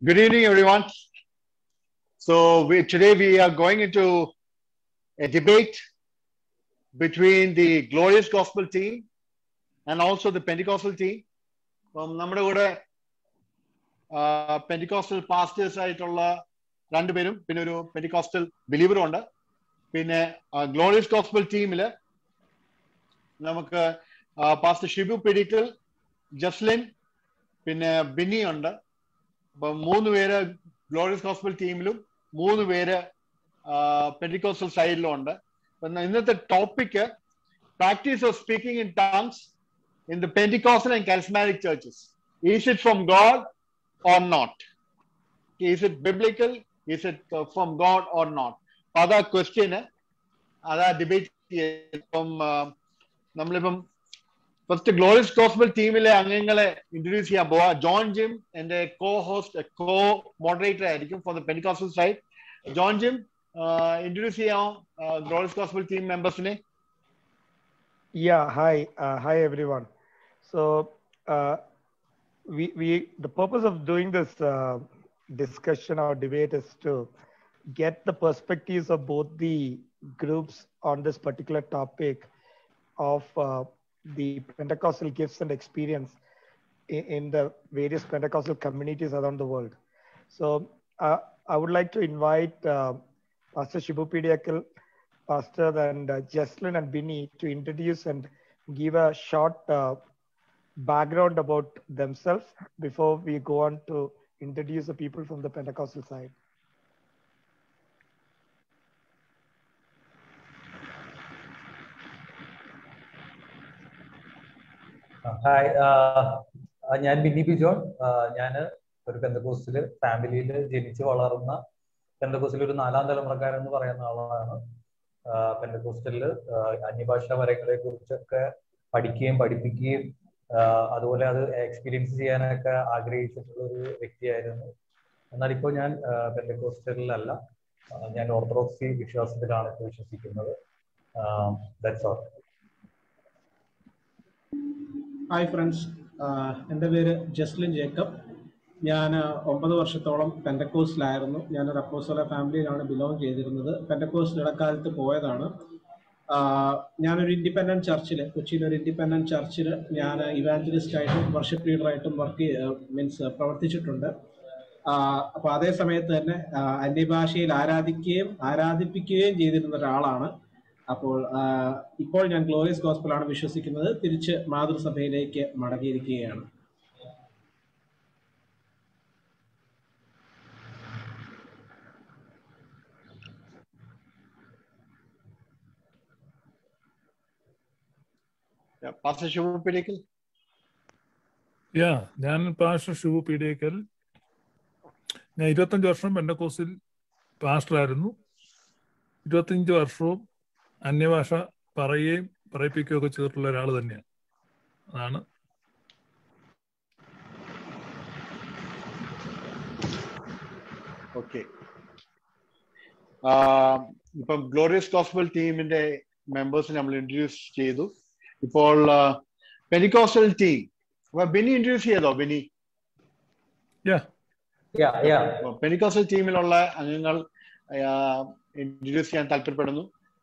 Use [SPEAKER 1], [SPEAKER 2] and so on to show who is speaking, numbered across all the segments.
[SPEAKER 1] Good evening, everyone. So we, today we are going into a debate between the Glorious Gospel team and also the Pentecostal team. അപ്പം നമ്മുടെ കൂടെ Pentecostal pastors ആയിട്ടുള്ള രണ്ടുപേരും പിന്നെ ഒരു Pentecostal ബിലീവറും ഉണ്ട് പിന്നെ ഗ്ലോറിയസ് ഗോസ്ബൽ ടീമില് നമുക്ക് പാസ്റ്റർ ഷിബു പിടിക്കൽ ജസ്ലിൻ പിന്നെ ബിന്നി ഉണ്ട് അപ്പൊ മൂന്ന് പേര് ഗ്ലോറിയസ് ഗോസ്ബൽ ടീമിലും മൂന്ന് പേര് പെൻറ്റിക്കോസ്റ്റൽ സൈഡിലും ഉണ്ട് ഇന്നത്തെ topic practice of speaking in tongues in the Pentecostal and charismatic churches. Is it from God or not? Is it biblical? Is it uh, from God or not? അതാ question അതാ debate ഇപ്പം നമ്മളിപ്പം first glorious gospel ടീമിലെ അംഗങ്ങളെ introduce ചെയ്യാൻ പോവാ John Jim എന്റെ co host co moderator ആയിരിക്കും for the Pentecostal side John Jim introduce ചെയ്യാം ഗ്ലോറിയസ് ഗോസ്ബൽ ടീം മെമ്പേഴ്സിനെ
[SPEAKER 2] Yeah, hi, uh, hi everyone. So, uh, we we the purpose of doing this uh, discussion or debate is to get the perspectives of both the groups on this particular topic of uh, the Pentecostal gifts and experience in, in the various Pentecostal communities around the world. So, uh, I would like to invite uh, Pastor Shibu Pediakal, Pastor and uh, Jesslyn and Binny to introduce and give a short uh, background about themselves before we go on to introduce the people from the Pentecostal side.
[SPEAKER 3] Hi ഞാൻ Binny P John ഞാൻ ഒരു പെന്തക്കോസ്റ്റില് ഫാമിലിയിൽ ജനിച്ചു വളർന്ന പെന്തക്കോസ്റ്റിൽ ഒരു നാലാം തലമുറക്കാരൻ എന്ന് പറയുന്ന ആളാണ് പെന്തക്കോസ്റ്റലില് അന്യഭാഷ വരങ്ങളെ കുറിച്ചൊക്കെ പഠിക്കുകയും പഠിപ്പിക്കുകയും അതുപോലെ അത് എക്സ്പീരിയൻസ് ചെയ്യാനൊക്കെ ആഗ്രഹിച്ചിട്ടുള്ള ഒരു വ്യക്തിയായിരുന്നു എന്നാൽ ഇപ്പോൾ ഞാൻ പെന്തക്കോസ്റ്റലിലല്ല ഞാൻ ഓർത്തഡോക്സി വിശ്വാസത്തിലാണ് ഇപ്പോൾ വിശ്വസിക്കുന്നത് ദാറ്റ്സ് ഓൾ
[SPEAKER 4] ഹായ് ഫ്രണ്ട്സ് എൻ്റെ പേര് ജസ്ലിൻ ജേക്കബ് ഞാൻ ഒമ്പത് വർഷത്തോളം പെൻഡക്കോസിലായിരുന്നു ഞാനൊരു അപ്പോസോല ഫാമിലിയിലാണ് ബിലോങ് ചെയ്തിരുന്നത് പെൻഡക്കോസിൽ ഇടക്കാലത്ത് പോയതാണ് ഞാനൊരു ഇൻഡിപെൻഡൻറ്റ് ചർച്ചിൽ കൊച്ചിയിൽ ഒരു ഇൻഡിപെൻഡൻറ്റ് ചർച്ചിൽ ഞാൻ ഇവാഞ്ചലിസ്റ്റ് ആയിട്ടും വർഷിപ്പ് ലീഡറായിട്ടും വർക്ക് മീൻസ് പ്രവർത്തിച്ചിട്ടുണ്ട് അപ്പോൾ അതേ സമയത്ത് തന്നെ അന്യഭാഷയിൽ ആരാധിക്കുകയും ആരാധിപ്പിക്കുകയും ചെയ്തിരുന്ന ഒരാളാണ് അപ്പോൾ ഇപ്പോൾ ഞാൻ ഗ്ലോറിയസ് ഗോസ്പലാണ് വിശ്വസിക്കുന്നത് തിരിച്ച് മാതൃസഭയിലേക്ക് മടങ്ങിയിരിക്കുകയാണ്
[SPEAKER 1] പാസ്റ്റർ ഷിബു പിടിക്കൽ
[SPEAKER 5] യാ ഞാൻ പാസ്റ്റർ ഷിബു പീഡിയക്കൽ ഞാൻ ഇരുപത്തഞ്ച് വർഷം പെൻഡക്കോസിൽ പാസ്റ്ററായിരുന്നു ഇരുപത്തഞ്ച് വർഷവും അന്യഭാഷ പറയുകയും പറയിപ്പിക്കുകയും ഒക്കെ ചെയ്തിട്ടുള്ള ഒരാൾ തന്നെയാണ് അതാണ്
[SPEAKER 1] ഓക്കെ ഇപ്പം ഗ്ലോറിയസ് ഗോസ്ബൽ ടീമിന്റെ മെമ്പേഴ്സിനെ നമ്മൾ ഇൻട്രൊഡ്യൂസ് ചെയ്തു ഇപ്പോൾ പെനിക്കോസ്റ്റൽ ടീം ബെനി ഇൻട്രൊഡ്യൂസ് ചെയ്തോ ബെനി പെനിക്കോസ്റ്റൽ ടീമിലുള്ള അംഗങ്ങൾ ഇൻട്രൊഡ്യൂസ് ചെയ്യാൻ താല്പര്യപ്പെടുന്നു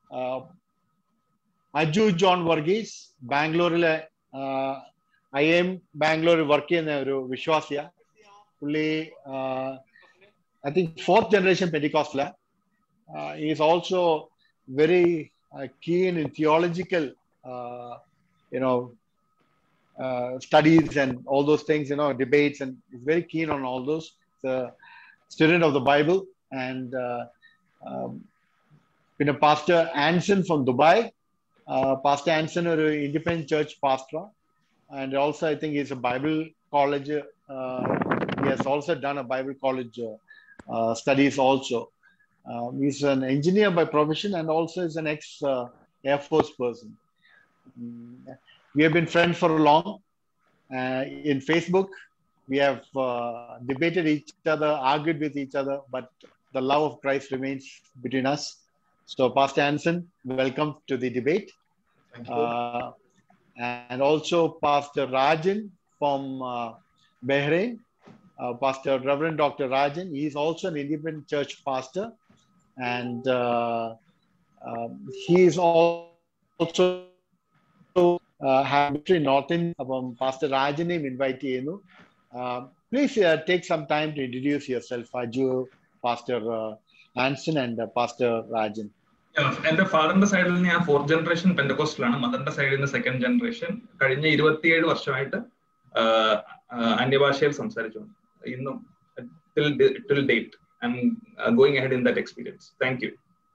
[SPEAKER 1] അജു ജോൺ വർഗീസ് ബാംഗ്ലൂരിലെ ഐ എം ബാംഗ്ലൂരിൽ വർക്ക് ചെയ്യുന്ന ഒരു വിശ്വാസിയ പുള്ളി I think fourth generation Pentecostal is also very keen in theological uh, you know uh, studies and all those things you know debates and is very keen on all those the student of the bible and uh, um, been a pastor anson from dubai uh, pastor anson or independent church pastor and also i think he's a bible college uh, he has also done a bible college uh, uh, studies also um, he's an engineer by profession and also is an ex uh, Air Force person. Mm. We have been friends for long. Uh, in Facebook, we have uh, debated each other, argued with each other, but the love of Christ remains between us. So, Pastor Anson, welcome to the debate. and also Pastor Rajan from Bahrain. uh, Pastor Reverend Dr. Rajan. He is also an independent church pastor, and uh, um, he is also uh, have ministry Northern അപ്പം pastor രാജനെയും invite ചെയ്യുന്നു please take some time to introduce yourself Aju pastor Anson and pastor Rajan
[SPEAKER 6] എന്റെ ഫാദറിന്റെ സൈഡിൽ ഞാൻ fourth generation പെൻഡകോസ്റ്റിലാണ് മദറിന്റെ സൈഡിൽ നിന്ന് second generation കഴിഞ്ഞ ഇരുപത്തിയേഴ് വർഷമായിട്ട് അന്യഭാഷയിൽ സംസാരിച്ചു ഇന്നും till date I am going ahead in that experience thank you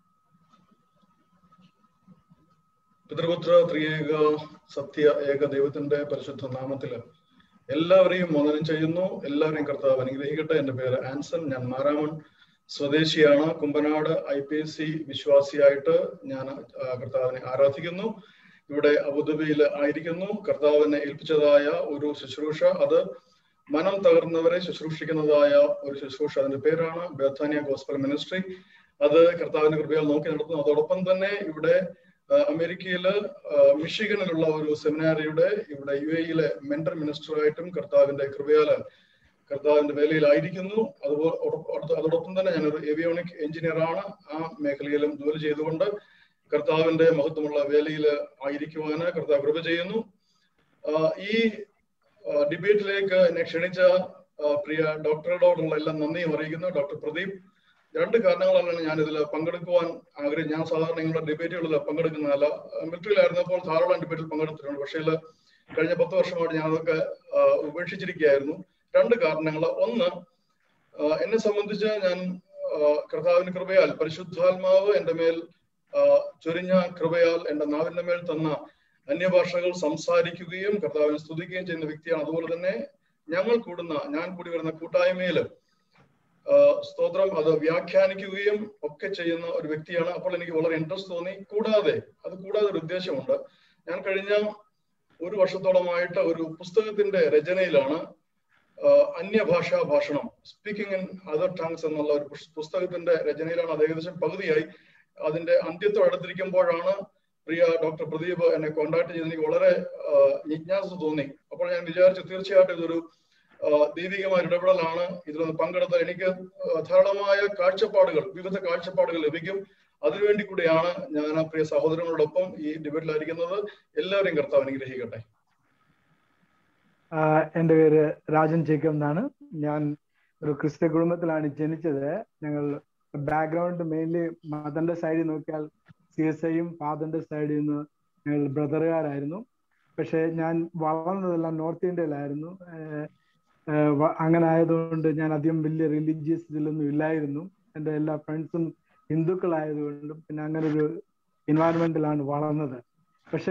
[SPEAKER 7] പിതൃപുത്ര ത്രിയേക സത്യ ഏക ദൈവത്തിന്റെ പരിശുദ്ധ നാമത്തില് എല്ലാവരെയും മോദനം ചെയ്യുന്നു എല്ലാവരെയും കർത്താവ് അനുഗ്രഹിക്കട്ടെ എന്റെ പേര് ആൻസൺ ഞാൻ മാരാമൺ സ്വദേശിയാണ് Kumbanad I P S C വിശ്വാസിയായിട്ട് ഞാൻ കർത്താവിനെ ആരാധിക്കുന്നു ഇവിടെ അബുദാബിയിൽ ആയിരിക്കുന്നു കർത്താവിനെ ഏൽപ്പിച്ചതായ ഒരു ശുശ്രൂഷ അത് മനം തകർന്നവരെ ശുശ്രൂഷിക്കുന്നതായ ഒരു ശുശ്രൂഷ അതിന്റെ പേരാണ് ബേഥാനിയ ഗോസ്പൽ മിനിസ്ട്രി അത് കർത്താവിന്റെ കൃപയാൽ നോക്കി നടത്തുന്നു അതോടൊപ്പം തന്നെ ഇവിടെ അമേരിക്കയില് മിഷിഗനിലുള്ള ഒരു സെമിനാരിയുടെ ഇവിടെ യു എയിലെ മെന്റർ മിനിസ്റ്ററായിട്ടും കർത്താവിന്റെ കൃപയാല് കർത്താവിന്റെ വേലയിലായിരിക്കുന്നു അതുപോലെ അതോടൊപ്പം തന്നെ ഞാനൊരു ഏവിയോണിക് എഞ്ചിനീയർ ആണ് ആ മേഖലയിലും ജോലി ചെയ്തുകൊണ്ട് കർത്താവിന്റെ മഹത്വമുള്ള വേലയിൽ ആയിരിക്കുവാന് കർത്താവ് കൃപ ചെയ്യുന്നു ഈ ഡിബേറ്റിലേക്ക് എന്നെ ക്ഷണിച്ച പ്രിയ ഡോക്ടറോടുള്ള എല്ലാം നന്ദിയും അറിയിക്കുന്നു ഡോക്ടർ പ്രദീപ് രണ്ട് കാരണങ്ങളാണ് ഞാൻ ഇതിൽ പങ്കെടുക്കുവാൻ ആഗ്രഹം ഞാൻ സാധാരണ നിങ്ങളുടെ ഡിബേറ്റുകളിൽ പങ്കെടുക്കുന്നതല്ല മിലിറ്ററിയിലായിരുന്നപ്പോൾ ധാരാളം ഡിബേറ്റിൽ പങ്കെടുത്തിട്ടുണ്ട് പക്ഷേ കഴിഞ്ഞ പത്ത് വർഷമായിട്ട് ഞാൻ അതൊക്കെ ഉപേക്ഷിച്ചിരിക്കുകയായിരുന്നു രണ്ട് കാരണങ്ങൾ ഒന്ന് എന്നെ സംബന്ധിച്ച് ഞാൻ കർത്താവിന് കൃപയാൽ പരിശുദ്ധാത്മാവ് എൻ്റെ മേൽ ചൊരിഞ്ഞ കൃപയാൽ എൻ്റെ നാവിന്റെ മേൽ തന്ന അന്യഭാഷകൾ സംസാരിക്കുകയും കർത്താവിനെ സ്തുതിക്കുകയും ചെയ്യുന്ന വ്യക്തിയാണ് അതുപോലെ തന്നെ ഞങ്ങൾ കൂടുന്ന ഞാൻ കൂടി വരുന്ന കൂട്ടായ്മയിൽ സ്തോത്രം അത് വ്യാഖ്യാനിക്കുകയും ഒക്കെ ചെയ്യുന്ന ഒരു വ്യക്തിയാണ് അപ്പോൾ എനിക്ക് വളരെ ഇൻട്രസ്റ്റ് തോന്നി കൂടാതെ അത് കൂടാതെ ഒരു ഉദ്ദേശമുണ്ട് ഞാൻ കഴിഞ്ഞ ഒരു വർഷത്തോളമായിട്ട് ഒരു പുസ്തകത്തിന്റെ രചനയിലാണ് അന്യഭാഷാ ഭാഷണം സ്പീക്കിംഗ് ഇൻ അതർ ടങ്സ് എന്നുള്ള ഒരു പുസ്തകത്തിന്റെ രചനയിലാണ് അത് ഏകദേശം പകുതിയായി അതിന്റെ അന്ത്യത്തോട് അടുത്തിരിക്കുമ്പോഴാണ് പ്രിയ ഡോക്ടർ പ്രദീപ് എന്നെ കോണ്ടാക്ട് ചെയ്ത് എനിക്ക് വളരെ ജിജ്ഞാസ തോന്നി അപ്പോൾ ഞാൻ വിചാരിച്ചു തീർച്ചയായിട്ടും ഇതൊരു ദൈവികമായ ഇടപെടലാണ് ഇതിലൊന്ന് പങ്കെടുത്താൽ എനിക്ക് ധാരാളമായ കാഴ്ചപ്പാടുകൾ വിവിധ കാഴ്ചപ്പാടുകൾ ലഭിക്കും അതിനുവേണ്ടി കൂടിയാണ് ഞാൻ പ്രിയ സഹോദരങ്ങളോടൊപ്പം ഈ ഡിബേറ്റിലായിരിക്കുന്നത് എല്ലാവരെയും കർത്താവ് അനുഗ്രഹിക്കട്ടെ
[SPEAKER 2] എൻ്റെ പേര് രാജൻ ജേക്കബ് എന്നാണ് ഞാൻ ഒരു ക്രിസ്ത്യ കുടുംബത്തിലാണ് ജനിച്ചത് ഞങ്ങൾ ബാക്ക്ഗ്രൗണ്ട് മെയിൻലി മദറിന്റെ സൈഡിൽ നോക്കിയാൽ സി എസ് ഐയും ഫാദറിന്റെ സൈഡിൽ നിന്ന് ഞങ്ങൾ ബ്രദറുകാരായിരുന്നു പക്ഷെ ഞാൻ വളർന്നതെല്ലാം നോർത്ത് ഇന്ത്യയിലായിരുന്നു അങ്ങനെ ആയതുകൊണ്ട് ഞാൻ അധികം വലിയ റിലീജിയസ് ഇതിലൊന്നും ഇല്ലായിരുന്നു എൻ്റെ എല്ലാ ഫ്രണ്ട്സും ഹിന്ദുക്കളായതുകൊണ്ടും പിന്നെ അങ്ങനെ ഒരു എൻവയറമെന്റിലാണ് വളർന്നത് പക്ഷേ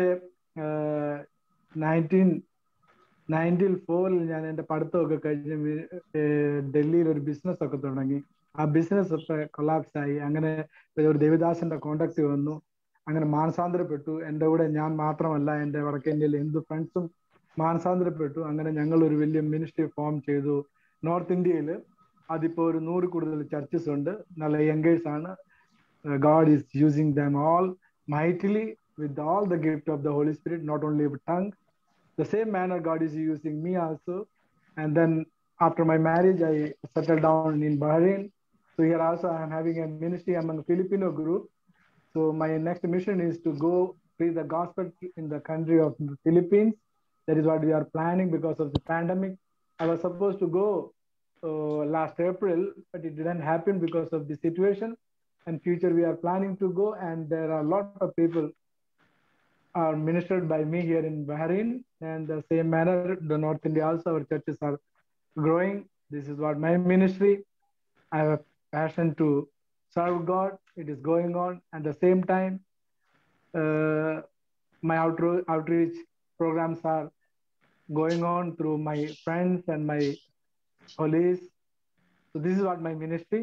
[SPEAKER 2] നയൻറ്റീൻ നയൻറ്റീൻ ഫോറിൽ ഞാൻ എൻ്റെ പഠിത്തമൊക്കെ കഴിഞ്ഞ് ഡൽഹിയിൽ ഒരു ബിസിനസ് ഒക്കെ തുടങ്ങി ആ ബിസിനസ് ഒക്കെ കൊളാപ്സ് ആയി അങ്ങനെ ഒരു ദേവിദാസന്റെ കോണ്ടാക്ട് വന്നു അങ്ങനെ മാനസാന്തരപ്പെട്ടു എൻ്റെ കൂടെ ഞാൻ മാത്രമല്ല എൻ്റെ വടക്കേന്ത്യയിലെ ഹിന്ദു ഫ്രണ്ട്സും മാനസാന്തരപ്പെട്ടു അങ്ങനെ ഞങ്ങൾ ഒരു വലിയ മിനിസ്ട്രി ഫോം ചെയ്തു നോർത്ത് ഇന്ത്യയിൽ അതിപ്പോ ഒരു നൂറ് കൂടുതൽ ചർച്ചസ് ഉണ്ട് നല്ല യങ്കേഴ്സ് ആണ് God is using them all mightily with all the gift of the Holy Spirit not only tongue the same manner God is using me also. And then after my marriage, I settled down in Bahrain. So here also I am having a ministry among Filipino group. So my next mission is to go preach the gospel in the country of the Philippines. That is what we are planning because of the pandemic. I was supposed to go uh, last April, but it didn't happen because of the situation. And future we are planning to go, and there are a lot of people are ministered by me here in Bahrain. And the same manner, the North India also, our churches are growing. This is what my ministry. I have a passion to serve God. It is going on. At the same time, uh, my outro- outreach programs are going on through my friends and my colleagues. So this is what my ministry.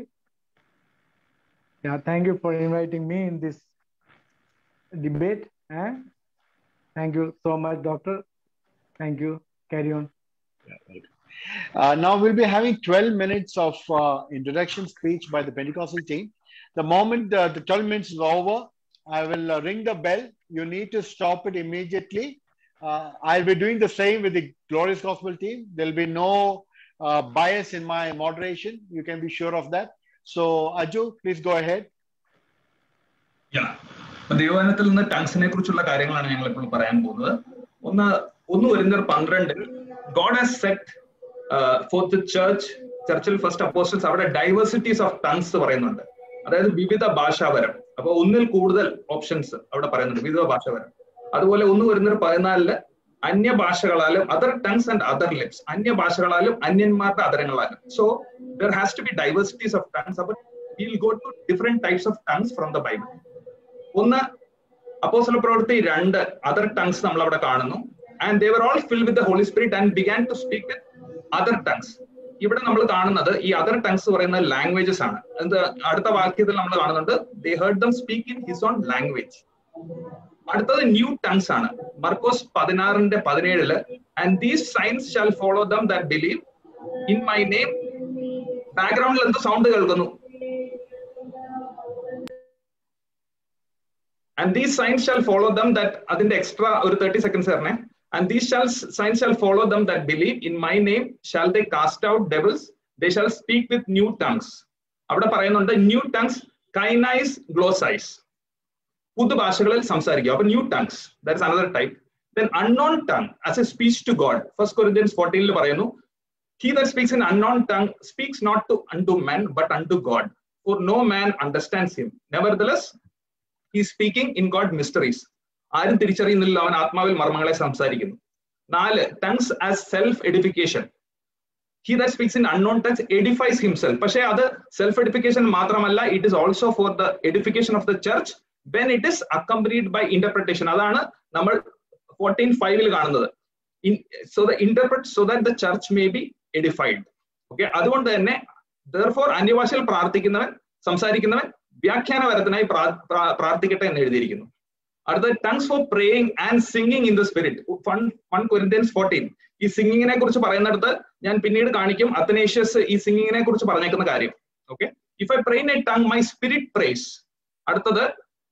[SPEAKER 2] Yeah, thank you for inviting me in this debate. Eh? Thank you so much, Doctor. Thank you. Carry on.
[SPEAKER 1] Uh, now we'll be having 12 minutes of uh, introduction speech by the Pentecostal team. The moment uh, the 12 minutes is over, I will uh, ring the bell. You need to stop it immediately. Uh, I'll be doing the same with the Glorious Gospel team. There'll be no uh, bias in my moderation. You can be sure of that. So, Aju, please go ahead.
[SPEAKER 6] ദൈവവചനത്തിൽ നിന്ന് ടങ്സിനെ കുറിച്ചുള്ള കാര്യങ്ങളാണ് ഞങ്ങൾ ഇപ്പോൾ പറയാൻ പോകുന്നത് ഒന്ന് ഒന്ന് വരുന്ന പന്ത്രണ്ടിൽ God has set for the church ചർച്ചിൽ ഫസ്റ്റ് അപ്പോസ്റ്റൽസ് അവിടെ ഡൈവേഴ്സിറ്റീസ് ഓഫ് ടങ്സ് പറയുന്നുണ്ട് അതായത് വിവിധ ഭാഷാപരം അപ്പൊ ഒന്നിൽ കൂടുതൽ ഓപ്ഷൻസ് അവിടെ പറയുന്നുണ്ട് വിവിധ ഭാഷാപരം അതുപോലെ ഒന്ന് വരുന്ന പതിനാലില് അന്യഭാഷകളാലും other tongues and other lips അന്യഭാഷകളാലും അന്യന്മാരുടെ അതരങ്ങളാലും so there has to be diversities of tongues അപ്പൊ will go to different types of tongues from the Bible ഒന്ന് അപ്പോസല പ്രവൃത്തി രണ്ട് അതർ ടങ്സ് നമ്മൾ അവിടെ കാണുന്നു and they were all fill with the Holy Spirit and began to speak with other tongues ഇവിടെ നമ്മൾ കാണുന്നത് ഈ അതർ ടങ്സ് പറയുന്ന ലാംഗ്വേജസ് ആണ് എന്ത് അടുത്ത വാക്യത്തിൽ നമ്മൾ കാണുന്നുണ്ട് they heard them speak in his own language അടുത്തത് ന്യൂ ടങ്സ് ആണ് മർക്കോസ് പതിനാറിന്റെ പതിനേഴില് and these signs shall follow them that believe in my name ബാക്ക്ഗ്രൗണ്ടിൽ എന്ത് സൗണ്ട് കേൾക്കുന്നു and these signs shall follow them that അതിന്റെ എക്സ്ട്രാ ഒരു തേർട്ടി സെക്കൻഡ്സ് തരണേ and these shall signs shall follow them that believe in my name shall they cast out devils they shall speak with new tongues അവിടെ പറയുന്നുണ്ട് new tongues കൈനൈസ് ഗ്ലോസൈസ് പുതുഭാഷകളിൽ സംസാരിക്കുക അപ്പൊ new tongues that's another type then unknown tongue as A speech to God first കൊറിയൻസ് ഫോർട്ടീനിൽ പറയുന്നു he that speaks in unknown tongue speaks not to un to men but un to God for no man understands him never ദലസ് he speaking in God mysteries ആരും തിരിച്ചറിയുന്നില്ല അവൻ ആത്മാവിൽ മർമ്മങ്ങളെ സംസാരിക്കുന്നു നാല് tongues as self edification he that speaks in unknown tongues edifies himself പക്ഷേ അത് self edification മാത്രമല്ല it is also for the edification of the church when it is accompanied by interpretation അതാണ് നമ്മൾ ഫോർട്ടീൻ ഫൈവിൽ കാണുന്നത് so the interpret so that the church may be edified okay അതുകൊണ്ട് തന്നെ therefore അന്യഭാഷയിൽ പ്രാർത്ഥിക്കുന്നവൻ സംസാരിക്കുന്നവൻ വ്യാഖ്യാനപരത്തിനായി പ്രാർത്ഥിക്കട്ടെ എന്ന് എഴുതിയിരിക്കുന്നു അടുത്ത tongues for praying and singing in the spirit one one Corinthians fourteen ഈ സിംഗിങ്ങിനെ കുറിച്ച് പറയുന്നിടത്ത് ഞാൻ പിന്നീട് കാണിക്കും അത്തനേഷ്യസ് ഈ സിംഗിങ്ങിനെ കുറിച്ച് പറഞ്ഞേക്കുന്ന കാര്യം okay if I pray in a tongue my spirit prays അടുത്തത്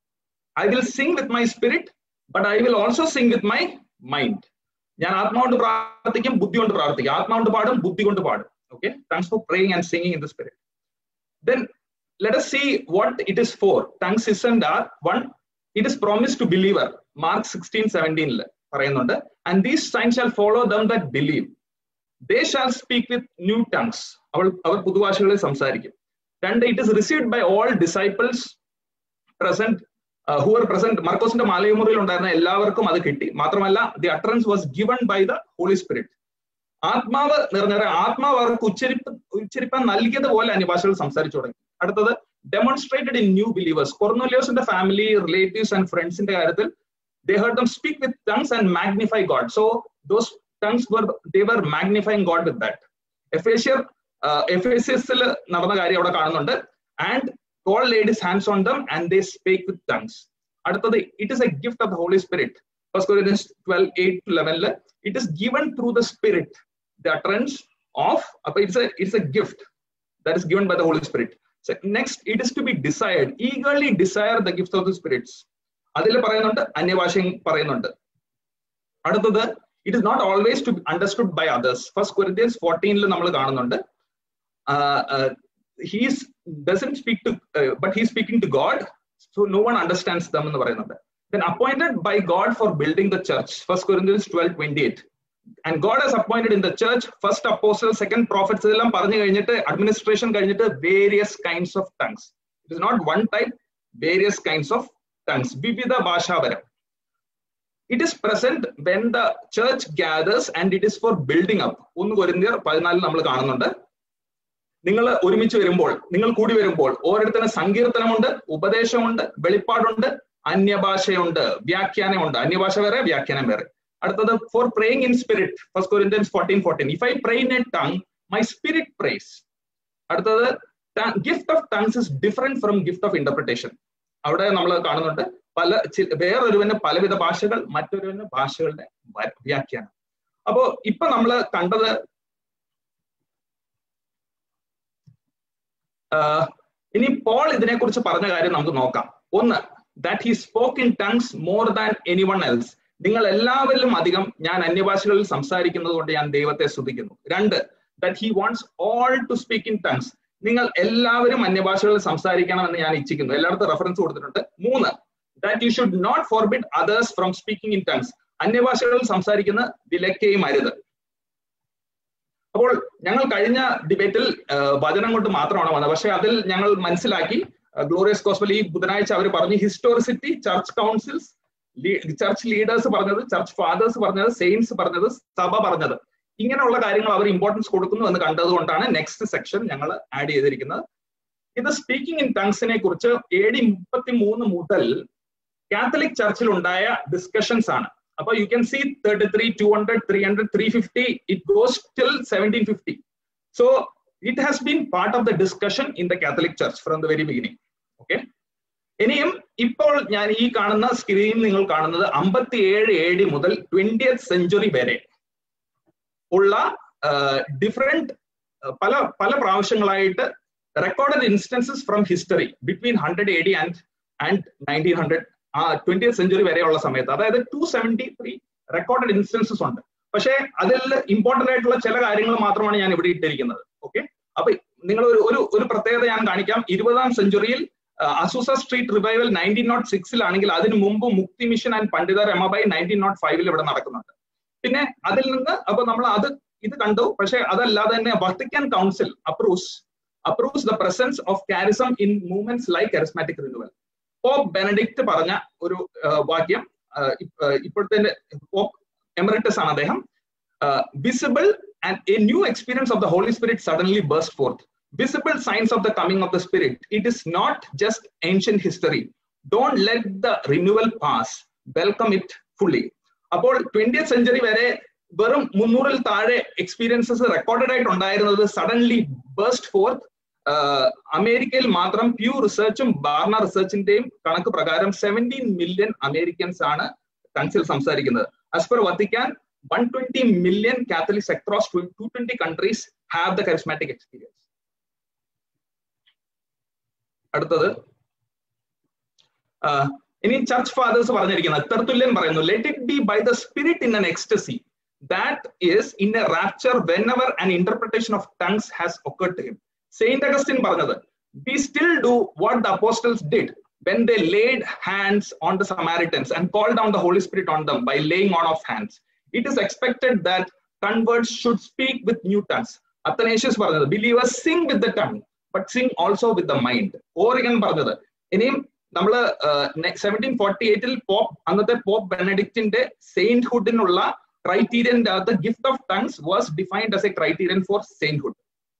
[SPEAKER 6] I will sing with my spirit but I will also sing with my mind ഞാൻ ആത്മാവുകൊണ്ട് പ്രാർത്ഥിക്കും ബുദ്ധി കൊണ്ട് പ്രാർത്ഥിക്കും ആത്മാവുകൊണ്ട് പാടും ബുദ്ധി കൊണ്ട് പാടും okay thanks for praying and singing in the spirit then let us see what it is for. Thanks is and are one, it is promised to believer. Mark 16, 17 പറയുന്നുണ്ട് and these signs shall follow them that believe. They shall speak with new tongues. അവൾ അവർ പുതുഭാഷകളിൽ സംസാരിക്കും രണ്ട് it is received by all disciples present who are present മർക്കോസിന്റെ മാലയമുറിയിൽ ഉണ്ടായിരുന്ന എല്ലാവർക്കും അത് കിട്ടി മാത്രമല്ല the utterance was given by the Holy Spirit ആത്മാവ് നിറഞ്ഞ ആത്മാവ് അവർക്ക് ഉച്ചരിപ്പ് ഉച്ചരിപ്പാൻ നൽകിയതുപോലെ അന്യഭാഷകൾ സംസാരിച്ചു തുടങ്ങി അടുത്തത് ഡെമോൺസ്ട്രേറ്റഡ് ഇൻ ന്യൂ ബിലീവേഴ്സ് കൊർണോലിയോസിന്റെ ഫാമിലി റിലേറ്റീവ്സ് ആൻഡ് ഫ്രണ്ട്സിന്റെ കാര്യത്തിൽ they heard them speak with tongues and magnify God so those tongues were they were magnifying God with that എഫേഷ്യർ എഫേസിയസിൽ നടന്ന കാര്യം അവിടെ കാണുന്നുണ്ട് and Paul laid his hands on them and they speak with tongues അടുത്തത് it is a gift of the Holy Spirit first Corinthians twelve eight to ലെവനിൽ it is given through the spirit the utterance of അപ്പൊ it's it's a gift that is given by the Holy Spirit next it is to be desired eagerly desire the gift of the spirits അതിൽ പറയുന്നുണ്ട് അന്യഭാഷയും പറയുന്നുണ്ട് അടുത്തത് it is not always to understood by others first Corinthians ഫോർട്ടീനിൽ നമ്മൾ കാണുന്നുണ്ട് he's doesn't speak to but he speaking to God so no one understands them എന്ന് പറയുന്നുണ്ട് then appointed by God for building the church first Corinthians twelve twenty eight and God has appointed in the church first apostle second prophets ഇതെല്ലാം പറഞ്ഞു കഴിഞ്ഞിട്ട് administration കഴിഞ്ഞിട്ട് various kinds of tongues it is not one type various kinds of tongues വിവിധ ഭാഷാപരം it is present when the church gathers and it is for building up ഒന്ന് കൊരിന്തിയർ പതിനാലിൽ നമ്മൾ കാണുന്നുണ്ട് നിങ്ങൾ ഒരുമിച്ച് വരുമ്പോൾ നിങ്ങൾ കൂടി വരുമ്പോൾ ഓരോരുത്തരും സങ്കീർത്തനമുണ്ട് ഉപദേശമുണ്ട് വെളിപ്പാടുണ്ട് അന്യഭാഷയുണ്ട് വ്യാഖ്യാനമുണ്ട് അന്യഭാഷ വേറെ വ്യാഖ്യാനം വേറെ അടുത്തത് for praying in spirit first Corinthians fourteen fourteen if I pray in a tongue my spirit prays അടുത്തത് gift of tongues is different from gift of interpretation അവിടെ നമ്മൾ കാണുന്നുണ്ട് പല വേറൊരുവന് പലവിധ ഭാഷകൾ മറ്റൊരുവന് ഭാഷകളുടെ വ്യാഖ്യാനം അപ്പോ ഇപ്പൊ നമ്മൾ കണ്ടത് ഇനി പോൾ ഇതിനെക്കുറിച്ച് പറഞ്ഞ കാര്യം നമുക്ക് നോക്കാം ഒന്ന് that he spoke in tongues more than anyone else നിങ്ങൾ എല്ലാവരിലും അധികം ഞാൻ അന്യഭാഷകളിൽ സംസാരിക്കുന്നത് കൊണ്ട് ഞാൻ ദൈവത്തെ സ്തുതിക്കുന്നു രണ്ട് that he wants all to speak in tongues. നിങ്ങൾ എല്ലാവരും അന്യഭാഷകളിൽ സംസാരിക്കണമെന്ന് ഞാൻ ഇച്ഛിക്കുന്നു എല്ലായിടത്തും റെഫറൻസ് കൊടുത്തിട്ടുണ്ട് മൂന്ന് that you should not forbid others from speaking in tongues അന്യഭാഷകളിൽ സംസാരിക്കുന്ന വിലക്കേയും അരുത് അപ്പോൾ ഞങ്ങൾ കഴിഞ്ഞ ഡിബേറ്റിൽ വചനം കൊണ്ട് മാത്രമാണ് വന്നത് പക്ഷെ അതിൽ ഞങ്ങൾ മനസ്സിലാക്കി ഗ്ലോറിയസ് കോസ്ബൽ ഈ ബുധനാഴ്ച അവർ പറഞ്ഞു historicity church councils church leaders പറഞ്ഞത് ചർച്ച് ഫാദേഴ്സ് പറഞ്ഞത് സെയിൻസ് പറഞ്ഞത് സഭ പറഞ്ഞത് ഇങ്ങനെയുള്ള കാര്യങ്ങൾ അവർ ഇമ്പോർട്ടൻസ് കൊടുക്കുന്നു എന്ന് കണ്ടതുകൊണ്ടാണ് നെക്സ്റ്റ് സെക്ഷൻ ഞങ്ങൾ ആഡ് ചെയ്തിരിക്കുന്നത് ഇത് സ്പീക്കിംഗ് ഇൻ ടങ്സിനെ കുറിച്ച് എ ഡി മുപ്പത്തി മൂന്ന് മുതൽ കാത്തലിക് ചർച്ചിൽ ഉണ്ടായ ഡിസ്കഷൻസ് ആണ് അപ്പൊ you can see thirty three two hundred three hundred three fifty it goes till seventeen fifty so it has been part of the discussion in the Catholic church from the very beginning okay ഇനിയും ഇപ്പോൾ ഞാൻ ഈ കാണുന്ന screen നിങ്ങൾ കാണുന്നത് അമ്പത്തിയേഴ് A D മുതൽ twentieth century വരെ ഉള്ള ഡിഫറെന്റ് പല പല പ്രാവശ്യങ്ങളായിട്ട് recorded instances from history between hundred A D and and nineteen hundred ആ ട്വന്റിയത്ത് സെഞ്ചുറി വരെയുള്ള സമയത്ത് അതായത് two seventy three recorded instances ഉണ്ട് പക്ഷേ അതിൽ ഇമ്പോർട്ടന്റ് ആയിട്ടുള്ള ചില കാര്യങ്ങൾ മാത്രമാണ് ഞാൻ ഇവിടെ ഇട്ടിരിക്കുന്നത് ഓക്കെ അപ്പൊ നിങ്ങൾ ഒരു ഒരു ഒരു പ്രത്യേകത ഞാൻ കാണിക്കാം ഇരുപതാം സെഞ്ചുറിയിൽ Azusa street revival nineteen nought സിക്സിലാണെങ്കിൽ അതിനു മുമ്പ് മുക്തി മിഷൻ ആൻഡ് പണ്ഡിത രമബായി നയൻറ്റീൻ നോട്ട് ഫൈവിൽ ഇവിടെ നടക്കുന്നുണ്ട് പിന്നെ അതിൽ നിന്ന് അപ്പൊ നമ്മൾ അത് ഇത് കണ്ടു പക്ഷെ അതല്ലാതെ തന്നെ Vatican council approves approves the presence of charism in movements like charismatic renewal Pope Benedict പറഞ്ഞ ഒരു വാക്യം ഇപ്പോഴത്തെ പോപ്പ് എമറിറ്റസ് ആണ് അദ്ദേഹം visible and a new experience of the Holy Spirit suddenly burst forth visible signs of the coming of the spirit it is not just ancient history don't let the renewal pass welcome it fully അപ്പോൾ twentieth century വരെ വെറും മുന്നൂറിൽ താഴെ experiences recorded ആയിട്ട് ഉണ്ടായിരുന്നത് suddenly burst fourth അമേരിക്കയിൽ മാത്രം പ്യൂ റിസർച്ചും ബാർണ റിസർച്ചിന്റെയും കണക്ക് പ്രകാരം സെവൻറ്റീൻ മില്യൺ അമേരിക്കൻസ് ആണ് ടങ്സിൽ സംസാരിക്കുന്നത് as per Vatican one twenty million Catholics across two twenty countries have the charismatic experience അടുത്തത് ഇനി ചർച്ച് ഫാദേഴ്സ് പറഞ്ഞിരിക്കുന്നത് തെർത്തുല്യൻ പറയുന്നു let it be by the spirit in an ecstasy that is in a rapture whenever an interpretation of tongues has occurred to him Saint Augustine പറഞ്ഞത് we still do what the apostles did when they laid hands on the Samaritans and called down the Holy Spirit on them by laying on of hands. It is expected that converts should speak with new tongues. Athanasius പറഞ്ഞത് believers sing with the tongue but sing also with the mind. Origen പറഞ്ഞത് ഇനിയും നമ്മൾ seventeen forty എയ്റ്റിൽ Pope അന്നത്തെ Pope ബെനഡിക്റ്റിന്റെ സെയിന്റ്ഹുഡിനുള്ള ക്രൈറ്റീരിയന്റെ അകത്ത് gift of tongues was defined as a criterion for sainthood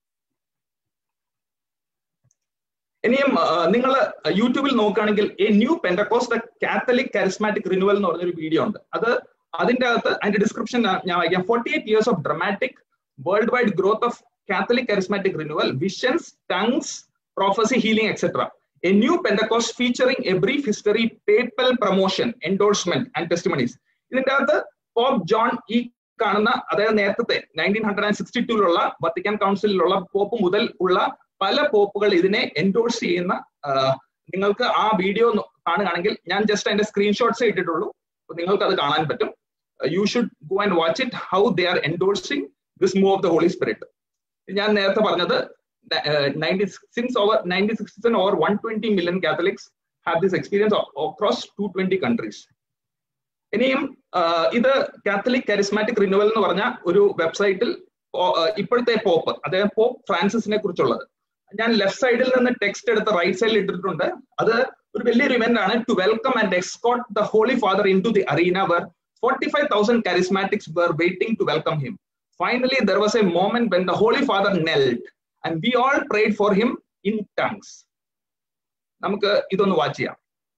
[SPEAKER 6] ഇനിയും നിങ്ങൾ യൂട്യൂബിൽ നോക്കുകയാണെങ്കിൽ a new Pentecost the Catholic charismatic renewal എന്ന് പറഞ്ഞൊരു വീഡിയോ ഉണ്ട് അത് അതിന്റെ അകത്ത് അതിന്റെ ഡിസ്ക്രിപ്ഷൻ ഞാൻ വായിക്കാം forty eight years of dramatic worldwide growth of Catholic charismatic renewal, visions, tongues, prophecy, healing, etc. A new Pentecost featuring a brief history, papal promotion, endorsement, and testimonies. ഇതിന്റെ അകത്ത് pop John ഈ കാണുന്ന അതായത് നേരത്തെ nineteen hundred and sixty ടൂലുള്ള Vatican കൗൺസിലുള്ള Pope മുതൽ ഉള്ള പല പോപ്പുകൾ ഇതിനെ എൻഡോഴ്സ് ചെയ്യുന്ന നിങ്ങൾക്ക് ആ വീഡിയോ കാണുകയാണെങ്കിൽ ഞാൻ ജസ്റ്റ് അതിന്റെ സ്ക്രീൻഷോട്ട്സേ ഇട്ടിട്ടുള്ളൂ അപ്പൊ നിങ്ങൾക്ക് അത് കാണാൻ പറ്റും you should go and watch it how they are endorsing this move of the Holy Spirit ഞാൻ നേരത്തെ പറഞ്ഞത് since over nineteen sixty over one twenty million Catholics have this experience across two twenty countries ഇനിയും ഇത് Catholic charismatic renewal എന്ന് പറഞ്ഞ ഒരു വെബ്സൈറ്റിൽ ഇപ്പോഴത്തെ പോപ്പ് അദ്ദേഹം പോപ്പ് ഫ്രാൻസിസിനെ കുറിച്ചുള്ളത് ഞാൻ ലെഫ്റ്റ് സൈഡിൽ നിന്ന് ടെക്സ്റ്റ് എടുത്ത് റൈറ്റ് സൈഡിൽ ഇട്ടിട്ടുണ്ട് അത് ഒരു വലിയൊരു ഇവന്റ് ആണ് to welcome and escort the Holy Father into the arena were forty five thousand charismatics were waiting to welcome him finally there was a moment when the holy father knelt and we all prayed for him in tongues നമുക്ക് ഇതൊന്ന് watch ചെയ്യാം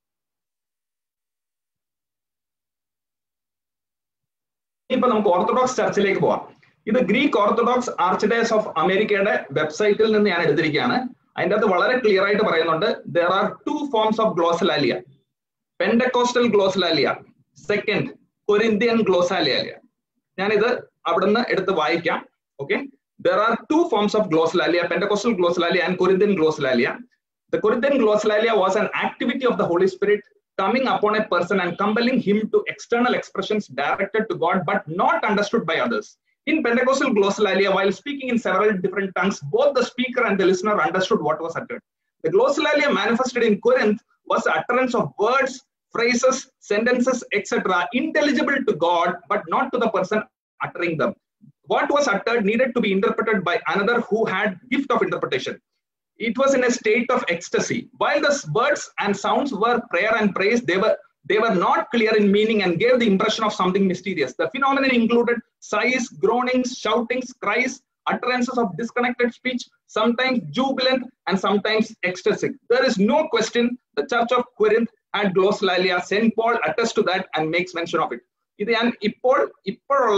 [SPEAKER 6] ഇപ്പൊ നമുക്ക് orthodox ചർച്ചിലേക്ക് പോവാം ഇത് Greek orthodox ആർച്ചിഡേസ് of അമേരിക്കയുടെ വെബ്സൈറ്റിൽ നിന്ന് ഞാൻ എടുത്തിരിക്കുകയാണ് അതിന്റെ അകത്ത് വളരെ ക്ലിയർ ആയിട്ട് പറയുന്നുണ്ട് there are two forms of glossolalia Pentecostal glossolalia second Corinthian glossolalia ഞാനിത് അവിടുന്ന് എടുത്ത് വായിക്കാം okay there are two forms of glossolalia Pentecostal glossolalia and Corinthian glossolalia the Corinthian glossolalia was an activity of the Holy Spirit coming upon a person and compelling him to external expressions directed to God but not understood by others. In Pentecostal glossolalia, while speaking in several different tongues, both the speaker and the listener understood what was uttered. The glossolalia manifested in Corinth was the utterance of words, phrases, sentences, etc., intelligible to God, but not to the person uttering them. What was uttered needed to be interpreted by another who had gift of interpretation. It was in a state of ecstasy. While the words and sounds were prayer and praise, they were they were not clear in meaning and gave the impression of something mysterious. The phenomenon included sighs, groanings, shoutings, cries, utterances of disconnected speech, sometimes jubilant and sometimes ecstatic. There is no question the Church of Corinth had glossolalia. St. Paul attests to that and makes mention of it. ഇത് ഞാൻ ഇപ്പോൾ ഇപ്പോഴുള്ള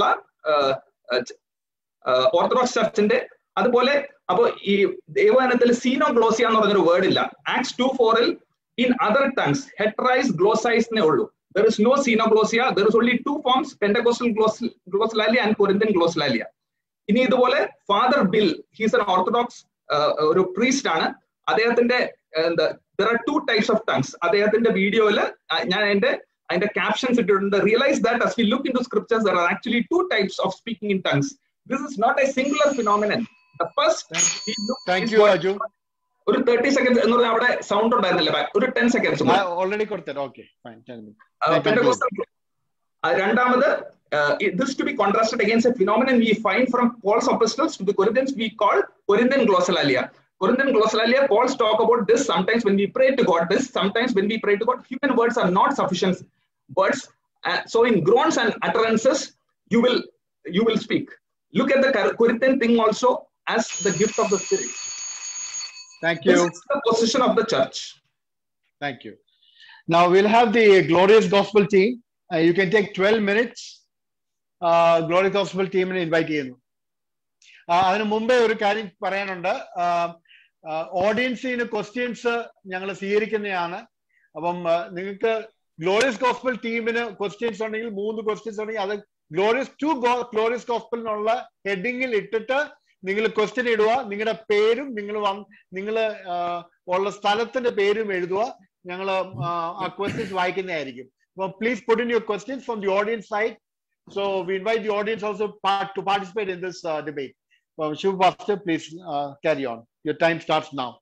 [SPEAKER 6] orthodox ചർച്ചിന്റെ അതുപോലെ അപ്പൊ ഈ ദൈവവചനത്തിൽ സീനോഗ്ലോസിയ എന്ന് പറഞ്ഞൊരു വേർഡ് ഇല്ല ആക്സ് ടു ഫോറിൽ ഇൻ അതർ ടങ്സ് ഹെട്രൈസ് ഗ്ലോസൈസ് ഉള്ളൂ there is no xenoglossia there is only two forms Pentecostal gloss glossolalia and Corinthian glossolalia ഇനി ഇതുപോലെ father Bill he's an orthodox ഒരു പ്രീസ്റ്റ് ആണ് അദ്ദേഹത്തിന്റെ എന്താ there are two types of tongues അദ്ദേഹത്തിന്റെ വീഡിയോയിൽ ഞാൻ എന്റെ അതിന്റെ ക്യാപ്ഷൻസ് ഇട്ടിട്ടുണ്ട് realise that as we look into scriptures there are actually two types of speaking in tongues this is not a singular phenomenon the first he looked
[SPEAKER 1] thank
[SPEAKER 6] is
[SPEAKER 1] you
[SPEAKER 6] what-
[SPEAKER 1] Aju
[SPEAKER 6] ഒരു thirty seconds എന്ന് പറഞ്ഞാൽ അവിടെ sound ഉണ്ടായിരുന്നില്ല back. ഒരു ten seconds
[SPEAKER 1] already കൊടുത്തത് okay fine
[SPEAKER 6] Uh, Pentecostal. Uh, രണ്ടാമത് uh, it- this to be contrasted against a phenomenon we find from Paul's epistles to the Corinthians we call Corinthian glossolalia. Corinthian glossolalia, Paul's talk about this sometimes when we pray to God, this sometimes when we pray to God, human words are not sufficient words. Uh, so in groans and utterances, you will you will speak. Look at the Cor- Corinthian thing also as the gift of the Spirit.
[SPEAKER 1] Thank
[SPEAKER 6] This
[SPEAKER 1] you
[SPEAKER 6] is the position of the church.
[SPEAKER 1] Thank you. Now we'll have the glorious gospel team. Uh, you can take 12 minutes. Uh, glorious gospel team invite ചെയ്യുന്നു ആ, അതിന് മുമ്പേ ഒരു കാര്യം പറയാനുണ്ട് ഓഡിയൻസിന് questions ഞങ്ങൾ സ്വീകരിക്കുന്നതാണ് അപ്പം ആ, നിങ്ങൾക്ക് ഗ്ലോറിയസ് ഗോസ്പൽ ടീമിന് ക്വസ്റ്റ്യൻസ് ഉണ്ടെങ്കിൽ മൂന്ന് ക്വസ്റ്റ്യൻസ് ഉണ്ടെങ്കിൽ അത് ഗ്ലോറിയസ് ടു ഗ്ലോറിയസ് ഗോസ്പൽ എന്നുള്ള ഹെഡിങ്ങിൽ ഇട്ടിട്ട് നിങ്ങൾ ക്വസ്റ്റ്യൻ ഇടുക നിങ്ങളുടെ പേരും നിങ്ങൾ നിങ്ങൾ ഉള്ള സ്ഥലത്തിന്റെ പേരും എഴുതുക ഞങ്ങൾ ആ ക്വസ്റ്റ്യൻസ് വായിക്കുന്നതായിരിക്കും അപ്പോൾ please put in your questions from the audience side so we invite the audience also to participate in this debate Shiv pastor please carry on your time starts now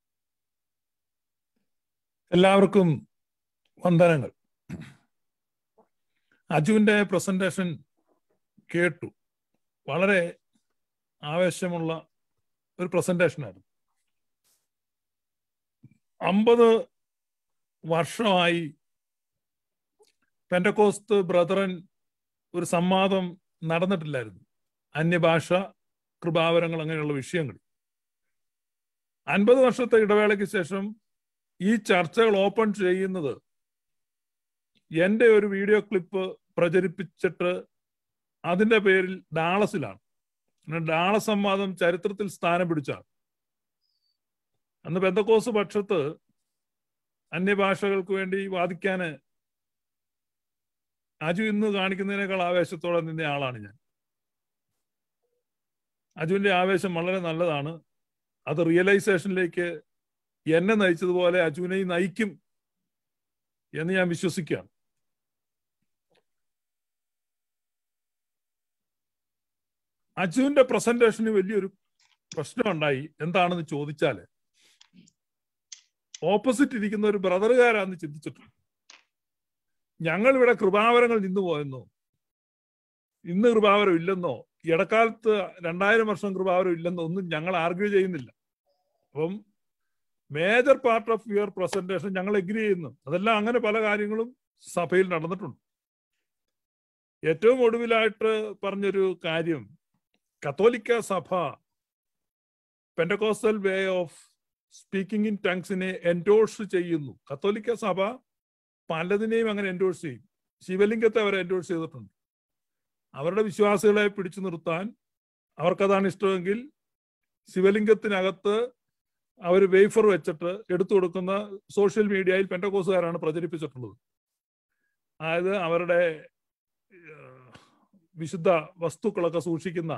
[SPEAKER 5] എല്ലാവർക്കും വന്ദനങ്ങൾ അജുവിന്റെ പ്രസന്റേഷൻ കേട്ടു വളരെ ആവേശമുള്ള ഒരു പ്രസന്റേഷൻ ആയിരുന്നു അമ്പത് വർഷമായി പെൻഡക്കോസ്ത് ബ്രദറൻ ഒരു സംവാദം നടന്നിട്ടില്ലായിരുന്നു അന്യഭാഷ കൃപാവരങ്ങൾ അങ്ങനെയുള്ള വിഷയങ്ങൾ അൻപത് വർഷത്തെ ഇടവേളയ്ക്ക് ശേഷം ഈ ചർച്ചകൾ ഓപ്പൺ ചെയ്യുന്നത് എൻ്റെ ഒരു വീഡിയോ ക്ലിപ്പ് പ്രചരിപ്പിച്ചിട്ട് അതിന്റെ പേരിൽ ഡാളസിലാണ് പിന്നെ ഡാളസ് സംവാദം ചരിത്രത്തിൽ സ്ഥാനം പിടിച്ചാണ് അന്ന് ബന്ധക്കോസ് പക്ഷത്ത് അന്യഭാഷകൾക്ക് വേണ്ടി വാദിക്കാന് അജു ഇന്ന് കാണിക്കുന്നതിനേക്കാൾ ആവേശത്തോടെ നിന്ന ആളാണ് ഞാൻ അജുവിന്റെ ആവേശം വളരെ നല്ലതാണ് അത് റിയലൈസേഷനിലേക്ക് എന്നെ നയിച്ചതുപോലെ അജുവിനെയും നയിക്കും എന്ന് ഞാൻ വിശ്വസിക്കുകയാണ് അജുവിന്റെ പ്രസന്റേഷന് വലിയൊരു പ്രശ്നമുണ്ടായി എന്താണെന്ന് ചോദിച്ചാല് ഓപ്പോസിറ്റ് ഇരിക്കുന്ന ഒരു ബ്രദറുകാരാന്ന് ചിന്തിച്ചിട്ടുണ്ട് ഞങ്ങൾ ഇവിടെ കൃപാവരങ്ങൾ നിന്നു പോയെന്നോ ഇന്ന് കൃപാവരം ഇല്ലെന്നോ ഇടക്കാലത്ത് രണ്ടായിരം വർഷം കൃപാവരം ഇല്ലെന്നോ ഒന്നും ഞങ്ങൾ ആർഗ്യൂ ചെയ്യുന്നില്ല അപ്പം major part of your presentation ഞങ്ങൾ എഗ്രി ചെയ്യുന്നു അതെല്ലാം അങ്ങനെ പല കാര്യങ്ങളും സഭയിൽ നടന്നിട്ടുണ്ട് ഏറ്റവും ഒടുവിലായിട്ട് പറഞ്ഞൊരു കാര്യം കത്തോലിക്ക സഭ pentecostal way of speaking in ടങ്സിനെ എൻഡോഴ്സ് ചെയ്യുന്നു കത്തോലിക്ക സഭ പലതിനെയും അങ്ങനെ എൻഡോഴ്സ് ചെയ്യും ശിവലിംഗത്തെ അവർ എൻഡോഴ്സ് ചെയ്തിട്ടുണ്ട് അവരുടെ വിശ്വാസികളെ പിടിച്ചു നിർത്താൻ അവർക്കതാണ് ഇഷ്ടമെങ്കിൽ ശിവലിംഗത്തിനകത്ത് അവർ വേഫർ വെച്ചിട്ട് എടുത്തു കൊടുക്കുന്ന സോഷ്യൽ മീഡിയയിൽ പെൻഡകോസുകാരാണ് പ്രചരിപ്പിച്ചിട്ടുള്ളത് അതായത് അവരുടെ വിശുദ്ധ വസ്തുക്കളൊക്കെ സൂക്ഷിക്കുന്ന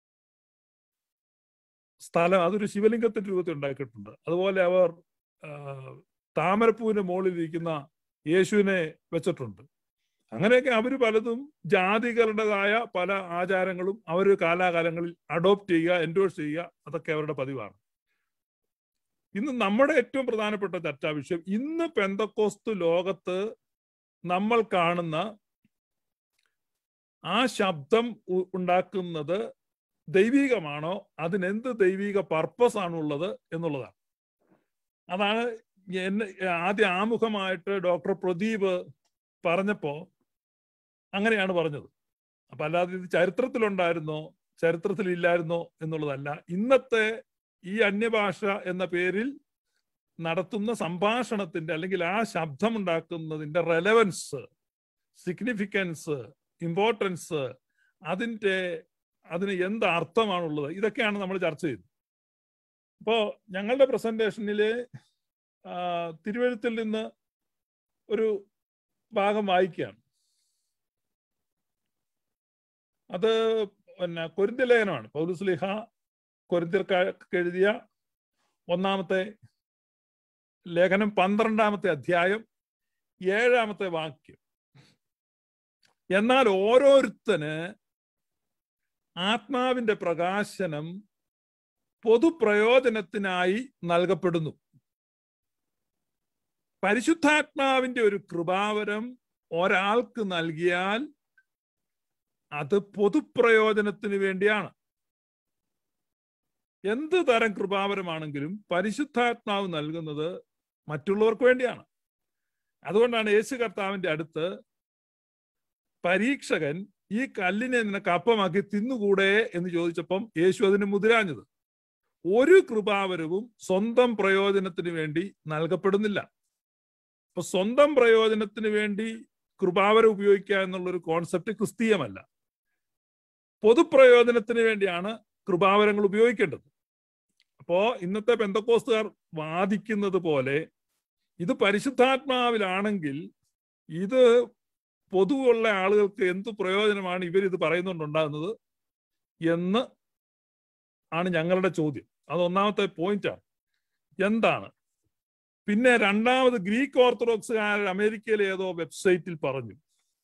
[SPEAKER 5] സ്ഥലം അതൊരു ശിവലിംഗത്തിന്റെ രൂപത്തിൽ ഉണ്ടാക്കിയിട്ടുണ്ട് അതുപോലെ അവർ താമരപ്പൂവിന്റെ മുകളിൽ ഇരിക്കുന്ന യേശുവിനെ വെച്ചിട്ടുണ്ട് അങ്ങനെയൊക്കെ അവർ പലതും ജാതികളുടേതായ പല ആചാരങ്ങളും അവർ കാലാകാലങ്ങളിൽ അഡോപ്റ്റ് ചെയ്യുക എൻഡോഴ്സ് ചെയ്യുക അതൊക്കെ അവരുടെ പതിവാണ് ഇന്ന് നമ്മുടെ ഏറ്റവും പ്രധാനപ്പെട്ട ചർച്ചാ വിഷയം ഇന്ന് പെന്തക്കോസ്തു ലോകത്ത് നമ്മൾ കാണുന്ന ആ ശബ്ദം ഉ- ഉണ്ടാക്കുന്നത് ദൈവികമാണോ അതിനെന്ത് ദൈവിക പർപ്പസ് ആണുള്ളത് എന്നുള്ളതാണ് അതാണ് എന്നെ ആദ്യ ആമുഖമായിട്ട് ഡോക്ടർ പ്രദീപ് പറഞ്ഞപ്പോ അങ്ങനെയാണ് പറഞ്ഞത് അപ്പൊ അല്ലാതെ ഇത് ചരിത്രത്തിലുണ്ടായിരുന്നോ ചരിത്രത്തിൽ ഇല്ലായിരുന്നോ എന്നുള്ളതല്ല ഇന്നത്തെ ഈ അന്യഭാഷ എന്ന പേരിൽ നടത്തുന്ന സംഭാഷണത്തിന്റെ അല്ലെങ്കിൽ ആ ശബ്ദമുണ്ടാക്കുന്നതിന്റെ റെലവൻസ് സിഗ്നിഫിക്കൻസ് ഇമ്പോർട്ടൻസ് അതിന്റെ അതിന് എന്ത് അർത്ഥമാണുള്ളത് ഇതൊക്കെയാണ് നമ്മൾ ചർച്ച ചെയ്യുന്നത് അപ്പോ ഞങ്ങളുടെ പ്രസന്റേഷനില് തിരുവഴുത്തിൽ നിന്ന് ഒരു ഭാഗം വായിക്കുകയാണ് അത് പിന്നെ കൊരിന്ത്യ ലേഖനമാണ് പൗലുസ്ലിഹ കൊരിന്ത്യർക്ക് എഴുതിയ ഒന്നാമത്തെ ലേഖനം പന്ത്രണ്ടാമത്തെ അധ്യായം ഏഴാമത്തെ വാക്യം എന്നാൽ ഓരോരുത്തന് ആത്മാവിന്റെ പ്രകാശനം പൊതുപ്രയോജനത്തിനായി നൽകപ്പെടുന്നു പരിശുദ്ധാത്മാവിന്റെ ഒരു കൃപാവരം ഒരാൾക്ക് നൽകിയാൽ അത് പൊതുപ്രയോജനത്തിന് വേണ്ടിയാണ് എന്ത് തരം കൃപാവരമാണെങ്കിലും പരിശുദ്ധാത്മാവ് നൽകുന്നത് മറ്റുള്ളവർക്ക് വേണ്ടിയാണ് അതുകൊണ്ടാണ് യേശു കർത്താവിന്റെ അടുത്ത് പരീക്ഷകൻ ഈ കല്ലിനെ നിനക്ക് അപ്പമാക്കി തിന്നുകൂടെ എന്ന് ചോദിച്ചപ്പം യേശു അതിന് മുതിരാഞ്ഞത് ഒരു കൃപാവരവും സ്വന്തം പ്രയോജനത്തിന് വേണ്ടി നൽകപ്പെടുന്നില്ല അപ്പൊ സ്വന്തം പ്രയോജനത്തിന് വേണ്ടി കൃപാവരം ഉപയോഗിക്കുക എന്നുള്ളൊരു കോൺസെപ്റ്റ് ക്രിസ്തീയമല്ല പൊതുപ്രയോജനത്തിന് വേണ്ടിയാണ് കൃപാവരങ്ങൾ ഉപയോഗിക്കേണ്ടത് അപ്പോ ഇന്നത്തെ ബന്ധക്കോസ്തുകാർ വാദിക്കുന്നത് പോലെ ഇത് പരിശുദ്ധാത്മാവിലാണെങ്കിൽ ഇത് പൊതുവുള്ള ആളുകൾക്ക് എന്ത് പ്രയോജനമാണ് ഇവർ ഇത് പറയുന്നുണ്ടുണ്ടാകുന്നത് എന്ന് ആണ് ഞങ്ങളുടെ ചോദ്യം അത് ഒന്നാമത്തെ പോയിന്റാണ് എന്താണ് പിന്നെ രണ്ടാമത് ഗ്രീക്ക് ഓർത്തഡോക്സുകാർ അമേരിക്കയിലെ ഏതോ വെബ്സൈറ്റിൽ പറഞ്ഞു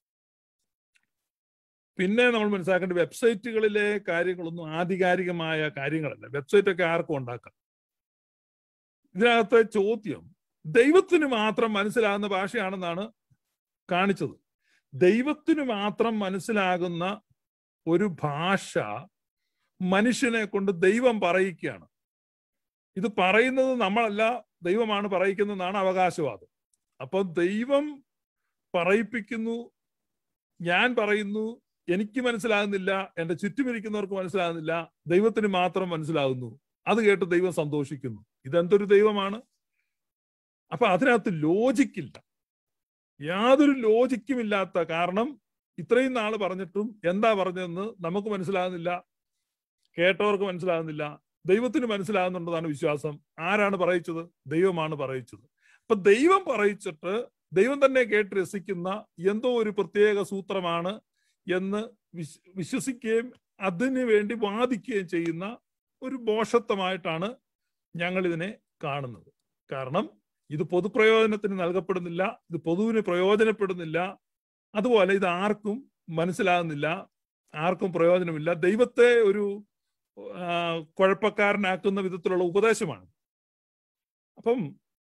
[SPEAKER 5] പിന്നെ നമ്മൾ മനസ്സിലാക്കേണ്ട വെബ്സൈറ്റുകളിലെ കാര്യങ്ങളൊന്നും ആധികാരികമായ കാര്യങ്ങളല്ല വെബ്സൈറ്റ് ഒക്കെ ആർക്കും ഉണ്ടാക്കാം ഇതിനകത്തെ ചോദ്യം ദൈവത്തിന് മാത്രം മനസ്സിലാകുന്ന ഭാഷയാണെന്നാണ് കാണിച്ചത് ദൈവത്തിന് മാത്രം മനസ്സിലാകുന്ന ഒരു ഭാഷ മനുഷ്യനെ കൊണ്ട് ദൈവം പറയിക്കുകയാണ് ഇത് പറയുന്നത് നമ്മളല്ല ദൈവമാണ് പറയിക്കുന്നതെന്നാണ് അവകാശവാദം അപ്പൊ ദൈവം പറയിപ്പിക്കുന്നു ഞാൻ പറയുന്നു എനിക്ക് മനസ്സിലാകുന്നില്ല എന്റെ ചുറ്റുമിരിക്കുന്നവർക്ക് മനസ്സിലാകുന്നില്ല ദൈവത്തിന് മാത്രം മനസ്സിലാകുന്നു അത് കേട്ട് ദൈവം സന്തോഷിക്കുന്നു ഇതെന്തൊരു ദൈവമാണ് അപ്പൊ അതിനകത്ത് ലോജിക്കില്ല യാതൊരു ലോജിക്കും ഇല്ലാത്ത കാരണം ഇത്രയും നാൾ പറഞ്ഞിട്ടും എന്താ പറഞ്ഞതെന്ന് നമുക്ക് മനസ്സിലാകുന്നില്ല കേട്ടവർക്ക് മനസ്സിലാകുന്നില്ല ദൈവത്തിന് മനസ്സിലാകുന്നുണ്ടെന്നാണ് വിശ്വാസം ആരാണ് പറയിച്ചത് ദൈവമാണ് പറയിച്ചത് അപ്പൊ ദൈവം പറയിച്ചിട്ട് ദൈവം തന്നെ കേട്ട് രസിക്കുന്ന എന്തോ ഒരു പ്രത്യേക സൂത്രമാണ് എന്ന് വിശ് വിശ്വസിക്കുകയും അതിനു വേണ്ടി വാദിക്കുകയും ചെയ്യുന്ന ഒരു ബോഷത്വമായിട്ടാണ് ഞങ്ങൾ ഇതിനെ കാണുന്നത് കാരണം ഇത് പൊതുപ്രയോജനത്തിന് നൽകപ്പെടുന്നില്ല ഇത് പൊതുവിന് പ്രയോജനപ്പെടുന്നില്ല അതുപോലെ ഇത് ആർക്കും മനസ്സിലാകുന്നില്ല ആർക്കും പ്രയോജനമില്ല ദൈവത്തെ ഒരു കുഴപ്പക്കാരനാക്കുന്ന വിധത്തിലുള്ള ഉപദേശമാണ് അപ്പം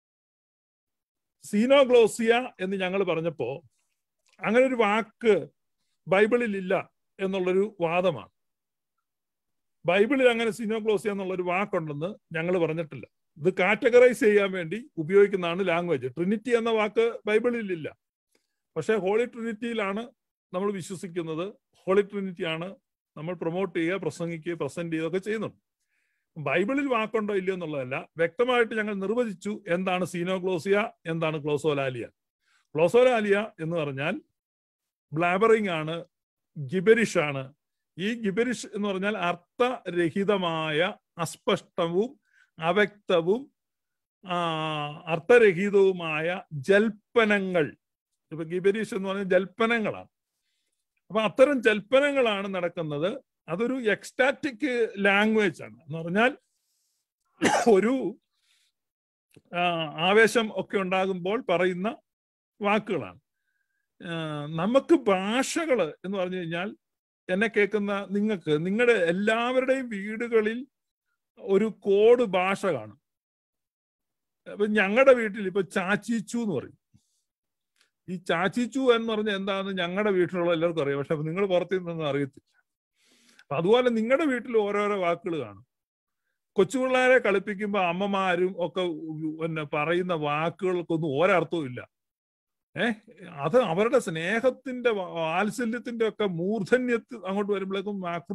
[SPEAKER 5] സീനോഗ്ലോസിയ എന്ന് ഞങ്ങൾ പറഞ്ഞപ്പോ അങ്ങനെ ഒരു വാക്ക് ബൈബിളിൽ ഇല്ല എന്നുള്ളൊരു വാദമാണ് ബൈബിളിൽ അങ്ങനെ സീനോഗ്ലോസിയ എന്നുള്ളൊരു വാക്കുണ്ടെന്ന് ഞങ്ങൾ പറഞ്ഞിട്ടില്ല ഇത് കാറ്റഗറൈസ് ചെയ്യാൻ വേണ്ടി ഉപയോഗിക്കുന്നതാണ് ലാംഗ്വേജ് ട്രിനിറ്റി എന്ന വാക്ക് ബൈബിളിൽ ഇല്ല പക്ഷെ ഹോളി ട്രിനിറ്റിയിലാണ് നമ്മൾ വിശ്വസിക്കുന്നത് ഹോളി ട്രിനിറ്റിയാണ് നമ്മൾ പ്രൊമോട്ട് ചെയ്യുക പ്രസംഗിക്കുക പ്രസന്റ് ചെയ്യുകയൊക്കെ ചെയ്യുന്നുണ്ട് ബൈബിളിൽ വാക്കുണ്ടോ ഇല്ലയോ എന്നുള്ളതല്ല വ്യക്തമായിട്ട് ഞങ്ങൾ നിർവചിച്ചു എന്താണ് സീനോഗ്ലോസിയ എന്താണ് ക്ലോസോലാലിയ ക്ലോസോലാലിയ എന്ന് പറഞ്ഞാൽ ബ്ലാബറിംഗ് ആണ് ഗിബരിഷ് ആണ് ഈ ഗിബരിഷ് എന്ന് പറഞ്ഞാൽ അർത്ഥരഹിതമായ അസ്പഷ്ടവും അവ്യക്തവും അർത്ഥരഹിതവുമായ ജൽപ്പനങ്ങൾ ഇപ്പൊ ഗിബരീഷ് എന്ന് പറഞ്ഞാൽ ജൽപ്പനങ്ങളാണ് അപ്പൊ അത്തരം ജൽപ്പനങ്ങളാണ് നടക്കുന്നത് അതൊരു എക്സ്റ്റാറ്റിക് ലാംഗ്വേജ് ആണ് എന്ന് പറഞ്ഞാൽ ഒരു ആവേശം ഒക്കെ ഉണ്ടാകുമ്പോൾ പറയുന്ന വാക്കുകളാണ് ആ, നമുക്ക് ഭാഷകൾ എന്ന് പറഞ്ഞു കഴിഞ്ഞാൽ എന്നെ കേൾക്കുന്ന നിങ്ങൾക്ക് നിങ്ങളുടെ എല്ലാവരുടെയും വീടുകളിൽ ഒരു കോഡ് ഭാഷ കാണും അപ്പൊ ഞങ്ങളുടെ വീട്ടിൽ ഇപ്പൊ ചാച്ചിച്ചു എന്ന് പറയും ഈ ചാച്ചിച്ചു എന്ന് പറഞ്ഞാൽ എന്താണെന്ന് ഞങ്ങളുടെ വീട്ടിലുള്ള എല്ലാവർക്കും അറിയാം പക്ഷെ നിങ്ങൾ പുറത്തു നിന്നൊന്നും അറിയത്തില്ല അപ്പൊ അതുപോലെ നിങ്ങളുടെ വീട്ടിൽ ഓരോരോ വാക്കുകൾ കാണും കൊച്ചുപിള്ളേരെ കളിപ്പിക്കുമ്പോൾ അമ്മമാരും ഒക്കെ പിന്നെ പറയുന്ന വാക്കുകൾക്കൊന്നും ഒരർത്ഥവും ഇല്ല ഏഹ് അത് അവരുടെ സ്നേഹത്തിന്റെ വാ- വാത്സല്യത്തിന്റെ ഒക്കെ മൂർധന്യത്തിൽ അങ്ങോട്ട് വരുമ്പോഴേക്കും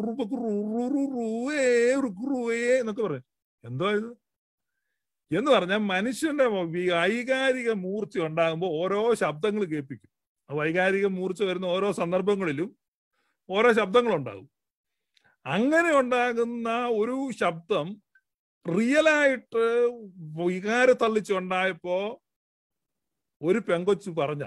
[SPEAKER 5] എന്നൊക്കെ പറയും എന്തോ ഇത് എന്ന് പറഞ്ഞാൽ മനുഷ്യന്റെ വൈകാരിക മൂർച്ച ഉണ്ടാകുമ്പോൾ ഓരോ ശബ്ദങ്ങൾ കേൾപ്പിക്കും ആ വൈകാരിക മൂർച്ച വരുന്ന ഓരോ സന്ദർഭങ്ങളിലും ഓരോ ശബ്ദങ്ങളുണ്ടാകും അങ്ങനെ ഉണ്ടാകുന്ന ഒരു ശബ്ദം റിയലായിട്ട് വികാര തള്ളിച്ചുണ്ടായപ്പോ ഒരു പെങ്കൊച്ചു പറഞ്ഞ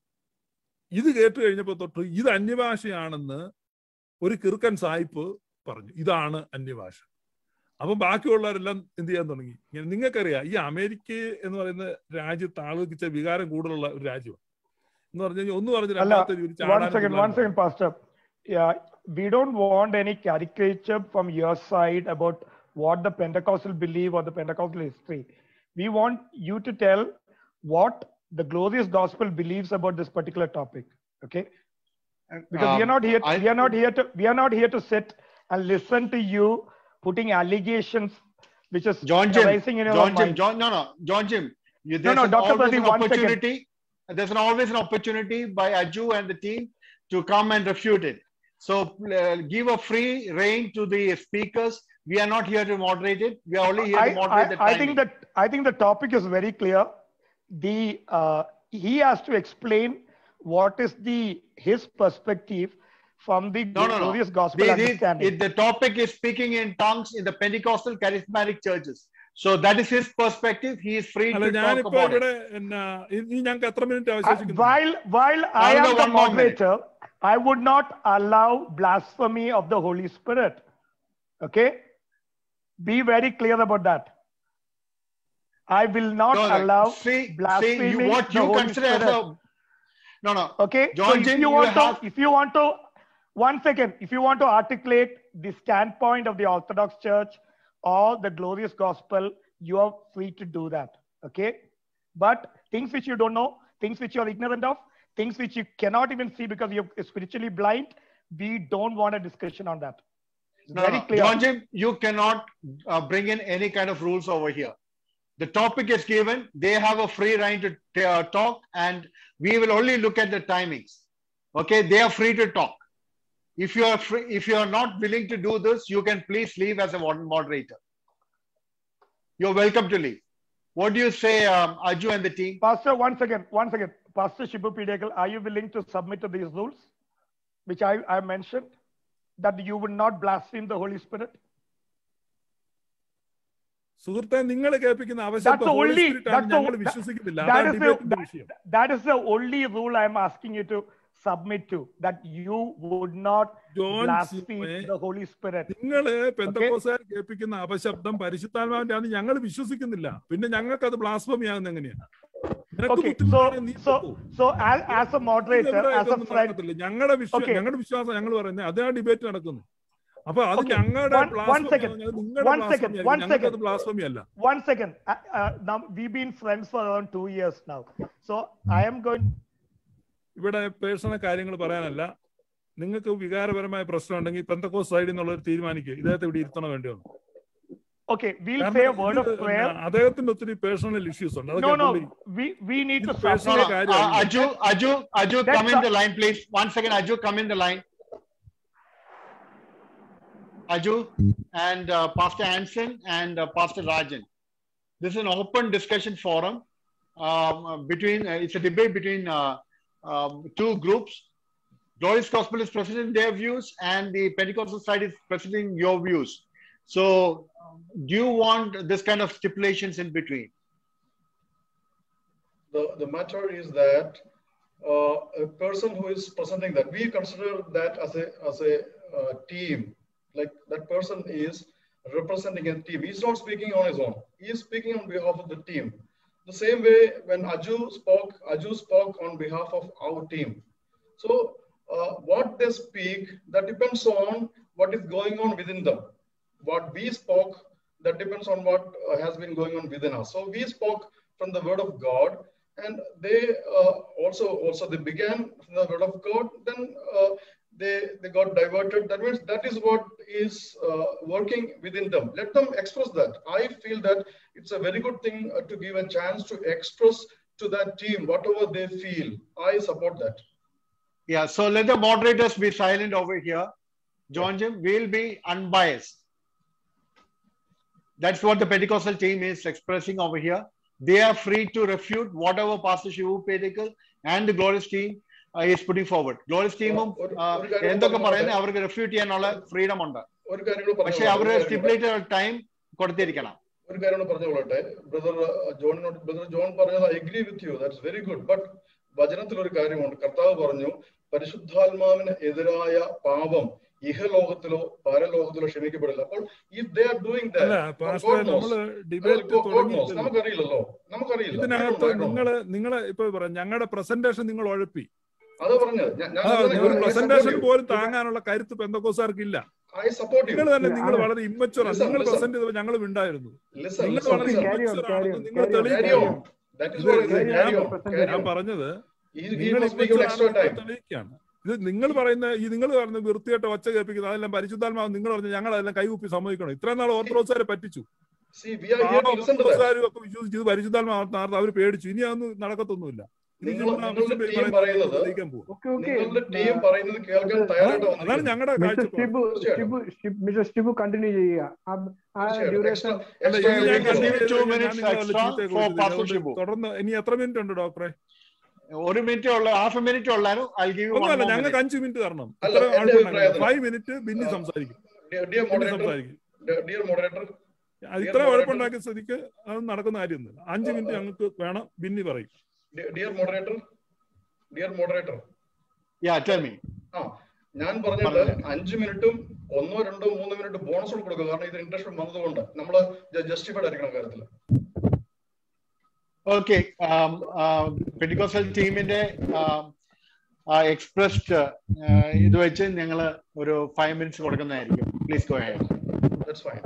[SPEAKER 5] ഇത് കേട്ട് കഴിഞ്ഞപ്പോ തൊട്ട് ഇത് അന്യഭാഷയാണെന്ന് ഒരു കിറുക്കൻ സായിപ്പ് പറഞ്ഞു ഇതാണ് അന്യഭാഷ അപ്പൊ ബാക്കിയുള്ളവരെല്ലാം എന്ത് ചെയ്യാൻ തുടങ്ങി ഇങ്ങനെ നിങ്ങൾക്കറിയാം ഈ അമേരിക്ക എന്ന് പറയുന്ന രാജ്യത്ത് ആളുകൾക്ക് വികാരം കൂടുതലുള്ള ഒരു രാജ്യമാണ് എന്ന് പറഞ്ഞു കഴിഞ്ഞാൽ ഒന്ന് പറഞ്ഞ്
[SPEAKER 2] അല്ല,
[SPEAKER 5] രണ്ടാമത്തെ ഒരു
[SPEAKER 2] one
[SPEAKER 5] ചാടാനും
[SPEAKER 2] second, one
[SPEAKER 5] തുള്ളാനും
[SPEAKER 2] second, Pastor. Yeah, we don't want any caricature from your side about what the Pentecostal believe or the Pentecostal history. We want you to tell what the glorious gospel believes about this particular topic. Okay, because we are
[SPEAKER 1] Um,
[SPEAKER 2] not here.
[SPEAKER 1] I-
[SPEAKER 2] we are not here to. We are not here to sit and listen to you putting allegations, which is
[SPEAKER 1] John Jim,
[SPEAKER 2] arising in your
[SPEAKER 1] John Jim,
[SPEAKER 2] mind.
[SPEAKER 1] John, no, no, John Jim. You,
[SPEAKER 2] No,
[SPEAKER 1] there's
[SPEAKER 2] no,
[SPEAKER 1] an
[SPEAKER 2] Dr.
[SPEAKER 1] always
[SPEAKER 2] Pradeep,
[SPEAKER 1] an
[SPEAKER 2] one second.
[SPEAKER 1] opportunity. There's an always an opportunity by Aju and the team to come and refute it. So uh, give a free reign to the speakers. We are not here to moderate it. We are only here
[SPEAKER 2] I,
[SPEAKER 1] to moderate the
[SPEAKER 2] I, I
[SPEAKER 1] timing.
[SPEAKER 2] think that I think the topic is very clear. The uh, he has to explain what is the his perspective from the
[SPEAKER 1] No, no, no.
[SPEAKER 2] glorious gospel
[SPEAKER 1] The, the,
[SPEAKER 2] understanding.
[SPEAKER 1] it- the topic is speaking in tongues in the Pentecostal charismatic churches. So that is his perspective. He is free
[SPEAKER 5] അല്ല
[SPEAKER 1] to talk
[SPEAKER 5] ഞാനിപ്പോ
[SPEAKER 1] about it.
[SPEAKER 5] ഇവിടെ എന്നാ ഇനി ഞങ്ങൾക്ക് എത്ര minute
[SPEAKER 2] I-
[SPEAKER 5] അവശേഷിക്കുന്നു
[SPEAKER 2] while while I am
[SPEAKER 1] Another
[SPEAKER 2] the
[SPEAKER 1] one more minute.
[SPEAKER 2] moderator, I would not allow blasphemy of the Holy Spirit. Okay, be very clear about that. I will not
[SPEAKER 1] No, no,
[SPEAKER 2] allow
[SPEAKER 1] see, see
[SPEAKER 2] blaspheming
[SPEAKER 1] you, what
[SPEAKER 2] the
[SPEAKER 1] you
[SPEAKER 2] Holy
[SPEAKER 1] consider as
[SPEAKER 2] Spirit.
[SPEAKER 1] a no, no.
[SPEAKER 2] Okay.
[SPEAKER 1] John
[SPEAKER 2] so if
[SPEAKER 1] Jim,
[SPEAKER 2] you
[SPEAKER 1] you
[SPEAKER 2] want
[SPEAKER 1] have-
[SPEAKER 2] to, if you want to, one second, if you want to articulate the standpoint of the Orthodox Church or the glorious gospel, you are free to do that. Okay. But things which you don't know, things which you are ignorant of, things which you cannot even see because you're spiritually blind, we don't want a discussion on that.
[SPEAKER 1] No,
[SPEAKER 2] Very
[SPEAKER 1] no.
[SPEAKER 2] clear.
[SPEAKER 1] John Jim, you cannot uh, bring in any kind of rules over here. The topic is given. They have a free reign to t- uh, talk, and we will only look at the timings. Okay, they are free to talk. If you are free, if you are not willing to do this, you can please leave as a mod- moderator. You're welcome to leave. What do you say, um, Aju and the team?
[SPEAKER 2] Pastor, one second, one second. Pastor Shibu Pidekal, are you willing to submit to these rules, which I, I mentioned, that you would not blaspheme the Holy Spirit?
[SPEAKER 5] സുഹൃത്തെ നിങ്ങൾ കേൾപ്പിക്കുന്ന
[SPEAKER 2] That's
[SPEAKER 5] അവശബ്ദ
[SPEAKER 2] the
[SPEAKER 5] holy
[SPEAKER 2] only,
[SPEAKER 5] spirit ആണ്
[SPEAKER 2] that's
[SPEAKER 5] ഞങ്ങൾ
[SPEAKER 2] the,
[SPEAKER 5] വിശ്വസിക്കുന്നില്ല
[SPEAKER 2] that
[SPEAKER 5] അതാണ്
[SPEAKER 2] is the,
[SPEAKER 5] ഡിബേറ്റിന്റെ
[SPEAKER 2] that,
[SPEAKER 5] വിഷയം
[SPEAKER 2] that is the only rule I'm asking you to submit to, that you would not
[SPEAKER 5] John
[SPEAKER 2] blaspheme
[SPEAKER 5] സിമെ,
[SPEAKER 2] the Holy Spirit.
[SPEAKER 5] നിങ്ങള് പെന്തക്കോസുകാർ കേൾപ്പിക്കുന്ന അപശബ്ദം പരിശുദ്ധാത്മാവിന്റെ ആണ് ഞങ്ങൾ വിശ്വസിക്കുന്നില്ല പിന്നെ ഞങ്ങൾക്ക് അത് ബ്ലാസ്ഫമി ആകുന്ന എങ്ങനെയാണ് നിനക്ക്
[SPEAKER 2] Okay, so,
[SPEAKER 5] ബുദ്ധിമുട്ടാണെങ്കിൽ നീ
[SPEAKER 2] so,
[SPEAKER 5] പൊക്കോ.
[SPEAKER 2] so as, as a moderator,
[SPEAKER 5] ഇതെവിടെ
[SPEAKER 2] as a
[SPEAKER 5] ഇതൊന്നും
[SPEAKER 2] friend,
[SPEAKER 5] നടക്കത്തില്ല. ഞങ്ങളുടെ വിശ്വാസം
[SPEAKER 2] Okay.
[SPEAKER 5] ഞങ്ങളുടെ വിശ്വാസം ഞങ്ങൾ പറയുന്നത് അതാണ് ഡിബേറ്റ് നടക്കുന്നത് അപ്പൊ അത്
[SPEAKER 2] Okay,
[SPEAKER 5] ഞങ്ങളുടെ
[SPEAKER 2] one- one second,
[SPEAKER 5] നിങ്ങളുടെ
[SPEAKER 2] one second,
[SPEAKER 5] blasphemy
[SPEAKER 2] one
[SPEAKER 5] ആയിരിക്കും. ഞങ്ങൾക്ക് അത്
[SPEAKER 2] second.
[SPEAKER 5] ബ്ലാസ്ഫമി അല്ല
[SPEAKER 2] one second. Uh, uh, now, we've been friends for around two years now. So I am going
[SPEAKER 5] ഇവിടെ പേഴ്സണൽ കാര്യങ്ങൾ പറയാനല്ല നിങ്ങൾക്ക് വികാരപരമായ പ്രശ്നം ഉണ്ടെങ്കിൽ പെന്തക്കോസ് സൈഡിൽ നിന്നുള്ളവർ തീരുമാനിക്കുക ഇദ്ദേഹത്തെ ഇവിടെ ഇരുത്തണോ വേണ്ടിയോ എന്ന്.
[SPEAKER 2] okay. We'll
[SPEAKER 5] കാരണം
[SPEAKER 2] say a word of
[SPEAKER 5] ഇത്
[SPEAKER 2] prayer.
[SPEAKER 5] അദ്ദേഹത്തിന് ഒത്തിരി പേഴ്സണൽ ഇഷ്യൂസ് ഉണ്ട്
[SPEAKER 2] No,
[SPEAKER 5] അതൊക്കെ
[SPEAKER 2] no.
[SPEAKER 5] പുള്ളി
[SPEAKER 2] We we need to
[SPEAKER 5] ഇത്
[SPEAKER 2] stop.
[SPEAKER 1] No,
[SPEAKER 5] personal
[SPEAKER 1] no.
[SPEAKER 5] കാര്യം
[SPEAKER 1] Uh, Aju, Aju, Aju,
[SPEAKER 2] That's
[SPEAKER 1] come in
[SPEAKER 2] a-
[SPEAKER 1] the line, please. One second, Aju, come in the line. Aju and uh, Pastor Hansen and uh, Pastor Rajan. This is an open discussion forum um, between, uh, it's a debate between uh, um, two groups. Glorious Gospel is presenting their views and the Pentecostal side is presenting your views. So, um, do you want this kind of stipulations in between?
[SPEAKER 7] the, the matter is that uh, a person who is presenting that we consider that as a as a uh, team like that person is representing a team he's not speaking on his own he is speaking on behalf of the team The same way when Aju spoke, Aju spoke on behalf of our team. So uh, what they speak, that depends on what is going on within them. What we spoke, that depends on what uh, has been going on within us. So we spoke from the word of God, and they uh, also also they began from the word of God. Then uh, they they got diverted. That means that is what is uh, working within them. Let them express that. I feel that it's a very good thing uh, to give a chance to express to that team whatever they feel. I support that.
[SPEAKER 1] Yeah, so let the moderators be silent over here. John Jim, we'll be unbiased. That's what the Pentecostal team is expressing over here. They are free to refute whatever Pastor Shivu Pedicle and the Glorious team uh, is putting forward. Glorious teamum
[SPEAKER 7] ഒരു-
[SPEAKER 1] uh,
[SPEAKER 7] ഒരു കാര്യം
[SPEAKER 1] എന്തൊക്കെ
[SPEAKER 7] പറഞ്ഞോട്ടെ.
[SPEAKER 1] പറയുന്നത് അവർക്ക് refute ചെയ്യാനുള്ള freedom ഉണ്ട്
[SPEAKER 7] ഒരു കാര്യം കൂടെ
[SPEAKER 1] പക്ഷെ
[SPEAKER 7] പറഞ്ഞോളാം.
[SPEAKER 1] അവർ
[SPEAKER 7] ഒരു കാര്യം കൂടെ-
[SPEAKER 1] സ്റ്റിപ്പുലേറ്റഡ് ടൈം കൊടുത്തിരിക്കണം
[SPEAKER 7] ഒരു കാര്യം കൂടെ പറഞ്ഞുകൊള്ളട്ടെ ബ്രദർ ജോണിനോട് ബ്രദർ ജോൺ പറഞ്ഞത് I agree with you that's very good but വചനത്തിൽ ഒരു കാര്യമുണ്ട് കർത്താവ് പറഞ്ഞു പരിശുദ്ധാത്മാവിന് എതിരായ പാപം ഇഹലോകത്തിലോ പരലോകത്തിലോ ക്ഷമിക്കപ്പെടില്ല അപ്പോൾ ഇഫ് ദേ ആർ ഡൂയിങ്
[SPEAKER 5] അല്ല പാസ്റ്ററെ നമ്മള് ഡിബേറ്റ് തുടങ്ങി
[SPEAKER 7] നമുക്കറിയില്ലല്ലോ നമുക്കറിയില്ല I don't
[SPEAKER 5] ഇതിനകത്ത്
[SPEAKER 7] know, I don't know.
[SPEAKER 5] നിങ്ങള് നിങ്ങള് ഇപ്പൊ പറയാം ഞങ്ങളുടെ പ്രസന്റേഷൻ നിങ്ങൾ ഉഴപ്പി
[SPEAKER 7] അത് പറഞ്ഞത് ഞാൻ- ഞാൻ
[SPEAKER 5] അതാ
[SPEAKER 7] അതിനെ-
[SPEAKER 5] പറഞ്ഞത്. ഒരു
[SPEAKER 7] I support
[SPEAKER 5] പ്രസന്റേഷൻ
[SPEAKER 7] you.
[SPEAKER 5] പോലും താങ്ങാനുള്ള കരുത്ത് പെന്തക്കോസാർക്ക് ഇല്ല
[SPEAKER 7] I support you.
[SPEAKER 5] നിങ്ങൾ തന്നെ നിങ്ങൾ വളരെ ഇമ്മച്ചുറാണ്
[SPEAKER 7] Listen,
[SPEAKER 5] നിങ്ങൾ
[SPEAKER 7] listen.
[SPEAKER 5] പ്രസന്റ് ചെയ്തപ്പോൾ ഞങ്ങളും ഉണ്ടായിരുന്നു
[SPEAKER 7] Listen,
[SPEAKER 5] നിങ്ങൾ
[SPEAKER 7] listen,
[SPEAKER 5] വളരെ
[SPEAKER 7] listen.
[SPEAKER 2] carry on,
[SPEAKER 5] immature
[SPEAKER 2] carry
[SPEAKER 5] ആണെന്ന്
[SPEAKER 2] on,
[SPEAKER 5] നിങ്ങൾ
[SPEAKER 2] carry on,
[SPEAKER 7] Carry
[SPEAKER 5] തെളിയിക്കുകയാണ്
[SPEAKER 7] on. That is
[SPEAKER 5] ഇത്
[SPEAKER 7] what I said.
[SPEAKER 5] ഞാൻ
[SPEAKER 7] Carry on. Carry
[SPEAKER 5] ഞാൻ
[SPEAKER 7] on.
[SPEAKER 5] പറഞ്ഞത്
[SPEAKER 7] He, he
[SPEAKER 5] നിങ്ങൾ
[SPEAKER 7] must be given extra
[SPEAKER 5] immature
[SPEAKER 7] time.
[SPEAKER 5] ആണെന്ന് തെളിയിക്കുകയാണ് ഇത് നിങ്ങൾ പറയുന്ന ഈ നിങ്ങൾ പറയുന്ന വൃത്തിയായിട്ട് ഒച്ച കേൾപ്പിക്കുന്നത് അതെല്ലാം പരിശുദ്ധാത്മാവ് നിങ്ങൾ പറഞ്ഞു ഞങ്ങൾ അതെല്ലാം കൈകുപ്പി സമ്മതിക്കണം ഇത്രയും നാൾ ഓർത്തഡോക്സാരെ പറ്റിച്ചു
[SPEAKER 7] See, we are here to listen to that.
[SPEAKER 5] ഓർത്തഡോക്സാരും ഒക്കെ വിശ്വസിച്ച് ഇത് പരിശുദ്ധാത്മാവ് അവർ പേടിച്ചു ഇനി അതൊന്നും നടക്കത്തൊന്നുമില്ല ഇനി
[SPEAKER 7] നിങ്ങൾ-
[SPEAKER 5] ചുമ്മാ
[SPEAKER 7] നിങ്ങളുടെ
[SPEAKER 5] ആവശ്യം
[SPEAKER 7] team
[SPEAKER 5] പറയുന്നത്
[SPEAKER 7] പറയുന്നത്
[SPEAKER 5] തെളിയിക്കാൻ പോകും
[SPEAKER 2] ഓക്കെ ഓക്കെ
[SPEAKER 7] നിങ്ങളുടെ ടീം പറയുന്നത് കേൾക്കാൻ തയ്യാറായിട്ട്
[SPEAKER 5] അതാണ്
[SPEAKER 7] വന്നിരിക്കുന്നു.
[SPEAKER 5] ഞങ്ങളുടെ
[SPEAKER 2] മിസ്റ്റർ
[SPEAKER 5] കാഴ്ചപ്പാട്
[SPEAKER 2] ഷിബു ഷിബു ഷിബ്- മിസ്റ്റർ ഷിബു കണ്ടിന്യൂ ചെയ്യുക ആ- ആ
[SPEAKER 7] തീർച്ചയായിട്ടും.
[SPEAKER 2] ഡ്യൂറേഷൻ
[SPEAKER 7] Extra-
[SPEAKER 5] അല്ല,
[SPEAKER 7] extra
[SPEAKER 5] ഇനി ഞാൻ
[SPEAKER 1] we can
[SPEAKER 7] minutes.
[SPEAKER 1] give it two
[SPEAKER 5] ഞാൻ
[SPEAKER 1] minutes
[SPEAKER 5] നിങ്ങളെ വല്ല
[SPEAKER 1] extra
[SPEAKER 5] ചീത്തയൊക്കെ
[SPEAKER 1] for
[SPEAKER 5] വിളിച്ചില്ല.
[SPEAKER 1] Pastor
[SPEAKER 5] അതുകൊണ്ട്
[SPEAKER 1] Shibu.
[SPEAKER 5] തുടർന്ന് ഇനി എത്ര മിനിറ്റ് ഉണ്ട് ഡോക്ടറെ
[SPEAKER 1] ഒരു മിനിറ്റ് ഉള്ള ഹാഫ് മിനിറ്റ് ഉള്ളാലും ഐ ഗിവ്
[SPEAKER 5] ഒന്നുമല്ല ഞങ്ങൾക്ക് അഞ്ച് മിനിറ്റ് തരണം
[SPEAKER 7] അല്ല,
[SPEAKER 5] ഇത്ര
[SPEAKER 7] എന്റെ
[SPEAKER 5] ആൾക്കുണ്ടെങ്കിൽ
[SPEAKER 7] അഭിപ്രായത്തിൽ-
[SPEAKER 5] ഫൈവ് മിനിറ്റ് ബിന്നി
[SPEAKER 7] ആ.
[SPEAKER 5] സംസാരിക്കും
[SPEAKER 7] Dear dear
[SPEAKER 5] ബിന്നി
[SPEAKER 7] moderator,
[SPEAKER 5] സംസാരിക്കും
[SPEAKER 7] dear moderator,
[SPEAKER 5] അത് ഇത്ര കുഴപ്പമുണ്ടാക്കിയ സ്ഥിതിക്ക് അത് നടക്കുന്ന കാര്യമൊന്നുമില്ല അഞ്ച് മിനിറ്റ് ഞങ്ങൾക്ക് വേണം ബിന്നി പറയും
[SPEAKER 7] dear- dear moderator, dear moderator.
[SPEAKER 1] Yeah tell me
[SPEAKER 7] ആ ഞാൻ പറഞ്ഞത്
[SPEAKER 1] പറഞ്ഞില്ലേ?
[SPEAKER 7] അഞ്ച് മിനിറ്റും ഒന്നോ രണ്ടോ മൂന്നോ മിനിറ്റ് ബോണസ് കൊടുക്കുക കാരണം ഇത് ഇൻട്രസ്റ്റ് വന്നതുകൊണ്ട് നമ്മള് ജസ്റ്റിഫൈഡ് ആയിരിക്കണം കാര്യത്തിൽ
[SPEAKER 1] ഓക്കെ പെൻഡിക്കോസൽ ടീമിന്റെ എക്സ്പ്രസ്ഡ് ഇത് വെച്ച് ഞങ്ങൾ ഒരു ഫൈവ് മിനിറ്റ്സ് കൊടുക്കുന്നതായിരിക്കും please go ahead
[SPEAKER 7] that's fine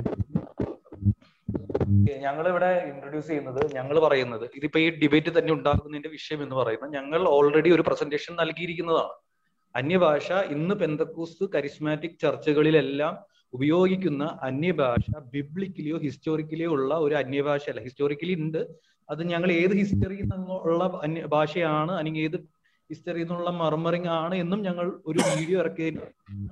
[SPEAKER 3] ഞങ്ങൾ ഇവിടെ ഇൻട്രൊഡ്യൂസ് ചെയ്യുന്നത് ഞങ്ങൾ പറയുന്നത് ഇതിപ്പോ ഈ ഡിബേറ്റ് തന്നെ ഉണ്ടാകുന്നതിന്റെ വിഷയം എന്ന് പറയുന്നത് ഞങ്ങൾ ഓൾറെഡി ഒരു പ്രസന്റേഷൻ നൽകിയിരിക്കുന്നതാണ് അന്യഭാഷ ഇന്ന് പെന്തക്കൂസ് കരിസ്മാറ്റിക് ചർച്ചകളിലെല്ലാം ഉപയോഗിക്കുന്ന അന്യഭാഷ ബിബ്ലിക്കലിയോ ഹിസ്റ്റോറിക്കലിയോ ഉള്ള ഒരു അന്യഭാഷ അല്ല ഹിസ്റ്റോറിക്കലി ഉണ്ട് അത് ഞങ്ങൾ ഏത് ഹിസ്റ്ററിയിൽ നിന്നുള്ള അന്യ ഭാഷയാണ് അല്ലെങ്കിൽ ഏത് ഹിസ്റ്ററിയിൽ നിന്നുള്ള മർമറിംഗ് ആണ് എന്നും ഞങ്ങൾ ഒരു വീഡിയോ ഇറക്കിയതിന്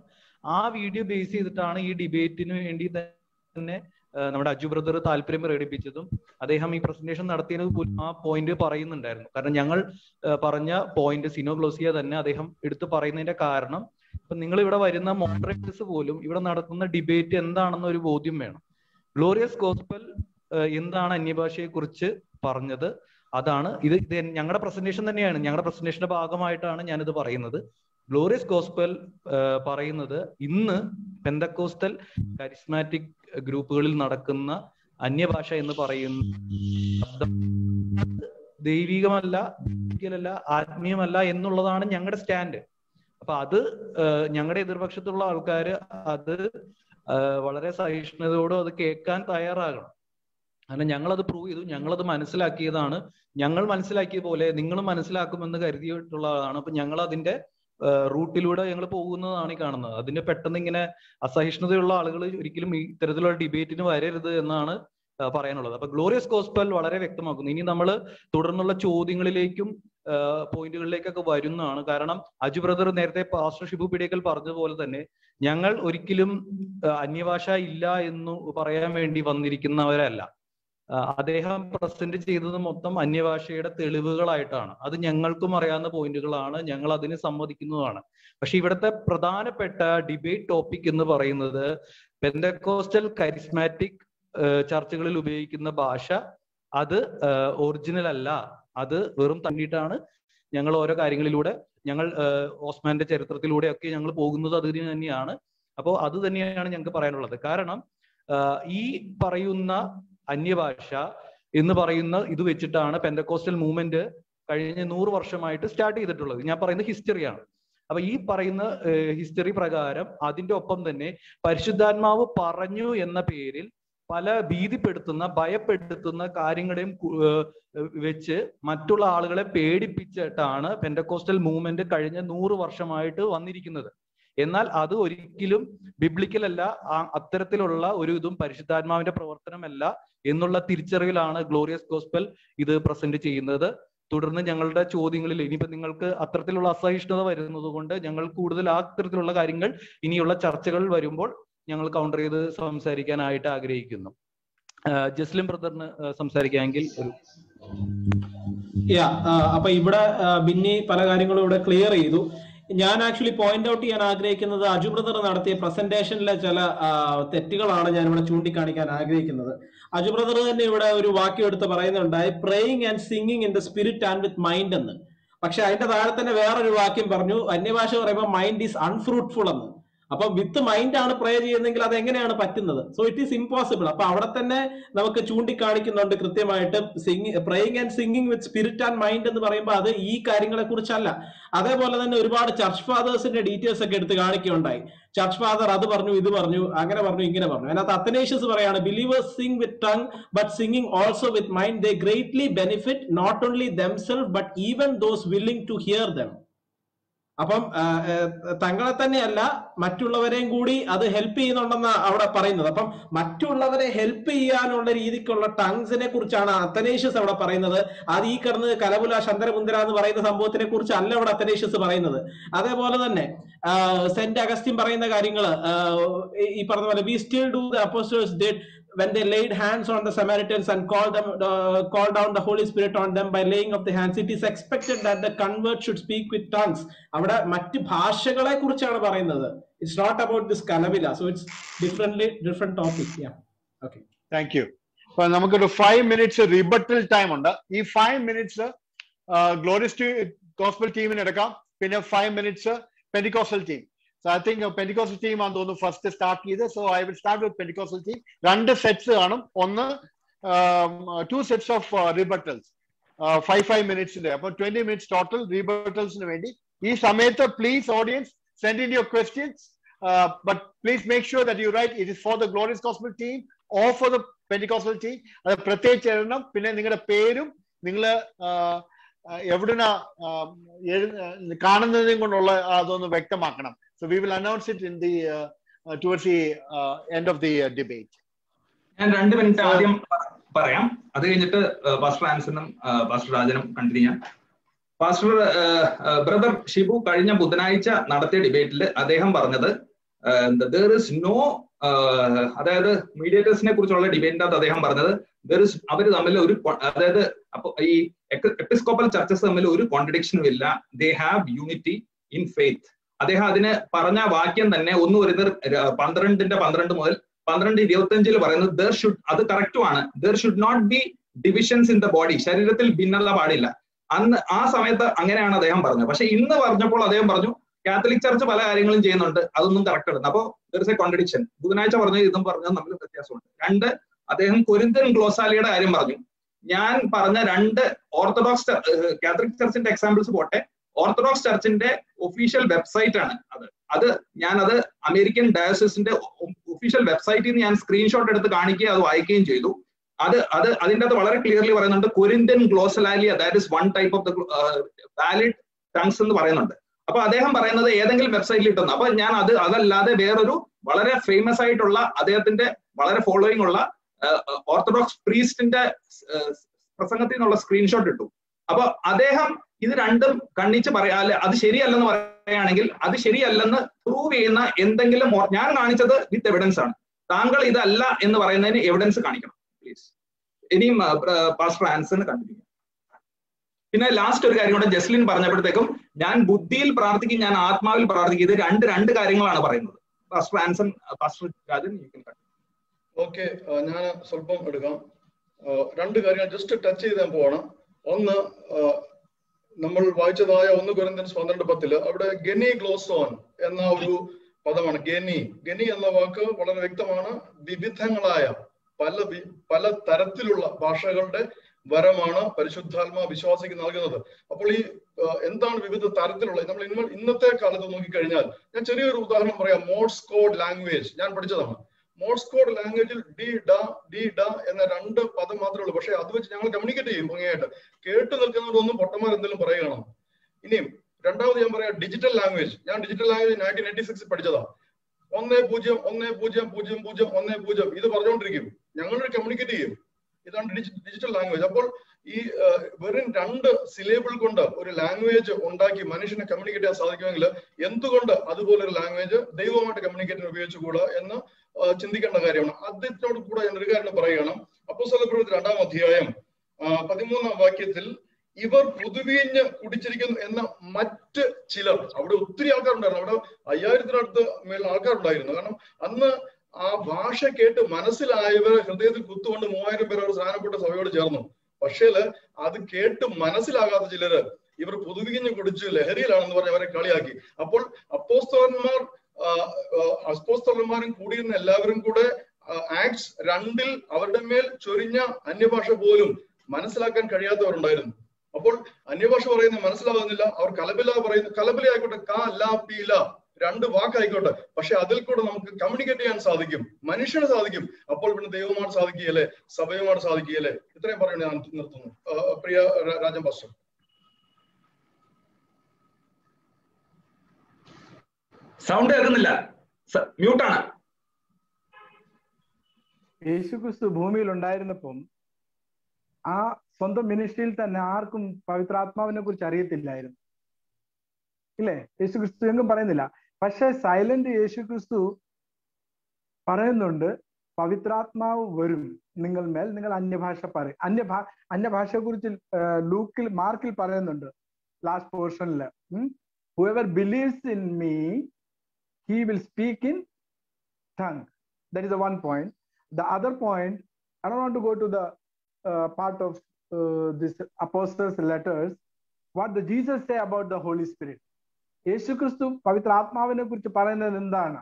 [SPEAKER 3] ആ വീഡിയോ ബേസ് ചെയ്തിട്ടാണ് ഈ ഡിബേറ്റിന് വേണ്ടി തന്നെ ഏഹ് നമ്മുടെ അജു ബ്രദർ താല്പര്യം പ്രകടിപ്പിച്ചതും അദ്ദേഹം ഈ പ്രസന്റേഷൻ നടത്തിയത് പോലും ആ പോയിന്റ് പറയുന്നുണ്ടായിരുന്നു കാരണം ഞങ്ങൾ ഏഹ് പറഞ്ഞ പോയിന്റ് സിനോഗ്ലോസിയ തന്നെ അദ്ദേഹം എടുത്തു പറയുന്നതിന്റെ കാരണം ഇപ്പൊ നിങ്ങൾ ഇവിടെ വരുന്ന മോഡറേറ്റേഴ്സ് പോലും ഇവിടെ നടക്കുന്ന ഡിബേറ്റ് എന്താണെന്ന് ഒരു ബോധ്യം വേണം ഗ്ലോറിയസ് ഗോസ്പൽ എന്താണ് അന്യഭാഷയെ കുറിച്ച് പറഞ്ഞത് അതാണ് ഇത് ഇത് ഞങ്ങളുടെ പ്രസന്റേഷൻ തന്നെയാണ് ഞങ്ങളുടെ പ്രസന്റേഷന്റെ ഭാഗമായിട്ടാണ് ഞാനിത് പറയുന്നത് ഗ്ലോറിയസ് ഗോസ്പൽ പറയുന്നത് ഇന്ന് പെന്തക്കോസ്റ്റൽ കരിസ്മാറ്റിക് ഗ്രൂപ്പുകളിൽ നടക്കുന്ന അന്യഭാഷ എന്ന് പറയുന്ന ശബ്ദം ദൈവികമല്ല ദൈവികമല്ല ആത്മീയമല്ല എന്നുള്ളതാണ് ഞങ്ങളുടെ സ്റ്റാൻഡ് അപ്പൊ അത് ഏഹ്, ഞങ്ങളുടെ എതിർപക്ഷത്തുള്ള ആൾക്കാര് അത് ഏഹ്, വളരെ സഹിഷ്ണുതയോടും അത് കേൾക്കാൻ തയ്യാറാകണം കാരണം ഞങ്ങൾ അത് പ്രൂവ് ചെയ്തു ഞങ്ങൾ അത് മനസ്സിലാക്കിയതാണ് ഞങ്ങൾ മനസ്സിലാക്കിയ പോലെ നിങ്ങൾ മനസ്സിലാക്കുമെന്ന് കരുതിയിട്ടുള്ളതാണ് അപ്പൊ ഞങ്ങൾ അതിന്റെ റൂട്ടിലൂടെ ഞങ്ങൾ പോകുന്നതാണ് ഈ കാണുന്നത് അതിന് പെട്ടെന്ന് ഇങ്ങനെ അസഹിഷ്ണുതയുള്ള ആളുകൾ ഒരിക്കലും ഈ ഇത്തരത്തിലുള്ള ഡിബേറ്റിന് വരരുത് എന്നാണ് ആ, പറയാനുള്ളത് അപ്പൊ ഗ്ലോറിയസ് ഗോസ്പൽ വളരെ വ്യക്തമാക്കുന്നു ഇനി നമ്മൾ തുടർന്നുള്ള ചോദ്യങ്ങളിലേക്കും പോയിന്റുകളിലേക്കൊക്കെ വരുന്നതാണ് കാരണം അജു ബ്രദർ നേരത്തെ പാസ്റ്റർ ഷിബു പിടിക്കൽ പറഞ്ഞതുപോലെ തന്നെ ഞങ്ങൾ ഒരിക്കലും ആ, അന്യഭാഷ ഇല്ല എന്ന് പറയാൻ വേണ്ടി വന്നിരിക്കുന്നവരല്ല ആ, അദ്ദേഹം പ്രസന്റ് ചെയ്തത് മൊത്തം അന്യഭാഷയുടെ തെളിവുകളായിട്ടാണ് അത് ഞങ്ങൾക്കും അറിയാവുന്ന പോയിന്റുകളാണ് ഞങ്ങൾ അതിന് സമ്മതിക്കുന്നതാണ് പക്ഷെ ഇവിടുത്തെ പ്രധാനപ്പെട്ട ഡിബേറ്റ് ടോപ്പിക് എന്ന് പറയുന്നത് പെന്തക്കോസ്റ്റൽ കരിസ്മാറ്റിക് ചർച്ചകളിൽ ഉപയോഗിക്കുന്ന ഭാഷ അത് ഒറിജിനൽ അല്ല അത് വെറും തന്നിട്ടാണ് ഞങ്ങൾ ഓരോ കാര്യങ്ങളിലൂടെ ഞങ്ങൾ ഏഹ്, ഓസ്മാന്റെ ചരിത്രത്തിലൂടെ ഒക്കെ ഞങ്ങൾ പോകുന്നത് അതിന് തന്നെയാണ് അപ്പോൾ അത് തന്നെയാണ് ഞങ്ങൾക്ക് പറയാനുള്ളത് കാരണം ആഹ്, ഈ പറയുന്ന അന്യഭാഷ എന്ന് പറയുന്ന ഇത് വെച്ചിട്ടാണ് പെന്തക്കോസ്റ്റൽ മൂവ്മെന്റ് കഴിഞ്ഞ നൂറ് വർഷമായിട്ട് സ്റ്റാർട്ട് ചെയ്തിട്ടുള്ളത് ഞാൻ പറയുന്ന ഹിസ്റ്ററിയാണ് അപ്പൊ ഈ പറയുന്ന ഹിസ്റ്ററി പ്രകാരം അതിന്റെ ഒപ്പം തന്നെ പരിശുദ്ധാത്മാവ് പറഞ്ഞു എന്ന പേരിൽ പല ഭീതിപ്പെടുത്തുന്ന ഭയപ്പെടുത്തുന്ന കാര്യങ്ങളെയും കു- ഏഹ് വെച്ച് മറ്റുള്ള ആളുകളെ പേടിപ്പിച്ചിട്ടാണ് പെന്തക്കോസ്റ്റൽ മൂവ്മെന്റ് കഴിഞ്ഞ നൂറ് വർഷമായിട്ട് വന്നിരിക്കുന്നത് എന്നാൽ അത് ഒരിക്കലും ബിബ്ലിക്കൽ അല്ല ആ- അത്തരത്തിലുള്ള ഒരു ഇതും പരിശുദ്ധാത്മാവിന്റെ പ്രവർത്തനമല്ല എന്നുള്ള തിരിച്ചറിവിലാണ് ഗ്ലോറിയസ് ഗോസ്പൽ ഇത് പ്രസന്റ് ചെയ്യുന്നത് തുടർന്ന് ഞങ്ങളുടെ ചോദ്യങ്ങളിൽ ഇനിയിപ്പോ നിങ്ങൾക്ക് അത്തരത്തിലുള്ള അസഹിഷ്ണുത വരുന്നത് കൊണ്ട് ഞങ്ങൾ കൂടുതൽ ആ തരത്തിലുള്ള കാര്യങ്ങൾ ഇനിയുള്ള ചർച്ചകൾ വരുമ്പോൾ ഞങ്ങൾ കൗണ്ടർ ചെയ്ത് സംസാരിക്കാനായിട്ട് ആഗ്രഹിക്കുന്നു ആഹ് ജസ്ലിം ബ്രദറിന് ആഹ് സംസാരിക്കാമെങ്കിൽ ഒരു
[SPEAKER 4] യാ അപ്പൊ ഇവിടെ ആ, ബിന്നി പല കാര്യങ്ങളും ഇവിടെ ക്ലിയർ ചെയ്തു ഞാൻ ആക്ച്വലി പോയിന്റ് ഔട്ട് ചെയ്യാൻ ആഗ്രഹിക്കുന്നത് അജു ബ്രദർ നടത്തിയ പ്രസന്റേഷനിലെ ചില ആ, തെറ്റുകളാണ് ഞാൻ ഇവിടെ ചൂണ്ടിക്കാണിക്കാൻ ആഗ്രഹിക്കുന്നത് അജു ബ്രദർ തന്നെ ഇവിടെ ഒരു വാക്യം എടുത്ത് പറയുന്നുണ്ടായി praying and singing in the spirit and with mind എന്ന് പക്ഷെ അതിന്റെ താഴെ തന്നെ വേറൊരു വാക്യം പറഞ്ഞു അന്യഭാഷ പറയുമ്പോൾ മൈൻഡ് ഈസ് അൺഫ്രൂട്ട്ഫുൾ എന്ന് അപ്പൊ വിത്ത് മൈൻഡ് ആണ് പ്രേ ചെയ്യുന്നതെങ്കിൽ അത് എങ്ങനെയാണ് പറ്റുന്നത് സോ ഇറ്റ് ഈസ് ഇമ്പോസിബിൾ അപ്പൊ അവിടെ തന്നെ നമുക്ക് ചൂണ്ടിക്കാണിക്കുന്നുണ്ട് കൃത്യമായിട്ട് sing praying and singing with spirit and mind എന്ന് പറയുമ്പോൾ അത് ഈ കാര്യങ്ങളെ കുറിച്ചല്ല അതേപോലെ തന്നെ ഒരുപാട് ചർച്ച് ഫാദേഴ്സിന്റെ ഡീറ്റെയിൽസ് ഒക്കെ എടുത്ത് കാണിക്കുകയുണ്ടായി ചർച്ച് ഫാദർ അത് പറഞ്ഞു ഇത് പറഞ്ഞു അങ്ങനെ പറഞ്ഞു ഇങ്ങനെ പറഞ്ഞു അതിനകത്ത് അത്തനേഷ്യസ് പറയാണ് believers sing with tongue but singing also with mind they greatly benefit not only themselves but even those willing to hear them അപ്പം ആ, ഏ, തങ്ങളെ തന്നെയല്ല മറ്റുള്ളവരെയും കൂടി അത് ഹെൽപ്പ് ചെയ്യുന്നുണ്ടെന്ന് അവിടെ പറയുന്നത് അപ്പം മറ്റുള്ളവരെ ഹെൽപ്പ് ചെയ്യാനുള്ള രീതിക്കുള്ള ടങ്സിനെ കുറിച്ചാണ് അത്തനേഷ്യസ് അവിടെ പറയുന്നത് അത് ഈ കിടന്ന് കലപുല ശന്തരമുന്തിര എന്ന് പറയുന്ന സംഭവത്തിനെ കുറിച്ച് അല്ല അവിടെ അത്തനേഷ്യസ് പറയുന്നത് അതേപോലെ തന്നെ ആ, സെന്റ് അഗസ്റ്റിൻ പറയുന്ന കാര്യങ്ങൾ ഈ പറഞ്ഞ പോലെ we still do the apostles did when they laid hands on the Samaritans and called them, uh, called down the Holy Spirit on them by laying of the hands, it is expected that the convert should speak with tongues. അവിടെ മറ്റ് ഭാഷകളെ കുറിച്ചാണ് പറയുന്നത് it's not about this കലവില so it's differently different topic okay
[SPEAKER 1] thank you അപ്പൊ നമുക്കൊരു five minutes rebuttal time ഉണ്ട് ഈ ഫൈവ് മിനിറ്റ്സ് ഗ്ലോറിയസ് ഗോസ്ബൽ ടീമിന് എടുക്കാം പിന്നെ five minutes pentecostal team so I think pentecostal team ആണെന്ന് തോന്നുന്നു ഫസ്റ്റ് സ്റ്റാർട്ട് ചെയ്ത് so I will start with pentecostal team രണ്ട് സെറ്റ്സ് കാണും ഒന്ന് two sets of rebuttals five five മിനിറ്റ്സിന്റെ അപ്പൊ ട്വന്റി മിനിറ്റ്സ് ടോട്ടൽ റീബട്ടൽസിന് വേണ്ടി ഈ സമയത്ത് please audience send in your questions but please make sure that you write it is for the glorious gospel team or for the pentecostal team അത് പ്രത്യേകിച്ച് എഴുതണം പിന്നെ നിങ്ങളുടെ പേരും നിങ്ങൾ എവിടുന്ന കാണുന്നതും കൊണ്ടുള്ള അതൊന്ന് വ്യക്തമാക്കണം so we will announce it in the towards the end of the debate
[SPEAKER 6] ഞാൻ രണ്ട് മിനിറ്റ് ആദ്യം പറയാം അത് കഴിഞ്ഞിട്ട് പാസ്റ്റർ ആൻസനും പാസ്റ്റർ രാജനും കണ്ടിന്യൂ ചെയ്യാം പാസ്റ്റർ ബ്രദർ ഷിബു കഴിഞ്ഞ ബുധനാഴ്ച നടത്തിയ ഡിബേറ്റിൽ അദ്ദേഹം പറഞ്ഞത് ദർ ഇസ് നോ അതായത് മീഡിയേറ്റേഴ്സിനെ കുറിച്ചുള്ള ഡിബേറ്റിന്റെ അകത്ത് അദ്ദേഹം പറഞ്ഞത് ദർ ഇസ് അവർ തമ്മിൽ ഒരു അതായത് അപ്പൊ ഈ എപ്പിസ്കോപ്പൽ ചർച്ചസ് തമ്മിൽ ഒരു കോൺട്രഡിക്ഷനും ഇല്ല they have unity in faith അദ്ദേഹം അതിന് പറഞ്ഞ വാക്യം തന്നെ ഒന്ന് വരുന്നത് പന്ത്രണ്ടിന്റെ പന്ത്രണ്ട് മുതൽ പന്ത്രണ്ട് ഇരുപത്തിയഞ്ചിൽ പറയുന്നത് ദർ ഷുഡ് അത് കറക്റ്റുമാണ് there should not be divisions in the body ശരീരത്തിൽ ഭിന്നത പാടില്ല അന്ന് ആ സമയത്ത് അങ്ങനെയാണ് അദ്ദേഹം പറഞ്ഞത് പക്ഷെ ഇന്ന് പറഞ്ഞപ്പോൾ അദ്ദേഹം പറഞ്ഞു കാത്തലിക് ചർച്ച് പല കാര്യങ്ങളും ചെയ്യുന്നുണ്ട് അതൊന്നും കറക്റ്റ് ആണ് അപ്പോ ദർ ഇസ് എ കോൺട്രഡിക്ഷൻ ബുധനാഴ്ച പറഞ്ഞത് ഇതും പറഞ്ഞത് തമ്മിൽ വ്യത്യാസമുണ്ട് രണ്ട് അദ്ദേഹം കൊരിന്തൻ ഗ്ലോസാലിയുടെ കാര്യം പറഞ്ഞു ഞാൻ പറഞ്ഞ രണ്ട് ഓർത്തഡോക്സ് കാത്തലിക് ചർച്ചിന്റെ എക്സാമ്പിൾസ് പോട്ടെ ഓർത്തഡോക്സ് ചർച്ചിന്റെ ഒഫീഷ്യൽ വെബ്സൈറ്റ് ആണ് അത് അത് ഞാൻ അത് അമേരിക്കൻ ഡയസിന്റെ ഒഫീഷ്യൽ വെബ്സൈറ്റിൽ നിന്ന് ഞാൻ സ്ക്രീൻഷോട്ട് എടുത്ത് കാണിക്കുകയും അത് വായിക്കുകയും ചെയ്തു അത് അത് അതിൻ്റെ അത് വളരെ ക്ലിയർലി പറയുന്നുണ്ട് Corinthian glossolalia that is one type of the valid tongues എന്ന് പറയുന്നുണ്ട് അപ്പൊ അദ്ദേഹം പറയുന്നത് ഏതെങ്കിലും വെബ്സൈറ്റിൽ ഇട്ടുന്നു അപ്പൊ ഞാൻ അത് അതല്ലാതെ വേറൊരു വളരെ ഫേമസ് ആയിട്ടുള്ള അദ്ദേഹത്തിന്റെ വളരെ ഫോളോയിങ് ഉള്ള ഓർത്തഡോക്സ് പ്രീസ്റ്റിന്റെ പ്രസംഗത്തിൽ നിന്നുള്ള സ്ക്രീൻഷോട്ട് ഇട്ടു അപ്പൊ അദ്ദേഹം ഇത് രണ്ടും കണ്ണിച്ച് പറയാ അത് ശരിയല്ലെന്ന് പറയുകയാണെങ്കിൽ അത് ശരിയല്ലെന്ന് പ്രൂവ് ചെയ്യുന്ന എന്തെങ്കിലും ഞാൻ കാണിച്ചത് വിത്ത് എവിഡൻസ് ആണ് താങ്കൾ ഇതല്ല എന്ന് പറയുന്നതിന് എവിഡൻസ് കാണിക്കണം പ്ലീസ് ഇനിയും പാസ്റ്റർ ആൻസൺ കണ്ടിന്യൂ പിന്നെ ലാസ്റ്റ് ഒരു കാര്യം കൂടെ ജസ്ലിൻ പറഞ്ഞപ്പോഴത്തേക്കും ഞാൻ ബുദ്ധിയിൽ പ്രാർത്ഥിക്കും ഞാൻ ആത്മാവിൽ പ്രാർത്ഥിക്കും ഇത് രണ്ട് രണ്ട് കാര്യങ്ങളാണ് പറയുന്നത് pastor Anson pastor Rajan
[SPEAKER 7] okay ഞാൻ സ്വല്പം എടുക്കാം രണ്ട് കാര്യങ്ങൾ ജസ്റ്റ് ടച്ച് ചെയ്താൽ പോവാണ് ഒന്ന് നമ്മൾ വായിച്ചതായ ഒന്ന് കുരന്തൻസ് പന്ത്രണ്ട് പത്തില് അവിടെ ഗനി ഗ്ലോസോൻ എന്ന ഒരു പദമാണ് ഗനി ഗനി എന്ന വാക്ക് വളരെ വ്യക്തമാണ് വിവിധങ്ങളായ പല വി- പല തരത്തിലുള്ള ഭാഷകളുടെ വരമാണ് പരിശുദ്ധാത്മ വിശ്വാസിക്ക് നൽകുന്നത് അപ്പോൾ ഈ ആ, എന്താണ് വിവിധ തരത്തിലുള്ള നമ്മൾ ഇന്ന് ഇന്നത്തെ കാലത്ത് നോക്കിക്കഴിഞ്ഞാൽ ഞാൻ ചെറിയൊരു ഉദാഹരണം പറയാം മോഡ്സ് കോഡ് ലാംഗ്വേജ് ഞാൻ പഠിച്ചതാണ് മോഡ്സ് കോഡ് ലാംഗ്വേജിൽ ഡി ഡ ഡി ഡ എന്ന രണ്ട് പദം മാത്രമേ ഉള്ളൂ പക്ഷേ അത് വെച്ച് ഞങ്ങൾ കമ്മ്യൂണിക്കേറ്റ് ചെയ്യും ഭംഗിയായിട്ട് കേട്ട് നിൽക്കുന്നവരൊന്നും പൊട്ടന്മാർ എന്തെങ്കിലും പറയുകയാണോ ഇനിയും രണ്ടാമത് ഞാൻ പറയാം ഡിജിറ്റൽ ലാംഗ്വേജ് ഞാൻ ഡിജിറ്റൽ ലാംഗ്വേജ് നയൻറ്റീൻ എയ്റ്റി സിക്സിൽ പഠിച്ചതാ ഒന്ന് പൂജ്യം ഒന്ന് പൂജ്യം പൂജ്യം പൂജ്യം ഒന്ന് പൂജ്യം ഇത് പറഞ്ഞുകൊണ്ടിരിക്കും ഞങ്ങളൊരു കമ്മ്യൂണിക്കേറ്റ് ചെയ്യും ഇതാണ് ഡിജിറ്റൽ ലാംഗ്വേജ് അപ്പോൾ ഈ ആ, വെറും രണ്ട് സിലേബിൾ കൊണ്ട് ഒരു ലാംഗ്വേജ് ഉണ്ടാക്കി മനുഷ്യനെ കമ്മ്യൂണിക്കേറ്റ് ചെയ്യാൻ സാധിക്കുമെങ്കിൽ എന്തുകൊണ്ട് അതുപോലെ ഒരു ലാംഗ്വേജ് ദൈവമായിട്ട് കമ്മ്യൂണിക്കേറ്റ് ഉപയോഗിച്ചുകൂടാ എന്ന് ആ, ചിന്തിക്കേണ്ട കാര്യമാണ് അദ്ദേഹത്തോട് കൂടെ ഞാൻ ഒരു കാര്യം പറയുകയാണ് അപ്പോ പ്രവൃത്തി രണ്ടാം അധ്യായം ആ, പതിമൂന്നാം വാക്യത്തിൽ ഇവർ പുതുവീഞ്ഞ് കുടിച്ചിരിക്കുന്നു എന്ന മറ്റ് ചിലർ അവിടെ ഒത്തിരി ആൾക്കാരുണ്ടായിരുന്നു അവിടെ അയ്യായിരത്തിനടുത്ത് മേൽ ആൾക്കാരുണ്ടായിരുന്നു കാരണം അന്ന് ആ ഭാഷ കേട്ട് മനസ്സിലായവർ ഹൃദയത്തിൽ കുത്തുകൊണ്ട് മൂവായിരം പേർ അവർ സ്നാനപ്പെട്ട സഭയോട് ചേർന്നു പക്ഷേ അത് കേട്ട് മനസ്സിലാകാത്ത ചിലര് ഇവർ പുതുവിഞ്ഞ് കുടിച്ച് ലഹരിയിലാണെന്ന് പറഞ്ഞ് അവരെ കളിയാക്കി അപ്പോൾ അപ്പോസ്തലന്മാർ അപ്പോസ്തലന്മാരും കൂടിയിരുന്ന എല്ലാവരും കൂടെ ആക്ട്സ് രണ്ടിൽ അവരുടെ മേൽ ചൊരിഞ്ഞ അന്യഭാഷ പോലും മനസ്സിലാക്കാൻ കഴിയാത്തവരുണ്ടായിരുന്നു അപ്പോൾ അന്യഭാഷ പറയുന്നത് മനസ്സിലാകുന്നില്ല അവർ കലബില പറയുന്നു കലബില ആയിക്കോട്ടെ ക ല പി ല രണ്ട് വാക്കായിക്കോട്ടെ പക്ഷെ അതിൽ കൂടെ നമുക്ക് കമ്മ്യൂണിക്കേറ്റ് ചെയ്യാൻ സാധിക്കും മനുഷ്യന് സാധിക്കും അപ്പോൾ പിന്നെ ദൈവമാണ് സാധിക്കുകയല്ലേ സഭയുമാണ് സാധിക്കുകയല്ലേ ഇത്രയും പറയുന്നത് ഞാൻ നിർത്തുന്നു ആ, പ്രിയ ര- രാജൻ പാസ്റ്റർ
[SPEAKER 6] സൗണ്ട് കേൾക്കുന്നില്ല മ്യൂട്ടാണ്
[SPEAKER 2] യേശുക്രിസ്തു ഭൂമിയിൽ ഉണ്ടായിരുന്നപ്പം ആ സ്വന്തം മിനിസ്ട്രിയിൽ തന്നെ ആർക്കും പവിത്രാത്മാവിനെ കുറിച്ച് അറിയത്തില്ലായിരുന്നു ഇല്ലേ യേശുക്രിസ്തു എങ്ങും പറയുന്നില്ല പക്ഷെ സൈലന്റ് യേശുക്രിസ്തു പറയുന്നുണ്ട് പവിത്രാത്മാവ് വരും നിങ്ങൾ മേൽ നിങ്ങൾ അന്യഭാഷ പറയും അന്യഭാ അന്യഭാഷയെ കുറിച്ച് ലൂക്കിൽ മാർക്കിൽ പറയുന്നുണ്ട് ലാസ്റ്റ് പോർഷനിൽ whoever believes in me he will speak in tongue that is the one point the other point i don't want to go to the uh, part of uh, this apostles letters what the jesus say about the holy spirit യേശുക്രിസ്തു പവിത്ര ആത്മാവിനെ കുറിച്ച് പറയുന്നത് എന്താണ്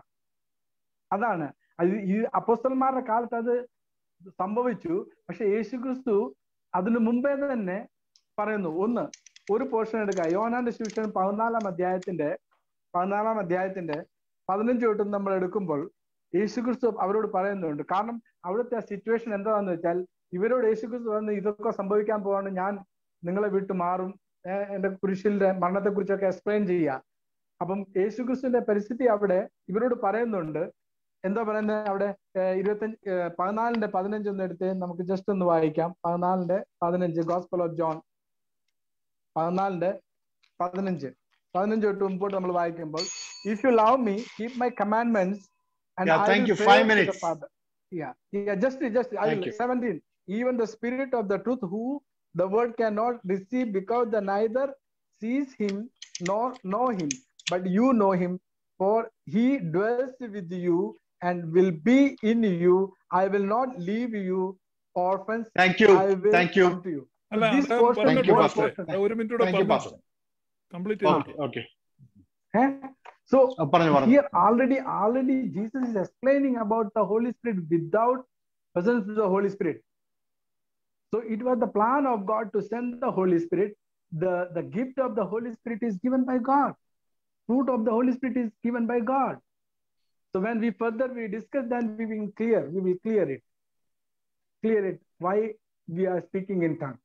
[SPEAKER 2] അതാണ് അത് ഈ അപ്പോസ്തലന്മാരുടെ കാലത്ത് അത് സംഭവിച്ചു പക്ഷെ യേശുക്രിസ്തു അതിനു മുമ്പേ തന്നെ പറയുന്നു ഒന്ന് ഒരു പോർഷൻ എടുക്കുക യോനാന്റെ ശിക്ഷൺ പതിനാലാം അധ്യായത്തിന്റെ പതിനാലാം അധ്യായത്തിന്റെ പതിനഞ്ച് തൊട്ട് നമ്മൾ എടുക്കുമ്പോൾ യേശുക്രിസ്തു അവരോട് പറയുന്നുണ്ട് കാരണം അവിടുത്തെ ആ സിറ്റുവേഷൻ എന്താണെന്ന് വെച്ചാൽ ഇവരോട് യേശുക്രിസ്തു വന്ന് ഇതൊക്കെ സംഭവിക്കാൻ പോവാണ് ഞാൻ നിങ്ങളെ വിട്ടു മാറും ഏർ എന്റെ കുരിശിന്റെ മരണത്തെ കുറിച്ചൊക്കെ എക്സ്പ്ലെയിൻ ചെയ്യുക അപ്പം യേശുക്രിസ്തുവിന്റെ പരിസ്ഥിതി അവിടെ ഇവരോട് പറയുന്നുണ്ട് എന്താ പറയുന്നത് അവിടെ ഏർ ഇരുപത്തഞ്ച് ഏർ പതിനാലിന്റെ പതിനഞ്ച് ഒന്ന് എടുത്ത് നമുക്ക് ജസ്റ്റ് ഒന്ന് വായിക്കാം പതിനാലിന്റെ പതിനഞ്ച് ഗോസ്പൽ ഓഫ് ജോൺ പതിനാലിന്റെ പതിനഞ്ച് പതിനഞ്ച് തൊട്ട് മുമ്പോട്ട് നമ്മൾ വായിക്കുമ്പോൾ if you love me keep my commandments and
[SPEAKER 1] Yeah,
[SPEAKER 2] I
[SPEAKER 1] thank
[SPEAKER 2] will
[SPEAKER 1] you.
[SPEAKER 2] pray
[SPEAKER 1] Five
[SPEAKER 2] to the
[SPEAKER 1] minutes.
[SPEAKER 2] Father. Yeah, yeah, just, just, I
[SPEAKER 1] Thank
[SPEAKER 2] will,
[SPEAKER 1] you.
[SPEAKER 2] 17. Even the spirit of the truth, who the world cannot receive because the neither sees him nor know him, but you know him, for he dwells with you and will be in you. I will not leave you orphans.
[SPEAKER 1] Thank you.
[SPEAKER 2] I will
[SPEAKER 1] Thank you.
[SPEAKER 2] come to you.
[SPEAKER 5] അല്ല
[SPEAKER 2] This
[SPEAKER 5] അദ്ദേഹം
[SPEAKER 2] portion-
[SPEAKER 5] പറഞ്ഞോട്ടെ
[SPEAKER 1] Thank you,
[SPEAKER 5] പാസ്റ്ററെ.
[SPEAKER 1] Pastor.
[SPEAKER 5] ഒരു മിനിറ്റ് കൂടെ
[SPEAKER 1] Thank you,
[SPEAKER 5] പറഞ്ഞു
[SPEAKER 1] Pastor.
[SPEAKER 5] Complete ചെയ്തു
[SPEAKER 1] Okay, okay.
[SPEAKER 2] Eh? So
[SPEAKER 1] ആ, പറഞ്ഞു പറഞ്ഞു
[SPEAKER 2] here already already jesus is explaining about the holy spirit without presence of the holy spirit so it was the plan of god to send the holy spirit the the gift of the holy spirit is given by god fruit of the holy spirit is given by god so when we further we discuss then we will clear we will clear it clear it why we are speaking in tongue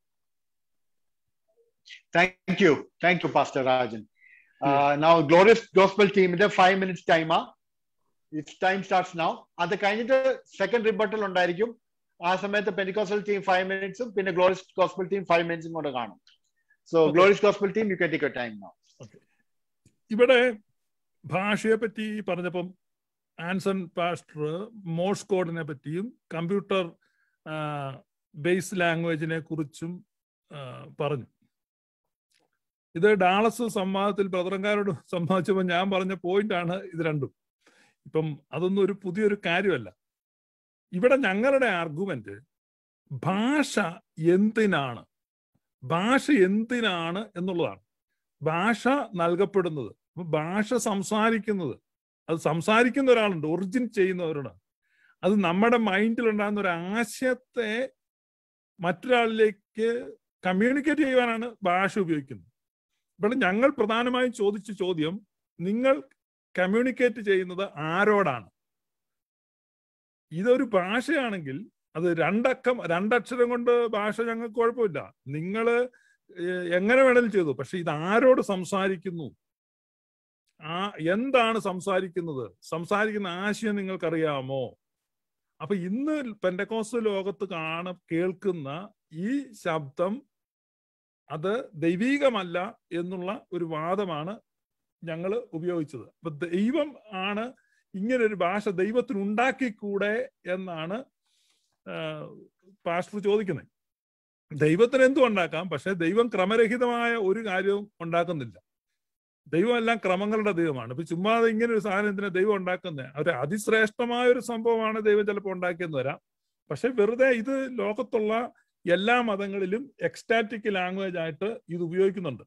[SPEAKER 1] thank you thank you pastor Rajan now glorious gospel ടീമിന്റെ five minutes ടൈമാ it's time starts now അത് കഴിഞ്ഞിട്ട് second rebuttal ഉണ്ടായിരിക്കും ആ സമയത്ത് പെനിക്കോസൽ team five മിനിറ്റ്സും പിന്നെ glorious gospel team five മിനിറ്റ്സും കൂടെ കാണും so
[SPEAKER 5] Okay.
[SPEAKER 1] Glorious gospel team you can take time now
[SPEAKER 5] ഇവിടെ ഭാഷയെ പറ്റി പറഞ്ഞപ്പം ആൻസൺ പാസ്റ്റർ മോഴ്സ് കോഡിനെ പറ്റിയും കമ്പ്യൂട്ടർ ബേസ് ലാംഗ്വേജിനെ കുറിച്ചും ആ, പറഞ്ഞു ഇത് ഡാളസ് സംവാദത്തിൽ ബ്രദറങ്കാരോട് സംവാദിച്ചപ്പോൾ ഞാൻ പറഞ്ഞ പോയിന്റ് ആണ് ഇത് രണ്ടും ഇപ്പം അതൊന്നും ഒരു പുതിയൊരു കാര്യമല്ല ഇവിടെ ഞങ്ങളുടെ ആർഗ്യുമെന്റ് ഭാഷ എന്തിനാണ് ഭാഷ എന്തിനാണ് എന്നുള്ളതാണ് ഭാഷ നൽകപ്പെടുന്നത് അപ്പൊ ഭാഷ സംസാരിക്കുന്നത് അത് സംസാരിക്കുന്ന ഒരാളുണ്ട് ഒറിജിൻ ചെയ്യുന്നവരാണ് അത് നമ്മുടെ മൈൻഡിൽ ഉണ്ടാകുന്ന ഒരു ആശയത്തെ മറ്റൊരാളിലേക്ക് കമ്മ്യൂണിക്കേറ്റ് ചെയ്യുവാനാണ് ഭാഷ ഉപയോഗിക്കുന്നത് ഇവിടെ ഞങ്ങൾ പ്രധാനമായും ചോദിച്ച ചോദ്യം നിങ്ങൾ കമ്മ്യൂണിക്കേറ്റ് ചെയ്യുന്നത് ആരോടാണ് ഇതൊരു ഭാഷയാണെങ്കിൽ അത് രണ്ടക്കം രണ്ടക്ഷരം കൊണ്ട് ഭാഷ ഞങ്ങൾക്ക് കുഴപ്പമില്ല നിങ്ങൾ എങ്ങനെ വേണമെങ്കിലും ചെയ്തു പക്ഷെ ഇത് ആരോട് സംസാരിക്കുന്നു ആ എന്താണ് സംസാരിക്കുന്നത് സംസാരിക്കുന്ന ആശയം നിങ്ങൾക്കറിയാമോ അപ്പൊ ഇന്ന് പെൻഡക്കോസ് ലോകത്ത് കാണ കേൾക്കുന്ന ഈ ശബ്ദം അത് ദൈവീകമല്ല എന്നുള്ള ഒരു വാദമാണ് ഞങ്ങൾ ഉപയോഗിച്ചത് അപ്പൊ ദൈവം ആണ് ഇങ്ങനെ ഒരു ഭാഷ ദൈവത്തിന് ഉണ്ടാക്കിക്കൂടെ എന്നാണ് പാസ്റ്റർ ചോദിക്കുന്നത് ദൈവത്തിന് എന്തും ഉണ്ടാക്കാം പക്ഷെ ദൈവം ക്രമരഹിതമായ ഒരു കാര്യവും ഉണ്ടാക്കുന്നില്ല ദൈവം എല്ലാം ക്രമങ്ങളുടെ ദൈവമാണ് ഇപ്പൊ ചുമ്മാതെ ഇങ്ങനെ ഒരു സാധനം എന്തിനാ ദൈവം ഉണ്ടാക്കുന്നത് ഒരു അതിശ്രേഷ്ഠമായ ഒരു സംഭവമാണ് ദൈവം ചിലപ്പോൾ ഉണ്ടാക്കിയെന്ന് വരാം പക്ഷെ വെറുതെ ഇത് ലോകത്തുള്ള എല്ലാ മതങ്ങളിലും എക്സ്റ്റാറ്റിക് ലാംഗ്വേജ് ആയിട്ട് ഇത് ഉപയോഗിക്കുന്നുണ്ട്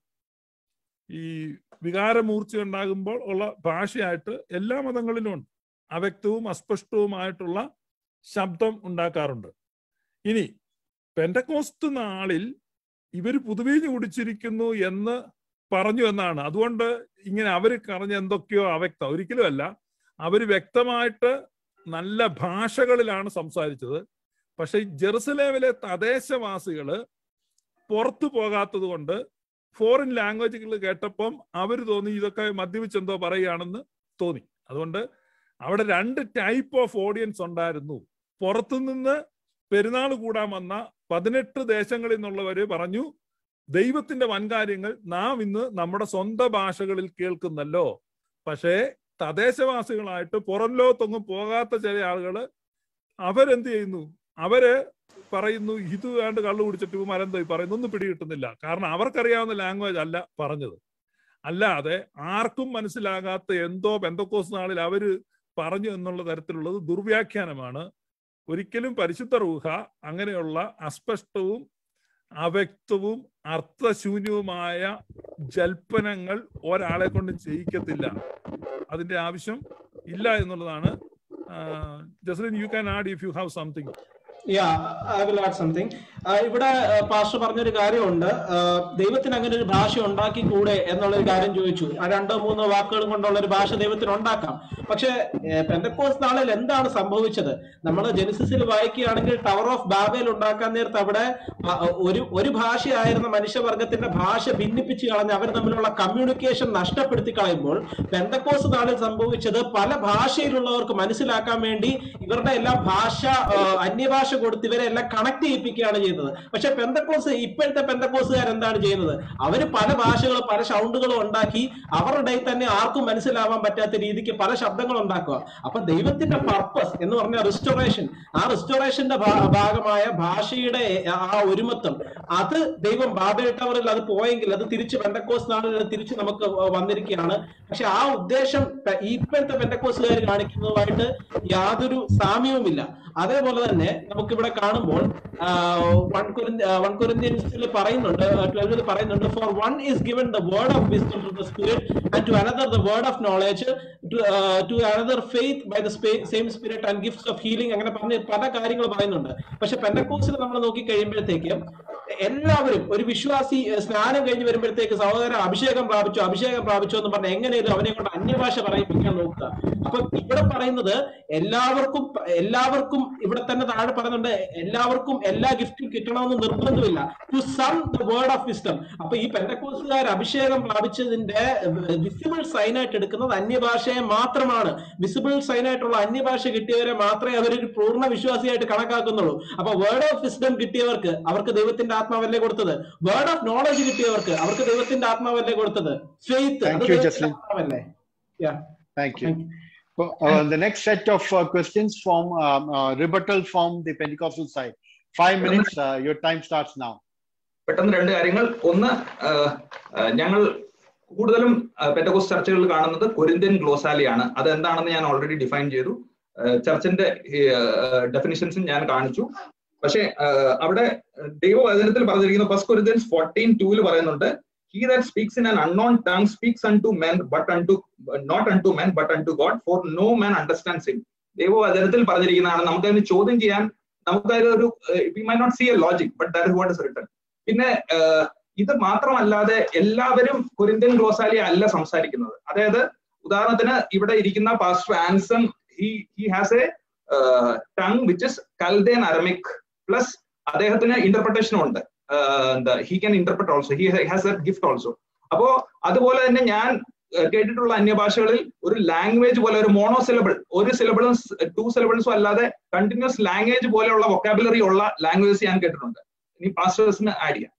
[SPEAKER 5] ഈ വികാരമൂർച്ച ഉണ്ടാകുമ്പോൾ ഉള്ള ഭാഷയായിട്ട് എല്ലാ മതങ്ങളിലും ഉണ്ട് അവ്യക്തവും അസ്പഷ്ടവുമായിട്ടുള്ള ശബ്ദം ഉണ്ടാക്കാറുണ്ട് ഇനി പെൻഡക്കോസ്റ്റ് നാളിൽ ഇവർ പുതുവീഞ്ഞ് കുടിച്ചിരിക്കുന്നു എന്ന് പറഞ്ഞു എന്നാണ് അതുകൊണ്ട് ഇങ്ങനെ അവർ പറഞ്ഞ എന്തൊക്കെയോ അവ്യക്തം ഒരിക്കലും അല്ല അവർ വ്യക്തമായിട്ട് നല്ല ഭാഷകളിലാണ് സംസാരിച്ചത് പക്ഷെ ജെറുസലേമിലെ തദ്ദേശവാസികള് പുറത്തു പോകാത്തത് കൊണ്ട് ഫോറിൻ ലാംഗ്വേജുകൾ കേട്ടപ്പം അവർ തോന്നി ഇതൊക്കെ മദ്യപിച്ചെന്തോ പറയുകയാണെന്ന് തോന്നി അതുകൊണ്ട് അവിടെ രണ്ട് ടൈപ്പ് ഓഫ് ഓഡിയൻസ് ഉണ്ടായിരുന്നു പുറത്തുനിന്ന് പെരുന്നാൾ കൂടാൻ വന്ന പതിനെട്ട് ദേശങ്ങളിൽ നിന്നുള്ളവര് പറഞ്ഞു ദൈവത്തിന്റെ വൻകാര്യങ്ങൾ നാം ഇന്ന് നമ്മുടെ സ്വന്തം ഭാഷകളിൽ കേൾക്കുന്നല്ലോ പക്ഷേ തദ്ദേശവാസികളായിട്ട് പുറം ലോകത്തൊന്നും പോകാത്ത ചില ആളുകള് അവരെന്ത് ചെയ്യുന്നു അവര് പറയുന്നു ഇത് വേണ്ട കള്ളു കുടിച്ചിട്ട് മരന്തോ പറയുന്നൊന്നും പിടികിട്ടുന്നില്ല കാരണം അവർക്കറിയാവുന്ന ലാംഗ്വേജ് അല്ല പറഞ്ഞത് അല്ലാതെ ആർക്കും മനസ്സിലാകാത്ത എന്തോ ബെന്തക്കോസ് നാളിൽ അവര് പറഞ്ഞു എന്നുള്ള തരത്തിലുള്ളത് ദുർവ്യാഖ്യാനമാണ് ഒരിക്കലും പരിശുദ്ധ റൂഹ അങ്ങനെയുള്ള അസ്പഷ്ടവും അവ്യക്തവും അർത്ഥശൂന്യവുമായ ജൽപ്പനങ്ങൾ ഒരാളെ കൊണ്ട് ചെയ്യിക്കത്തില്ല അതിന്റെ ആവശ്യം ഇല്ല എന്നുള്ളതാണ് Jaslin you can add if you have something
[SPEAKER 4] yeah I will add something ഇവിടെ പാസ്റ്റർ പറഞ്ഞൊരു കാര്യമുണ്ട് ദൈവത്തിന് അങ്ങനെ ഒരു ഭാഷ ഉണ്ടാക്കി കൂടെ എന്നുള്ള ഒരു കാര്യം ചോദിച്ചു ആ രണ്ടോ മൂന്നോ വാക്കുകളും കൊണ്ടുള്ള ഒരു ഭാഷ ദൈവത്തിന് ഉണ്ടാക്കാം പക്ഷെ പെന്തക്കോസ് നാളിൽ എന്താണ് സംഭവിച്ചത് നമ്മൾ ജെനിസിസിൽ വായിക്കുകയാണെങ്കിൽ ടവർ ഓഫ് ബാബേൽ ഉണ്ടാക്കാൻ നേരത്ത് അവിടെ ഒരു ഒരു ഭാഷയായിരുന്ന മനുഷ്യവർഗത്തിന്റെ ഭാഷ ഭിന്നിപ്പിച്ച് കളഞ്ഞ് അവർ തമ്മിലുള്ള കമ്മ്യൂണിക്കേഷൻ നഷ്ടപ്പെടുത്തി കളയുമ്പോൾ പെന്തക്കോസ് നാളിൽ സംഭവിച്ചത് പല ഭാഷയിലുള്ളവർക്ക് മനസ്സിലാക്കാൻ വേണ്ടി ഇവരുടെ എല്ലാം ഭാഷ അന്യഭാഷ കൊടുത്ത് ഇവരെ എല്ലാം കണക്ട് ചെയ്യിപ്പിക്കുകയാണ് ചെയ്യുന്നത് പക്ഷെ പെന്തക്കോസ് ഇപ്പോഴത്തെ പെന്തക്കോസുകാർ എന്താണ് ചെയ്യുന്നത് അവര് പല ഭാഷകളും പല സൗണ്ടുകളും ഉണ്ടാക്കി അവരുടെ തന്നെ ആർക്കും മനസ്സിലാവാൻ പറ്റാത്ത രീതിക്ക് പല ശബ്ദങ്ങൾ ഉണ്ടാക്കുക അപ്പൊ ദൈവത്തിന്റെ പർപ്പസ് എന്ന് പറഞ്ഞ റിസ്റ്റോറേഷൻ ആ റിസ്റ്റോറേഷന്റെ ഭാഗമായ ഭാഷയുടെ ആ ഒരുമത്വം അത് ദൈവം ബാബേൽ ടവറിൽ അത് പോയെങ്കിൽ അത് തിരിച്ച് പെന്തക്കോസ് നാളിൽ തിരിച്ച് നമുക്ക് വന്നിരിക്കുകയാണ് പക്ഷെ ആ ഉദ്ദേശം ഇപ്പോഴത്തെ പെന്തക്കോസുകാർ കാണിക്കുന്നതുമായിട്ട് യാതൊരു സാമ്യവുമില്ല അതേപോലെ തന്നെ നമുക്കിവിടെ കാണുമ്പോൾ വൺ കൊരിന്ത്യൻസിൽ പറയുന്നുണ്ട് ട്വൽവിൽ പറയുന്നുണ്ട് for one is given the word of wisdom to the spirit and to another the word of knowledge to another faith by the same spirit and gifts of healing അങ്ങനെ പറഞ്ഞ് പല കാര്യങ്ങൾ പറയുന്നുണ്ട് പക്ഷെ പെന്തക്കോസിൽ നമ്മൾ നോക്കി കഴിയുമ്പോഴത്തേക്ക് എല്ലാവരും ഒരു വിശ്വാസി സ്നാനം കഴിഞ്ഞ് വരുമ്പോഴത്തേക്ക് സഹോദരൻ അഭിഷേകം പ്രാപിച്ചു അഭിഷേകം പ്രാപിച്ചു എന്ന് പറഞ്ഞ എങ്ങനെയും അവനെ കൊണ്ട് അന്യഭാഷ പറയിപ്പിക്കാൻ നോക്കുക അപ്പൊ ഇവിടെ പറയുന്നത് എല്ലാവർക്കും എല്ലാവർക്കും ഇവിടെ തന്നെ താഴെ പറയുന്നുണ്ട് എല്ലാവർക്കും എല്ലാ ഗിഫ്റ്റും കിട്ടണമെന്ന് നിർബന്ധമില്ല to some the word of wisdom അപ്പൊ ഈ പെന്തക്കോസുകാർ അഭിഷേകം പ്രാപിച്ചതിന്റെ വിസിബിൾ സൈൻ ആയിട്ട് എടുക്കുന്നത് അന്യഭാഷയെ മാത്രമാണ് വിസിബിൾ സൈൻ ആയിട്ടുള്ള അന്യഭാഷ കിട്ടിയവരെ മാത്രമേ അവരൊരു പൂർണ്ണ വിശ്വാസിയായിട്ട് കണക്കാക്കുന്നുള്ളൂ അപ്പൊ വേർഡ് ഓഫ് വിസ്ഡം കിട്ടിയവർക്ക് അവർക്ക് ദൈവത്തിന്റെ ആത്മാവല്ലേ കൊടുത്തത് വേർഡ് ഓഫ് നോളജ് കിട്ടിയവർക്ക് അവർക്ക് ദൈവത്തിന്റെ ആത്മാവല്ലേ കൊടുത്തത് ഫെയ്ത്ത് ആത്മാവല്ലേ
[SPEAKER 1] Thank you. So, uh, the next set of uh, questions from um, uh, rebuttal from the Pentecostal side. Five minutes. Uh, your time starts now.
[SPEAKER 6] പെട്ടെന്ന് രണ്ട് കാര്യങ്ങൾ ഒന്ന് ഞങ്ങൾ കൂടുതലും പെറ്റകോസ് ചർച്ചകളിൽ കാണുന്നത് കൊരിന്ത്യൻ ഗ്ലോസാലിയാണ് അത് എന്താണെന്ന് ഞാൻ ഓൾറെഡി ഡിഫൈൻ ചെയ്തു ചർച്ചിന്റെ ഡെഫിനിഷൻസും ഞാൻ കാണിച്ചു പക്ഷെ അവിടെ ദൈവവചനത്തിൽ പറഞ്ഞിരിക്കുന്ന ഫസ്റ്റ് കൊരിന്ത്യൻസ് ഫോർട്ടീൻ ടൂവിൽ പറയുന്നുണ്ട് he that speaks in an unknown tongue speaks unto men but unto not unto men but unto god for no man understands him ദൈവവചനത്തിൽ പറഞ്ഞിരിക്കുന്നതാണ് നമുക്കതിന് ചോദ്യം ചെയ്യാൻ നമുക്കതിൽ ഒരു we may not see a logic but that is what is written പിന്നെ ഇത് മാത്രമല്ലാതെ എല്ലാവരും കുരിന്തൻ ഗ്ലോസാലി അല്ല സംസാരിക്കുന്നത് അതായത് ഉദാഹരണത്തിന് ഇവിടെ ഇരിക്കുന്ന pastor Anson he he has a tongue which is Chaldean Aramaic plus അദ്ദേഹത്തിന് ഇന്റർപ്രിട്ടേഷനും ഉണ്ട് എന്താ he can interpret also he has a gift also അപ്പോ അതുപോലെ തന്നെ ഞാൻ കേട്ടിട്ടുള്ള അന്യഭാഷകളിൽ ഒരു ലാംഗ്വേജ് പോലെ ഒരു മോണോ സിലബിൾ ഒരു സിലബിളും ടു സിലബിൾസും അല്ലാതെ കണ്ടിന്യൂസ് ലാംഗ്വേജ് പോലെയുള്ള വൊക്കാബുലറി ഉള്ള ലാംഗ്വേജ് ഞാൻ കേട്ടിട്ടുണ്ട് ഇനി പാസ്റ്റേഴ്സിന് ആഡ് ചെയ്യാം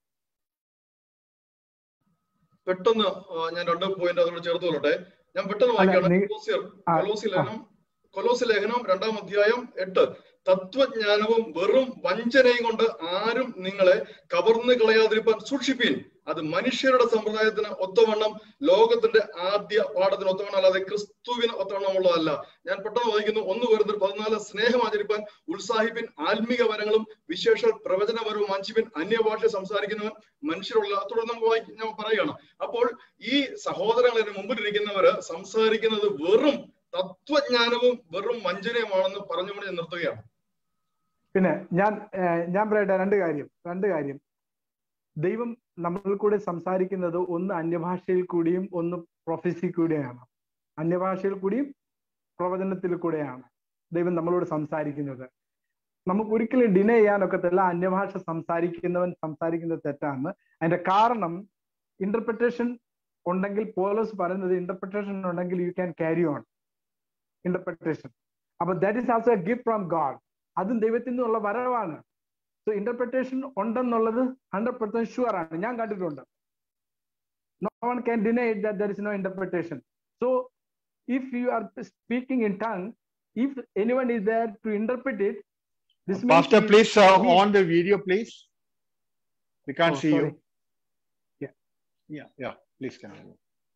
[SPEAKER 7] പെട്ടെന്ന് ഞാൻ രണ്ട് പോയിന്റ് അതോട് ചേർത്ത് കൊള്ളട്ടെ ഞാൻ പെട്ടെന്ന് വായിക്കുകയാണ് കൊലോസിയർ കൊലോസി ലേഖനം കൊലോസി ലേഖനം രണ്ടാം അധ്യായം എട്ട് തത്വജ്ഞാനവും വെറും വഞ്ചനയും കൊണ്ട് ആരും നിങ്ങളെ കവർന്നു കളയാതിരിക്കാൻ സൂക്ഷിപ്പീൻ അത് മനുഷ്യരുടെ സമ്പ്രദായത്തിന് ഒത്തവണ്ണം ലോകത്തിന്റെ ആദ്യ പാഠത്തിന് ഒത്തവണ്ണം അല്ലാതെ ക്രിസ്തുവിന് ഒത്തവണ്ണമുള്ളതല്ല ഞാൻ പെട്ടെന്ന് വായിക്കുന്നു ഒന്ന് വരുന്ന പതിനാല് സ്നേഹം ആചരിപ്പാൻ ഉത്സാഹിപ്പിൻ ആത്മീക വരങ്ങളും വിശേഷ പ്രവചനപരവും വഞ്ചിപ്പിൻ അന്യഭാഷ സംസാരിക്കുന്നവൻ മനുഷ്യരുള്ള തുടർന്ന് നമുക്ക് വായിക്കും ഞാൻ പറയുകയാണ് അപ്പോൾ ഈ സഹോദരങ്ങളെ മുമ്പിലിരിക്കുന്നവര് സംസാരിക്കുന്നത് വെറും തത്വജ്ഞാനവും വെറും വഞ്ചനയുമാണെന്ന് പറഞ്ഞുകൊണ്ട് ഞാൻ നിർത്തുകയാണ്
[SPEAKER 2] പിന്നെ ഞാൻ ഞാൻ പറയട്ടെ രണ്ട് കാര്യം രണ്ട് കാര്യം ദൈവം നമ്മൾ കൂടെ സംസാരിക്കുന്നത് ഒന്ന് അന്യഭാഷയിൽ കൂടിയും ഒന്ന് പ്രൊഫസി കൂടെയാണ് അന്യഭാഷയിൽ കൂടിയും പ്രവചനത്തിൽ കൂടെയാണ് ദൈവം നമ്മളോട് സംസാരിക്കുന്നത് നമുക്ക് ഒരിക്കലും ഡിനേ ചെയ്യാനൊക്കത്തില്ല അന്യഭാഷ സംസാരിക്കുന്നവൻ സംസാരിക്കുന്നത് തെറ്റാണ് അതിന്റെ കാരണം ഇന്റർപ്രിട്ടേഷൻ ഉണ്ടെങ്കിൽ പോലോസ് പറയുന്നത് ഇന്റർപ്രിട്ടേഷൻ ഉണ്ടെങ്കിൽ you can carry on interpretation അപ്പൊ that is also a gift from God അതും ദൈവത്തിൽ നിന്നുള്ള വരവാണ് സോ ഇന്റർപ്രിട്ടേഷൻ ഉണ്ടെന്നുള്ളത് ഹൺഡ്രഡ് പെർസെന്റ് ഷുവർ ആണ് ഞാൻ കണ്ടിട്ടുണ്ട് no one can deny that there is no interpretation so if you are speaking in tongue if anyone is there to interpret it
[SPEAKER 1] This Pastor, please uh, on the video, please. We can't
[SPEAKER 2] Oh,
[SPEAKER 1] see
[SPEAKER 2] sorry.
[SPEAKER 1] you.
[SPEAKER 2] Yeah.
[SPEAKER 1] Yeah, yeah. Please continue.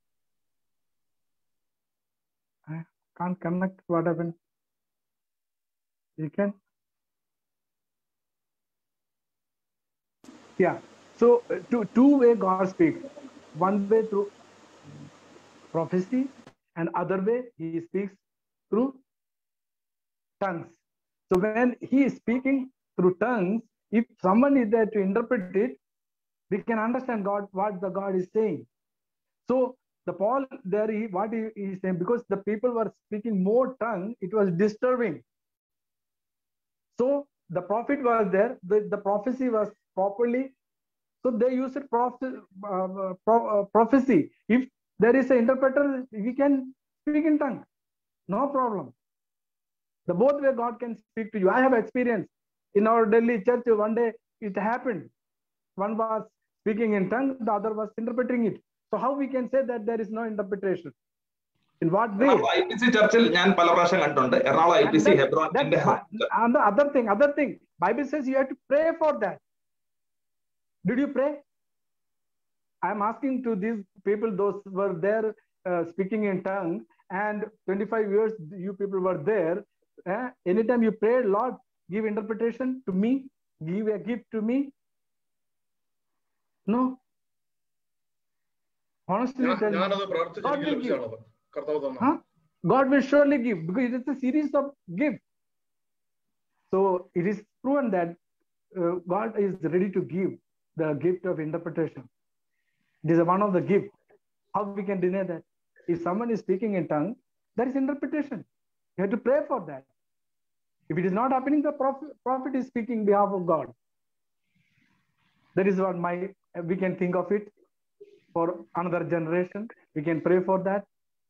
[SPEAKER 2] can't connect what happened you can yeah so uh, two two way god speaks one way through prophecy and other way he speaks through tongues so when he is speaking through tongues if someone is there to interpret it we can understand god what the god is saying so the Paul there, he, what he is saying, because the people were speaking more tongue, it was disturbing. So the prophet was there, the, the prophecy was properly, so they used prophecy, uh, pro, uh, prophecy. If there is an interpreter, we can speak in tongue, no problem. The both way God can speak to you. I have experience in our Delhi church. One day it happened. One was speaking in tongue, the other was interpreting it. So how we can say that there is no interpretation? In what way?
[SPEAKER 6] I P C ചർച്ചിൽ ഞാൻ പല പ്രാവശ്യം കണ്ടിട്ടുണ്ട് Ernakulam I P C Hebron
[SPEAKER 2] And the other thing, other thing, Bible says you have to pray for that. Did you pray? I am asking to these people, those were there uh, speaking in tongue, and 25 years you people were there. Uh, anytime you pray, Lord, give interpretation to me, give a gift to me. No, honestly tell me,
[SPEAKER 7] ഞാനത് പ്രാർത്ഥിച്ച് എനിക്ക് ലഭിച്ചതാണത് കർത്താവ് തന്ന
[SPEAKER 2] huh? God will surely give because it is a series of gifts. So it is proven that uh, God is ready to give the gift of interpretation. It is one of the gifts. How we can deny that? If someone is speaking in tongue, that is interpretation. You have to pray for that. If it is not happening, the prophet, prophet is speaking behalf of God. That is what my we can think of it for another generation. We can pray for that.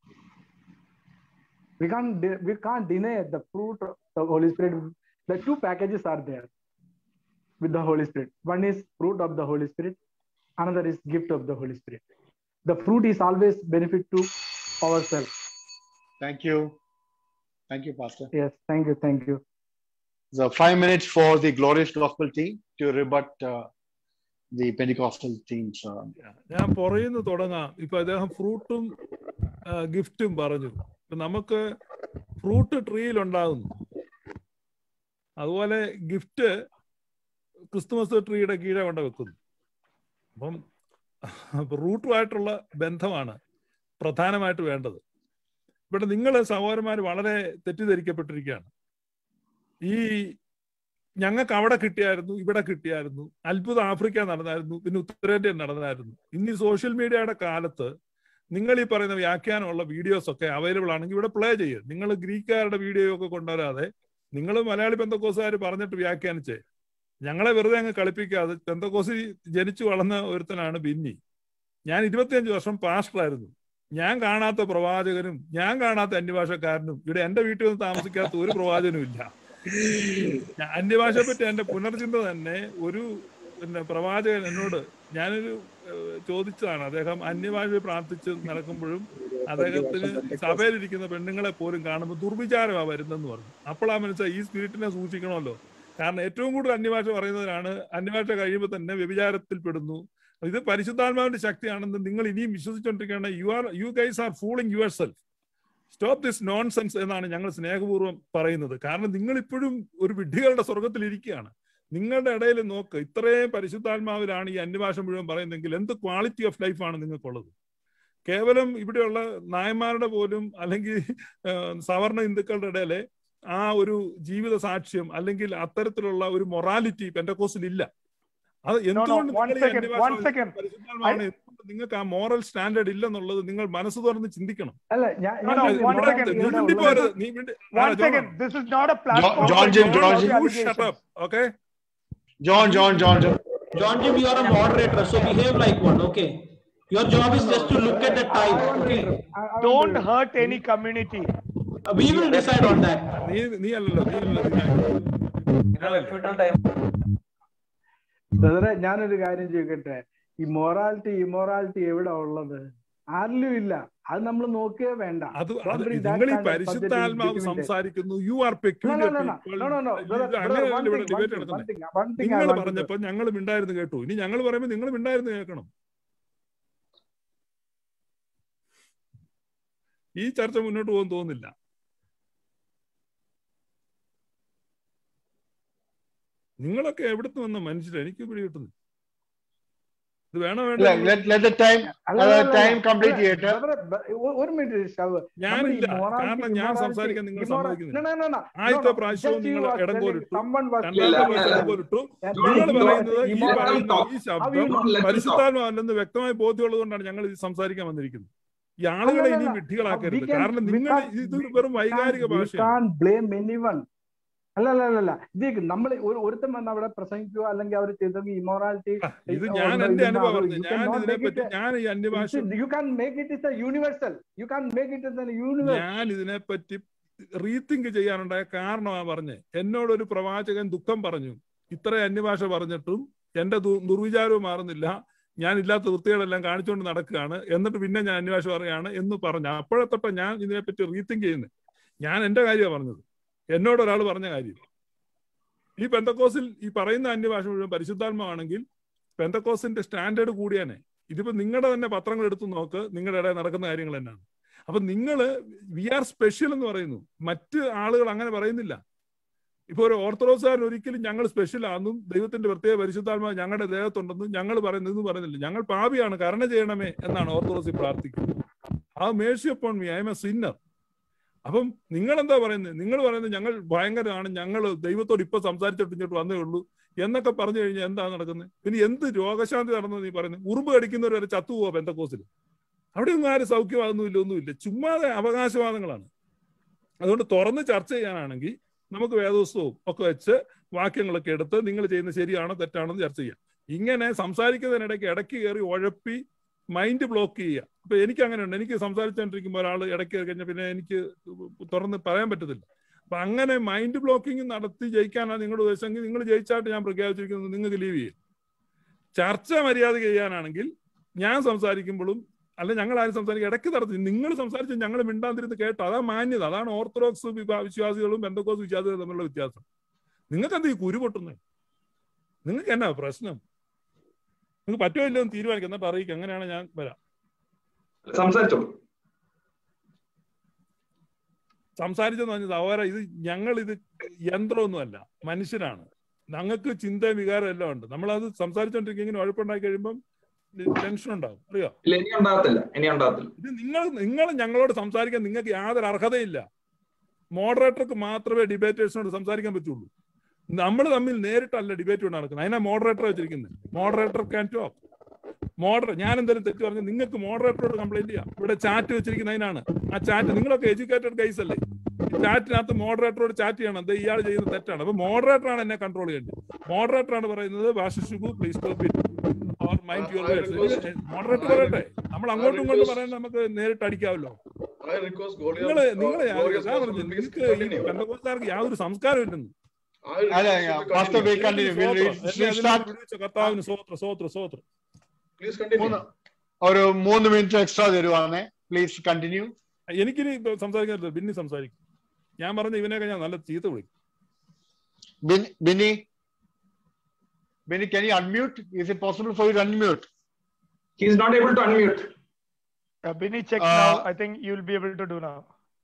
[SPEAKER 2] We can't de- we can't deny the fruit of the Holy Spirit. The two packages are there with the Holy Spirit. One is fruit of the Holy Spirit, another is gift of the Holy Spirit. The fruit is always benefit to ourselves.
[SPEAKER 1] Thank you. Thank you, Pastor.
[SPEAKER 2] Yes, thank you, thank you.
[SPEAKER 1] So five minutes for the glorious gospel team to rebut uh, the Pentecostal teams. Uh,
[SPEAKER 5] ഞാൻ പുറയുന്നു തുടങ്ങാം ഇപ്പൊ അദ്ദേഹം ഫ്രൂട്ടും ഗിഫ്റ്റും പറഞ്ഞു ഇപ്പൊ നമുക്ക് fruit ട്രീയിൽ ഉണ്ടാകുന്നു അതുപോലെ ഗിഫ്റ്റ് ക്രിസ്തുമസ് ട്രീയുടെ കീഴെ കൊണ്ട് വെക്കുന്നു അപ്പം റൂട്ടുമായിട്ടുള്ള ബന്ധമാണ് പ്രധാനമായിട്ട് വേണ്ടത് ഇവിടെ നിങ്ങൾ സഹോദരന്മാർ വളരെ തെറ്റിദ്ധരിക്കപ്പെട്ടിരിക്കുകയാണ് ഈ ഞങ്ങൾക്ക് അവിടെ കിട്ടിയായിരുന്നു ഇവിടെ കിട്ടിയായിരുന്നു അത്ഭുത ആഫ്രിക്ക നടന്നായിരുന്നു പിന്നെ ഉത്തരേന്ത്യ നടന്നായിരുന്നു ഇന്ന് ഈ സോഷ്യൽ മീഡിയയുടെ കാലത്ത് നിങ്ങൾ ഈ പറയുന്ന വ്യാഖ്യാനമുള്ള വീഡിയോസ് ഒക്കെ അവൈലബിൾ ആണെങ്കിൽ ഇവിടെ പ്ലേ ചെയ്യുക നിങ്ങൾ ഗ്രീക്കുകാരുടെ വീഡിയോ ഒക്കെ കൊണ്ടുവരാതെ നിങ്ങൾ മലയാളി ബന്ധക്കോസുകാർ പറഞ്ഞിട്ട് വ്യാഖ്യാനിച്ചേ ഞങ്ങളെ വെറുതെ അങ്ങ് കളിപ്പിക്കാതെ ബന്ധക്കോസി ജനിച്ചു വളർന്ന ഒരുത്തനാണ് ബിന്നി ഞാൻ ഇരുപത്തിയഞ്ച് വർഷം പാസ്റ്ററായിരുന്നു ഞാൻ കാണാത്ത പ്രവാചകനും ഞാൻ കാണാത്ത അന്യഭാഷക്കാരനും ഇവിടെ എന്റെ വീട്ടിൽ നിന്ന് താമസിക്കാത്ത ഒരു പ്രവാചകനും ഇല്ല ഞാൻ അന്യഭാഷയെ പറ്റി എന്റെ പുനർചിന്ത തന്നെ ഒരു പിന്നെ പ്രവാചകൻ എന്നോട് ഞാനൊരു ഏഹ്, ചോദിച്ചതാണ് അദ്ദേഹം അന്യഭാഷ പ്രാർത്ഥിച്ച് നടക്കുമ്പോഴും അദ്ദേഹത്തിന് സഭയിലിരിക്കുന്ന പെണ്ണുങ്ങളെ പോലും കാണുമ്പോൾ ദുർവിചാരമാ വരുന്നെന്ന് പറഞ്ഞു അപ്പോഴാ മനസ്സിലായി ഈ സ്പിരിറ്റിനെ സൂക്ഷിക്കണമല്ലോ കാരണം ഏറ്റവും കൂടുതൽ അന്യഭാഷ പറയുന്നതിനാണ് അന്യഭാഷ കഴിയുമ്പോൾ തന്നെ വ്യഭിചാരത്തിൽ പെടുന്നു ഇത് പരിശുദ്ധാത്മാവിന്റെ ശക്തിയാണെന്ന് നിങ്ങൾ ഇനിയും വിശ്വസിച്ചുകൊണ്ടിരിക്കേണ്ട you are you guys are fooling yourself stop this nonsense എന്നാണ് ഞങ്ങൾ സ്നേഹപൂർവ്വം പറയുന്നത് കാരണം നിങ്ങൾ ഇപ്പോഴും ഒരു വിഡ്ഢികളുടെ സ്വർഗത്തിൽ ഇരിക്കുകയാണ് നിങ്ങളുടെ ഇടയിൽ നോക്ക് ഇത്രയും പരിശുദ്ധാത്മാവിലാണ് ഈ അന്യഭാഷ മുഴുവൻ പറയുന്നതെങ്കിൽ എന്ത് ക്വാളിറ്റി ഓഫ് ലൈഫാണ് നിങ്ങൾക്കുള്ളത് കേവലം ഇവിടെയുള്ള നായന്മാരുടെ പോലും അല്ലെങ്കിൽ ആ, സവർണ ഹിന്ദുക്കളുടെ ഇടയിലെ ആ ഒരു ജീവിത സാക്ഷ്യം അല്ലെങ്കിൽ അത്തരത്തിലുള്ള ഒരു മൊറാലിറ്റി പെൻഡക്കോസിൽ ഇല്ല അത് എന്തുകൊണ്ട്
[SPEAKER 2] one
[SPEAKER 5] നിങ്ങൾ ഈ
[SPEAKER 2] second,
[SPEAKER 5] അന്യഭാഷ
[SPEAKER 2] one second.
[SPEAKER 5] പരിശുദ്ധാത്മാവാണ് എന്തുകൊണ്ട് നിങ്ങൾക്ക് ആ മോറൽ സ്റ്റാൻഡേർഡ് ഇല്ലെന്നുള്ളത് നിങ്ങൾ മനസ്സ് തുറന്ന് ചിന്തിക്കണം
[SPEAKER 8] അല്ല ഞാൻ
[SPEAKER 2] No, no,
[SPEAKER 8] ഞാൻ
[SPEAKER 2] one
[SPEAKER 8] ഇവിടെ
[SPEAKER 2] second.
[SPEAKER 5] നീ
[SPEAKER 8] ഇവിടെ
[SPEAKER 5] മിണ്ടി
[SPEAKER 8] ഉള്ളത്
[SPEAKER 5] പോരുത്. നീ മിണ്ടി- ആ,
[SPEAKER 2] One
[SPEAKER 5] John.
[SPEAKER 2] second. This is not a platform.
[SPEAKER 1] John
[SPEAKER 2] for
[SPEAKER 1] Jim,
[SPEAKER 2] moral
[SPEAKER 1] John Jim.
[SPEAKER 5] You
[SPEAKER 2] allegations.
[SPEAKER 5] shut up, okay?
[SPEAKER 1] John, John, John, John.
[SPEAKER 4] John Jim, you are a moderator, so behave like one, okay? Your job is just to look at the time, okay?
[SPEAKER 2] Don't hurt any community.
[SPEAKER 4] Uh, We will decide on that.
[SPEAKER 5] നീ നീ അല്ലല്ലോ നീ അല്ലല്ലോ
[SPEAKER 3] time
[SPEAKER 8] ബ്രദറെ ഞാനൊരു കാര്യം ചോദിക്കട്ടെ ഈ മൊറാലിറ്റി ഇമൊറാലിറ്റി എവിടെ ഉള്ളത് ആരിലും ഇല്ല അത് നമ്മൾ നോക്കിയേ വേണ്ട
[SPEAKER 5] അത്
[SPEAKER 8] Don't
[SPEAKER 5] അത്
[SPEAKER 8] bring that
[SPEAKER 5] നിങ്ങൾ ഈ
[SPEAKER 8] kind of
[SPEAKER 5] പരിശുദ്ധാത്മാവ്
[SPEAKER 8] subject in between
[SPEAKER 5] സംസാരിക്കുന്നു you are
[SPEAKER 8] No, no, no, no, no, no, no. Brother, brother,
[SPEAKER 5] അങ്ങനെയല്ല
[SPEAKER 8] one
[SPEAKER 5] ഇവിടെ
[SPEAKER 8] thing, one
[SPEAKER 5] debate
[SPEAKER 8] thing, one
[SPEAKER 5] നടത്തുന്നത്
[SPEAKER 8] thing, one thing I
[SPEAKER 5] നിങ്ങൾ
[SPEAKER 8] want to
[SPEAKER 5] പറഞ്ഞപ്പോ ഞങ്ങൾ മിണ്ടായിരുന്നു കേട്ടു ഇനി ഞങ്ങൾ പറയുമ്പോൾ നിങ്ങൾ മിണ്ടായിരുന്നു കേൾക്കണം ഈ ചർച്ച മുന്നോട്ട് പോകും തോന്നുന്നില്ല നിങ്ങളൊക്കെ എവിടുന്ന് വന്ന മനുഷ്യരെ എനിക്ക് പിടി കിട്ടുന്നു ഇത് വേണോ വേണ്ട
[SPEAKER 1] Let, let, let the time,
[SPEAKER 8] അല്ല,
[SPEAKER 1] uh,
[SPEAKER 8] അല്ല, അല്ല,
[SPEAKER 1] time complete
[SPEAKER 8] അല്ല,
[SPEAKER 1] ചെയ്യട്ടെ.
[SPEAKER 8] brother, ബ- ഒ- ഒരു മിനിറ്റ് ഷവ്
[SPEAKER 5] ഞാനില്ല കാരണം ഞാൻ സംസാരിക്കാൻ നിങ്ങൾ സമ്മതിക്കുന്നില്ല ആദ്യത്തെ പ്രാവശ്യവും നിങ്ങൾ ഇടം കോലിട്ടു രണ്ടാമത്തെ പ്രാവശ്യം ഇടം കോലിട്ടു നിങ്ങൾ പറയുന്നത് ഈ പറയുന്ന ഈ ശബ്ദം പരിശുദ്ധാത്മാവല്ലെന്ന് വ്യക്തമായി ബോധ്യമുള്ളത് കൊണ്ടാണ് ഞങ്ങൾ ഇത് സംസാരിക്കാൻ വന്നിരിക്കുന്നത് ഈ ആളുകളെ ഇനിയും വിഡ്ഢികളാക്കരുത് കാരണം നിങ്ങൾ ഇത് വെറും വൈകാരിക ഭാഷയാണ്
[SPEAKER 8] ബ്ലെയിം എനി വൺ അല്ല അല്ല അല്ല അല്ല ഇത് നമ്മൾ ഒരുത്തം വന്ന് അവിടെ പ്രസംഗിക്കുക അല്ലെങ്കിൽ അവർ ചെയ്തെങ്കിൽ ഇമോറാലിറ്റി
[SPEAKER 5] ഇത് ഞാൻ എന്റെ അനുഭവം പറഞ്ഞു ഞാൻ ഇതിനെ പറ്റി ഞാൻ ഈ അന്യഭാഷ
[SPEAKER 8] you can make it is a universal you can make it is a universal
[SPEAKER 5] ഞാൻ ഇതിനെപ്പറ്റി റീതിങ്ക് ചെയ്യാനുണ്ടായ കാരണമാണ് പറഞ്ഞത് എന്നോട് ഒരു പ്രവാചകൻ ദുഃഖം പറഞ്ഞു ഇത്ര അന്യഭാഷ പറഞ്ഞിട്ടും എന്റെ ദു- ദുർവിചാരവും മാറുന്നില്ല ഞാൻ ഇല്ലാത്ത വൃത്തികളെല്ലാം കാണിച്ചുകൊണ്ട് നടക്കുകയാണ് എന്നിട്ട് പിന്നെ ഞാൻ അന്യഭാഷ പറയുകയാണ് എന്ന് പറഞ്ഞു അപ്പോഴെ തൊട്ട് ഞാൻ ഇതിനെപ്പറ്റി റീതിങ്ക് ചെയ്യുന്നത് ഞാൻ എന്റെ കാര്യമാണ് പറഞ്ഞത് എന്നോട് ഒരാൾ പറഞ്ഞ കാര്യം ഈ പെന്തക്കോസിൽ ഈ പറയുന്ന അന്യഭാഷ മുഴുവൻ പരിശുദ്ധാത്മാവാണെങ്കിൽ പെന്തക്കോസിന്റെ സ്റ്റാൻഡേർഡ് കൂടിയാനെ ഇതിപ്പോ നിങ്ങളുടെ തന്നെ പത്രങ്ങൾ എടുത്തു നോക്ക് നിങ്ങളുടെ ഇടയിൽ നടക്കുന്ന കാര്യങ്ങൾ തന്നെയാണ് അപ്പൊ നിങ്ങള് വി ആർ സ്പെഷ്യൽ എന്ന് പറയുന്നു മറ്റ് ആളുകൾ അങ്ങനെ പറയുന്നില്ല ഇപ്പൊ ഒരു ഓർത്തഡോക്സുകാരൻ ഒരിക്കലും ഞങ്ങൾ സ്പെഷ്യൽ ആണെന്നും ദൈവത്തിന്റെ പ്രത്യേക പരിശുദ്ധാത്മാവ് ഞങ്ങളുടെ ദേഹത്തുണ്ടെന്നും ഞങ്ങൾ പറയുന്നതെന്ന് പറയുന്നില്ല ഞങ്ങൾ പാപിയാണ് കരുണ ചെയ്യണമേ എന്നാണ് ഓർത്തഡോക്സിൽ പ്രാർത്ഥിക്കുന്നത് ആ mercy upon me I am a sinner അപ്പം നിങ്ങൾ എന്താ പറയുന്നത് നിങ്ങൾ പറയുന്നത് ഞങ്ങൾ ഭയങ്കരമാണ് ഞങ്ങൾ ദൈവത്തോട് ഇപ്പൊ സംസാരിച്ചിട്ട് ഇങ്ങോട്ട് വന്നേ ഉള്ളൂ എന്നൊക്കെ പറഞ്ഞു കഴിഞ്ഞാൽ എന്താ നടക്കുന്നത് പിന്നെ എന്ത് രോഗശാന്തി നടന്നത് നീ പറയുന്നത് ഉറുമ്പ് കടിക്കുന്നവർ വരെ ചത്തുപോവാ ബെന്തക്കോസിൽ അവിടെ ഒന്നും ആരും സൗഖ്യമാകുന്നില്ല ഒന്നുമില്ല ചുമ്മാതെ അവകാശവാദങ്ങളാണ് അതുകൊണ്ട് തുറന്ന് ചർച്ച ചെയ്യാനാണെങ്കിൽ നമുക്ക് വേദോത്സവവും ഒക്കെ വെച്ച് വാക്യങ്ങളൊക്കെ എടുത്ത് നിങ്ങൾ ചെയ്യുന്നത് ശരിയാണോ തെറ്റാണോ എന്ന് ചർച്ച ചെയ്യാം ഇങ്ങനെ സംസാരിക്കുന്നതിനിടയ്ക്ക് ഇടയ്ക്ക് കയറി ഉഴപ്പി മൈൻഡ് ബ്ലോക്ക് ചെയ്യുക അപ്പൊ എനിക്ക് അങ്ങനെ ഉണ്ട് എനിക്ക് സംസാരിച്ചുകൊണ്ടിരിക്കുമ്പോൾ ഒരാൾ ഇടയ്ക്ക് കയറി കഴിഞ്ഞാൽ പിന്നെ എനിക്ക് തുറന്ന് പറയാൻ പറ്റത്തില്ല അപ്പൊ അങ്ങനെ മൈൻഡ് ബ്ലോക്കിംഗ് നടത്തി ജയിക്കാനാണ് നിങ്ങളുടെ ഉദ്ദേശമെങ്കിൽ നിങ്ങൾ ജയിച്ചായിട്ട് ഞാൻ പ്രഖ്യാപിച്ചിരിക്കുന്നത് നിങ്ങൾക്ക് ലീവ് ചെയ്യും ചർച്ച മര്യാദ ചെയ്യാനാണെങ്കിൽ ഞാൻ സംസാരിക്കുമ്പോഴും അല്ല ഞങ്ങൾ ആരും സംസാരിക്കും ഇടയ്ക്ക് തടത്തി നിങ്ങൾ സംസാരിച്ച് ഞങ്ങൾ മിണ്ടാതിരുന്ന് കേട്ടോ അതാ മാന്യത അതാണ് ഓർത്തഡോക്സ് വിഭാ- വിശ്വാസികളും ബന്ധക്കോസ് വിശ്വാസികളും തമ്മിലുള്ള വ്യത്യാസം നിങ്ങൾക്ക് എന്താ ഈ കുരു പൊട്ടുന്നത് നിങ്ങൾക്ക് എന്നാ പ്രശ്നം നിങ്ങൾക്ക് പറ്റുമോ ഇല്ലയോ എന്ന് തീരുമാനിക്കാം എന്നിട്ട് അറിയിക്കാം അങ്ങനെയാണ് ഞാൻ വരാം
[SPEAKER 6] സംസാരിച്ചോളൂ
[SPEAKER 5] സംസാരിച്ചെന്ന് പറഞ്ഞത് അവരെ ഇത് ഞങ്ങൾ ഇത് യന്ത്രമൊന്നുമല്ല മനുഷ്യരാണ് ഞങ്ങൾക്ക് ചിന്ത വികാരം എല്ലാം ഉണ്ട് നമ്മളത് സംസാരിച്ചോണ്ടിരിക്കും ഇങ്ങനെ ഉഴപ്പുണ്ടാക്കി കഴിയുമ്പം ടെൻഷൻ ഉണ്ടാവും അറിയോ
[SPEAKER 6] ഇല്ല ഇനി ഉണ്ടാകത്തില്ല ഇനി ഉണ്ടാകത്തില്ല
[SPEAKER 5] ഇത് നിങ്ങൾ നിങ്ങൾ ഞങ്ങളോട് സംസാരിക്കാൻ നിങ്ങൾക്ക് യാതൊരു അർഹതയില്ല മോഡറേറ്റർക്ക് മാത്രമേ ഡിബേറ്റേഴ്സിനോട് സംസാരിക്കാൻ പറ്റുള്ളൂ നമ്മൾ തമ്മിൽ നേരിട്ടല്ല ഡിബേറ്റ് കൊണ്ട് നടക്കുന്നത് അതിനാ മോഡറേറ്റർ വെച്ചിരിക്കുന്നത് മോഡറേറ്റർ ക്യാൻ ടോക്ക് മോഡറേ ഞാൻ എന്തെങ്കിലും തെറ്റ് പറഞ്ഞു നിങ്ങൾക്ക് മോഡറേറ്ററോട് കംപ്ലൈന്റ് ചെയ്യാം ഇവിടെ ചാറ്റ് വെച്ചിരിക്കുന്നതിനാണ് ആ ചാറ്റ് നിങ്ങളൊക്കെ എഡ്യൂക്കേറ്റഡ് കേസ് അല്ലേ ചാറ്റിനകത്ത് മോഡറേറ്ററോട് ചാറ്റ് ചെയ്യണം അത് ഇയാൾ ചെയ്യുന്നത് തെറ്റാണ് അപ്പൊ മോഡറേറ്ററാണ് എന്നെ കൺട്രോൾ ചെയ്യേണ്ടത് മോഡറേറ്ററാണ് പറയുന്നത് വാശിഷുബു please stop it or mind your words moderator പറയട്ടെ നമ്മൾ അങ്ങോട്ടും ഇങ്ങോട്ടും പറയാൻ നമുക്ക് നേരിട്ട് അടിക്കാമല്ലോ
[SPEAKER 7] I request Goliath,
[SPEAKER 5] നിങ്ങള്
[SPEAKER 7] uh,
[SPEAKER 5] നിങ്ങള്
[SPEAKER 7] glorious
[SPEAKER 5] ഞാൻ
[SPEAKER 7] gospel,
[SPEAKER 5] പറഞ്ഞു
[SPEAKER 7] please
[SPEAKER 5] നിങ്ങൾക്ക് ഈ
[SPEAKER 7] continue.
[SPEAKER 5] പെന്തക്കോസ്തുകാർക്ക് യാതൊരു സംസ്കാരം ഇല്ലെന്ന്
[SPEAKER 7] I
[SPEAKER 1] അല്ല
[SPEAKER 7] request you to
[SPEAKER 1] pastor
[SPEAKER 7] continue.
[SPEAKER 1] We continue will
[SPEAKER 5] സ്വോത്രം. എന്നെ അതിൽ
[SPEAKER 1] സ്റ്റാർട്ട്
[SPEAKER 5] നിന്ന് വിടുവിച്ച കർത്താവിന് സ്വോത്ര സ്വോത്ര സ്വോത്ര
[SPEAKER 7] Please continue.
[SPEAKER 1] മൂന്ന് ഒരു മൂന്ന് മിനിറ്റ് എക്സ്ട്രാ തരുവാണേ പ്ലീസ് കണ്ടിന്യൂ
[SPEAKER 5] എനിക്കിനി ഇപ്പൊ സംസാരിക്കാൻ പറ്റില്ല. ബിന്നി സംസാരിക്കും ഞാൻ പറഞ്ഞ ഇവനെയൊക്കെ ഞാൻ നല്ല ചീത്ത വിളിക്കും
[SPEAKER 1] Binny Binny can you unmute is it possible for you to unmute
[SPEAKER 6] He is not able to unmute.
[SPEAKER 2] Uh, Binny, check
[SPEAKER 1] Uh,
[SPEAKER 2] now. I think you'll be able to do now.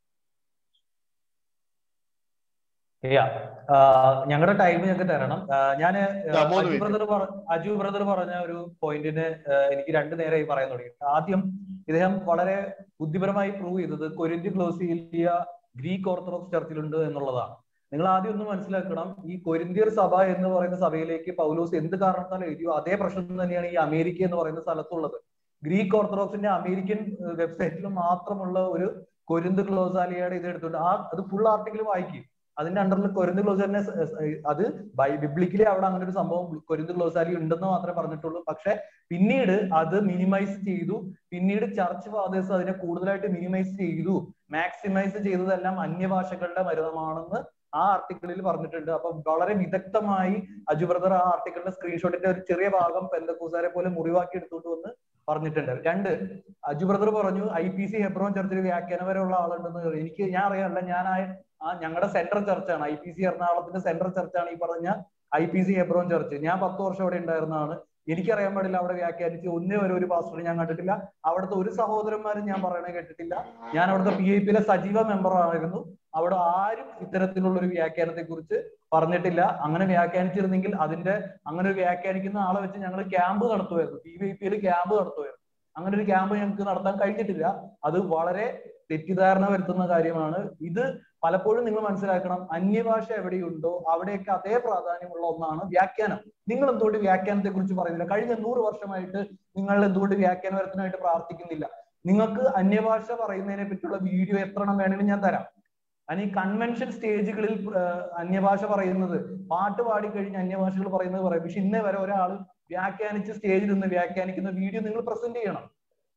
[SPEAKER 3] ഞങ്ങളുടെ ടൈം ഞങ്ങൾക്ക് തരണം ഞാൻ
[SPEAKER 1] Yeah, മൂന്ന്
[SPEAKER 3] Aju
[SPEAKER 1] minute.
[SPEAKER 3] Brother Aju brother പറഞ്ഞ ഒരു പോയിന്റിന് എനിക്ക് രണ്ടു നേരമായി പറയാൻ തുടങ്ങി ആദ്യം ഇദ്ദേഹം വളരെ ബുദ്ധിപരമായി പ്രൂവ് ചെയ്തത് കൊരിന്തി ക്ലോസിയ ഗ്രീക്ക് ഓർത്തഡോക്സ് ചർച്ചിലുണ്ട് എന്നുള്ളതാണ് നിങ്ങൾ ആദ്യം ഒന്ന് മനസ്സിലാക്കണം ഈ കൊരിന്തിയർ സഭ എന്ന് പറയുന്ന സഭയിലേക്ക് പൗലോസ് എന്ത് കാരണത്താൽ എഴുതിയോ അതേ പ്രശ്നം തന്നെയാണ് ഈ അമേരിക്ക എന്ന് പറയുന്ന സ്ഥലത്തുള്ളത് ഗ്രീക്ക് ഓർത്തഡോക്സിന്റെ അമേരിക്കൻ വെബ്സൈറ്റിൽ മാത്രമുള്ള ഒരു കൊരിന്ത് ക്ലോസാലിയുടെ ഇത് എടുത്തുകൊണ്ട് ആ അത് ഫുൾ ആർട്ടിക്കിൾ വായിക്കും അതിന്റെ അണ്ടറിൽ കൊരിന്ത് ക്ലോസാലിനെ അത് ബൈ ബിബ്ലിക്കലി അവിടെ അങ്ങനെ ഒരു സംഭവം കൊരിന്ത് ക്ലോസാലി ഉണ്ടെന്ന് മാത്രമേ പറഞ്ഞിട്ടുള്ളൂ പക്ഷെ പിന്നീട് അത് മിനിമൈസ് ചെയ്തു പിന്നീട് ചർച്ച് ഫാദേഴ്സ് അതിനെ കൂടുതലായിട്ട് മിനിമൈസ് ചെയ്തു മാക്സിമൈസ് ചെയ്തതെല്ലാം അന്യഭാഷകളുടെ മരുന്നമാണെന്ന് ആ ആർട്ടിക്കിളിൽ പറഞ്ഞിട്ടുണ്ട് അപ്പൊ വളരെ വിദഗ്ധമായി അജു ബ്രദർ ആ ആർട്ടിക്കിളിന്റെ സ്ക്രീൻഷോട്ടിന്റെ ഒരു ചെറിയ ഭാഗം പെന്തക്കൂസാരെ പോലെ മുറിവാക്കി എടുത്തുകൊണ്ട് വന്ന് പറഞ്ഞിട്ടുണ്ട് രണ്ട് അജു ബ്രദർ പറഞ്ഞു ഐ പി സി ഹെബ്രോൻ ചർച്ചിൽ വ്യാഖ്യാനം വരെയുള്ള ആളുണ്ടെന്ന് എനിക്ക് ഞാൻ അറിയാമല്ല ഞാൻ ആ ആ ഞങ്ങളുടെ സെൻട്രൽ ചർച്ചാണ് ഐ പി സി എറണാകുളത്തിന്റെ സെൻട്രൽ ചർച്ചാണ് ഈ പറഞ്ഞ I P C Hebron church ഞാൻ പത്ത് വർഷം അവിടെ ഉണ്ടായിരുന്നതാണ് എനിക്കറിയാൻ പാടില്ല അവിടെ വ്യാഖ്യാനിച്ച് ഒന്നേ വരെ ഒരു പാസ്റ്റർ ഞാൻ കണ്ടിട്ടില്ല അവിടുത്തെ ഒരു സഹോദരന്മാരും ഞാൻ പറയണ കേട്ടിട്ടില്ല ഞാൻ അവിടുത്തെ പി ഐ പിയിലെ സജീവ മെമ്പർ ആയിരുന്നു അവിടെ ആരും ഇത്തരത്തിലുള്ള ഒരു വ്യാഖ്യാനത്തെ കുറിച്ച് പറഞ്ഞിട്ടില്ല അങ്ങനെ വ്യാഖ്യാനിച്ചിരുന്നെങ്കിൽ അതിന്റെ അങ്ങനെ ഒരു വ്യാഖ്യാനിക്കുന്ന ആളെ വെച്ച് ഞങ്ങൾ ക്യാമ്പ് നടത്തുമായിരുന്നു പി വൈ പിയിൽ ക്യാമ്പ് നടത്തുമായിരുന്നു അങ്ങനെ ഒരു ക്യാമ്പ് ഞങ്ങൾക്ക് നടത്താൻ കഴിഞ്ഞിട്ടില്ല അത് വളരെ തെറ്റിദ്ധാരണ വരുത്തുന്ന കാര്യമാണ് ഇത് പലപ്പോഴും നിങ്ങൾ മനസ്സിലാക്കണം അന്യഭാഷ എവിടെയുണ്ടോ അവിടെയൊക്കെ അതേ പ്രാധാന്യമുള്ള ഒന്നാണ് വ്യാഖ്യാനം നിങ്ങൾ എന്തുകൊണ്ട് വ്യാഖ്യാനത്തെ കുറിച്ച് പറയുന്നില്ല കഴിഞ്ഞ നൂറ് വർഷമായിട്ട് നിങ്ങൾ എന്തുകൊണ്ട് വ്യാഖ്യാന വരത്തിനായിട്ട് പ്രാർത്ഥിക്കുന്നില്ല നിങ്ങൾക്ക് അന്യഭാഷ പറയുന്നതിനെ പറ്റിയുള്ള വീഡിയോ എത്ര എണ്ണം വേണമെങ്കിലും ഞാൻ തരാം അതിന് ഈ കൺവെൻഷൻ സ്റ്റേജുകളിൽ അന്യഭാഷ പറയുന്നത് പാട്ട് പാടിക്കഴിഞ്ഞ് അന്യഭാഷകൾ പറയുന്നത് പറയും പക്ഷെ ഇന്നേ വരെ ഒരാൾ വ്യാഖ്യാനിച്ച് സ്റ്റേജിൽ നിന്ന് വ്യാഖ്യാനിക്കുന്ന വീഡിയോ നിങ്ങൾ പ്രസന്റ് ചെയ്യണം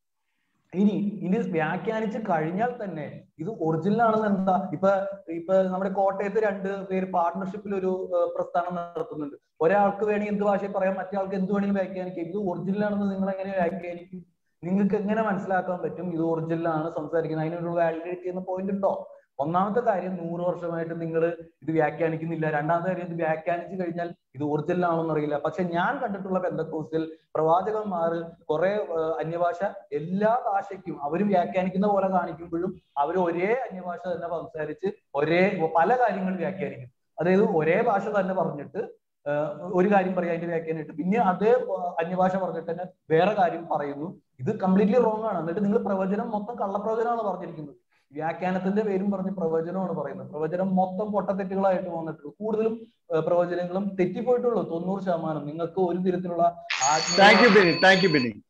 [SPEAKER 3] ഇനി ഇനി വ്യാഖ്യാനിച്ച് കഴിഞ്ഞാൽ തന്നെ ഇത് ഒറിജിനൽ ആണെന്ന് എന്താ ഇപ്പൊ ഇപ്പൊ നമ്മുടെ കോട്ടയത്ത് രണ്ട് പേര് പാർട്ണർഷിപ്പിൽ ഒരു പ്രസ്ഥാനം നടത്തുന്നുണ്ട് ഒരാൾക്ക് വേണമെങ്കിൽ എന്ത് ഭാഷയിൽ പറയാം മറ്റേ ആൾക്ക് എന്ത് വേണമെങ്കിലും വ്യാഖ്യാനിക്കാം ഇത് ഒറിജിനൽ ആണെന്ന് നിങ്ങൾ എങ്ങനെ വ്യാഖ്യാനിക്കും നിങ്ങൾക്ക് എങ്ങനെ മനസ്സിലാക്കാൻ പറ്റും ഇത് ഒറിജിനൽ ആണ് സംസാരിക്കുന്നത് അതിനൊരു വാലിഡിറ്റി എന്ന പോയിന്റ് ഉണ്ടോ ഒന്നാമത്തെ കാര്യം നൂറ് വർഷമായിട്ട് നിങ്ങൾ ഇത് വ്യാഖ്യാനിക്കുന്നില്ല രണ്ടാമത്തെ കാര്യം ഇത് വ്യാഖ്യാനിച്ചു കഴിഞ്ഞാൽ ഇത് ഒറിജിനൽ ആണെന്ന് അറിയില്ല പക്ഷെ ഞാൻ കണ്ടിട്ടുള്ള ബന്ധക്കോസിൽ പ്രവാചകന്മാർ കുറെ അന്യഭാഷ എല്ലാ ഭാഷയ്ക്കും അവർ വ്യാഖ്യാനിക്കുന്ന പോലെ കാണിക്കുമ്പോഴും അവർ ഒരേ അന്യഭാഷ തന്നെ സംസാരിച്ച് ഒരേ പല കാര്യങ്ങൾ വ്യാഖ്യാനിക്കും അതായത് ഒരേ ഭാഷ തന്നെ പറഞ്ഞിട്ട് ഒരു കാര്യം പറയാം അതിന്റെ വ്യാഖ്യാനിട്ട് പിന്നെ അതേ അന്യഭാഷ പറഞ്ഞിട്ട് തന്നെ വേറെ കാര്യം പറയുന്നു ഇത് കംപ്ലീറ്റ്ലി റോങ് ആണ് എന്നിട്ട് നിങ്ങൾ പ്രവചനം മൊത്തം കള്ളപ്രവചനമാണ് പറഞ്ഞിരിക്കുന്നത് വ്യാഖ്യാനത്തിന്റെ പേരും പറഞ്ഞ് പ്രവചനമാണ് പറയുന്നത് പ്രവചനം മൊത്തം പൊട്ടത്തെറ്റുകളായിട്ട് വന്നിട്ടുള്ളൂ കൂടുതലും പ്രവചനങ്ങളും തെറ്റിപ്പോയിട്ടുള്ളൂ തൊണ്ണൂറ് ശതമാനം നിങ്ങൾക്ക് ഒരു തരത്തിലുള്ള
[SPEAKER 1] thank you Bini thank you Bini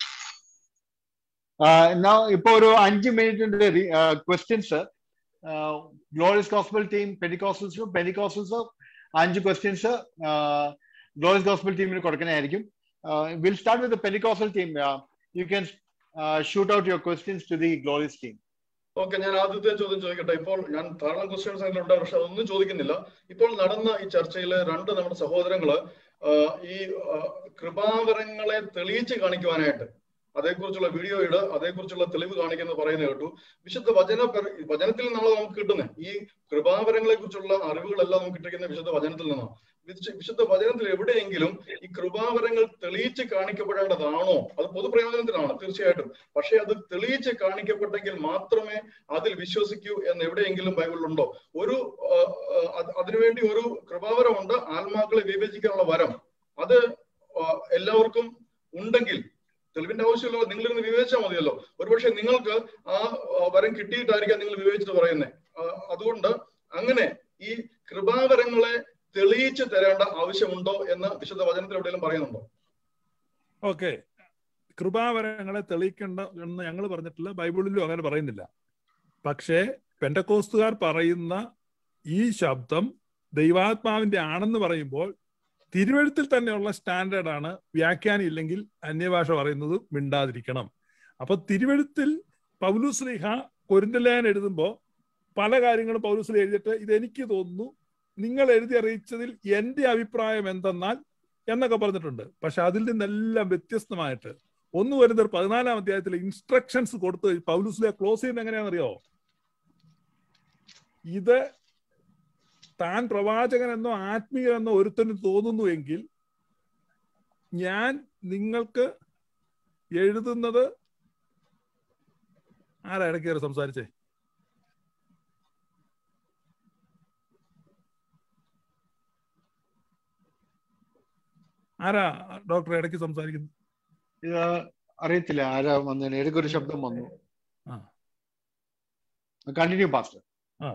[SPEAKER 1] ഇപ്പൊ ഒരു അഞ്ച് മിനിറ്റിന്റെ ക്വസ്റ്റ്യൻസ് ഗ്ലോറിയസ് ഗോസ്ബൽ ടീം പെനിക്കോസ്റ്റൽസും പെനിക്കോസ്റ്റൽസും അഞ്ച് ക്വസ്റ്റ്യൻസ് ഗ്ലോറിയസ് ഗോസ്ബൽ ടീമിന് കൊടുക്കുന്നതായിരിക്കും will start with Pentecostal team you can shoot out your questions to the glorious team
[SPEAKER 7] okay ഞാൻ ആദ്യത്തെ ചോദ്യം ചോദിക്കട്ടെ ഇപ്പോൾ ഞാൻ ധാരാളം ക്വസ്റ്റ്യൻസ് അതിലുണ്ട് പക്ഷെ അതൊന്നും ചോദിക്കുന്നില്ല ഇപ്പോൾ നടന്ന ഈ ചർച്ചയിൽ രണ്ട് നമ്മുടെ സഹോദരങ്ങള് ഈ കൃപാവരങ്ങളെ തെളിയിച്ച് കാണിക്കുവാനായിട്ട് അതേക്കുറിച്ചുള്ള വീഡിയോ ഇട് അതേക്കുറിച്ചുള്ള തെളിവ് കാണിക്കുന്നത് പറയുന്നത് കേട്ടു വിശുദ്ധ വചന വചനത്തിൽ നിന്നാണ് നമുക്ക് കിട്ടുന്നത് ഈ കൃപാവരങ്ങളെ കുറിച്ചുള്ള അറിവുകളെല്ലാം നമുക്ക് കിട്ടിക്കുന്ന വിശുദ്ധ വചനത്തിൽ നിന്നാണ് വിശുദ്ധ വചനത്തിൽ എവിടെയെങ്കിലും ഈ കൃപാവരങ്ങൾ തെളിയിച്ച് കാണിക്കപ്പെടേണ്ടതാണോ അത് പൊതുപ്രയോജനത്തിനാണ് തീർച്ചയായിട്ടും പക്ഷെ അത് തെളിയിച്ച് കാണിക്കപ്പെട്ടെങ്കിൽ മാത്രമേ അതിൽ വിശ്വസിക്കൂ എന്ന് എവിടെയെങ്കിലും ബൈബിളിലുണ്ടോ ഒരു അതിനുവേണ്ടി ഒരു കൃപാവരമുണ്ട് ആത്മാക്കളെ വിവേചിക്കാനുള്ള വരം അത് എല്ലാവർക്കും ഉണ്ടെങ്കിൽ തെളിവിന്റെ ആവശ്യമില്ല നിങ്ങൾ ഇരുന്ന് വിവേചിച്ചാൽ മതിയല്ലോ ഒരുപക്ഷെ നിങ്ങൾക്ക് ആ ആ, വരം കിട്ടിയിട്ടായിരിക്കാം നിങ്ങൾ വിവേചിച്ചിട്ട് പറയുന്നത് അതുകൊണ്ട് അങ്ങനെ ഈ കൃപാവരങ്ങളെ തെളിയിച്ചു തരേണ്ട ആവശ്യമുണ്ടോ എന്ന് വിശുദ്ധ വചനത്തിൽ എവിടെയെങ്കിലും പറയുന്നുണ്ടോ
[SPEAKER 5] ഓക്കെ കൃപാവരങ്ങളെ തെളിയിക്കേണ്ട എന്ന് ഞങ്ങൾ പറഞ്ഞിട്ടില്ല ബൈബിളിലും അങ്ങനെ പറയുന്നില്ല പക്ഷേ പെൻഡക്കോസ്തുകാർ പറയുന്ന ഈ ശബ്ദം ദൈവാത്മാവിന്റെ ആണെന്ന് പറയുമ്പോൾ തിരുവഴുത്തിൽ തന്നെയുള്ള സ്റ്റാൻഡേർഡാണ് വ്യാഖ്യാനം ഇല്ലെങ്കിൽ അന്യഭാഷ പറയുന്നത് മിണ്ടാതിരിക്കണം അപ്പൊ തിരുവഴുത്തിൽ പൗലുസ്ലിഹ കൊരിന്തലേൻ എഴുതുമ്പോൾ പല കാര്യങ്ങളും പൗലുസ്ലി എഴുതിയിട്ട് ഇത് എനിക്ക് തോന്നുന്നു നിങ്ങൾ എഴുതി അറിയിച്ചതിൽ എന്റെ അഭിപ്രായം എന്തെന്നാൽ എന്നൊക്കെ പറഞ്ഞിട്ടുണ്ട് പക്ഷെ അതിൽ നിന്നെല്ലാം വ്യത്യസ്തമായിട്ട് ഒന്ന് വരുന്നത് പതിനാലാം അധ്യായത്തിൽ ഇൻസ്ട്രക്ഷൻസ് കൊടുത്ത് പൗലുസ്ലിയ ക്ലോസ് ചെയ്യുന്നത് എങ്ങനെയാണെന്നറിയോ ഇത് താൻ പ്രവാചകനെന്നോ ആത്മീയനെന്നോ ഒരുത്തന് തോന്നുന്നു എങ്കിൽ ഞാൻ നിങ്ങൾക്ക് എഴുതുന്നത് ആരാ ഇടയ്ക്ക് കയറി സംസാരിച്ചേ ആരാ ഡോക്ടർ ഇടയ്ക്ക് സംസാരിക്കുന്നു
[SPEAKER 1] ഇത് അറിയത്തില്ല ആരാ വന്നതിന് ഇടയ്ക്കൊരു ശബ്ദം വന്നു
[SPEAKER 5] ആ.
[SPEAKER 1] കണ്ടിന്യൂ പാസ്റ്റർ
[SPEAKER 5] ആ.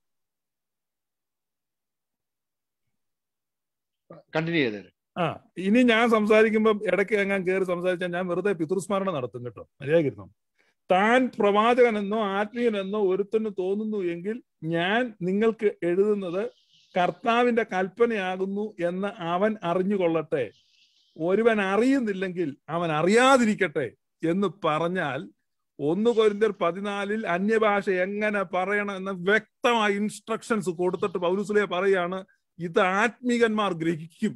[SPEAKER 1] കണ്ടിന്യൂ ചെയ്തേര്
[SPEAKER 5] ആ ഇനി ഞാൻ സംസാരിക്കുമ്പോൾ ഇടയ്ക്ക് എങ്ങാൻ കയറി സംസാരിച്ചാൽ ഞാൻ വെറുതെ പിതൃസ്മരണ നടത്തും കേട്ടോ മര്യാദക്കിരുന്നു താൻ പ്രവാചകനെന്നോ ആത്മീയനെന്നോ ഒരുത്തന് തോന്നുന്നു എങ്കിൽ ഞാൻ നിങ്ങൾക്ക് എഴുതുന്നത് കർത്താവിന്റെ കൽപ്പനയാകുന്നു എന്ന് അവൻ അറിഞ്ഞുകൊള്ളട്ടെ ഒരുവൻ അറിയുന്നില്ലെങ്കിൽ അവൻ അറിയാതിരിക്കട്ടെ എന്ന് പറഞ്ഞാൽ ഒന്ന് കൊരിന്തർ പതിനാലിൽ അന്യഭാഷ എങ്ങനെ പറയണം എന്ന വ്യക്തമായ ഇൻസ്ട്രക്ഷൻസ് കൊടുത്തിട്ട് പൗലുസ്ലിയ പറയാണ് ഇത് ആത്മീകന്മാർ ഗ്രഹിക്കും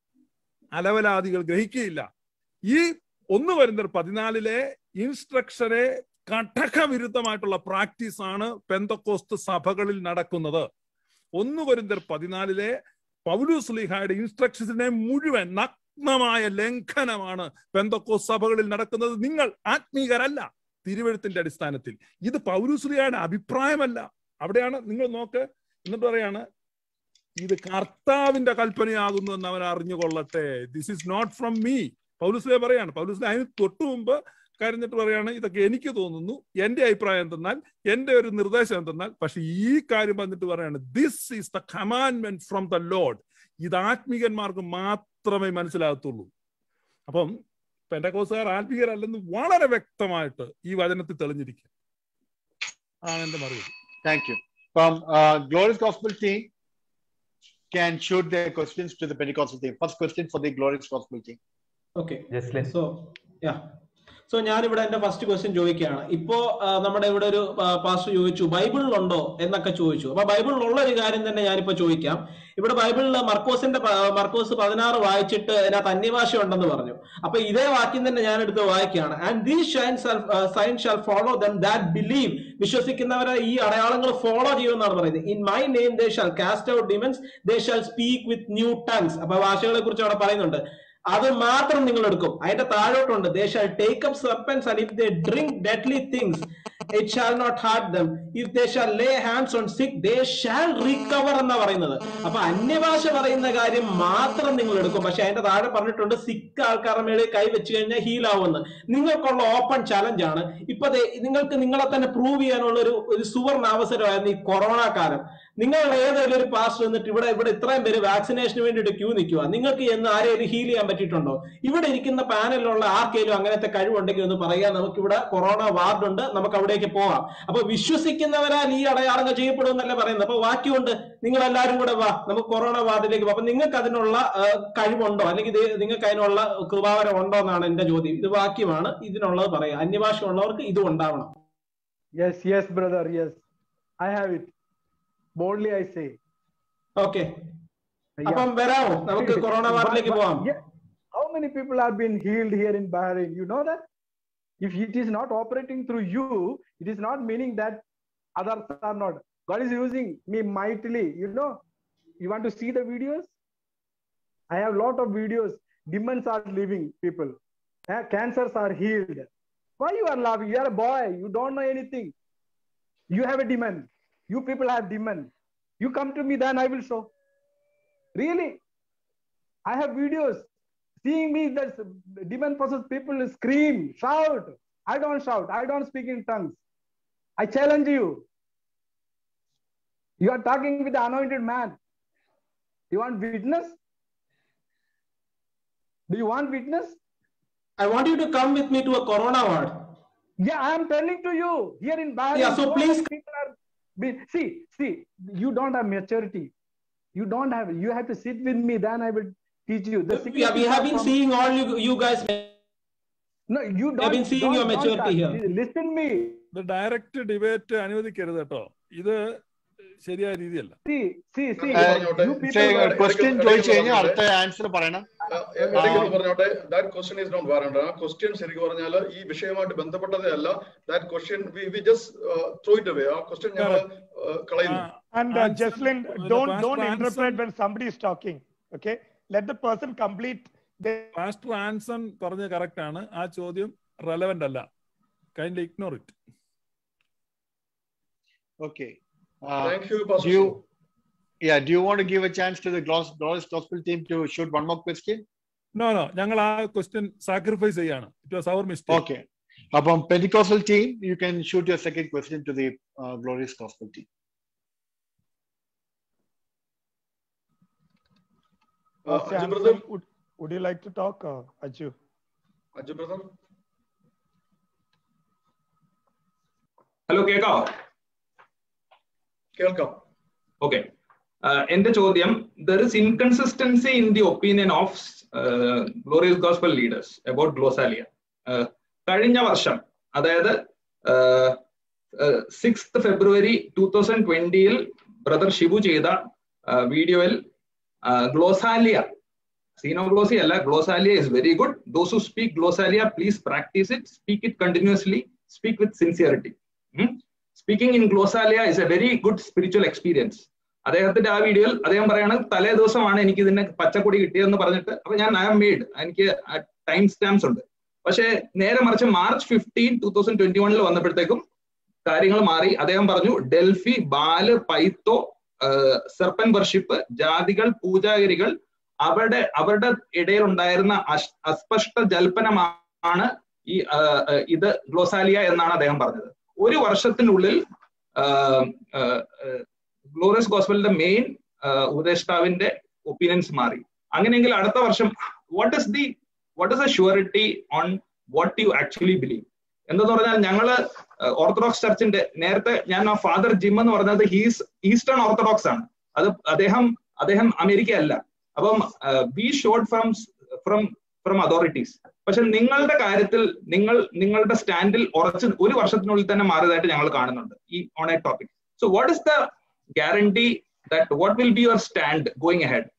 [SPEAKER 5] അലവലാദികൾ ഗ്രഹിക്കുകയില്ല ഈ ഒന്ന് വരുന്നർ പതിനാലിലെ ഇൻസ്ട്രക്ഷനെ കടകവിരുദ്ധമായിട്ടുള്ള പ്രാക്ടീസ് ആണ് പെന്തക്കോസ്ത് സഭകളിൽ നടക്കുന്നത് ഒന്ന് വരുന്നർ പതിനാലിലെ പൗലുസ്ലിഹായുടെ ഇൻസ്ട്രക്ഷൻസിനെ മുഴുവൻ നഗ്നമായ ലംഘനമാണ് പെന്തക്കോസ് സഭകളിൽ നടക്കുന്നത് നിങ്ങൾ ആത്മീകരല്ല തിരുവഴുത്തിന്റെ അടിസ്ഥാനത്തിൽ ഇത് പൗലുസ്ലിഹയുടെ അഭിപ്രായമല്ല അവിടെയാണ് നിങ്ങൾ നോക്ക് എന്നിട്ട് പറയാണ് ഇത് കർത്താവിന്റെ കൽപ്പനയാകുന്നു എന്ന് അവൻ അറിഞ്ഞുകൊള്ളട്ടെ this is not from me പൗലുസ്ലിയ പറയാണ് പൗലുസ്ലിയ അതിന് തൊട്ടു മുമ്പ് കരഞ്ഞിട്ട് പറയാണ് ഇതൊക്കെ എനിക്ക് തോന്നുന്നു എന്റെ അഭിപ്രായം എന്തെന്നാൽ എന്റെ ഒരു നിർദ്ദേശം എന്തെന്നാൽ പക്ഷെ ഈ കാര്യം വന്നിട്ട് പറയാണ് this is the commandment from the Lord ഇത് ആത്മീകന്മാർക്ക് മാത്രമേ മനസ്സിലാകത്തുള്ളൂ അപ്പം പെൻഡക്കോസുകാർ ആത്മീയരല്ലെന്ന് വളരെ വ്യക്തമായിട്ട് ഈ വചനത്തിൽ തെളിഞ്ഞിരിക്കും ആണ് എന്റെ മറുപടി
[SPEAKER 1] താങ്ക് യു അപ്പം Glorious Gospel team can shoot their questions to the Pentecostal team. First question for the Glorious Gospel team.
[SPEAKER 4] Okay
[SPEAKER 3] Jeslin
[SPEAKER 4] so yeah so ഞാനിവിടെ എന്റെ ഫസ്റ്റ് ക്വസ്റ്റ്യൻ ചോദിക്കുകയാണ് ഇപ്പോ ആ, നമ്മുടെ ഇവിടെ ഒരു പാസ്റ്റർ ചോദിച്ചു ബൈബിളിലുണ്ടോ എന്നൊക്കെ ചോദിച്ചു അപ്പൊ ബൈബിളിലുള്ള ഒരു കാര്യം തന്നെ ഞാനിപ്പോ ചോദിക്കാം ഇവിടെ ബൈബിളിൽ മർക്കോസിന്റെ പ- മർക്കോസ് പതിനാറ് വായിച്ചിട്ട് അതിനകത്ത് അന്യഭാഷ ഉണ്ടെന്ന് പറഞ്ഞു അപ്പൊ ഇതേ വാക്യം തന്നെ ഞാൻ എടുത്ത് വായിക്കുകയാണ് and these signs sign shall follow them that believe വിശ്വസിക്കുന്നവരെ ഈ അടയാളങ്ങൾ ഫോളോ ചെയ്യുമെന്നാണ് പറയുന്നത് in my name they shall cast out demons they shall speak with new tongues അപ്പൊ ഭാഷകളെ കുറിച്ച് അവിടെ പറയുന്നുണ്ട് അത് മാത്രം നിങ്ങൾ എടുക്കും അതിന്റെ താഴോട്ടുണ്ട് they shall take up serpents and if they drink deadly things it shall not hurt them if they shall lay hands on sick they shall recover എന്നാ പറയുന്നത് അപ്പൊ അന്യഭാഷ പറയുന്ന കാര്യം മാത്രം നിങ്ങൾ എടുക്കും പക്ഷെ അതിന്റെ താഴെ പറഞ്ഞിട്ടുണ്ട് സിക്ക് ആൾക്കാരുടെ മേളിൽ കൈ വെച്ച് കഴിഞ്ഞാൽ ഹീൽ ആവുമെന്ന് നിങ്ങൾക്കുള്ള ഓപ്പൺ ചലഞ്ച് ആണ് ഇപ്പൊ ദേ നിങ്ങൾക്ക് നിങ്ങളെ തന്നെ പ്രൂവ് ചെയ്യാനുള്ള ഒരു ഒരു സുവർണ അവസരമായിരുന്നു ഈ കൊറോണ കാലം നിങ്ങൾ ഏതെങ്കിലും ഒരു പാസ്റ്റർ വന്നിട്ട് ഇവിടെ ഇവിടെ ഇത്രയും പേര് വാക്സിനേഷന് വേണ്ടിയിട്ട് ക്യൂ നിൽക്കുക നിങ്ങൾക്ക് എന്ന് ആരെയും ഹീൽ ചെയ്യാൻ പറ്റിയിട്ടുണ്ടോ ഇവിടെ ഇരിക്കുന്ന പാനലിലുള്ള ആർക്കെങ്കിലും അങ്ങനത്തെ കഴിവുണ്ടെങ്കിൽ ഒന്ന് പറയാം നമുക്ക് ഇവിടെ കൊറോണ വാർഡ് ഉണ്ട് നമുക്ക് അവിടേക്ക് പോവാം അപ്പൊ വിശ്വസിക്കുന്നവരാൽ ഈ അടയാളങ്ങൾ ചെയ്യപ്പെടുമെന്നല്ല പറയുന്നത് അപ്പൊ വാക്യമുണ്ട് നിങ്ങൾ എല്ലാവരും കൂടെ വാ നമുക്ക് കൊറോണ വാർഡിലേക്ക് പോവാം അപ്പൊ നിങ്ങൾക്ക് അതിനുള്ള ആ, കഴിവുണ്ടോ അല്ലെങ്കിൽ ഇത് നിങ്ങൾക്ക് അതിനുള്ള കൃപാവരം ഉണ്ടോ എന്നാണ് എന്റെ ചോദ്യം ഇത് വാക്യമാണ് ഇതിനുള്ളത് പറയാം അന്യഭാഷ ഉള്ളവർക്ക് ഇതും ഉണ്ടാവണം
[SPEAKER 8] Yes, yes, brother. Yes, I have it. Boldly, I say.
[SPEAKER 4] Okay
[SPEAKER 8] Yeah.
[SPEAKER 4] അപ്പം വരാമോ നമുക്ക് കൊറോണ വാർഡിലേക്ക്
[SPEAKER 8] But-
[SPEAKER 4] പോവാം
[SPEAKER 8] but- yeah. How many people have been healed here in Bahrain? You know that? If it is not operating through you, it is not meaning that others are not. God is using me mightily. You know, you want to see the videos? I have lot of videos. Demons are leaving people. Eh, Cancers are healed. Why you are laughing? You are a boy. You don't know anything. You have a demon. You people have demon. You come to me, then I will show. Really? I have videos. seeing me that demon possessed people scream, shout. I don't shout. I don't speak in tongues. I challenge you. You are talking with the anointed man. You want witness? Do you want witness?
[SPEAKER 4] I want you to come with me to a corona ward.
[SPEAKER 8] Yeah, I am telling to you here in Bahrain.
[SPEAKER 4] Yeah, so
[SPEAKER 8] so
[SPEAKER 4] please-
[SPEAKER 8] many people are be- see, see, you don't have maturity. You don't have. You have to sit with me. Then I will teach you. The
[SPEAKER 4] Yeah, we
[SPEAKER 8] sickness
[SPEAKER 4] have
[SPEAKER 8] is
[SPEAKER 4] been
[SPEAKER 8] from-
[SPEAKER 4] seeing all you, you guys.
[SPEAKER 8] No, you don't.
[SPEAKER 4] been seeing
[SPEAKER 8] don't-
[SPEAKER 4] your
[SPEAKER 8] don't
[SPEAKER 4] maturity
[SPEAKER 8] talk.
[SPEAKER 4] here.
[SPEAKER 8] Listen me.
[SPEAKER 5] ഇത് direct debate അനുവദിക്കരുത് കേട്ടോ ഇത് ശരിയായ രീതിയല്ല
[SPEAKER 8] See, see, see.
[SPEAKER 7] പറഞ്ഞോട്ടെ.
[SPEAKER 8] You people
[SPEAKER 7] ഇടയ്ക്ക്
[SPEAKER 8] were-
[SPEAKER 1] question
[SPEAKER 7] ഇടയ്ക്ക്
[SPEAKER 1] ചോദിച്ചു കഴിഞ്ഞാൽ
[SPEAKER 7] പറഞ്ഞോട്ടെ.
[SPEAKER 1] അടുത്ത ആൻസർ പറയണം
[SPEAKER 7] എവിടെയെങ്കിലും പറഞ്ഞോട്ടെ that question is not warrant ആ ക്വസ്റ്റ്യൻ ശരിക്കും പറഞ്ഞാൽ ഈ വിഷയമായിട്ട് ബന്ധപ്പെട്ടതേ അല്ല that question we just throw it away ആ ക്വസ്റ്റ്യൻ ഞങ്ങൾ കളയുന്നു
[SPEAKER 2] And uh,
[SPEAKER 5] Answer-
[SPEAKER 2] Jesslyn,
[SPEAKER 5] the
[SPEAKER 2] don't
[SPEAKER 5] pastor
[SPEAKER 2] don't
[SPEAKER 5] answer-
[SPEAKER 2] interpret when somebody is talking. Okay, let the person complete. The,
[SPEAKER 5] pastor Anson പറഞ്ഞ കറക്റ്റ് ആണ് ആ ചോദ്യം relevant അല്ല kindly ignore it
[SPEAKER 1] okay
[SPEAKER 7] thank you
[SPEAKER 1] do you yeah do you want to give a chance to the Glorious Glorious Gospel team to shoot one more question
[SPEAKER 5] no no ഞങ്ങൾ ആ question sacrifice ചെയ്യാണ് it was our mistake
[SPEAKER 1] okay അപ്പം Pentecostal team you can shoot your second question to the uh, Glorious Gospel team
[SPEAKER 2] Pastor
[SPEAKER 7] Aju
[SPEAKER 2] Anson,
[SPEAKER 7] brother
[SPEAKER 2] would, would you like to talk, uh, Aju?
[SPEAKER 7] Aju brother
[SPEAKER 6] hello കേക്കാവോ
[SPEAKER 7] കേൾക്കാം
[SPEAKER 6] okay എന്റെ ചോദ്യം there is inconsistency in the opinion of Glorious Gospel leaders about glossolalia കഴിഞ്ഞ വർഷം അതായത് six February two thousand ട്വന്റിയിൽ brother Shibu ചെയ്ത വീഡിയോയിൽ ഗ്ലോസാലിയ സീനോഗ്ലോസി അല്ല glossolalia is very good those who speak glossolalia please practise it speak it continuously speak with sincerity speaking in ഗ്ലോസാലിയ is a very good spiritual experience അദ്ദേഹത്തിന്റെ ആ വീഡിയോയിൽ അദ്ദേഹം പറയാണ് തലേ ദിവസമാണ് എനിക്ക് ഇതിന്റെ പച്ചക്കൊടി കിട്ടിയതെന്ന് പറഞ്ഞിട്ട് അപ്പൊ ഞാൻ ഐ എം മെയ്ഡ് എനിക്ക് ടൈം സ്റ്റാമ്പ്സ് ഉണ്ട് പക്ഷേ നേരെ മറിച്ച് March fifteen two thousand twenty വണ്ണിൽ വന്നപ്പോഴത്തേക്കും കാര്യങ്ങൾ മാറി അദ്ദേഹം പറഞ്ഞു Delphi Baal Pytho serpent worship ജാതികൾ പൂജാഗിരികൾ അവരുടെ അവരുടെ ഇടയിൽ ഉണ്ടായിരുന്ന അശ്- അസ്പഷ്ട ജൽപ്പനമാണ് ഈ ആ, ആ, ഇത് ഗ്ലോസാലിയ എന്നാണ് അദ്ദേഹം പറഞ്ഞത് ഒരു വർഷത്തിനുള്ളിൽ ഗ്ലോറിയസ് ഗോസ്ബലിന്റെ മെയിൻ ഉപദേഷ്ടാവിന്റെ ഒപ്പീനിയൻസ് മാറി അങ്ങനെയെങ്കിൽ അടുത്ത വർഷം what is the what is a surety on what you actually believe എന്തെന്ന് പറഞ്ഞാൽ ഞങ്ങള് ഓർത്തഡോക്സ് ചർച്ചിന്റെ നേരത്തെ ഞാൻ ആ ഫാദർ ജിം എന്ന് പറഞ്ഞത് ഹീസ് ഈസ്റ്റേൺ ഓർത്തഡോക്സ് ആണ് അത് അദ്ദേഹം അദ്ദേഹം അമേരിക്ക അല്ല അപ്പം be short from from from authorities പക്ഷെ നിങ്ങളുടെ കാര്യത്തിൽ നിങ്ങൾ നിങ്ങളുടെ സ്റ്റാൻഡിൽ ഉറച്ച് ഒരു വർഷത്തിനുള്ളിൽ തന്നെ മാറിയതായിട്ട് ഞങ്ങൾ കാണുന്നുണ്ട് ഈ on a topic so what is the guarantee that what will be your stand going ahead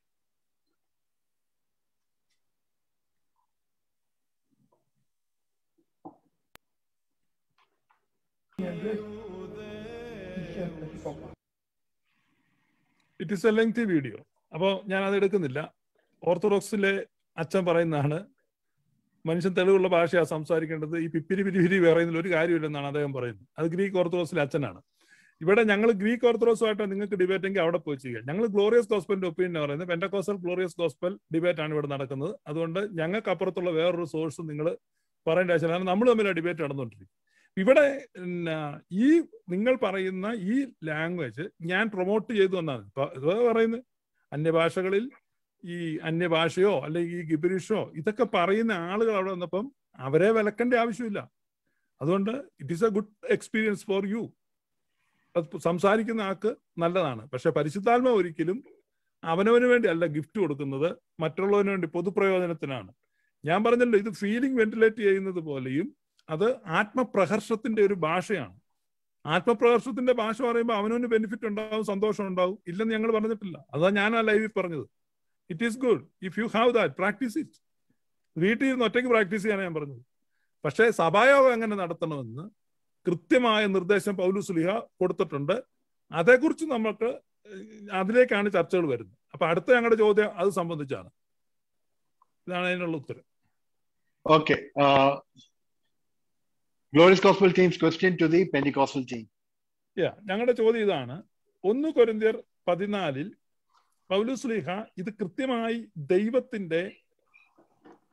[SPEAKER 5] it is a lengthy video അപ്പോൾ ഞാൻ അത് എടുക്കുന്നില്ല ഓർത്തഡോക്സിലെ അച്ഛൻ പറയുന്നതാണ് മനുഷ്യൻ തെളിവുള്ള ഭാഷയാണ് സംസാരിക്കേണ്ടത് ഈ പിപ്പിരി പിരിപിരി പറയുന്നതിൽ ഒരു കാര്യമില്ലെന്നാണ് അദ്ദേഹം പറയുന്നത് അത് ഗ്രീക്ക് ഓർത്തഡോക്സിലെ അച്ഛനാണ് ഇവിടെ ഞങ്ങൾ ഗ്രീക്ക് ഓർത്തഡോക്സുമായിട്ട് നിങ്ങൾക്ക് ഡിബേറ്റ് എങ്കിൽ അവിടെ പോയി ചെയ്യുക ഞങ്ങൾ ഗ്ലോറിയസ് ഗോസ്പലിന്റെ ഒപ്പീനിയൻ പറയുന്നത് പെൻഡക്കോസൽ ഗ്ലോറിയസ് ഗോസ്പൽ ഡിബേറ്റ് ആണ് ഇവിടെ നടക്കുന്നത് അതുകൊണ്ട് ഞങ്ങൾക്ക് അപ്പുറത്തുള്ള വേറൊരു സോഴ്സ് നിങ്ങൾ പറയേണ്ട ആവശ്യമില്ല കാരണം നമ്മൾ തമ്മിലാണ് ഡിബേറ്റ് നടന്നുകൊണ്ടിരിക്കും ഇവിടെ പിന്നെ ഈ നിങ്ങൾ പറയുന്ന ഈ ലാംഗ്വേജ് ഞാൻ പ്രൊമോട്ട് ചെയ്തു എന്നാണ് ഇപ്പൊ ഇത് പറയുന്നത് അന്യഭാഷകളിൽ ഈ അന്യഭാഷയോ അല്ലെങ്കിൽ ഈ ഗിബിരിഷോ ഇതൊക്കെ പറയുന്ന ആളുകൾ അവിടെ വന്നപ്പം അവരെ വിലക്കേണ്ട ആവശ്യമില്ല അതുകൊണ്ട് it is a good experience for you അത് സംസാരിക്കുന്ന ആൾക്ക് നല്ലതാണ് പക്ഷെ പരിശുദ്ധാത്മ ഒരിക്കലും അവനവന് വേണ്ടി അല്ല ഗിഫ്റ്റ് കൊടുക്കുന്നത് മറ്റുള്ളവന് വേണ്ടി പൊതുപ്രയോജനത്തിനാണ് ഞാൻ പറഞ്ഞല്ലോ ഇത് ഫീലിംഗ് വെന്റിലേറ്റ് ചെയ്യുന്നത് പോലെയും അത് ആത്മപ്രഹർഷത്തിന്റെ ഒരു ഭാഷയാണ് ആത്മപ്രഹർഷത്തിന്റെ ഭാഷ പറയുമ്പോൾ അവനവന് ബെനിഫിറ്റ് ഉണ്ടാവും സന്തോഷം ഉണ്ടാവും ഇല്ലെന്ന് ഞങ്ങൾ പറഞ്ഞിട്ടില്ല അതാ ഞാൻ ആ ലൈവിൽ പറഞ്ഞത് it is good if you have that practice it വീട്ടിൽ ഇരുന്ന് ഒറ്റയ്ക്ക് പ്രാക്ടീസ് ചെയ്യാനാണ് ഞാൻ പറഞ്ഞത് പക്ഷേ സഭായോഗം എങ്ങനെ നടത്തണമെന്ന് കൃത്യമായ നിർദ്ദേശം പൗലുസുലിഹ കൊടുത്തിട്ടുണ്ട് അതേക്കുറിച്ച് നമുക്ക് അതിലേക്കാണ് ചർച്ചകൾ വരുന്നത് അപ്പൊ അടുത്ത ഞങ്ങളുടെ ചോദ്യം അത് സംബന്ധിച്ചാണ് ഇതാണ് അതിനുള്ള ഉത്തരം
[SPEAKER 1] Okay. Uh, Glorious Gospel team's question to the Pentecostal team.
[SPEAKER 5] യാ ഞങ്ങളുടെ ചോദ്യം ഇതാണ് ഒന്ന് കൊരിന്ത്യർ പതിനാലിൽ പൗലുസ്ലിഹ ഇത് കൃത്യമായി ദൈവത്തിന്റെ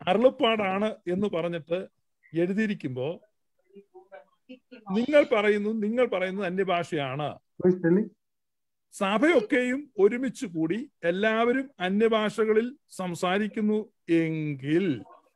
[SPEAKER 5] അരുളപ്പാടാണ് എന്ന് പറഞ്ഞിട്ട് എഴുതിയിരിക്കുമ്പോ നിങ്ങൾ പറയുന്നു നിങ്ങൾ പറയുന്നത് അന്യഭാഷയാണ്
[SPEAKER 8] Who is telling?
[SPEAKER 5] സഭയൊക്കെയും ഒരുമിച്ച് കൂടി എല്ലാവരും അന്യഭാഷകളിൽ സംസാരിക്കുന്നു എങ്കിൽ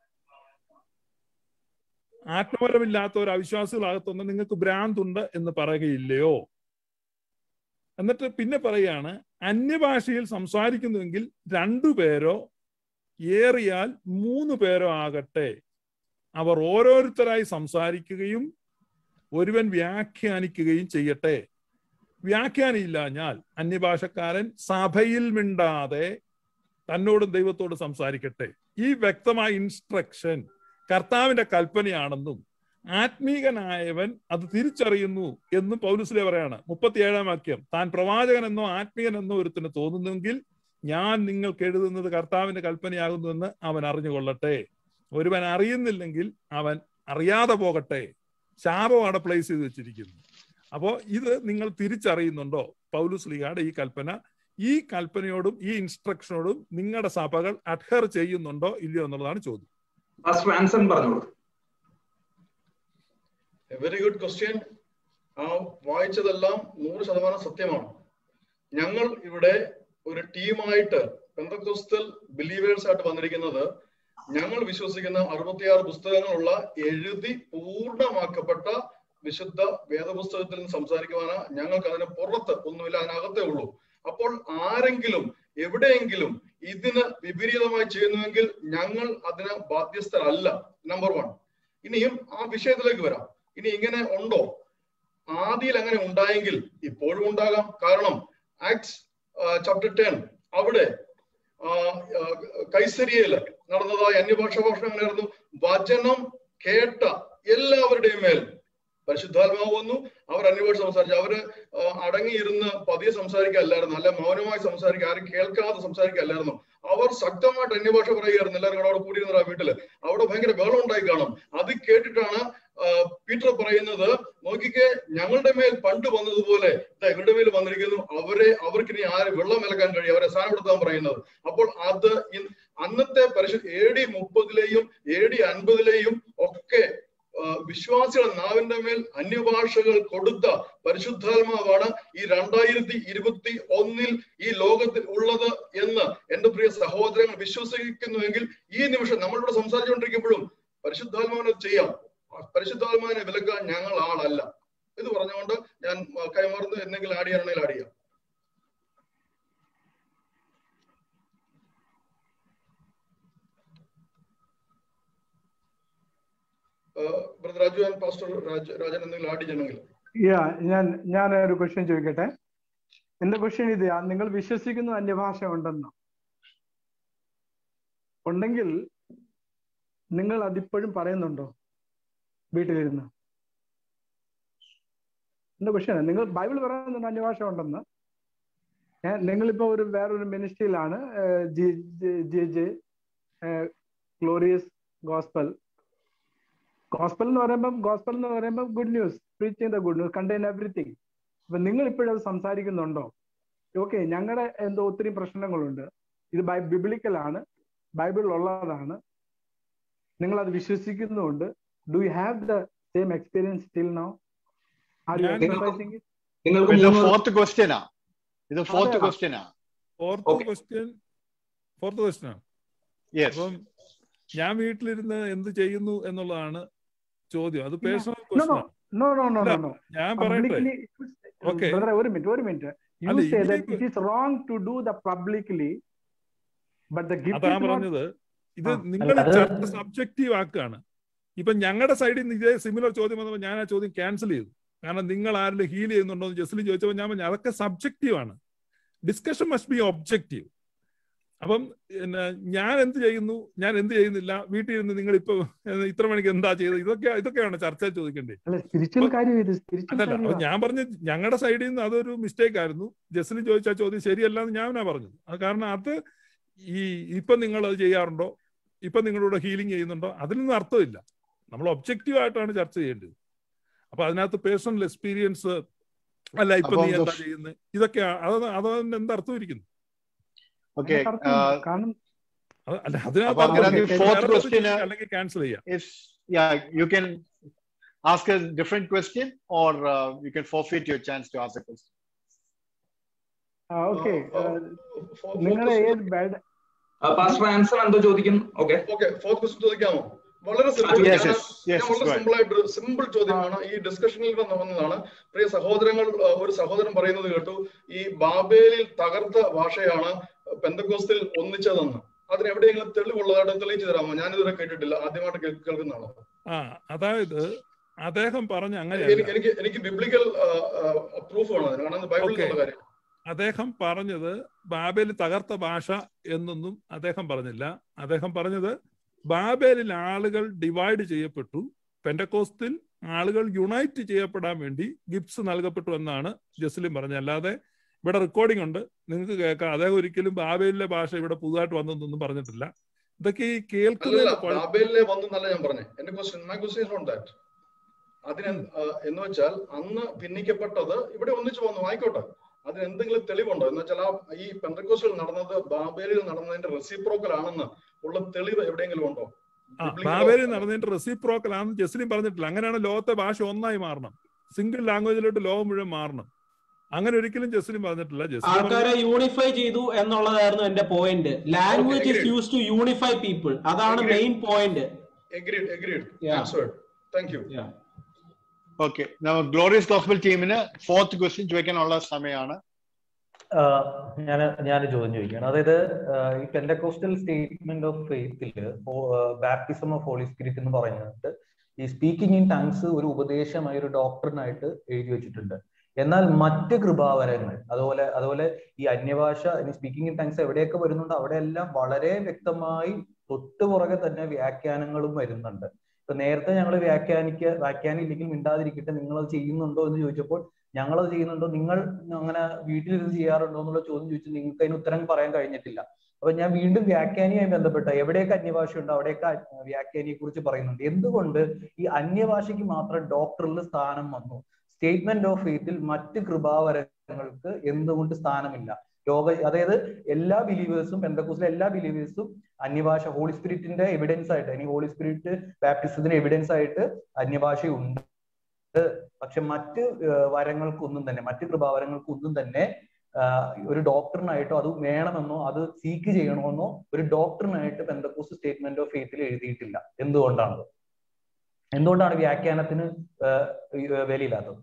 [SPEAKER 5] ആത്മപരമില്ലാത്ത ഒരു അവിശ്വാസികളാകത്തൊന്ന് നിങ്ങൾക്ക് ഭ്രാന്തുണ്ട് എന്ന് പറയുകയില്ലയോ എന്നിട്ട് പിന്നെ പറയാണ് അന്യഭാഷയിൽ സംസാരിക്കുന്നുവെങ്കിൽ രണ്ടുപേരോ ഏറിയാൽ മൂന്ന് പേരോ ആകട്ടെ അവർ ഓരോരുത്തരായി സംസാരിക്കുകയും ഒരുവൻ വ്യാഖ്യാനിക്കുകയും ചെയ്യട്ടെ വ്യാഖ്യാനയില്ലാഞ്ഞാൽ അന്യഭാഷക്കാരൻ സഭയിൽ മിണ്ടാതെ തന്നോടും ദൈവത്തോടും സംസാരിക്കട്ടെ ഈ വ്യക്തമായ ഇൻസ്ട്രക്ഷൻ കർത്താവിന്റെ കൽപ്പനയാണെന്നും ആത്മീകനായവൻ അത് തിരിച്ചറിയുന്നു എന്നും പൗലുസിലെ പറയാണ് മുപ്പത്തിയേഴാം വാക്യം താൻ പ്രവാചകനെന്നോ ആത്മീയനെന്നോ ഒരുത്തിന് തോന്നുന്നെങ്കിൽ ഞാൻ നിങ്ങൾക്ക് എഴുതുന്നത് കർത്താവിന്റെ കൽപ്പനയാകുന്നുവെന്ന് അവൻ അറിഞ്ഞുകൊള്ളട്ടെ ഒരുവൻ അറിയുന്നില്ലെങ്കിൽ അവൻ അറിയാതെ പോകട്ടെ ശാപം അവിടെ പ്ലേസ് ചെയ്ത് വെച്ചിരിക്കുന്നു അപ്പോ ഇത് നിങ്ങൾ തിരിച്ചറിയുന്നുണ്ടോ പൗലുസ് ലീഗയുടെ ഈ കൽപ്പന ഈ കൽപ്പനയോടും ഈ ഇൻസ്ട്രക്ഷനോടും നിങ്ങളുടെ സഭകൾ അഡ്ഹർ ചെയ്യുന്നുണ്ടോ ഇല്ലയോ എന്നുള്ളതാണ് ചോദ്യം
[SPEAKER 6] ഫാസ്റ്റർ ആൻസൺ പറഞ്ഞോളൂ
[SPEAKER 7] വെരി ഗുഡ് ക്വസ്റ്റ്യൻ ആ വായിച്ചതെല്ലാം നൂറ് ശതമാനം സത്യമാണ് ഞങ്ങൾ ഇവിടെ ഒരു ടീമായിട്ട് പെന്തക്കോസ്റ്റൽ ബിലീവേഴ്സ് ആയിട്ട് വന്നിരിക്കുന്നത് ഞങ്ങൾ വിശ്വസിക്കുന്ന അറുപത്തിയാറ് പുസ്തകങ്ങളുള്ള എഴുതി പൂർണ്ണമാക്കപ്പെട്ട വിശുദ്ധ വേദപുസ്തകത്തിൽ നിന്ന് സംസാരിക്കുവാനാ ഞങ്ങൾക്ക് അതിന് പുറത്ത് ഒന്നുമില്ല അതിനകത്തേ ഉള്ളൂ അപ്പോൾ ആരെങ്കിലും എവിടെയെങ്കിലും ഇതിന് വിപരീതമായി ചെയ്യുന്നുവെങ്കിൽ ഞങ്ങൾ അതിന് ബാധ്യസ്ഥരല്ല നമ്പർ വൺ ഇനിയും ആ വിഷയത്തിലേക്ക് വരാം ഇനി ഇങ്ങനെ ഉണ്ടോ ആദിയിൽ അങ്ങനെ ഉണ്ടായെങ്കിൽ ഇപ്പോഴും ഉണ്ടാകാം കാരണം ആക്ട്സ് ചാപ്റ്റർ ടെൻ അവിടെ ആ, ആ, കൈസരിയയില് നടന്നതായ അന്യഭാഷ ഭാഷണം എങ്ങനെയായിരുന്നു വചനം കേട്ട എല്ലാവരുടെയും മേൽ പരിശുദ്ധാത്മാവ് വന്നു അവർ അന്യഭാഷ സംസാരിച്ചു അവര് ആ, അടങ്ങിയിരുന്ന് പതിയെ സംസാരിക്കല്ലായിരുന്നു അല്ല മൗനമായി സംസാരിക്കുക ആരും കേൾക്കാതെ സംസാരിക്കല്ലായിരുന്നു അവർ ശക്തമായിട്ട് അന്യഭാഷ പറയുകയായിരുന്നു എല്ലാവരും കൂടെ അവിടെ കൂടിയിരുന്ന ആ വീട്ടില് അവിടെ ഭയങ്കര ബഹളം ഉണ്ടായി കാണും അത് കേട്ടിട്ടാണ് ആ, പീറ്റർ പറയുന്നത് നോക്കിക്കേ ഞങ്ങളുടെ മേൽ പണ്ട് വന്നതുപോലെ ദാ ഇവരുടെ മേൽ വന്നിരിക്കുന്നു അവരെ അവർക്ക് ഇനി ആര് വെള്ളം വിലക്കാൻ കഴിയും അവരെ സ്ഥാനപ്പെടുത്താൻ പറയുന്നത് അപ്പോൾ അത് ഇൻ- അന്നത്തെ പരിശു എ ഡി മുപ്പതിലെയും എ ഡി അൻപതിലെയും ഒക്കെ ആ, വിശ്വാസികളുടെ നാവിന്റെ മേൽ അന്യഭാഷകൾ കൊടുത്ത പരിശുദ്ധാത്മാവാണ് ഈ രണ്ടായിരത്തി ഇരുപത്തി ഒന്നിൽ ഈ ലോകത്തിൽ ഉള്ളത് എന്ന് എന്റെ പ്രിയ സഹോദരങ്ങൾ വിശ്വസിക്കുന്നുവെങ്കിൽ ഈ നിമിഷം നമ്മളിവിടെ സംസാരിച്ചുകൊണ്ടിരിക്കുമ്പോഴും പരിശുദ്ധാത്മാവിനെ ചെയ്യാം പരിശുദ്ധാത്മാവിനെ വിലക്കാൻ ഞങ്ങൾ ആളല്ല ഇത് പറഞ്ഞുകൊണ്ട് ഞാൻ ആ, കൈമാറുന്നു എന്തെങ്കിലും ആഡ് ചെയ്യാനാണെങ്കിൽ ആഡ് ചെയ്യാം brother Raju and pastor Raja Rajan എന്തെങ്കിലും ആഡ് ചെയ്യണമെങ്കിൽ
[SPEAKER 8] യാ ഞാൻ ഞാൻ ഒരു ക്വസ്റ്റ്യൻ ചോദിക്കട്ടെ എന്റെ ക്വസ്റ്റ്യൻ ഇത് നിങ്ങൾ വിശ്വസിക്കുന്നു അന്യഭാഷ ഉണ്ടെന്ന് ഉണ്ടെങ്കിൽ നിങ്ങൾ അതിപ്പോഴും പറയുന്നുണ്ടോ വീട്ടിലിരുന്ന് എന്റെ ക്വസ്റ്റ്യൻ നിങ്ങൾ ബൈബിൾ പറയുന്നുണ്ട് അന്യഭാഷ ഉണ്ടെന്ന് ഏ, നിങ്ങളിപ്പോ ഒരു വേറൊരു മിനിസ്ട്രിയിലാണ് G J J Glorious Gospel gospel എന്ന് പറയുമ്പോൾ ഗോസ്പൽ എന്ന് പറയുമ്പോൾ good news preaching the good news contain everything അപ്പൊ നിങ്ങൾ ഇപ്പോഴത് സംസാരിക്കുന്നുണ്ടോ ഓക്കെ ഞങ്ങളുടെ എന്തോ ഒത്തിരി പ്രശ്നങ്ങളുണ്ട് ഇത് ബൈ ബിബിളിക്കലാണ് ബൈബിൾ ഉള്ളതാണ് നിങ്ങൾ അത് വിശ്വസിക്കുന്നുണ്ട് do you have the same experience still now are you
[SPEAKER 5] ഞാൻ-
[SPEAKER 8] എക്സസൈസിങ്
[SPEAKER 6] നിങ്ങൾക്ക്
[SPEAKER 1] ഇത്
[SPEAKER 6] മൂന്ന്
[SPEAKER 1] ഫോർത്ത് ക്വസ്റ്റ്യനാ ഇത് ഫോർത്ത്
[SPEAKER 8] അതെ.
[SPEAKER 1] ക്വസ്റ്റ്യനാ
[SPEAKER 5] fourth
[SPEAKER 6] Okay.
[SPEAKER 5] Question fourth question ആണ്
[SPEAKER 1] യെസ്
[SPEAKER 5] അപ്പം ഞാൻ വീട്ടിലിരുന്ന് എന്ത് ചെയ്യുന്നു എന്നുള്ളതാണ് ചോദ്യം അത് പേഴ്സണൽ
[SPEAKER 8] നോ
[SPEAKER 5] ക്വസ്റ്റ്യൻ
[SPEAKER 8] നോ
[SPEAKER 5] ആണ്
[SPEAKER 8] നോ നോ നോ
[SPEAKER 5] ഇല്ല,
[SPEAKER 8] നോ നോ
[SPEAKER 5] ഞാൻ പറയട്ടെ
[SPEAKER 8] publicly
[SPEAKER 5] Okay.
[SPEAKER 8] brother ഒരു മിനിറ്റ് ഒരു മിനിറ്റ് യു
[SPEAKER 5] അല്ല,
[SPEAKER 8] സേ ദാറ്റ്
[SPEAKER 5] ഇതിലിപ്പോ-
[SPEAKER 8] it is wrong to do the publicly but the gift
[SPEAKER 5] അതാ
[SPEAKER 8] ഈസ് നോട്ട്
[SPEAKER 5] പറഞ്ഞത് ഇത്
[SPEAKER 8] ആ,
[SPEAKER 5] നിങ്ങൾ
[SPEAKER 3] അത്
[SPEAKER 5] സബ്ജക്റ്റീവ് ആക്കുകയാണ് ഇപ്പൊ ഞങ്ങളുടെ സൈഡിൽ നിന്ന് ഇതേ സിമിലർ ചോദ്യം വന്നപ്പോൾ ഞാൻ ആ ചോദ്യം ക്യാൻസൽ ചെയ്തു കാരണം നിങ്ങൾ ആരെങ്കിലും ഹീൽ ചെയ്യുന്നുണ്ടോ എന്ന് ജസ്ലിൻ ചോദിച്ചപ്പോൾ ഞാൻ പറഞ്ഞു അതൊക്കെ സബ്ജക്റ്റീവ് ആണ് ഡിസ്കഷൻ മസ്റ്റ് ബി ഒബ്ജക്റ്റീവ് അപ്പം പിന്നെ ഞാൻ എന്ത് ചെയ്യുന്നു ഞാൻ എന്ത് ചെയ്യുന്നില്ല വീട്ടിൽ ഇരുന്ന് നിങ്ങൾ ഇപ്പൊ ഇത്ര മണിക്ക് എന്താ ചെയ്തത് ഇതൊക്കെ ഇതൊക്കെയാണ് ചർച്ച ചോദിക്കേണ്ടത്
[SPEAKER 8] അല്ല സ്പിരിച്വൽ കാര്യം ഇത് സ്പിരിച്വൽ
[SPEAKER 5] അതല്ല അപ്പൊ
[SPEAKER 8] കാര്യം
[SPEAKER 5] ഞാൻ പറഞ്ഞ ഞങ്ങളുടെ സൈഡിൽ നിന്ന് അതൊരു മിസ്റ്റേക്ക് ആയിരുന്നു ജസ്റ്റിന് ചോദിച്ച ആ ചോദ്യം ശരിയല്ല എന്ന് ഞാനാ പറഞ്ഞത് അത് കാരണം അത് ഈ ഇപ്പൊ നിങ്ങൾ അത് ചെയ്യാറുണ്ടോ ഇപ്പൊ നിങ്ങളിവിടെ ഹീലിംഗ് ചെയ്യുന്നുണ്ടോ അതിനൊന്നും അർത്ഥമില്ല നമ്മൾ ഒബ്ജക്റ്റീവ് ആയിട്ടാണ് ചർച്ച ചെയ്യേണ്ടത് അപ്പൊ അതിനകത്ത് പേഴ്സണൽ എക്സ്പീരിയൻസ് അല്ല ഇപ്പൊ നീ
[SPEAKER 1] അപ്പം
[SPEAKER 5] എന്താ ചെയ്യുന്നത് ഇതൊക്കെ അത് അതതിന് എന്താ അർത്ഥം ഇരിക്കുന്നു
[SPEAKER 1] ഓക്കെ
[SPEAKER 8] അതിനർത്ഥം കാരണം
[SPEAKER 5] അത് അല്ല അതിനകത്ത്
[SPEAKER 1] അപ്പൊ
[SPEAKER 5] അർത്ഥമില്ല.
[SPEAKER 1] അങ്ങനെയാണെങ്കിൽ fourth
[SPEAKER 5] വേറെ
[SPEAKER 1] question,
[SPEAKER 5] ചോദിക്കാം, അല്ലെങ്കിൽ ക്യാൻസൽ ചെയ്യാം
[SPEAKER 1] If yeah, you can ask a different question or uh, you can forfeit your chance to ask a question.
[SPEAKER 8] Okay
[SPEAKER 7] Fourth
[SPEAKER 8] നിങ്ങളുടെ
[SPEAKER 7] question-
[SPEAKER 8] ഏത് ബാഡ്
[SPEAKER 6] പാസ്റ്റർ ആൻസർ എന്തോ ചോദിക്കുന്നു ഓക്കെ
[SPEAKER 7] ഓക്കെ ഫോർത്ത് ക്വസ്റ്റ്യൻ ചോദിക്കാമോ വളരെ simple
[SPEAKER 1] Yes, yes, yes,
[SPEAKER 7] വളരെ
[SPEAKER 1] go ahead.
[SPEAKER 7] Simple ആയിട്ട് simple ചോദ്യമാണ് ഈ ഡിസ്കഷനിൽ വന്ന് വന്നതാണ് പ്രിയ സഹോദരങ്ങൾ ആ, ഒരു സഹോദരൻ പറയുന്നത് കേട്ടു ഈ ബാബേലിൽ തകർത്ത ഭാഷയാണ് പെന്തക്കോസ്തിൽ ഒന്നിച്ചതെന്ന് അതിന് എവിടെയെങ്കിലും തെളിവുള്ളതായിട്ട് തെളിയിച്ചു തരാമോ ഞാനിതുവരെ കേട്ടിട്ടില്ല ആദ്യമായിട്ട് കേ- കേൾക്കുന്നതാണ്
[SPEAKER 5] ആ അതായത് അദ്ദേഹം പറഞ്ഞ
[SPEAKER 7] എനിക്ക്
[SPEAKER 5] അങ്ങനെയല്ല
[SPEAKER 7] എനിക്ക് എനിക്ക് ബിബ്ലിക്കൽ പ്രൂഫ് വേണം അതിന് കാരണം ബൈബിളിൽ
[SPEAKER 5] Okay.
[SPEAKER 7] നിന്നുള്ള കാര്യം
[SPEAKER 5] അദ്ദേഹം പറഞ്ഞത് ബാബേൽ തകർത്ത ഭാഷ എന്നൊന്നും അദ്ദേഹം പറഞ്ഞില്ല അദ്ദേഹം പറഞ്ഞത് ബാബേലിൽ ആളുകൾ ഡിവൈഡ് ചെയ്യപ്പെട്ടു പെൻഡക്കോസ്തിൽ ആളുകൾ യുണൈറ്റ് ചെയ്യപ്പെടാൻ വേണ്ടി ഗിഫ്റ്റ്സ് നൽകപ്പെട്ടു എന്നാണ് ജസ്ലിം പറഞ്ഞത് അല്ലാതെ ഇവിടെ റെക്കോർഡിംഗ് ഉണ്ട് നിങ്ങൾക്ക് കേൾക്കാം അദ്ദേഹം ഒരിക്കലും ബാബേലിലെ ഭാഷ ഇവിടെ പുതുതായിട്ട് വന്നതെന്നൊന്നും പറഞ്ഞിട്ടില്ല ഇതൊക്കെ ഈ
[SPEAKER 7] അല്ലല്ല
[SPEAKER 5] കേൾക്കുന്നതിന്റെ കുഴപ്പം
[SPEAKER 7] ബാബേലിലെ വന്നെന്നല്ല ഞാൻ പറഞ്ഞേ എന്റെ question my question is not that അതിന് ആ, എന്ന് വെച്ചാൽ അന്ന് ഭിന്നിക്കപ്പെട്ടത് ഇവിടെ ഒന്നിച്ചു വന്നു ആയിക്കോട്ടെ അതിന് എന്തെങ്കിലും തെളിവുണ്ടോ എന്ന് വെച്ചാൽ ആ ഈ പെന്തക്കോസിൽ നടന്നത് ബാബേലിൽ നടന്നതിന്റെ റെസിപ്രോക്കൽ ആണെന്ന് ഉള്ള തെളിവ് എവിടെയെങ്കിലും ഉണ്ടോ
[SPEAKER 5] ആ
[SPEAKER 7] Biblical-
[SPEAKER 5] ബാബേലിൽ നടന്നതിന്റെ റെസിപ്രോക്കൽ ആണെന്ന് ജസ്ലിം പറഞ്ഞിട്ടില്ല അങ്ങനെയാണ് ലോകത്തെ ഭാഷ ഒന്നായി മാറണം സിംഗിൾ ലാംഗ്വേജിലോട്ട് ലോകം മുഴുവൻ മാറണം അങ്ങനെ ഒരിക്കലും ജസ്ലിം പറഞ്ഞിട്ടില്ല ജസ്ലിം
[SPEAKER 9] ആൾക്കാരെ യൂണിഫൈ ചെയ്തു എന്നുള്ളതായിരുന്നു എന്റെ point language is
[SPEAKER 7] agreed.
[SPEAKER 9] Use to unify people അതാണ്
[SPEAKER 7] Agreed.
[SPEAKER 9] Main point
[SPEAKER 7] agreed agreed
[SPEAKER 9] Yeah.
[SPEAKER 7] answered thank you
[SPEAKER 1] Okay. Now, Glorious Gospel ടീമിന് ഫോർത്ത് ക്വസ്റ്റ്യൻ ചോദിക്കാനുള്ള സമയമാണ്
[SPEAKER 3] ഞാൻ ഞാൻ ചോദ്യം ചോദിക്കുകയാണ് അതായത് ആഹ് ഈ പെൻഡക്കോസ്റ്റൽ സ്റ്റേറ്റ്മെന്റ് ഓഫ് ഫെയ്ത്തിൽ ബാപ്റ്റിസം ഓഫ് ഹോളി സ്പിരിറ്റ് എന്ന് പറയുന്നത് ഈ സ്പീക്കിംഗ് ഇൻ ടങ്സ് ഒരു ഉപദേശമായി ഒരു ഡോക്ടറിനായിട്ട് എഴുതി വെച്ചിട്ടുണ്ട് എന്നാൽ മറ്റ് കൃപാവരങ്ങൾ അതുപോലെ അതുപോലെ ഈ അന്യഭാഷ സ്പീക്കിംഗ് ഇൻ ടങ്സ് എവിടെയൊക്കെ വരുന്നുണ്ട് അവിടെയെല്ലാം വളരെ വ്യക്തമായി തൊട്ടുപുറകെ തന്നെ വ്യാഖ്യാനങ്ങളും വരുന്നുണ്ട് ഇപ്പൊ നേരത്തെ ഞങ്ങൾ വ്യാഖ്യാനിക്ക വ്യാഖ്യാനം ഇല്ലെങ്കിൽ മിണ്ടാതിരിക്കട്ടെ നിങ്ങൾ അത് ചെയ്യുന്നുണ്ടോ എന്ന് ചോദിച്ചപ്പോൾ ഞങ്ങൾ അത് ചെയ്യുന്നുണ്ടോ നിങ്ങൾ അങ്ങനെ വീട്ടിൽ ഇത് ചെയ്യാറുണ്ടോ എന്നുള്ള ചോദ്യം ചോദിച്ചു നിങ്ങൾക്ക് അതിന് ഉത്തരം പറയാൻ കഴിഞ്ഞിട്ടില്ല അപ്പൊ ഞാൻ വീണ്ടും വ്യാഖ്യാനിയുമായി ബന്ധപ്പെട്ട എവിടെയൊക്കെ അന്യഭാഷ ഉണ്ട് അവിടെയൊക്കെ അ- വ്യാഖ്യാനിയെ കുറിച്ച് പറയുന്നുണ്ട് എന്തുകൊണ്ട് ഈ അന്യഭാഷയ്ക്ക് മാത്രം ഡോക്ടറിൽ സ്ഥാനം വന്നു സ്റ്റേറ്റ്മെന്റ് ഓഫ് ഫെയ്ത്തിൽ മറ്റ് കൃപാവരങ്ങൾക്ക് എന്തുകൊണ്ട് സ്ഥാനമില്ല യോഗ അതായത് എല്ലാ ബിലീവേഴ്സും പെന്തക്കോസിലെ എല്ലാ ബിലീവേഴ്സും അന്യഭാഷ ഹോളി സ്പിരിറ്റിന്റെ എവിഡൻസ് ആയിട്ട് ഇനി ഹോളി സ്പിരിറ്റ് ബാപ്റ്റിസത്തിന് എവിഡൻസ് ആയിട്ട് അന്യഭാഷയുണ്ട് പക്ഷെ മറ്റ് ഏഹ് വരങ്ങൾക്കൊന്നും തന്നെ മറ്റ് കൃപാവരങ്ങൾക്കൊന്നും തന്നെ ആഹ് ഒരു ഡോക്ടറിനായിട്ടോ അത് വേണമെന്നോ അത് സീക്ക് ചെയ്യണമെന്നോ ഒരു ഡോക്ടറിനായിട്ട് പെന്തക്കോസ് സ്റ്റേറ്റ്മെന്റ് ഓഫ് ഫെയ്ത്തിൽ എഴുതിയിട്ടില്ല എന്തുകൊണ്ടാണ് എന്തുകൊണ്ടാണ് വ്യാഖ്യാനത്തിന് ആഹ് ഈ, ഏഹ് വിലയില്ലാത്തത്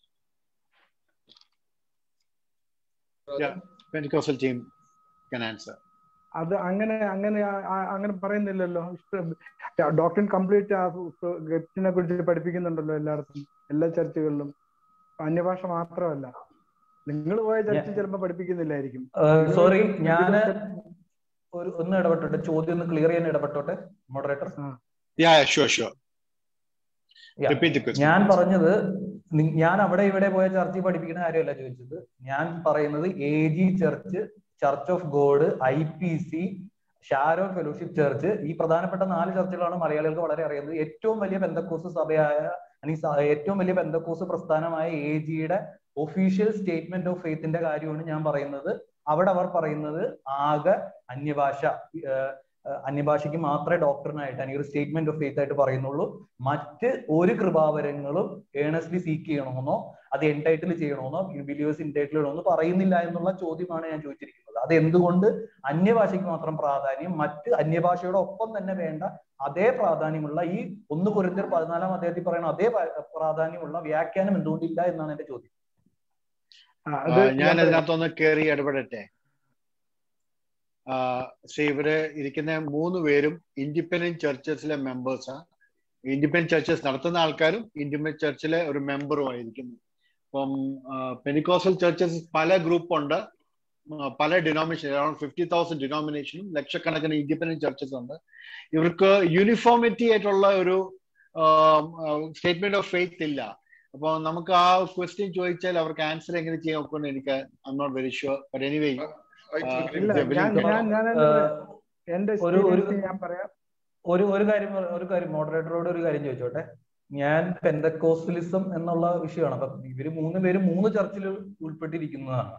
[SPEAKER 1] Yeah. Pentecostal team can answer.
[SPEAKER 8] അത് അങ്ങനെ അങ്ങനെ ആ- ആ- അങ്ങനെ പറയുന്നില്ലല്ലോ ഡോക്ടറിൻ കംപ്ലീറ്റ് ഗപ്റ്റിനെ കുറിച്ച് പഠിപ്പിക്കുന്നുണ്ടല്ലോ എല്ലായിടത്തും എല്ലാ ചർച്ചുകളിലും അന്യഭാഷ മാത്രമല്ല നിങ്ങൾ പോയ ചർച്ച ചിലപ്പോ പഠിപ്പിക്കുന്നില്ലായിരിക്കും
[SPEAKER 3] സോറി ഞാന് ഒരു ഒന്ന് ഇടപെട്ടോട്ടെ ചോദ്യം ഒന്ന് ക്ലിയർ ചെയ്യാൻ ഇടപെട്ടോട്ടെ moderator
[SPEAKER 1] Yeah, yeah, sure, sure. Repeat the question.
[SPEAKER 3] ഞാൻ പറഞ്ഞത് നി- ഞാൻ അവിടെ ഇവിടെ പോയ ചർച്ചിൽ പഠിപ്പിക്കുന്ന കാര്യമല്ല ചോദിച്ചത് ഞാൻ പറയുന്നത് A G church church of God I P C Sharon fellowship church ഈ പ്രധാനപ്പെട്ട നാല് ചർച്ചുകളാണ് മലയാളികൾക്ക് വളരെ അറിയുന്നത് ഏറ്റവും വലിയ ബന്ധക്കോസ് സഭയായ അല്ലെങ്കിൽ സ- ഏറ്റവും വലിയ ബന്ധക്കോസ് പ്രസ്ഥാനമായ എ ജിയുടെ ഒഫീഷ്യൽ സ്റ്റേറ്റ്മെന്റ് ഓഫ് ഫെയ്ത്തിന്റെ കാര്യമാണ് ഞാൻ പറയുന്നത് അവിടെ അവർ പറയുന്നത് ആകെ അന്യഭാഷ ഏഹ്, ഏഹ്, അന്യഭാഷയ്ക്ക് മാത്രമേ ഡോക്ടറിനായിട്ട് അല്ലെങ്കിൽ ഒരു സ്റ്റേറ്റ്മെന്റ് ഓഫ് ഫെയ്ത്ത് ആയിട്ട് പറയുന്നുള്ളൂ മറ്റ് ഒരു കൃപാവരങ്ങളും ഏണസ്റ്റ്ലി സീക്ക് ചെയ്യണമെന്നോ അത് എൻടൈറ്റിൽ ചെയ്യണമെന്നോ ബിലീവേഴ്സ് എൻടൈറ്റിൽ ചെയ്യണമെന്നോ പറയുന്നില്ല എന്നുള്ള ചോദ്യമാണ് ഞാൻ ചോദിച്ചിരിക്കുന്നത് അത് എന്തുകൊണ്ട് അന്യഭാഷയ്ക്ക് മാത്രം പ്രാധാന്യം മറ്റ് അന്യഭാഷയുടെ ഒപ്പം തന്നെ വേണ്ട അതേ പ്രാധാന്യമുള്ള ഈ ഒന്ന് കുരിന്തിയർ പതിനാലാം അദ്ദേഹത്തിൽ പറയുന്ന അതേ പ- പ്രാധാന്യമുള്ള വ്യാഖ്യാനം എന്തുകൊണ്ടില്ല എന്നാണ് എന്റെ ചോദ്യം
[SPEAKER 8] ആ,
[SPEAKER 1] ആ,
[SPEAKER 8] അത്
[SPEAKER 1] ഞാൻ അതിനകത്തൊന്ന് കയറി ഇടപെടട്ടെ സേ ഇവര് ഇരിക്കുന്ന മൂന്ന് പേരും ഇൻഡിപെൻഡന്റ് ചർച്ചസിലെ മെമ്പേഴ്സാ ഇൻഡിപെൻഡന്റ് ചർച്ചസ് നടത്തുന്ന ആൾക്കാരും ഇൻഡിപെൻഡന്റ് ചർച്ചിലെ ഒരു മെമ്പറും ആയിരിക്കുന്നു അപ്പം പെനിക്കോസൽ ചർച്ചസ് പല ഗ്രൂപ്പ് ഉണ്ട് ആ, പല ഡിനോമിനേഷൻ അറൌണ്ട് ഫിഫ്റ്റി തൗസൻഡ് ഡിനോമിനേഷനും ലക്ഷക്കണക്കിന് ഇൻഡിപെൻഡന്റ് ചർച്ചസ് ഉണ്ട് ഇവർക്ക് യൂണിഫോമിറ്റി ആയിട്ടുള്ള ഒരു സ്റ്റേറ്റ്മെന്റ് ഓഫ് ഫെയ്ത്ത് ഇല്ല അപ്പൊ നമുക്ക് ആ ക്വസ്റ്റ്യൻ ചോദിച്ചാൽ അവർക്ക് ആൻസർ എങ്ങനെ ചെയ്യാൻ ഒക്കുമെന്ന് എനിക്ക് I not very sure but anyway
[SPEAKER 7] I think
[SPEAKER 8] ഇല്ല ഞാൻ ഞാൻ ഞാൻ എന്താ പറയാ, എന്റെ
[SPEAKER 3] ഒരു- ഒരു-
[SPEAKER 8] experience ഞാൻ പറയാം
[SPEAKER 3] ഒരു ഒരു കാര്യം ഒരു കാര്യം മോഡറേറ്ററോട് ഒരു കാര്യം ചോദിച്ചോട്ടെ ഞാൻ പെന്തക്കോസ്റ്റലിസം എന്നുള്ള വിഷയമാണ് അപ്പൊ ഇവര് മൂന്ന് പേര് മൂന്ന് ചർച്ചിൽ ഉൾപ്പെട്ടിരിക്കുന്നതാണ്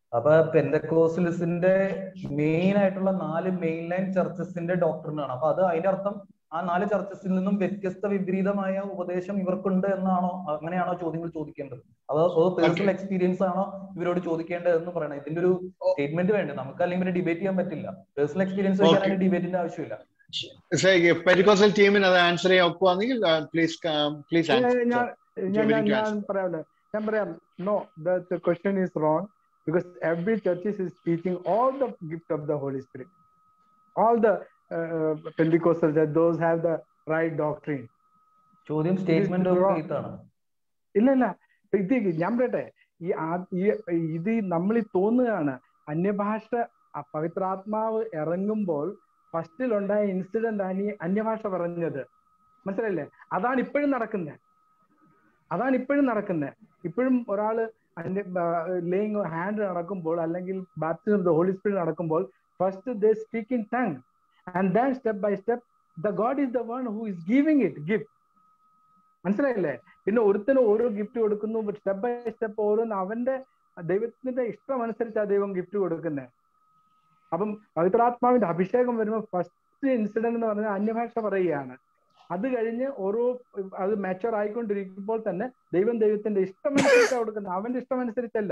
[SPEAKER 3] അപ്പൊ പെന്തക്കോസിലിസിന്റെ മെയിൻ ആയിട്ടുള്ള നാല് മെയിൻ ലൈൻ ചർച്ചസിന്റെ ഡോക്ടറിനാണ് അപ്പൊ അത് അതിന്റെ അർത്ഥം ആ നാല് ചർച്ചസിൽ നിന്നും വ്യത്യസ്ത വിപരീതമായ ഉപദേശം ഇവർക്കുണ്ട് എന്നാണോ അങ്ങനെയാണോ ചോദ്യങ്ങൾ ചോദിക്കേണ്ടത് അതോ പേഴ്സണൽ എക്സ്പീരിയൻസ് ആണോ ഇവരോട് ചോദിക്കേണ്ടത് എന്ന് പറയണം ഇതിന്റെ ഒരു സ്റ്റേറ്റ്മെന്റ് വേണ്ട നമുക്ക് അല്ലെങ്കിൽ പിന്നെ ഡിബേറ്റ് ചെയ്യാൻ പറ്റില്ല പേഴ്സണൽ എക്സ്പീരിയൻസ് വെക്കാനായിട്ട് ഡിബേറ്റിന്റെ ആവശ്യമില്ല
[SPEAKER 1] പെരിക്കോസൽ ടീമിന് അത് ആൻസർ ചെയ്യാൻ ഒക്കുവാണെങ്കിൽ പ്ലീസ് പ്ലീസ്
[SPEAKER 2] ഞാൻ
[SPEAKER 1] ആൻസർ
[SPEAKER 2] ഞാൻ ഞാൻ ഞാൻ പറയാമല്ലോ ഞാൻ പറയാം no the question is wrong because every church is teaching all the gift of the Holy Spirit. All the uh, uh, Pentecostals, that those have the right doctrine.
[SPEAKER 3] ചോദ്യം statement of faith ആണ്
[SPEAKER 2] ഇല്ല ഇല്ല ഇത് ഞാൻ പറയട്ടെ ഈ ആ- ഈ ഇത് നമ്മൾ ഈ തോന്നുകയാണ് അന്യഭാഷ ആ പവിത്രാത്മാവ് ഇറങ്ങുമ്പോൾ ഫസ്റ്റിലുണ്ടായ ഇൻസിഡന്റ് ആണ് ഈ അന്യഭാഷ പറഞ്ഞത് മനസ്സിലായില്ലേ അതാണ് ഇപ്പോഴും നടക്കുന്നത് അതാണ് ഇപ്പോഴും നടക്കുന്നത് ഇപ്പോഴും ഒരാള് അതിന്റെ ലേയിങ് ഹാൻഡ് നടക്കുമ്പോൾ അല്ലെങ്കിൽ baptism of the Holy Spirit നടക്കുമ്പോൾ first they speak in tongue and then step by step the God is the one who is giving it gift മനസ്സിലായില്ലേ പിന്നെ ഒരുത്തന് ഓരോ ഗിഫ്റ്റ് കൊടുക്കുന്നു സ്റ്റെപ്പ് ബൈ സ്റ്റെപ്പ് ഓരോന്ന് അവന്റെ ദൈവത്തിന്റെ ഇഷ്ടം അനുസരിച്ചാണ് ദൈവം ഗിഫ്റ്റ് കൊടുക്കുന്നത് അപ്പം പവിത്രാത്മാവിന്റെ അഭിഷേകം വരുമ്പോൾ ഫസ്റ്റ് ഇൻസിഡന്റ് എന്ന് പറഞ്ഞാൽ അന്യഭാഷ പറയുകയാണ് അത് കഴിഞ്ഞ് ഓരോ അത് മാച്ചുവർ ആയിക്കൊണ്ടിരിക്കുമ്പോൾ തന്നെ ദൈവം ദൈവത്തിന്റെ ഇഷ്ടമനുസരിച്ചാണ് കൊടുക്കുന്നത് അവന്റെ ഇഷ്ടമനുസരിച്ചല്ല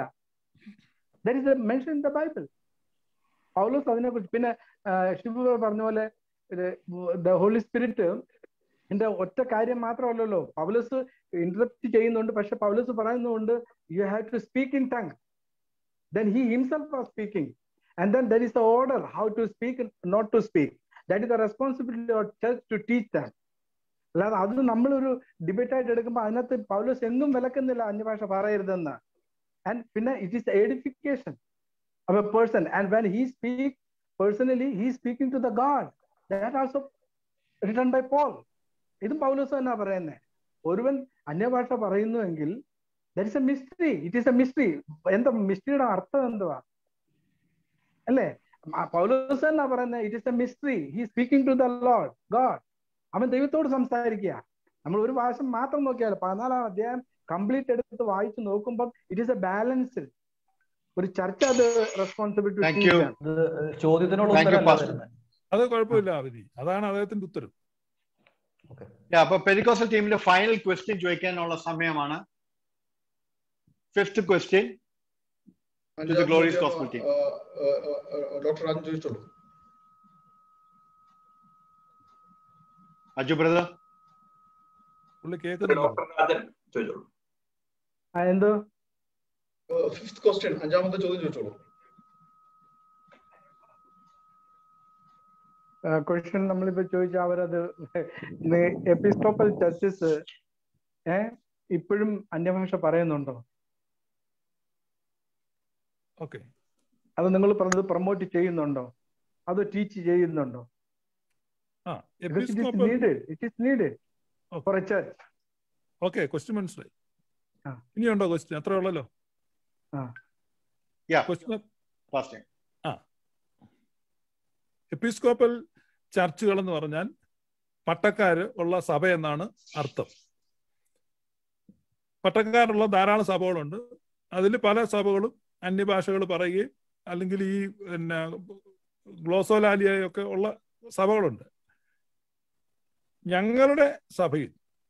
[SPEAKER 2] there is mention in the Bible Paulose അതിനെ കുറിച്ച് പിന്നെ ശിവ പറഞ്ഞ പോലെ ദ ഹോളി സ്പിരിറ്റ് എന്റെ ഒറ്റ കാര്യം മാത്രമല്ലല്ലോ പൗലോസ് ഇന്ററപ്റ്റ് ചെയ്യുന്നുണ്ട് പക്ഷെ പൗലോസ് പറയുന്നുണ്ട് you have to speak in tongue then he himself are speaking and then there is the order how to speak not to speak that is the responsibility of church to teach them അല്ലാതെ അത് നമ്മളൊരു debate ആയിട്ട് എടുക്കുമ്പോൾ അതിനകത്ത് പൗലോസ് എങ്ങും വിലക്കുന്നില്ല അന്യഭാഷ പറയരുതെന്ന് and പിന്നെ it is edification of a person and when he speaks personally he is speaking to the god that also written by paul ഇതും പൗലോസ് തന്നെ പറയുന്നത് ഒരുവൻ അന്യഭാഷ പറയുന്നുവെങ്കിൽ there is a mystery it is a mystery എന്താ മിസ്റ്ററിയുടെ അർത്ഥം എന്തുവാ അല്ലേ പൗലോസ് തന്നെ പറയുന്നത് it is a mystery he speaking to the Lord God അവൻ ദൈവത്തോട് സംസാരിക്കുക നമ്മൾ ഒരു ഭാഷ മാത്രം നോക്കിയാൽ പതിനാലാം അധ്യായം കംപ്ലീറ്റ് എടുത്ത് വായിച്ചു നോക്കുമ്പോൾ ഇറ്റ് ഈസ് എ ബാലൻസ്ഡ് ഒരു ചർച്ച അത് റെസ്പോൺസിബിലിറ്റി
[SPEAKER 3] ചോദ്യത്തിനുള്ള
[SPEAKER 1] Thank you,
[SPEAKER 3] ഉത്തരമല്ല
[SPEAKER 1] Pastor.
[SPEAKER 3] വരുന്നത്
[SPEAKER 5] അത് കുഴപ്പമില്ല അവധി അതാണ് അദ്ദേഹത്തിന്റെ ഉത്തരം
[SPEAKER 1] അപ്പൊ പെരിക്കോസൽ ടീമിന്റെ ഫൈനൽ ക്വസ്റ്റ്യൻ ചോദിക്കാനുള്ള സമയമാണ് fifth question to the glorious gospel team.
[SPEAKER 7] Doctor Rajan ചോദിച്ചോളൂ
[SPEAKER 1] അജു ബ്രദർ
[SPEAKER 5] പുള്ളി കേൾക്കുന്നില്ല
[SPEAKER 6] ചോദിച്ചോളൂ
[SPEAKER 2] എന്തോ
[SPEAKER 7] ഫിഫ്ത് ക്വസ്റ്റ്യൻ അഞ്ചാമത്തെ ചോദ്യം ചോദിച്ചോളൂ
[SPEAKER 2] ക്വസ്റ്റ്യൻ നമ്മളിപ്പോ ചോദിച്ച അവരത് എപ്പിസ്കോപ്പൽ ചർച്ചസ് ഏ ഇപ്പോഴും അന്യഭാഷ പറയുന്നുണ്ടോ
[SPEAKER 5] ഓക്കെ
[SPEAKER 2] അത് നിങ്ങൾ പറഞ്ഞത് പ്രൊമോട്ട് ചെയ്യുന്നുണ്ടോ അത് ടീച്ച് ചെയ്യുന്നുണ്ടോ
[SPEAKER 5] ആ
[SPEAKER 2] it is
[SPEAKER 5] episcopal
[SPEAKER 2] needed it is needed for a church
[SPEAKER 5] okay question മനസ്സിലായി
[SPEAKER 2] ആ.
[SPEAKER 5] ഇനിയുണ്ടോ ക്വസ്റ്റ്യൻ അത്രേ ഉള്ളല്ലോ
[SPEAKER 1] യാ
[SPEAKER 5] ക്വസ്റ്റ്യൻ
[SPEAKER 1] ഫസ്റ്റ്
[SPEAKER 5] ആ എപ്പിസ്കോപ്പൽ ചർച്ചുകൾ എന്ന് പറഞ്ഞാൽ പട്ടക്കാര് ഉള്ള സഭ എന്നാണ് അർത്ഥം പട്ടക്കാരുള്ള ധാരാളം സഭകളുണ്ട് അതിൽ പല സഭകളും അന്യഭാഷകൾ പറയുകയും അല്ലെങ്കിൽ ഈ പിന്നെ ഗ്ലോസോലാലിയൊക്കെ ഉള്ള സഭകളുണ്ട് ഞങ്ങളുടെ സഭയിൽ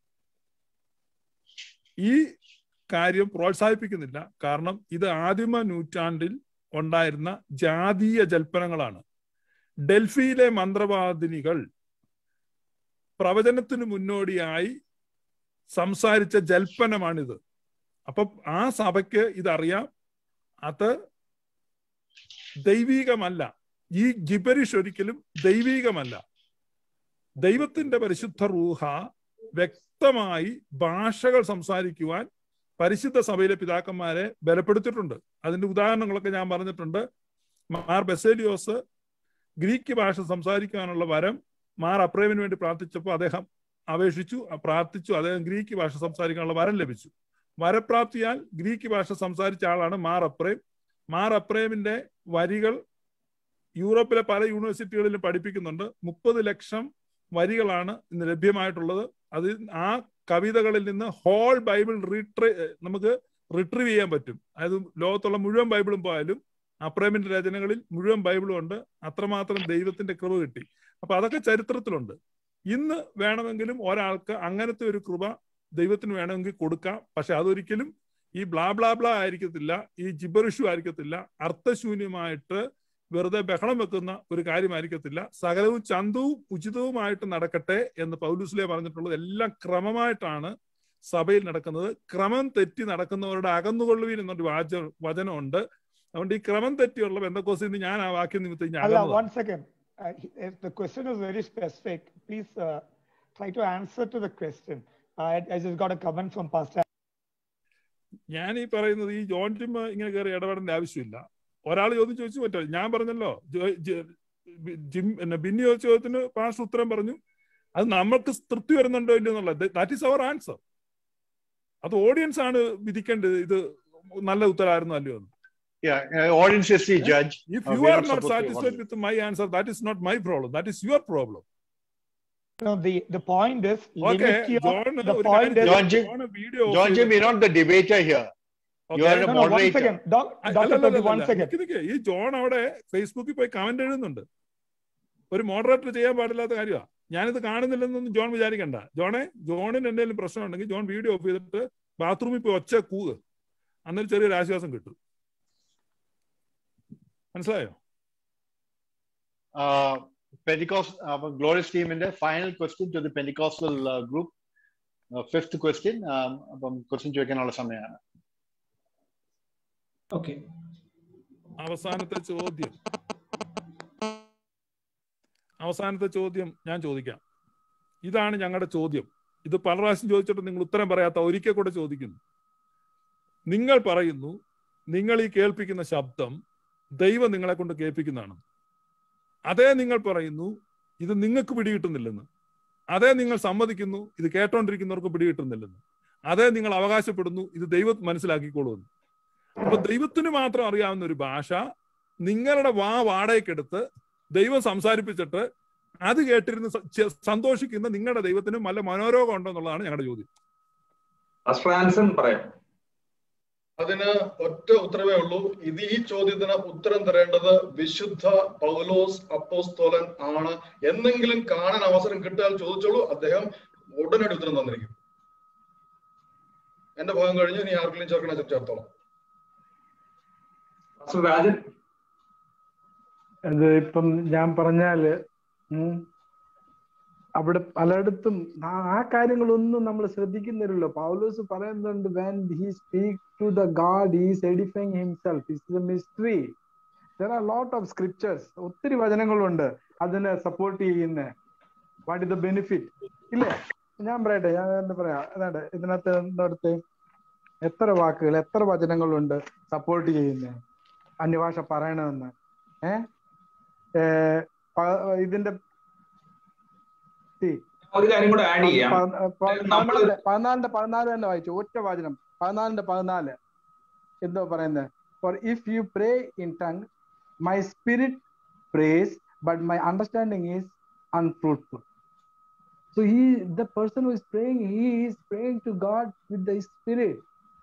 [SPEAKER 5] ഈ കാര്യം പ്രോത്സാഹിപ്പിക്കുന്നില്ല കാരണം ഇത് ആദിമ നൂറ്റാണ്ടിൽ ഉണ്ടായിരുന്ന ജാതീയ ജൽപ്പനങ്ങളാണ് ഡൽഹിയിലെ മന്ത്രവാദിനികൾ പ്രവചനത്തിന് മുന്നോടിയായി സംസാരിച്ച ജൽപ്പനമാണിത് അപ്പം ആ സഭയ്ക്ക് ഇതറിയാം അത് ദൈവീകമല്ല ഈ ഗിബരിഷ് ഒരിക്കലും ദൈവീകമല്ല ദൈവത്തിന്റെ പരിശുദ്ധ റൂഹ വ്യക്തമായി ഭാഷകൾ സംസാരിക്കുവാൻ പരിശുദ്ധ സഭയിലെ പിതാക്കന്മാരെ ബലപ്പെടുത്തിയിട്ടുണ്ട് അതിന്റെ ഉദാഹരണങ്ങളൊക്കെ ഞാൻ പറഞ്ഞിട്ടുണ്ട് മാർ ബെസേലിയോസ് ഗ്രീക്ക് ഭാഷ സംസാരിക്കാനുള്ള വരം മാർ അപ്രേമിന് വേണ്ടി പ്രാർത്ഥിച്ചപ്പോൾ അദ്ദേഹം അപേക്ഷിച്ചു പ്രാർത്ഥിച്ചു അദ്ദേഹം ഗ്രീക്ക് ഭാഷ സംസാരിക്കാനുള്ള വരം ലഭിച്ചു വരപ്രാപ്തിയാൽ ഗ്രീക്ക് ഭാഷ സംസാരിച്ച ആളാണ് മാർ അപ്രേം മാർ അപ്രേമിന്റെ വരികൾ യൂറോപ്പിലെ പല യൂണിവേഴ്സിറ്റികളിലും പഠിപ്പിക്കുന്നുണ്ട് മുപ്പത് ലക്ഷം വരികളാണ് ഇന്ന് ലഭ്യമായിട്ടുള്ളത് അത് ആ കവിതകളിൽ നിന്ന് ഹോൾ ബൈബിൾ റീട്രി നമുക്ക് റിട്രീവ് ചെയ്യാൻ പറ്റും അതായത് ലോകത്തുള്ള മുഴുവൻ ബൈബിളും പോയാലും അപ്രേമിന്റെ രചനകളിൽ മുഴുവൻ ബൈബിളും ഉണ്ട് അത്രമാത്രം ദൈവത്തിന്റെ കൃപ കിട്ടി അപ്പൊ അതൊക്കെ ചരിത്രത്തിലുണ്ട് ഇന്ന് വേണമെങ്കിലും ഒരാൾക്ക് അങ്ങനത്തെ ഒരു കൃപ ദൈവത്തിന് വേണമെങ്കിൽ കൊടുക്കാം പക്ഷെ അതൊരിക്കലും ഈ ബ്ലാ ബ്ലാ ബ്ലാ ആയിരിക്കത്തില്ല ഈ ജിബറിഷു ആയിരിക്കത്തില്ല അർത്ഥശൂന്യമായിട്ട് വെറുതെ ബഹളം വെക്കുന്ന ഒരു കാര്യമായിരിക്കത്തില്ല സകലവും ചന്തവും ഉചിതവുമായിട്ട് നടക്കട്ടെ എന്ന് പൗലുസ്ലിയ പറഞ്ഞിട്ടുള്ളത് എല്ലാം ക്രമമായിട്ടാണ് സഭയിൽ നടക്കുന്നത് ക്രമം തെറ്റി നടക്കുന്നവരുടെ അകന്നുകൊള്ളുവീൻ എന്നൊരു വാച വചനമുണ്ട് അതുകൊണ്ട് ഈ ക്രമം തെറ്റിയുള്ള ബന്ധക്കോസിൽ നിന്ന് ഞാൻ ആ വാക്യം നിമിത്തം ഞാൻ
[SPEAKER 2] Allah,
[SPEAKER 5] അകന്നതാണ്.
[SPEAKER 2] one second. Uh, he- if the question is very specific. Please uh, try to answer to the question. Uh, I, I just got a comment from Pastor.
[SPEAKER 5] ഞാൻ ഈ പറയുന്നത് ഈ ജോൺ ജിം ഇങ്ങനെ കയറി ഇടപെടേണ്ട ആവശ്യമില്ല ഒരാൾ ചോദ്യം ചോദിച്ചു പറ്റോ ഞാൻ പറഞ്ഞല്ലോ ജോ- ജ- ജിം പിന്നെ ബിന്നി ചോദിച്ച ചോദ്യത്തിന് പാസ്റ്റർ ഉത്തരം പറഞ്ഞു അത് നമ്മൾക്ക് തൃപ്തി വരുന്നുണ്ടോ ഇല്ലയോ എന്നുള്ളത് ദാറ്റ് ഈസ് അവർ ആൻസർ അത് ഓഡിയൻസ് ആണ് വിധിക്കേണ്ടത് ഇത് നല്ല ഉത്തരമായിരുന്നു അല്ലയോ എന്ന്
[SPEAKER 1] Yeah, uh, audience is the judge.
[SPEAKER 5] If
[SPEAKER 1] Uh,
[SPEAKER 5] you
[SPEAKER 1] we are
[SPEAKER 5] are
[SPEAKER 1] not
[SPEAKER 5] not
[SPEAKER 1] supposed to
[SPEAKER 5] satisfied
[SPEAKER 1] evaluate.
[SPEAKER 5] With my answer that is not my problem that is your problem
[SPEAKER 2] No, the, the point is
[SPEAKER 5] okay
[SPEAKER 2] limit your,
[SPEAKER 5] John
[SPEAKER 2] the
[SPEAKER 5] ഒരു
[SPEAKER 2] point is,
[SPEAKER 1] John Jim,
[SPEAKER 5] John video
[SPEAKER 1] John Jim, you're not the debater here. You are a
[SPEAKER 2] no, no, one
[SPEAKER 1] moderator.
[SPEAKER 2] second. Doc, Dr. Prabhu, one second.
[SPEAKER 5] ഈ John അവിടെ ഫേസ്ബുക്കിൽ പോയി comment എഴുതുന്നുണ്ട് ഒരു moderator ചെയ്യാൻ പാടില്ലാത്ത കാര്യമാണ് ഞാനിത് കാണുന്നില്ലെന്നൊന്നും ജോൺ വിചാരിക്കണ്ട ജോണെ ജോണിന് എന്തെങ്കിലും പ്രശ്നം ഉണ്ടെങ്കിൽ ജോൺ വീഡിയോ ഓഫ് ചെയ്തിട്ട് ബാത്റൂമിൽ പോയി ഒച്ച കൂവ് അന്നൊരു ചെറിയൊരു ആശ്വാസം കിട്ടും മനസ്സിലായോ
[SPEAKER 1] Uh, Pentecost, uh, Glorious team in the final question to the Pentecostal uh, group. Uh, fifth question. Um, അപ്പം ക്വസ്റ്റ്യൻ ചോദിക്കാനുള്ള സമയമാണ്
[SPEAKER 4] ഓക്കെ
[SPEAKER 5] അവസാനത്തെ ചോദ്യം അവസാനത്തെ ചോദ്യം ഞാൻ ചോദിക്കാം ഇതാണ് ഞങ്ങളുടെ ചോദ്യം ഇത് പല പ്രാവശ്യം ചോദിച്ചിട്ട് നിങ്ങൾ ഉത്തരം പറയാത്ത ഒരിക്കൽ കൂടെ ചോദിക്കുന്നു നിങ്ങൾ പറയുന്നു നിങ്ങൾ ഈ കേൾപ്പിക്കുന്ന ശബ്ദം ദൈവം നിങ്ങളെ കൊണ്ട് കേൾപ്പിക്കുന്നതാണ് അതേ നിങ്ങൾ പറയുന്നു ഇത് നിങ്ങൾക്ക് പിടികിട്ടുന്നില്ലെന്ന് അതേ നിങ്ങൾ സമ്മതിക്കുന്നു ഇത് കേട്ടോണ്ടിരിക്കുന്നവർക്ക് പിടികിട്ടുന്നില്ലെന്ന് അതേ നിങ്ങൾ അവകാശപ്പെടുന്നു ഇത് ദൈവം മനസ്സിലാക്കിക്കോളുമെന്ന് അപ്പൊ ദൈവത്തിന് മാത്രം അറിയാവുന്ന ഒരു ഭാഷ നിങ്ങളുടെ വാ വാടകയ്ക്കെടുത്ത് ദൈവം സംസാരിപ്പിച്ചിട്ട് അത് കേട്ടിരുന്ന് സ- ചെ- സന്തോഷിക്കുന്ന നിങ്ങളുടെ ദൈവത്തിന് നല്ല മനോരോഗം ഉണ്ടോ എന്നുള്ളതാണ് ഞങ്ങളുടെ ചോദ്യം
[SPEAKER 6] പാസ്റ്റർ ആൻസൺ പറയാം
[SPEAKER 7] അതിന് ഒറ്റ ഉത്തരവേ ഉള്ളൂ ഇത് ഈ ചോദ്യത്തിന് ഉത്തരം തരേണ്ടത് വിശുദ്ധ പൗലോസ് അപ്പോസ്തോലൻ ആണ് എന്തെങ്കിലും കാണാൻ അവസരം കിട്ടിയാൽ ചോദിച്ചോളൂ അദ്ദേഹം ഉടനടി ഉത്തരം തന്നിരിക്കും എന്റെ ഭാഗം കഴിഞ്ഞ് ഇനി ആർക്കെങ്കിലും ചേർക്കണ ചേർത്തോളാം
[SPEAKER 6] പാസ്റ്റർ രാജൻ
[SPEAKER 8] അത് ഇപ്പം ഞാൻ പറഞ്ഞാല് ഉം, അവിടെ പലയിടത്തും ആ- ആ കാര്യങ്ങളൊന്നും നമ്മൾ ശ്രദ്ധിക്കുന്നില്ലല്ലോ പൗലോസ് പറയുന്നുണ്ട് when he speak to the God is edifying himself is the mystery there are lot of scriptures ഒത്തിരി വചനങ്ങളുണ്ട് അതിനെ സപ്പോർട്ട് ചെയ്യുന്ന വാട്ട് ഇസ് ദ ബെനിഫിറ്റ് ഇല്ലേ ഞാൻ പറയട്ടെ ഞാൻ എന്താ പറയാ അതാണ്ട് ഇതിനകത്ത് എന്തടുത്ത് എത്ര വാക്കുകൾ എത്ര വചനങ്ങളുണ്ട് സപ്പോർട്ട് ചെയ്യുന്നത് അന്യഭാഷ പറയണമെന്ന് ഏഹ് ഏഹ് പ- ഇതിന്റെ see,
[SPEAKER 6] ഒരു കാര്യം കൂടെ ആഡ് ചെയ്യാം
[SPEAKER 8] പ- പ-
[SPEAKER 6] നമ്മള്
[SPEAKER 8] പതിനാലിന്റെ പതിനാലിന്റെ പതിനാല് തന്നെ വായിച്ചു ഒറ്റ വാചനം പതിനാലിന്റെ പതിനാല് എന്തോ പറയുന്നത് for if you pray in tongue my spirit prays but my understanding is unfruitful so he the person who is praying he is praying to God with the spirit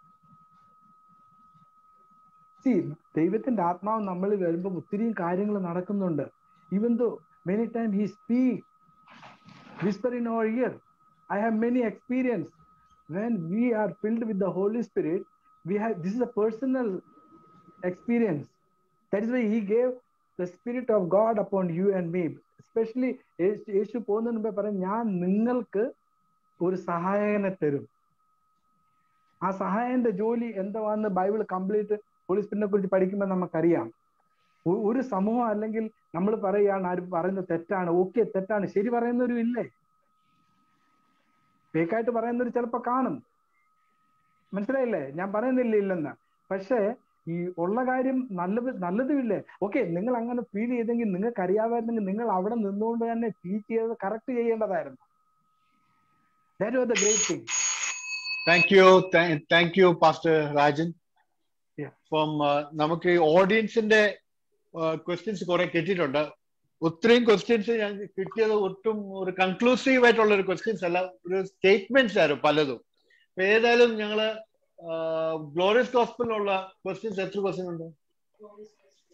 [SPEAKER 8] see ദൈവത്തിന്റെ ആത്മാവ് നമ്മളിൽ വരുമ്പോൾ ഒത്തിരിയും കാര്യങ്ങൾ നടക്കുന്നുണ്ട് even though many time he speak whisper in our ear. I have many experience. When we are filled with the Holy Spirit, we have this is a personal experience. That is why He gave the Spirit of God upon you and me. Especially Yesu- Yesu പോകുന്നതിന് മുമ്പേ പറയും ഞാൻ നിങ്ങൾക്ക് ഒരു സഹായകനെ തരും ആ സഹായന്റെ ജോലി എന്താണെന്ന് ബൈബിൾ കംപ്ലീറ്റ് ഹോളി സ്പിരിറ്റിനെ കുറിച്ച് പഠിക്കുമ്പോൾ നമുക്കറിയാം ഒ- ഒരു സമൂഹം അല്ലെങ്കിൽ നമ്മൾ പറയുകയാണ് ആര് പറയുന്നത് തെറ്റാണ് ഓക്കെ തെറ്റാണ് ശരി പറയുന്നവരും ഇല്ലേ ഫേക്കായിട്ട് പറയുന്നവർ ചിലപ്പോ കാണും മനസ്സിലായില്ലേ ഞാൻ പറയുന്നില്ല ഇല്ലെന്ന് പക്ഷേ ഈ ഉള്ള കാര്യം നല്ലത് നല്ലതുമില്ലേ ഓക്കെ നിങ്ങൾ അങ്ങനെ ഫീൽ ചെയ്തെങ്കിൽ നിങ്ങൾക്ക് അറിയാമായിരുന്നെങ്കിൽ നിങ്ങൾ അവിടെ നിന്നുകൊണ്ട് തന്നെ ടീച്ച് ചെയ്ത് കറക്റ്റ് ചെയ്യേണ്ടതായിരുന്നു that was the great thing
[SPEAKER 1] thank you thank you pastor Rajan
[SPEAKER 8] Yeah.
[SPEAKER 1] അപ്പം നമുക്ക് ഓഡിയൻസിന്റെ ക്വസ്റ്റ്യൻസ് കുറെ കിട്ടിയിട്ടുണ്ട് ഒത്തിരിയും ക്വസ്റ്റ്യൻസ് ഞാൻ കിട്ടിയത് ഒട്ടും ഒരു കൺക്ലൂസീവ് ആയിട്ടുള്ള ഒരു ക്വസ്റ്റ്യൻസ് അല്ല ഒരു സ്റ്റേറ്റ്മെന്റ്സ് ആയിരുന്നു പലതും അപ്പൊ ഏതായാലും ഞങ്ങള് ഗ്ലോറിയസ് ഗോസ്പിളിലുള്ള ക്വസ്റ്റ്യൻസ് എത്ര ക്വസ്റ്റ്യൻ ഉണ്ട്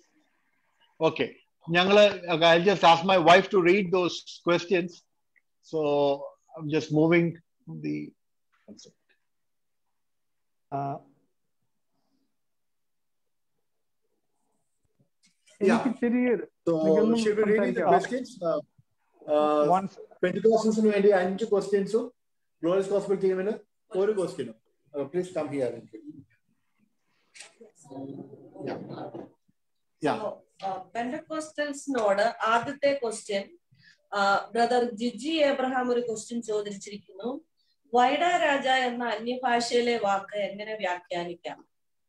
[SPEAKER 1] Okay. Nyangala, I'll just ask my wife to read those questions. So I'm just moving the.
[SPEAKER 2] Uh,
[SPEAKER 8] എനിക്ക് ചെറിയൊരു
[SPEAKER 10] So,
[SPEAKER 8] എനിക്കൊന്നും
[SPEAKER 10] should we read the
[SPEAKER 8] സംസാരിക്കാം.
[SPEAKER 10] questions? Uh, uh,
[SPEAKER 2] once
[SPEAKER 10] Pentecostals വേണ്ടി അഞ്ച് ക്വസ്റ്റ്യൻസും ഗ്ലോറിയസ് ഗോസ്ബൽ ടീമിന് ഒരു ക്വസ്റ്റ്യനും പ്ലീസ് കം ഹിയർ
[SPEAKER 11] പെൻഡക്കോസ്റ്റൽസിനോട് ആദ്യത്തെ ക്വസ്റ്റ്യൻ ബ്രദർ ജിജി എബ്രഹാം ഒരു ക്വസ്റ്റ്യൻ ചോദിച്ചിരിക്കുന്നു വൈഡ രാജ എന്ന അന്യഭാഷയിലെ വാക്ക് എങ്ങനെ വ്യാഖ്യാനിക്കാം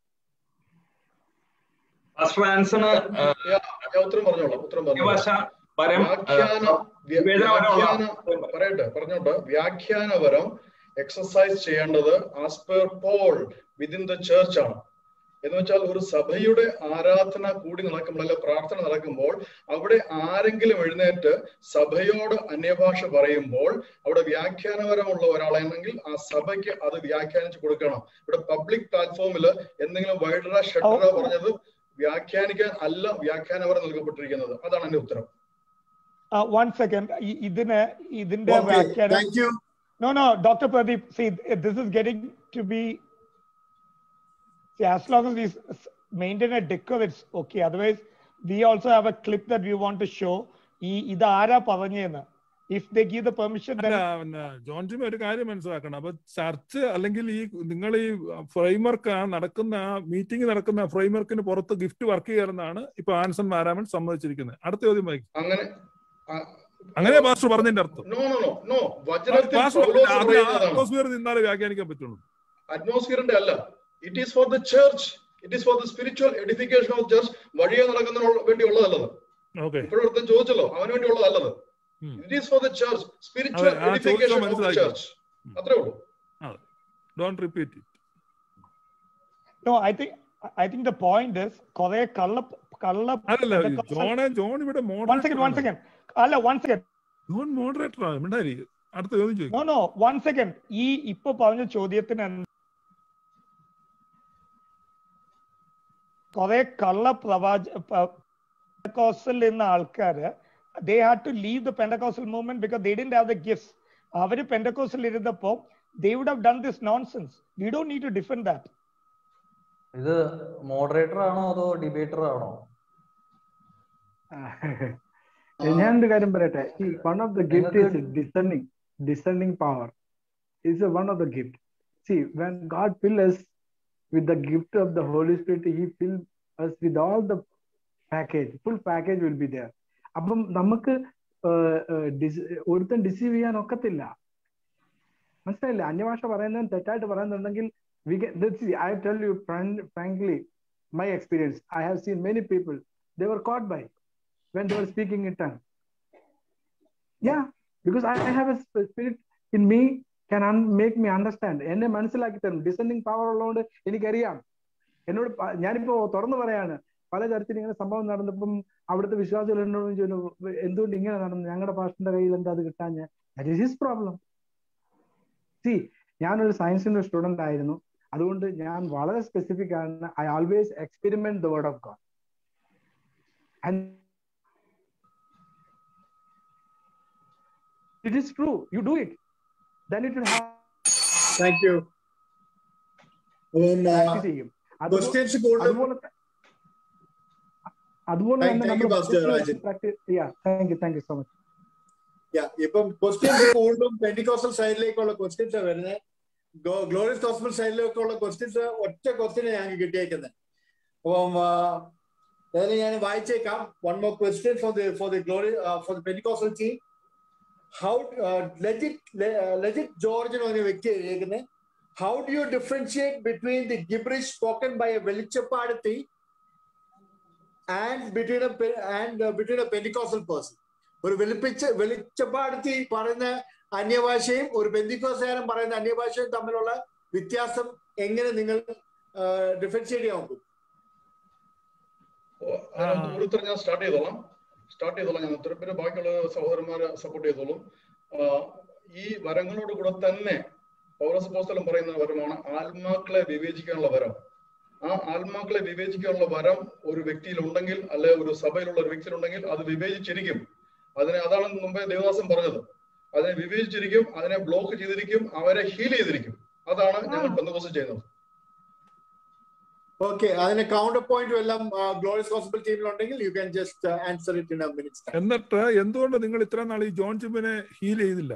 [SPEAKER 6] ഫസ്റ്റ് ആൻസണ്
[SPEAKER 7] ഞാൻ ഉത്തരം പറഞ്ഞോളാം ഉത്തരം പറഞ്ഞോളാം
[SPEAKER 6] ഭാഷ പരം
[SPEAKER 7] വ്യാഖ്യാന വ്യ-
[SPEAKER 6] വിവേചനപരമുള്ള
[SPEAKER 7] വ്യാഖ്യാന പറയട്ടെ പറഞ്ഞോട്ടെ വ്യാഖ്യാനപരം എക്സസൈസ് ചെയ്യേണ്ടത് as per Paul within the church ആണ് എന്ന് വെച്ചാൽ ഒരു സഭയുടെ ആരാധന കൂടി നടക്കുമ്പോൾ അല്ലെ പ്രാർത്ഥന നടക്കുമ്പോൾ അവിടെ ആരെങ്കിലും എഴുന്നേറ്റ് സഭയോട് അന്യഭാഷ പറയുമ്പോൾ അവിടെ വ്യാഖ്യാനപരമുള്ള ഒരാളാണെങ്കിൽ ആ സഭയ്ക്ക് അത് വ്യാഖ്യാനിച്ചു കൊടുക്കണം ഇവിടെ പബ്ലിക് പ്ലാറ്റ്ഫോമിൽ എന്തെങ്കിലും വൈഡറ ഷട്ടറ പറഞ്ഞത് വ്യാഖ്യാനിക്കാൻ അല്ല വ്യാഖ്യാനപരം നൽകപ്പെട്ടിരിക്കുന്നത് അതാണ് എന്റെ ഉത്തരം
[SPEAKER 2] uh, one second. ഇ- ഇതിന് ഇതിന്റെ
[SPEAKER 10] Okay,
[SPEAKER 2] വ്യാഖ്യാനം
[SPEAKER 10] thank you.
[SPEAKER 2] No, no, Dr. Pradeep, see, this is getting to be, see, as long as we s- maintain a decor, it's okay. Otherwise, we also have a clip that we want to show. ഈ ഇത് ആരാ പറഞ്ഞതെന്ന് if they give the permission
[SPEAKER 5] അല്ല പിന്നെ John Jima ഒരു കാര്യം മനസ്സിലാക്കണം അപ്പൊ ചർച്ച് അല്ലെങ്കിൽ ഈ നിങ്ങൾ ഈ ഫ്രെയിംവർക്ക് നടക്കുന്ന ആ മീറ്റിംഗ് നടക്കുന്ന ഫ്രെയിംവർക്കിന് പുറത്ത് ഗിഫ്റ്റ് വർക്ക് ചെയ്യാമെന്നാണ് ഇപ്പൊ ആൻസൺ മാരാമൻ സമ്മതിച്ചിരിക്കുന്നത് അടുത്ത ചോദ്യം വായിക്കും
[SPEAKER 7] അങ്ങനെ
[SPEAKER 5] അങ്ങനെ പാസ്റ്റർ പറഞ്ഞതിന്റെ അർത്ഥം
[SPEAKER 7] നോ നോ നോ നോ വചനത്തിൽ
[SPEAKER 5] പാസ്റ്റർ
[SPEAKER 7] പൗലോസ്
[SPEAKER 5] അതിന്
[SPEAKER 7] പറയുന്നതാണ്
[SPEAKER 5] അറ്റ്മോസ്ഫിയർ നിന്നാലേ വ്യാഖ്യാനിക്കാൻ പറ്റുള്ളൂ
[SPEAKER 7] അറ്റ്മോസ്ഫിയറിന്റെ അല്ല it is for the church it is for the spiritual edification of church വഴിയെ നടക്കുന്നതിന് വേണ്ടിയുള്ളതല്ലത്
[SPEAKER 5] ഓക്കെ
[SPEAKER 7] ഇപ്പോഴത്തെ ചോദിച്ചല്ലോ അവന് വേണ്ടിയുള്ളതല്ലത് it is for the church spiritual
[SPEAKER 5] അതെ, ആ ചോദിച്ചത്
[SPEAKER 7] എഡിഫിക്കേഷൻ ഓഫ് ദ
[SPEAKER 5] മനസ്സിലാക്കി.
[SPEAKER 7] ചർച്ച് അത്രേ ഉള്ളൂ
[SPEAKER 5] അതെ don't repeat it
[SPEAKER 2] No, I think, I think the point is, കുറെ കള്ള കള്ള
[SPEAKER 5] അല്ലല്ല
[SPEAKER 2] Pentecostal-
[SPEAKER 5] ജോണെ ജോൺ ഇവിടെ
[SPEAKER 2] One second, one second. അല്ല one second.
[SPEAKER 5] ജോൺ മോഡറേറ്റർ ആണ് മിണ്ടാരി അടുത്ത ചോദ്യം ചോദിക്കും
[SPEAKER 2] No, no, one second. ഈ ഇപ്പൊ പറഞ്ഞ ചോദ്യത്തിന് എന്ത് കുറെ കള്ള പ്രവാച പെന്തക്കോസ്റ്റൽ എന്ന ആൾക്കാര് they had to leave the Pentecostal movement because they didn't have the gifts അവര് പെന്തക്കോസ്റ്റൽ ഇരുന്നപ്പോ they would have done this nonsense we don't need to defend that
[SPEAKER 3] ഇത് മോഡറേറ്റർ ആണോ അതോ ഡിബേറ്റർ ആണോ
[SPEAKER 8] ഞാൻ ഒരു കാര്യം പറയട്ടെ one of the gift is discerning discerning power is one of the gift see when God fill us with the gift of the Holy Spirit he fill us with all the package full package will be there അപ്പം നമുക്ക് ഒരുത്തൻ deceive ചെയ്യാൻ ഒക്കത്തില്ല മനസ്സിലായില്ല അന്യഭാഷ പറയുന്നത് തെറ്റായിട്ട് പറയുന്നുണ്ടെങ്കിൽ we get let's see i tell you fran- frankly my experience i have seen many people they were caught by when they were speaking in tongue yeah because i, I have a sp- spirit in me can un- make me understand എന്നെ മനസ്സിലാക്കി തരും descending power ഉള്ളതുകൊണ്ട് എനിക്കറിയാം എന്നോട് പ- ഞാനിപ്പോ തുറന്നു പറയാണ് പല തരത്തിൽ ഇങ്ങനെ സംഭവം നടന്നപ്പം അവിടുത്തെ വിശ്വാസികൾ എന്നോട് ചോദിച്ചു എന്തുകൊണ്ട് ഇങ്ങനെ നടന്നു ഞങ്ങളുടെ പാസ്റ്ററിന്റെ കയ്യിൽ എന്താ അത് കിട്ടാഞ്ഞ that is his problem see ഞാനൊരു സയൻസിന്റെ സ്റ്റുഡന്റ് ആയിരുന്നു അതുകൊണ്ട് ഞാൻ വളരെ സ്പെസിഫിക് ആണ് I always experiment the word of God and it is true you do it then it will have
[SPEAKER 10] thank you
[SPEAKER 8] practice ചെയ്യും അതുപോ-
[SPEAKER 10] ക്വസ്റ്റ്യൻസ് കൂടുതൽ
[SPEAKER 8] അതുപോലെ ത- അതുപോലെ
[SPEAKER 10] Thank-
[SPEAKER 8] തന്നെ
[SPEAKER 10] thank you, Pastor Rajan.
[SPEAKER 8] Thank you thank you so much
[SPEAKER 10] Yeah, ഇപ്പം questions കൂടുതലും Pentecostal സൈഡിലേക്കുള്ള ക്വസ്റ്റ്യൻസ് വരുന്നത് ഗ്ലോറിയസ് കോസ്മൽ സൈഡിലേക്കുള്ള ക്വസ്റ്റ്യൻസ് ഒറ്റ ക്വസ്റ്റ്യന് ഞങ്ങൾക്ക് കിട്ടിയേക്കുന്നത് അപ്പം അതിന് ഞാൻ വായിച്ചേക്കാം one more question for the for the glory for the Pentecostal team how legit legit George എന്ന് പറഞ്ഞ വ്യക്തി എഴുതിയേക്കുന്നത് how do you differentiate between the gibberish spoken by a വെളിച്ചപ്പാടത്തി and between and between a Pentecostal person ഒരു വെളുപ്പിച്ച് വെളിച്ചപ്പാടത്തി പറയുന്ന അന്യഭാഷയും ഒരു ബന്ധിക്കോസാരം പറയുന്ന അന്യഭാഷയും തമ്മിലുള്ള വ്യത്യാസം എങ്ങനെ നിങ്ങൾ ഡിഫറൻഷിയേറ്റ് ചെയ്യാൻ നോക്കും
[SPEAKER 7] അതിനകത്ത് ഒരു ഉത്തരം ഞാൻ സ്റ്റാർട്ട് ചെയ്തോളാം സ്റ്റാർട്ട് ചെയ്തോളാം ഞാൻ ഉത്തരം പിന്നെ ബാക്കിയുള്ള സഹോദരന്മാരെ സപ്പോർട്ട് ചെയ്തോളും ആ, ഈ വരങ്ങളോട് കൂടെ തന്നെ പൗരസപ്പോസ്തലം പറയുന്ന വരമാണ് ആത്മാക്കളെ വിവേചിക്കാനുള്ള വരം ആ ആത്മാക്കളെ വിവേചിക്കാനുള്ള വരം ഒരു വ്യക്തിയിൽ ഉണ്ടെങ്കിൽ അല്ലെ ഒരു സഭയിലുള്ള ഒരു വ്യക്തിയിലുണ്ടെങ്കിൽ അത് വിവേചിച്ചിരിക്കും അതിനെ അതാണ് മുമ്പേ ദേവദാസൻ പറഞ്ഞത് അതിനെ വിവേചിച്ചിരിക്കും അതിനെ ബ്ലോക്ക് ചെയ്തിരിക്കും അവരെ ഹീൽ ചെയ്തിരിക്കും അതാണ് ഞങ്ങൾ ബന്ധുക്കോസ് ചെയ്യുന്നത്
[SPEAKER 10] ഓക്കെ അതിന് കൗണ്ടർ പോയിന്റും എല്ലാം ഗ്ലോറിയസ് ഹോസ്പിറ്റൽ ടീമിലുണ്ടെങ്കിൽ you can just answer it in minutes
[SPEAKER 5] എന്നിട്ട് എന്തുകൊണ്ട് നിങ്ങൾ ഇത്ര നാൾ ഈ ജോൺ ചിമ്മിനെ ഹീൽ ചെയ്തില്ല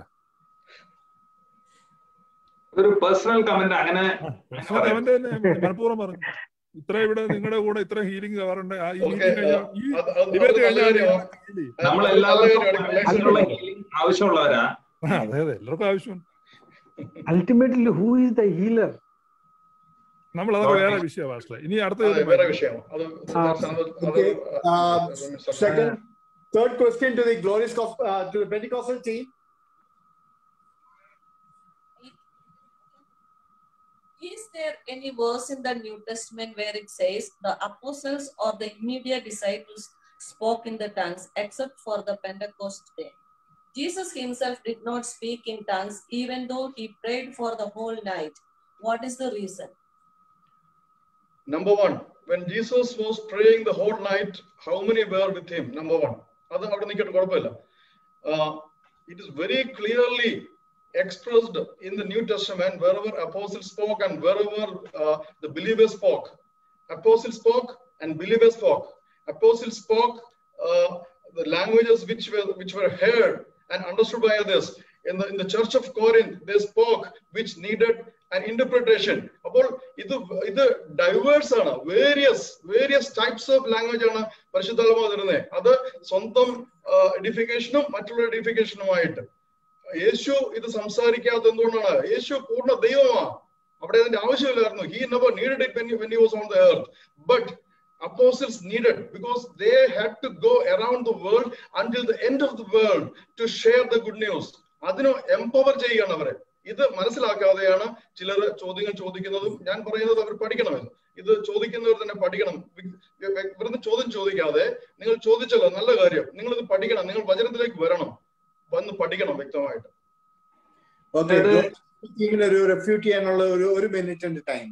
[SPEAKER 6] ഒരു പേഴ്സണൽ കമന്റ് അങ്ങനെ
[SPEAKER 5] പക്ഷേ അവന്റെ തന്നെ മനഃപൂർവ്വം പറഞ്ഞു ഇത്ര ഇവിടെ നിങ്ങളുടെ കൂടെ ഇത്ര ഹീലിംഗ് കവറുണ്ട് ആ ഈ
[SPEAKER 7] ഓക്കെ
[SPEAKER 5] meeting കഴിഞ്ഞാൽ ഈ
[SPEAKER 7] അത് അത്
[SPEAKER 5] ഡിബേറ്റ്
[SPEAKER 7] അത് നല്ല
[SPEAKER 5] കഴിഞ്ഞാൽ
[SPEAKER 7] കാര്യമാണ്
[SPEAKER 5] heal ചെയ്യും.
[SPEAKER 7] അത്
[SPEAKER 6] നമ്മൾ
[SPEAKER 7] നല്ല
[SPEAKER 6] എല്ലാവർക്കും
[SPEAKER 7] കാര്യമാണ്
[SPEAKER 6] അതിനുള്ള
[SPEAKER 7] റിലാക്സ്
[SPEAKER 6] ഹീലിംഗ് ആവശ്യമുള്ളവരാ
[SPEAKER 5] ആ, അതെ അതെ എല്ലാവർക്കും ആവശ്യമുണ്ട്
[SPEAKER 8] Ultimately, who is the healer?
[SPEAKER 5] നമ്മൾ അതൊക്കെ വേറെ വിഷയമാണ് ഭാഷ ഇനി അടുത്ത
[SPEAKER 7] അതെ
[SPEAKER 5] ചോദ്യം
[SPEAKER 7] വേറെ
[SPEAKER 5] വായിക്കാം.
[SPEAKER 7] വിഷയമാണ് അത്
[SPEAKER 8] ആ.
[SPEAKER 7] that's another-
[SPEAKER 10] Okay.
[SPEAKER 7] other-
[SPEAKER 10] Uh, second, third question to the glorious Gos- uh, to the Pentecostal team.
[SPEAKER 11] Is there any verse in the New Testament where it says the apostles or the immediate disciples spoke in the tongues except for the Pentecost day? Jesus himself did not speak in tongues even though he prayed for the whole night. What is the reason?
[SPEAKER 7] Number one, when Jesus was praying the whole night, how many were with him? Number one. അത് അവിടെ നിൽക്കട്ടെ കുഴപ്പമില്ല it is very clearly expressed in the New Testament wherever apostles spoke and wherever uh, the believers spoke. Apostles spoke and believers spoke. Apostles spoke uh, the languages which were which were heard and understood by others. In the in the church of Corinth, they spoke which needed an interpretation. അപ്പോൾ ഇത് ഇത് diverse ആണ് various various types of language ആണ് പരിശുദ്ധാത്മാവ് തരുന്നത് അത് സ്വന്തം എഡിഫിക്കേഷനും മറ്റുള്ള എഡിഫിക്കേഷനുമായിട്ട് യേശു ഇത് സംസാരിക്കാത്ത എന്തുകൊണ്ടാണ് യേശു പൂർണ്ണ ദൈവമാണ് അവിടെ അതിന്റെ ആവശ്യമില്ലായിരുന്നു he never needed it when he was on the earth but apostles needed because they had to go around the world until the end of the world to share the good news അതിന് empower ചെയ്യുകയാണ് അവരെ ഇത് മനസ്സിലാക്കാതെയാണ് ചിലർ ചോദ്യങ്ങൾ ചോദിക്കുന്നതും ഞാൻ പറയുന്നത് അവർ പഠിക്കണമെന്ന് ഇത് ചോദിക്കുന്നവർ തന്നെ പഠിക്കണം ഇവിടുന്ന് ചോദ്യം ചോദിക്കാതെ നിങ്ങൾ ചോദിച്ചല്ലോ നല്ല കാര്യം നിങ്ങൾ ഇത് പഠിക്കണം നിങ്ങൾ വചനത്തിലേക്ക് വരണം വന്ന് പഠിക്കണം വ്യക്തമായിട്ട്
[SPEAKER 10] ഓക്കെ ടീമിന് ഒരു റെഫ്യൂട്ട് ചെയ്യാനുള്ള ഒരു ഒരു മിനിറ്റിന്റെ ടൈം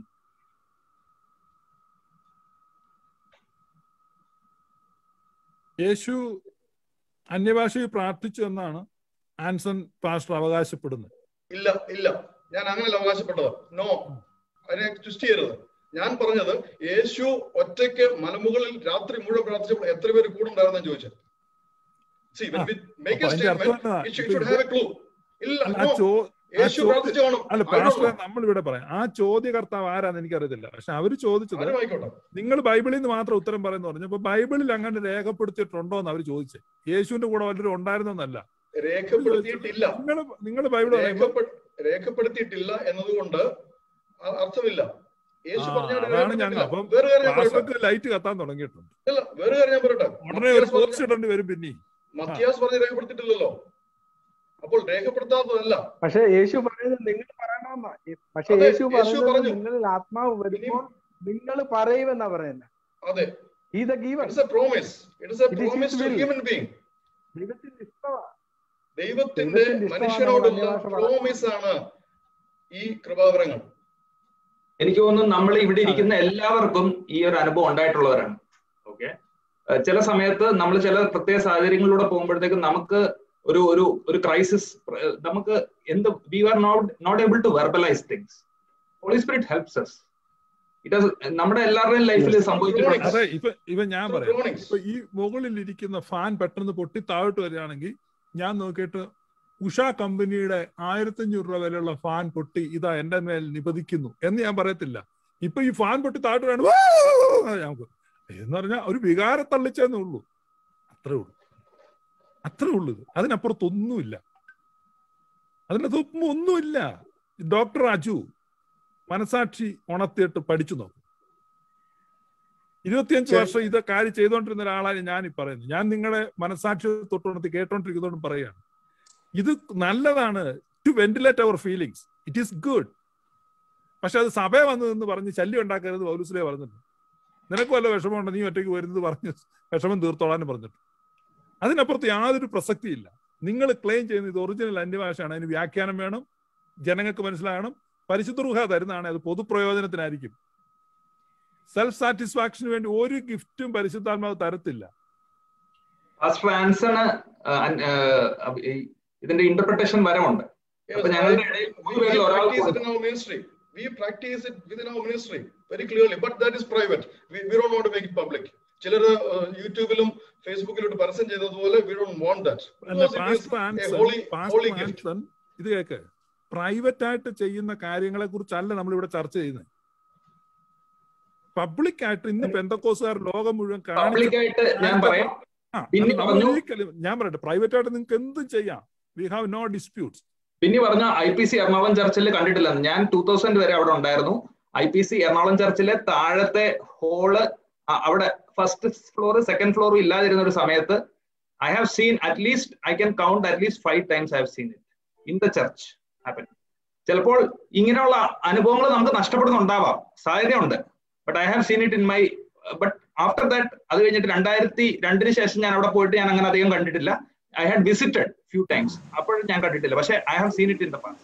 [SPEAKER 5] യേശു അന്യഭാഷയിൽ പ്രാർത്ഥിച്ചു എന്നാണ് ആൻസൺ പാസ്റ്റർ അവകാശപ്പെടുന്നത്
[SPEAKER 7] ഇല്ല ഇല്ല ഞാൻ അങ്ങനെയല്ല അവകാശപ്പെട്ടത് നോ അതിനെ ട്വിസ്റ്റ് ചെയ്യരുത് ഞാൻ പറഞ്ഞത് യേശു ഒറ്റയ്ക്ക് മലമുകളിൽ രാത്രി മുഴുവൻ പ്രാർത്ഥിച്ചപ്പോൾ എത്ര പേര് കൂടെ ഉണ്ടായിരുന്നെന്ന് ചോദിച്ചത് See, when we make a
[SPEAKER 5] അപ്പൊ അതിന്റെ അർത്ഥം
[SPEAKER 7] statement,
[SPEAKER 5] എന്താ?
[SPEAKER 7] it should, it should have a clue. ഇല്ല,
[SPEAKER 5] അല്ല, ആ
[SPEAKER 7] no.
[SPEAKER 5] ചോ- ആ
[SPEAKER 7] യേശു
[SPEAKER 5] ചോദ്യ-
[SPEAKER 7] പ്രാർത്ഥിച്ചു കാണും.
[SPEAKER 5] അല്ല
[SPEAKER 7] I don't
[SPEAKER 5] പാസ്റ്റർ
[SPEAKER 7] know.
[SPEAKER 5] നമ്മൾ ഇവിടെ പറയാം ആ ചോദ്യകർത്താവ് ആരാന്ന് എനിക്കറിയത്തില്ല പക്ഷെ അവര് ചോദിച്ചത്
[SPEAKER 7] ആരും ആയിക്കോട്ടെ.
[SPEAKER 5] നിങ്ങൾ ബൈബിളിൽ നിന്ന് മാത്രം ഉത്തരം പറയുന്നു പറഞ്ഞു അപ്പൊ ബൈബിളിൽ അങ്ങനെ രേഖപ്പെടുത്തിയിട്ടുണ്ടോ എന്ന് അവർ ചോദിച്ചത് യേശുവിന്റെ കൂടെ വല്ലവരും ഉണ്ടായിരുന്നോന്നല്ല
[SPEAKER 7] രേഖപ്പെടുത്തിയിട്ടില്ല
[SPEAKER 5] നിങ്ങൾ നിങ്ങൾ ബൈബിൾ പറയുമ്പോൾ
[SPEAKER 7] രേഖപ്പെ- രേഖപ്പെടുത്തിയിട്ടില്ല എന്നതുകൊണ്ട് അ- അർത്ഥമില്ല യേശു
[SPEAKER 5] ആ,
[SPEAKER 7] പറഞ്ഞാൽ
[SPEAKER 5] അതാണ് ഞങ്ങൾ
[SPEAKER 7] രേഖപ്പെടുത്തിയിട്ടില്ല.
[SPEAKER 5] അപ്പം
[SPEAKER 7] വേറെ കാര്യം ഞാൻ പറയട്ടെ
[SPEAKER 5] പാസ്റ്റർക്ക് ലൈറ്റ് കത്താൻ തുടങ്ങിയിട്ടുണ്ട്
[SPEAKER 7] ഇല്ല വേറെ കാര്യം ഞാൻ പറയട്ടെ
[SPEAKER 5] ഉടനെ ഒരു
[SPEAKER 7] മത്തിയാസ് പറഞ്ഞ-
[SPEAKER 5] കോഴ്സ് ഇടേണ്ടി വരും പിന്നെ
[SPEAKER 7] മത്തിയാസ് പറഞ്ഞ് രേഖപ്പെടുത്തിയിട്ടില്ലല്ലോ അപ്പോൾ രേഖപ്പെടുത്താത്തതല്ല
[SPEAKER 8] പക്ഷെ യേശു പറയുന്നത് നിങ്ങൾ പറയണമെന്നാ പക്ഷെ
[SPEAKER 7] അതെ,
[SPEAKER 8] യേശു
[SPEAKER 7] യേശു
[SPEAKER 8] പറയുന്നത്
[SPEAKER 7] പറഞ്ഞു.
[SPEAKER 8] നിങ്ങളിൽ ആത്മാവ് വരുമ്പോൾ നിങ്ങൾ പറയുമെന്നാ പറയുന്നത്
[SPEAKER 7] അതെ
[SPEAKER 8] ഈ the giver
[SPEAKER 7] it's a promise it's a
[SPEAKER 8] It is his
[SPEAKER 7] promise to
[SPEAKER 8] will.
[SPEAKER 7] Human being
[SPEAKER 8] ദൈവത്തിന്റെ ഇഷ്ടമാണ്
[SPEAKER 7] ദൈവത്തിന്റെ
[SPEAKER 8] ദൈവത്തിന്റെ ഇഷ്ടമാണ്
[SPEAKER 7] മനുഷ്യനോടുള്ള
[SPEAKER 8] നമ്മൾ അന്യഭാഷ
[SPEAKER 7] പ്രോമിസ് ആണ് ഈ കൃപാവരങ്ങൾ
[SPEAKER 6] എനിക്ക് തോന്നുന്നു നമ്മൾ ഇവിടെ ഇരിക്കുന്ന എല്ലാവർക്കും ഈ ഒരു അനുഭവം ഉണ്ടായിട്ടുള്ളവരാണ് ഓക്കെ ചില സമയത്ത് നമ്മൾ ചില പ്രത്യേക സാഹചര്യങ്ങളിലൂടെ പോകുമ്പോഴത്തേക്കും നമുക്ക് ഒരു ഒരു ഒരു ക്രൈസിസ് നമുക്ക് എന്ത് we are not not able to verbalize things Holy Spirit helps us it നമ്മുടെ എല്ലാവരുടെയും ലൈഫിൽ സംഭവിച്ചിട്ടുണ്ട്
[SPEAKER 5] അതെ ഇപ്പൊ ഇപ്പൊ ഞാൻ
[SPEAKER 7] Through
[SPEAKER 5] പറയാം
[SPEAKER 7] groanings.
[SPEAKER 5] ഇപ്പൊ ഈ മുകളിൽ ഇരിക്കുന്ന ഫാൻ പെട്ടെന്ന് പൊട്ടി താഴോട്ട് വരികയാണെങ്കിൽ ഞാൻ നോക്കിയിട്ട് ഉഷ കമ്പനിയുടെ ആയിരത്തി അഞ്ഞൂറ് രൂപ വിലയുള്ള ഫാൻ പൊട്ടി ഇതാ എന്റെ മേൽ നിപതിക്കുന്നു എന്ന് ഞാൻ പറയത്തില്ല ഇപ്പൊ ഈ ഫാൻ പൊട്ടി താഴോട്ട് വേണം നമുക്ക് എന്ന് പറഞ്ഞാൽ ഒരു വികാര തള്ളിച്ചെന്നേ ഉള്ളൂ അത്രേ ഉള്ളൂ അത്രേ ഉള്ളൂ ഇത് അതിനപ്പുറത്തൊന്നുമില്ല അതിനകത്ത് ഒന്നുമില്ല ഡോക്ടർ അജു മനസാക്ഷി ഉണർത്തിയിട്ട് പഠിച്ചു നോക്കും ഇരുപത്തിയഞ്ച് വർഷം ഇത് കാര്യം ചെയ്തുകൊണ്ടിരുന്ന ഒരാളാണ് ഞാൻ ഈ പറയുന്നത് ഞാൻ നിങ്ങളെ മനസാക്ഷി തൊട്ടുണർത്തി കേട്ടോണ്ടിരിക്കുന്നതുകൊണ്ട് പറയാണ് ഇത് നല്ലതാണ് ടു വെന്റിലേറ്റ് അവർ ഫീലിങ്സ് ഇറ്റ് ഈസ് ഗുഡ് പക്ഷെ അത് സഭ വന്നു എന്ന് പറഞ്ഞ് ശല്യം ഉണ്ടാക്കരുത് പൗലുസിലെ പറഞ്ഞിട്ടുണ്ട് നിനക്ക് വല്ല വിഷമമുണ്ട് നീ ഒറ്റയ്ക്ക് വരുന്നത് പറഞ്ഞ് വിഷമം തീർത്തോളാന്ന് പറഞ്ഞിട്ട് അതിനപ്പുറത്ത് യാതൊരു പ്രസക്തിയില്ല നിങ്ങൾ ക്ലെയിം ചെയ്യുന്ന ഇത് ഒറിജിനൽ അന്യഭാഷയാണ് അതിന് വ്യാഖ്യാനം വേണം ജനങ്ങൾക്ക് മനസ്സിലാകണം പരിശുദ്ധ റുഹ തരുന്നതാണ് അത് പൊതുപ്രയോജനത്തിനായിരിക്കും സെൽഫ് സാറ്റിസ്ഫാക്ഷന് വേണ്ടി ഒരു ഗിഫ്റ്റും പരിശുദ്ധാത്മാവ് തരത്തില്ല
[SPEAKER 6] പാസ്റ്റർ ആൻസണ് ആ, അൻ- ആ, അബ്- ഈ ഇതിന്റെ ഇന്റർപ്രിട്ടേഷൻ വരമുണ്ട് അപ്പൊ ഞങ്ങളുടെ ഇടയിൽ മൂന്ന്
[SPEAKER 7] We
[SPEAKER 6] പേരിൽ ഒരാൾ
[SPEAKER 7] practice it in our ministry. We practice it within our ministry very clearly, but that is private. We, we don't want to make it public. ചിലർ യൂട്യൂബിലും ഫേസ്ബുക്കിലും പരസ്യം ചെയ്തതുപോലെ വി ഡോണ്ട് വാണ്ട് ദാറ്റ്
[SPEAKER 5] അല്ല pastor Anson
[SPEAKER 7] holy
[SPEAKER 5] pastor
[SPEAKER 7] holy gift
[SPEAKER 5] Anson ഇത് കേക്ക് private ആയിട്ട് ചെയ്യുന്ന കാര്യങ്ങളെ കുറിച്ചല്ല നമ്മൾ ഇവിടെ ചർച്ച ചെയ്യുന്നത് പബ്ലിക് ആയിട്ട് ഇന്ന് പെന്തക്കോസുകാർ ലോകം മുഴുവൻ
[SPEAKER 6] പബ്ലിക് ആയിട്ട് ഞാൻ പറയാം
[SPEAKER 5] ആ,
[SPEAKER 6] പിന്നെ
[SPEAKER 5] അത് നമ്മൾ
[SPEAKER 6] പറഞ്ഞു
[SPEAKER 5] ഒരിക്കലും ഞാൻ പറയട്ടെ പ്രൈവറ്റ് ആയിട്ട് നിങ്ങൾക്ക് എന്തും ചെയ്യാം വി ഹാവ് നോ ഡിസ്പ്യൂട്ട്സ്
[SPEAKER 6] പിന്നെ പറഞ്ഞ ഐ പി സി എറണാകുളം ചർച്ചിൽ കണ്ടിട്ടില്ല ഞാൻ ടൂ തൗസൻഡ് വരെ അവിടെ ഉണ്ടായിരുന്നു ഐ പി സി എറണാകുളം ചർച്ചിലെ താഴത്തെ ഹോള് അവിടെ ഫസ്റ്റ് ഫ്ലോർ സെക്കൻഡ് ഫ്ലോർ ഇല്ലാതിരുന്ന ഒരു സമയത്ത് I have seen at least I can count at least five times I have seen it in the church happen ചിലപ്പോൾ ഇങ്ങനെയുള്ള അനുഭവങ്ങൾ നമുക്ക് നഷ്ടപ്പെടുന്നുണ്ടാവാം സാധ്യതയുണ്ട് but I have seen it in my but after that അത് കഴിഞ്ഞിട്ട് രണ്ടായിരത്തി രണ്ടിന് ശേഷം ഞാൻ അവിടെ പോയിട്ട് ഞാൻ അങ്ങനെ അധികം കണ്ടിട്ടില്ല I had visited few times അപ്പോഴും ഞാൻ കണ്ടിട്ടില്ല പക്ഷെ I have seen it in the past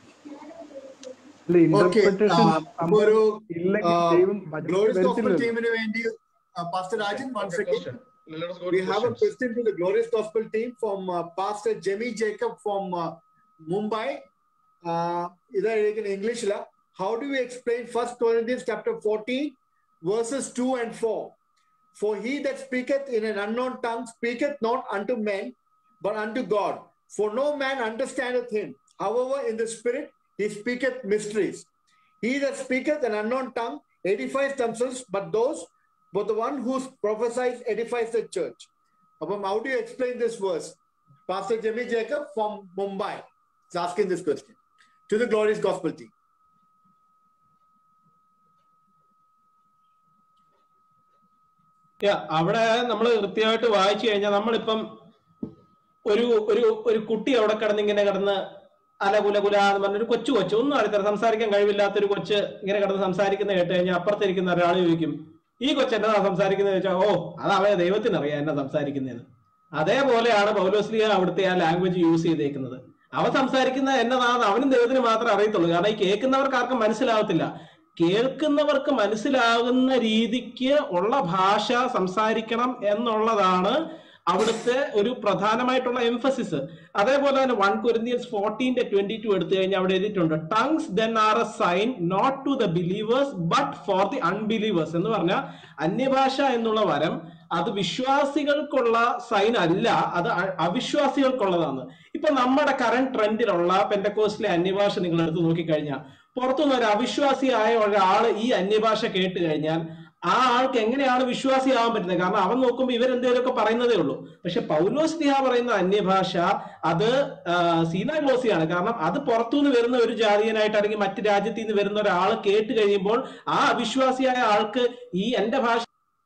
[SPEAKER 10] okay അപ്പൊ ഒരു
[SPEAKER 8] ഇല്ലെങ്കിൽ ദൈവം വചനം
[SPEAKER 10] ഗ്ലോറിയസ് ഗോസ്പൽ
[SPEAKER 8] വരുത്തില്ലല്ലോ.
[SPEAKER 10] ടീമിന് വേണ്ടി pastor Rajan one
[SPEAKER 7] Okay,
[SPEAKER 10] second
[SPEAKER 7] question. Let us go
[SPEAKER 10] We
[SPEAKER 7] to
[SPEAKER 10] have a
[SPEAKER 7] questions.
[SPEAKER 10] question to the Glorious Gospel team from uh, Pastor Jemmy Jacob from uh, Mumbai. Uh, ഇത് എഴുതിയിരിക്കുന്ന ഇംഗ്ലീഷില how do you explain first Corinthians chapter fourteen verses two and four four he that speaketh in an unknown tongue speaketh not unto men but unto God for no man understandeth him however in the spirit he speaketh mysteries he that speaketh an unknown tongue edifies themselves but those but the one who prophesies edifies the church. Abam, how do you explain this verse? Pastor Jimmy Jacob from Mumbai is asking this question to the Glorious Gospel team.
[SPEAKER 9] Yeah, അവിടെ നമ്മൾ കൃത്യമായിട്ട് വായിച്ചു കഴിഞ്ഞാൽ നമ്മളിപ്പം ഒരു ഒരു ഒരു കുട്ടി അവിടെ കിടന്ന് ഇങ്ങനെ കിടന്ന് അലകുലകുല എന്ന് പറഞ്ഞൊരു കൊച്ചു കൊച്ചു ഒന്നും അറിയത്തില്ല സംസാരിക്കാൻ കഴിവില്ലാത്ത ഒരു കൊച്ച് ഇങ്ങനെ കിടന്ന് സംസാരിക്കുന്ന കേട്ട് കഴിഞ്ഞാൽ അപ്പുറത്തിരിക്കുന്ന ഒരാൾ ചോദിക്കും ഈ കൊച്ചു എന്നതാ സംസാരിക്കുന്നത് ചോദിച്ചാൽ ഓ അത് അവയെ ദൈവത്തിനറിയാം എന്നാ സംസാരിക്കുന്നതെന്ന് അതേപോലെയാണ് പൗലോസ്ലിയ അവിടുത്തെ ആ ലാംഗ്വേജ് യൂസ് ചെയ്തേക്കുന്നത് അവൻ സംസാരിക്കുന്ന എന്നതാണെന്ന് അവനും ദൈവത്തിന് മാത്രമേ അറിയത്തുള്ളൂ കാരണം ഈ കേൾക്കുന്നവർക്ക് ആർക്കും മനസ്സിലാവത്തില്ല കേൾക്കുന്നവർക്ക് മനസ്സിലാകുന്ന രീതിക്ക് ഉള്ള ഭാഷ സംസാരിക്കണം എന്നുള്ളതാണ് അവിടുത്തെ ഒരു പ്രധാനമായിട്ടുള്ള എംഫസിസ് അതേപോലെ തന്നെ വൺ കൊരിന്ത്യൻസ് ഫോർട്ടീന്റെ ട്വന്റി ടു എടുത്തു കഴിഞ്ഞാൽ അവിടെ എഴുതിയിട്ടുണ്ട് tongues then are a sign not to the believers but for the unbelievers എന്ന് പറഞ്ഞാൽ അന്യഭാഷ എന്നുള്ള വരം അത് വിശ്വാസികൾക്കുള്ള സൈൻ അല്ല അത് അ- അവിശ്വാസികൾക്കുള്ളതാണ് ഇപ്പൊ നമ്മുടെ കറന്റ് ട്രെൻഡിലുള്ള പെന്റക്കോസ്റ്റിലെ അന്യഭാഷ നിങ്ങൾ എടുത്ത് നോക്കിക്കഴിഞ്ഞാൽ പുറത്തുനിന്ന് ഒരു അവിശ്വാസിയായ ഒരാൾ ഈ അന്യഭാഷ കേട്ട് കഴിഞ്ഞാൽ ആ ആൾക്ക് എങ്ങനെയാണ് വിശ്വാസിയാവാൻ പറ്റുന്നത് കാരണം അവൻ നോക്കുമ്പോൾ ഇവരെന്തേലുമൊക്കെ പറയുന്നതേ ഉള്ളൂ പക്ഷെ പൗലോസ് ദിഹ പറയുന്ന അന്യഭാഷ അത് സീനാഗ്ലോസിയാണ് കാരണം അത് പുറത്തുനിന്ന് വരുന്ന ഒരു ജാതീയനായിട്ട് അല്ലെങ്കിൽ മറ്റു രാജ്യത്തിൽ നിന്ന് വരുന്ന ഒരാൾ കേട്ട് കഴിയുമ്പോൾ ആ അവിശ്വാസിയായ ആൾക്ക് ഈ എന്റെ ഭാഷ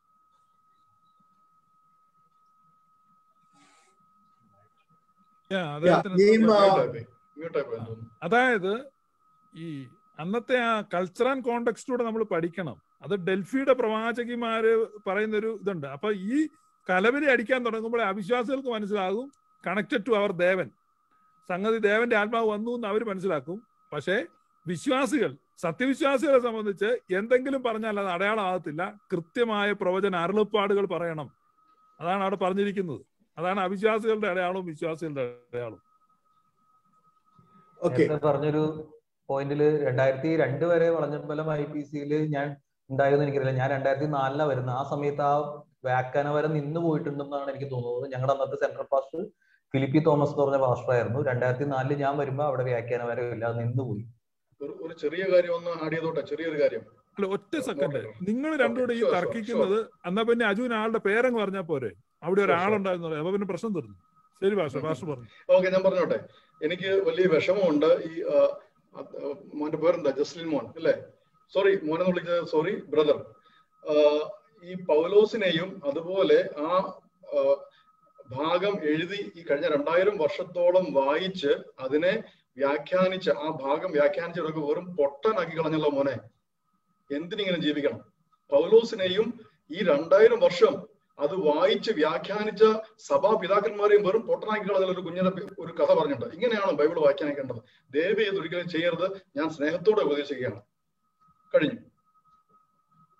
[SPEAKER 5] Yeah, അദ്ദേഹത്തിന്
[SPEAKER 10] name,
[SPEAKER 5] എന്താ
[SPEAKER 10] uh,
[SPEAKER 5] പറയുക?
[SPEAKER 7] Mute ആയി പോയെന്ന് തോന്നുന്നു.
[SPEAKER 5] അതായത് ഈ അന്നത്തെ ആ കൾച്ചർ ആൻഡ് കോണ്ടെക്സ്റ്റൂടെ നമ്മൾ പഠിക്കണം അത് ഡൽഹിയുടെ പ്രവാചകിമാര് പറയുന്ന ഒരു ഇതുണ്ട് അപ്പൊ ഈ കലവരി അടിക്കാൻ തുടങ്ങുമ്പോൾ അവിശ്വാസികൾക്ക് മനസ്സിലാകും കണക്റ്റഡ് ടു അവർ ദേവൻ സംഗതി ദേവന്റെ ആത്മാവ് വന്നു എന്ന് അവർ മനസ്സിലാക്കും പക്ഷേ വിശ്വാസികൾ സത്യവിശ്വാസികളെ സംബന്ധിച്ച് എന്തെങ്കിലും പറഞ്ഞാൽ അത് അടയാളമാകത്തില്ല കൃത്യമായ പ്രവചന അരുളപ്പാടുകൾ പറയണം അതാണ് അവിടെ പറഞ്ഞിരിക്കുന്നത് അതാണ് അവിശ്വാസികളുടെ അടയാളവും വിശ്വാസികളുടെ അടയാളവും
[SPEAKER 10] Okay.
[SPEAKER 3] നേരത്തെ പറഞ്ഞൊരു പോയിന്റിൽ രണ്ടായിരത്തി രണ്ട് വരെ വളഞ്ഞമ്പലം ഐ പി സിയിൽ ഞാൻ ഉണ്ടായിരുന്നു എനിക്കറിയില്ല ഞാൻ രണ്ടായിരത്തി നാലിലാണ് വരുന്നത് ആ സമയത്ത് ആ വ്യാഖ്യാന വരെ നിന്ന് പോയിട്ടുണ്ടെന്നാണ് എനിക്ക് തോന്നുന്നത് ഞങ്ങളുടെ അന്നത്തെ സെൻട്രൽ പാസ്റ്റർ ഫിലിപ്പി തോമസ് എന്ന് പറഞ്ഞ പാസ്റ്റർ ആയിരുന്നു രണ്ടായിരത്തി നാലില് ഞാൻ വരുമ്പോൾ അവിടെ വ്യാഖ്യാന വരെ ഇല്ല അത് നിന്നുപോയി
[SPEAKER 7] ഒരു ഒരു ചെറിയ കാര്യം ഒന്ന് ആഡ് ചെയ്തോട്ടെ ചെറിയൊരു കാര്യം
[SPEAKER 5] അല്ല ഒറ്റ സെക്കൻഡ് നിങ്ങൾ രണ്ടുകൂടെ ഈ
[SPEAKER 7] sure, sure,
[SPEAKER 5] തർക്കിക്കുന്നത് എന്നാ പിന്നെ അജുവിന് ആളുടെ പേരങ്ങ് പറഞ്ഞാൽ പോരെ അവിടെ ഒരാളുണ്ടായിരുന്നു പറയാം അപ്പൊ പിന്നെ പ്രശ്നം തീർന്നു ശരി ഭാഷ ഭാഷ പറഞ്ഞു
[SPEAKER 7] ഓക്കെ ഞാൻ പറഞ്ഞോട്ടെ എനിക്ക് വലിയ വിഷമമുണ്ട് ഈ ആ, ആ, മോന്റെ പേരെന്താ ജസ്ലിൻ മോൻ അല്ലേ സോറി മോനെന്ന് വിളിച്ചത് സോറി ബ്രദർ ഈ പൗലോസിനെയും അതുപോലെ ആ ആ, ഭാഗം എഴുതി ഈ കഴിഞ്ഞ രണ്ടായിരം വർഷത്തോളം വായിച്ച് അതിനെ വ്യാഖ്യാനിച്ച് ആ ഭാഗം വ്യാഖ്യാനിച്ചവരൊക്കെ വെറും പൊട്ടനാക്കി കളഞ്ഞല്ലോ മോനെ എന്തിനിങ്ങനെ ജീവിക്കണം പൗലോസിനെയും ഈ രണ്ടായിരം വർഷം അത് വായിച്ച് വ്യാഖ്യാനിച്ച സഭാ പിതാക്കന്മാരെയും വെറും പൊട്ടനാക്കി കളഞ്ഞ ഒരു കുഞ്ഞിനെ പി- ഒരു കഥ പറഞ്ഞിട്ടുണ്ട് ഇങ്ങനെയാണ് ബൈബിൾ വ്യാഖ്യാനിക്കേണ്ടത് ദയവ് ചെയ്ത് ഒരിക്കലും ചെയ്യരുത് ഞാൻ സ്നേഹത്തോടെ ഉപദേശിക്കുകയാണ് കഴിഞ്ഞു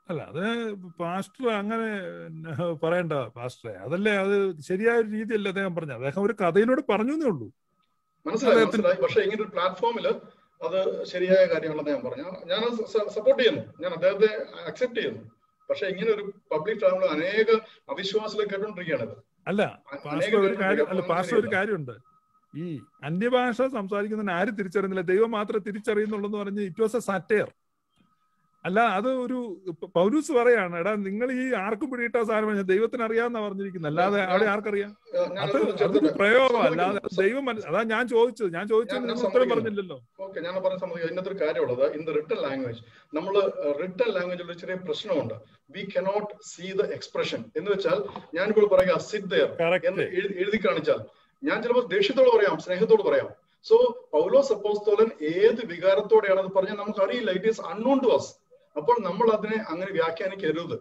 [SPEAKER 5] അല്ല അത് പാസ്റ്റർ അങ്ങനെ പറയണ്ട പാസ്റ്ററെ അതല്ലേ അത് ശരിയായ ഒരു രീതിയല്ല അദ്ദേഹം പറഞ്ഞത് അദ്ദേഹം ഒരു കഥയിലൂടെ പറഞ്ഞു എന്നേ ഉള്ളൂ
[SPEAKER 7] മനസ്സിലായി
[SPEAKER 5] അദ്ദേഹത്തിന്
[SPEAKER 7] മനസ്സിലായി പക്ഷെ ഇങ്ങനെ ഒരു പ്ലാറ്റ്ഫോമിൽ അത് ശരിയായ കാര്യങ്ങളെന്ന് ഞാൻ പറഞ്ഞു ഞാൻ സപ്പോർട്ട് ചെയ്യുന്നു ഞാൻ അദ്ദേഹത്തെ അക്സെപ്റ്റ് ചെയ്യുന്നു പക്ഷെ ഇങ്ങനെ ഒരു പബ്ലിക് ട്രാവൽ അനേക അവിശ്വാസികൾ കേട്ടോണ്ടിരിക്കുകയാണ് ഇത്
[SPEAKER 5] അല്ല
[SPEAKER 7] അ-
[SPEAKER 5] പാസ്റ്റർ
[SPEAKER 7] അനേകം
[SPEAKER 5] ഒരു കാര്യം അല്ല
[SPEAKER 7] കേട്ടോണ്ടിരിക്കുകയാണ്
[SPEAKER 5] പാസ്റ്റർ ഒരു കാര്യമുണ്ട് ഈ അന്യഭാഷ സംസാരിക്കുന്നതിന് ആരും തിരിച്ചറിയുന്നില്ല ദൈവം മാത്രമേ തിരിച്ചറിയുന്നുള്ളൂ എന്ന് പറഞ്ഞ് ഇറ്റ് വാസ് എ സാറ്റയർ അല്ല അത് ഒരു പ- പൗലൂസ് പറയാണ് എടാ നിങ്ങൾ ഈ ആർക്കും പിടിയിട്ട സാധനം ഞാൻ ദൈവത്തിന് അറിയാവുന്ന പറഞ്ഞിരിക്കുന്നത് അല്ലാതെ അവിടെ ആർക്കറിയാം അത്
[SPEAKER 7] ഞാനത്
[SPEAKER 5] അതൊരു
[SPEAKER 7] ചേർത്തോട്ടെ
[SPEAKER 5] പ്രയോഗം അല്ലാതെ
[SPEAKER 7] സമ്മതിക്കുന്നു
[SPEAKER 5] ദൈവം മനസ്സ് അതാ ഞാൻ ചോദിച്ചത് ഞാൻ ചോദിച്ചത്
[SPEAKER 7] ഞാൻ- ഞാൻ
[SPEAKER 5] നിങ്ങൾ ഉത്തരം
[SPEAKER 7] സമ്മതിക്കുന്നു.
[SPEAKER 5] പറഞ്ഞില്ലല്ലോ
[SPEAKER 7] ഓക്കെ ഞാൻ പറഞ്ഞ സമ്മതിക്കും ഇതിനകത്ത് ഒരു കാര്യമുള്ളത് ഇൻ ദ റിട്ടൺ ലാംഗ്വേജ് നമ്മൾ റിട്ടൺ ലാംഗ്വേജിൽ ഒരു ചെറിയ പ്രശ്നമുണ്ട് we cannot see the expression എന്ന് വെച്ചാൽ ഞാനിപ്പോൾ പറയുക സിറ്റ് ദയർ എന്ന് എഴുതി എഴുതി കാണിച്ചാൽ ഞാൻ ചിലപ്പോൾ ദേഷ്യത്തോട് പറയാം സ്നേഹത്തോട് പറയാം സോ പൗലോസ് അപ്പോസ്തോലൻ ഏത് വികാരത്തോടെയാണ് അത് പറഞ്ഞാൽ നമുക്ക് അറിയില്ല it is unknown to us അപ്പോൾ നമ്മൾ അതിനെ അങ്ങനെ വ്യാഖ്യാനിക്കരുത്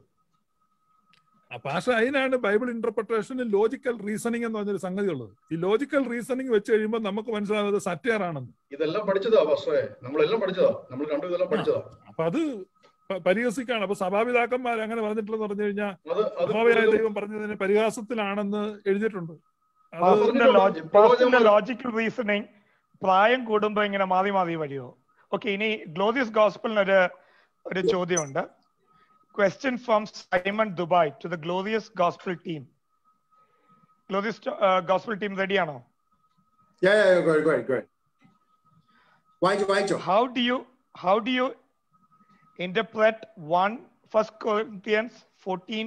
[SPEAKER 5] പക്ഷെ അതിനാണ് ബൈബിൾ ഇന്റർപ്രിട്ടേഷനിൽ ലോജിക്കൽ റീസണിങ് എന്ന് പറഞ്ഞൊരു സംഗതി ഉള്ളത് ഈ ലോജിക്കൽ റീസണിങ് വെച്ച് കഴിയുമ്പോൾ നമുക്ക് മനസ്സിലാവുന്നത് സത്യർ ആണെന്ന്
[SPEAKER 7] ഇതെല്ലാം പഠിച്ചതാ പക്ഷേ നമ്മളെല്ലാം പഠിച്ചതാ നമ്മൾ രണ്ടും ഇതെല്ലാം പഠിച്ചതാ
[SPEAKER 5] അപ്പൊ അത് പ- പരിഹസിക്കാണ് അപ്പൊ സഭാപിതാക്കന്മാർ അങ്ങനെ പറഞ്ഞിട്ടുള്ളത് പറഞ്ഞു കഴിഞ്ഞാൽ
[SPEAKER 7] അത് അത്
[SPEAKER 5] യഹോവയായ
[SPEAKER 7] കൂടുതലും-
[SPEAKER 5] ദൈവം പറഞ്ഞതിന് പരിഹാസത്തിലാണെന്ന് എഴുതിയിട്ടുണ്ട് അത്
[SPEAKER 2] പാസ്റ്റിന്റെ ലോജി- പാസ്റ്റിന്റെ ലോജിക്കൽ റീസണിങ് പ്രായം കൂടുമ്പോ ഇങ്ങനെ മാറി മാറി വരുമോ ഓക്കെ ഇനി ഗ്ലോറിയസ് ഗോസ്പലിന് ഒരു ഒരു ചോദ്യമുണ്ട് question from Simon Dubai to the glorious gospel team glorious gospel team റെഡിയാണോ
[SPEAKER 10] Yeah, yeah, yeah, go ahead, go ahead, go ahead. വായിച്ചോ വായിച്ചോ
[SPEAKER 2] How do you how do you interpret one First Corinthians 14,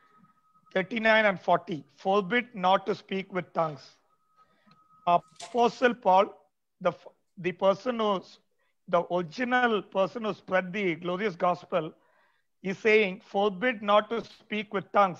[SPEAKER 2] 39 and 40? Forbid not to speak with tongues. Apostle Paul, the the person who's the original person who spread the glorious gospel, is saying, forbid not to speak with tongues.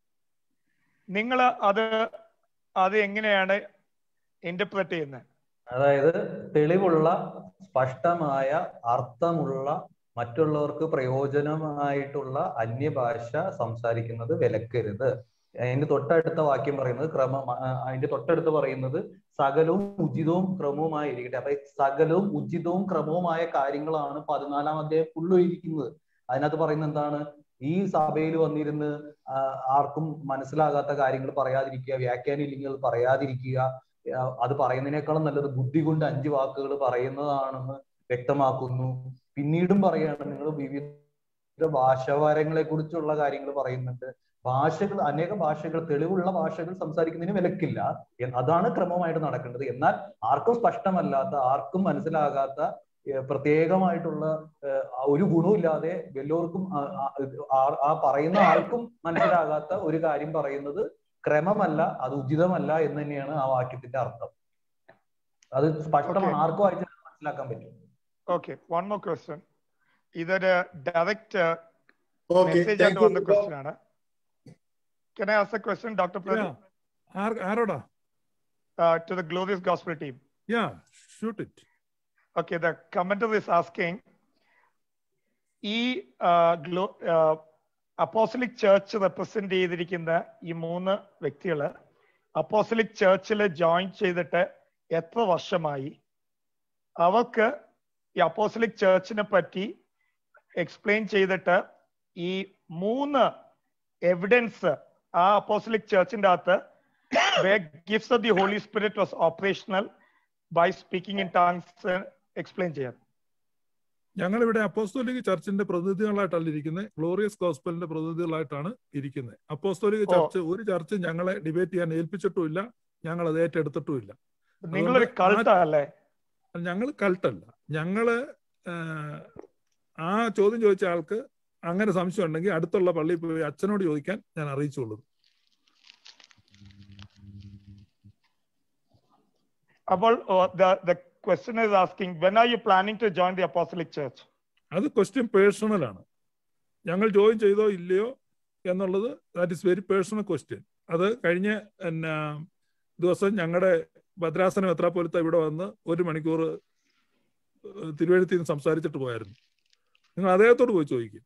[SPEAKER 2] നിങ്ങൾ അത് അത് എങ്ങനെയാണ് interpret ചെയ്യുന്നത്
[SPEAKER 3] അതായത് തെളിവുള്ള സ്പഷ്ടമായ അർത്ഥമുള്ള മറ്റുള്ളവർക്ക് പ്രയോജനമായിട്ടുള്ള അന്യഭാഷ സംസാരിക്കുന്നത് വിലക്കരുത് അതിന്റെ തൊട്ടടുത്ത വാക്യം പറയുന്നത് ക്രമം ആ, അതിന്റെ തൊട്ടടുത്ത് പറയുന്നത് സകലവും ഉചിതവും ക്രമവുമായി ഇരിക്കട്ടെ അപ്പൊ ഈ സകലവും ഉചിതവും ക്രമവുമായ കാര്യങ്ങളാണ് പതിനാലാം അധ്യായം ഫുള്ള് ഇരിക്കുന്നത് അതിനകത്ത് പറയുന്നത് എന്താണ് ഈ സഭയിൽ വന്നിരുന്ന് ആ, ആർക്കും മനസ്സിലാകാത്ത കാര്യങ്ങൾ പറയാതിരിക്കുക വ്യാഖ്യാനില്ലെങ്കിൽ അത് പറയാതിരിക്കുക ആ, അത് പറയുന്നതിനേക്കാളും നല്ലത് ബുദ്ധി കൊണ്ട് അഞ്ച് വാക്കുകൾ പറയുന്നതാണെന്ന് വ്യക്തമാക്കുന്നു പിന്നീടും പറയാണ് നിങ്ങൾ വിവിധ ഭാഷാവാരങ്ങളെ കുറിച്ചുള്ള കാര്യങ്ങൾ പറയുന്നുണ്ട് ഭാഷകൾ അനേക ഭാഷകൾ തെളിവുള്ള ഭാഷകൾ സംസാരിക്കുന്നതിന് വിലക്കില്ല എ- അതാണ് ക്രമമായിട്ട് നടക്കേണ്ടത് എന്നാൽ ആർക്കും സ്പഷ്ടമല്ലാത്ത ആർക്കും മനസ്സിലാകാത്ത ഏഹ് പ്രത്യേകമായിട്ടുള്ള ഏഹ് ആ ഒരു ഗുണമില്ലാതെ എല്ലാവർക്കും ആ- ആ- ആ- ആ പറയുന്ന ആൾക്കും മനസ്സിലാകാത്ത ഒരു കാര്യം പറയുന്നത് ക്രമമല്ല അത് ഉചിതമല്ല എന്ന് തന്നെയാണ് ആ വാക്യത്തിന്റെ അർത്ഥം അത് സ്പഷ്ടമാണ്
[SPEAKER 2] Okay.
[SPEAKER 3] ആർക്കും വായിച്ചാൽ മനസ്സിലാക്കാൻ പറ്റും
[SPEAKER 2] Okay, one more question. ഇതൊരു ഡയറക്റ്റ്
[SPEAKER 10] Okay,
[SPEAKER 2] മെസ്സേജ്
[SPEAKER 10] thank
[SPEAKER 2] ആയിട്ട്
[SPEAKER 10] you.
[SPEAKER 2] വന്ന ക്വസ്റ്റ്യൻ ആണ് Can I ask a question, Dr. Pradeep?
[SPEAKER 5] ആർ- ആരോടാ
[SPEAKER 2] Uh, to the Glorious Gospel team.
[SPEAKER 5] Yeah shoot it
[SPEAKER 2] Okay, the commenter is asking ഈ ഗ്ലോ അപ്പോസലിക് ചർച്ച് റെപ്രസെന്റ് ചെയ്തിരിക്കുന്ന ഈ മൂന്ന് വ്യക്തികള് അപ്പോസലിക് ചർച്ചിൽ ജോയിൻ ചെയ്തിട്ട് എത്ര വർഷമായി അവർക്ക് ഈ അപ്പോസലിക് ചർച്ചിനെ പറ്റി എക്സ്പ്ലെയിൻ ചെയ്തിട്ട് ഈ മൂന്ന് എവിഡൻസ് ആ അപ്പോസലിക് ചർച്ചിന്റെ അകത്ത് gifts of the Holy Spirit was operational by speaking in tongues explain ചെയ്യാം
[SPEAKER 5] ഞങ്ങൾ ഇവിടെ അപ്പോസ്തോലിക ചർച്ചിന്റെ പ്രതിനിധികളായിട്ടല്ല ഇരിക്കുന്നത് ഗ്ലോറിയസ് ഗോസ്പലിന്റെ പ്രതിനിധികളായിട്ടാണ് ഇരിക്കുന്നത് അപ്പോസ്തോലിക
[SPEAKER 2] ഓ.
[SPEAKER 5] ചർച്ച് ഒരു ചർച്ച് ഞങ്ങളെ ഡിബേറ്റ് ചെയ്യാൻ ഏൽപ്പിച്ചിട്ടുമില്ല ഞങ്ങൾ അത് ഏറ്റെടുത്തിട്ടുമില്ല
[SPEAKER 2] നിങ്ങളൊരു
[SPEAKER 5] അതുകൊണ്ട്
[SPEAKER 2] കൾട്ടാ
[SPEAKER 5] ആ-
[SPEAKER 2] അല്ലേ
[SPEAKER 5] ഞങ്ങൾ കൾട്ടല്ല ഞങ്ങള് ആ, ആ ചോദ്യം ചോദിച്ച ആൾക്ക് അങ്ങനെ സംശയം ഉണ്ടെങ്കിൽ അടുത്തുള്ള പള്ളിയിൽ പോയി അച്ഛനോട് ചോദിക്കാൻ ഞാൻ അറിയിച്ചുള്ളൂ
[SPEAKER 2] അപ്പോൾ the question is asking when are you planning to join the apostolic church
[SPEAKER 5] അത് ക്വസ്റ്റ്യൻ പേഴ്സണൽ ആണ് ഞങ്ങൾ ജോയിൻ ചെയ്തോ ഇല്ലയോ എന്നുള്ളത് that is very personal question അത് കഴിഞ്ഞ എന്നാ ദിവസം ഞങ്ങളുടെ ഭദ്രാസനം എത്ര പോലത്തെ ഇവിടെ വന്ന് ഒരു മണിക്കൂർ തിരുവഴുത്തിൽ നിന്ന് സംസാരിച്ചിട്ട് പോയായിരുന്നു നിങ്ങൾ അദ്ദേഹത്തോട് പോയി ചോദിക്കും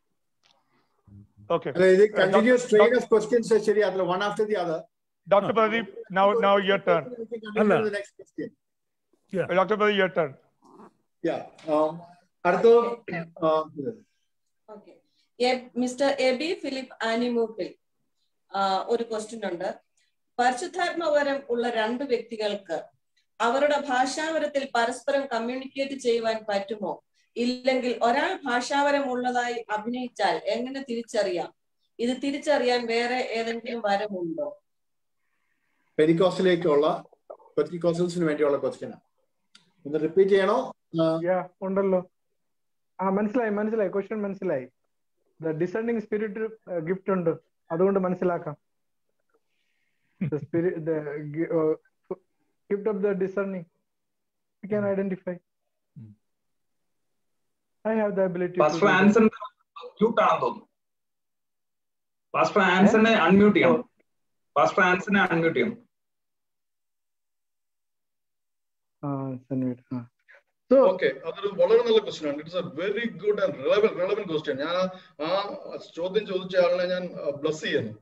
[SPEAKER 2] Okay.
[SPEAKER 10] അല്ല ഇത് കണ്ടിന്യൂസ് ട്രെയിൻ ഓഫ് ക്വസ്റ്റ്യൻസ് ശരിയാത്തില്ല one after the other
[SPEAKER 2] Dr. Pradeep, now now your turn.
[SPEAKER 5] അല്ല.
[SPEAKER 10] Next question
[SPEAKER 2] Dr. Pradeep, your turn.
[SPEAKER 10] Yeah അടുത്ത
[SPEAKER 11] Okay. Mister Abi Philip Animoottil ഒരു ക്വസ്റ്റ്യൻ ഉണ്ട് പരിശുദ്ധാത്മവരം ഉള്ള രണ്ട് വ്യക്തികൾക്ക് അവരുടെ ഭാഷാവരത്തിൽ പരസ്പരം കമ്മ്യൂണിക്കേറ്റ് ചെയ്യുവാൻ പറ്റുമോ ഇല്ലെങ്കിൽ ഒരാൾ ഭാഷാവരം ഉള്ളതായി അഭിനയിച്ചാൽ എങ്ങനെ തിരിച്ചറിയാം ഇത് തിരിച്ചറിയാൻ വേറെ ഏതെങ്കിലും വരമുണ്ടോ
[SPEAKER 10] പെരിക്കോസിലേക്കുള്ള പെരിക്കോസൽസിന് വേണ്ടിയുള്ള ക്വസ്റ്റ്യൻ ഒന്ന് റിപ്പീറ്റ് ചെയ്യണോ
[SPEAKER 8] ഉണ്ടല്ലോ ആ മനസ്സിലായി മനസ്സിലായി ക്വസ്റ്റ്യൻ മനസ്സിലായി ദ ഡിസെൻഡിങ് സ്പിരിറ്റ് ഗിഫ്റ്റ് ഉണ്ട് അതുകൊണ്ട് മനസ്സിലാക്കാം gift of the discerning we can identify I have the ability
[SPEAKER 6] pastor Anson mute ആണെന്ന് തോന്നുന്നു പാസ്റ്റർ ആൻസനെ അൺമ്യൂട്ട് ചെയ്യണം പാസ്റ്റർ ആൻസനെ അൺമ്യൂട്ട് ചെയ്യണം
[SPEAKER 7] ഓക്കെ അതൊരു വളരെ നല്ല ക്വസ്റ്റ്യൻ ആണ് it's a very good and relevant relevant question ഞാൻ ആ ചോദ്യം ചോദിച്ച ആളിനെ ഞാൻ ബ്ലസ് ചെയ്യുന്നു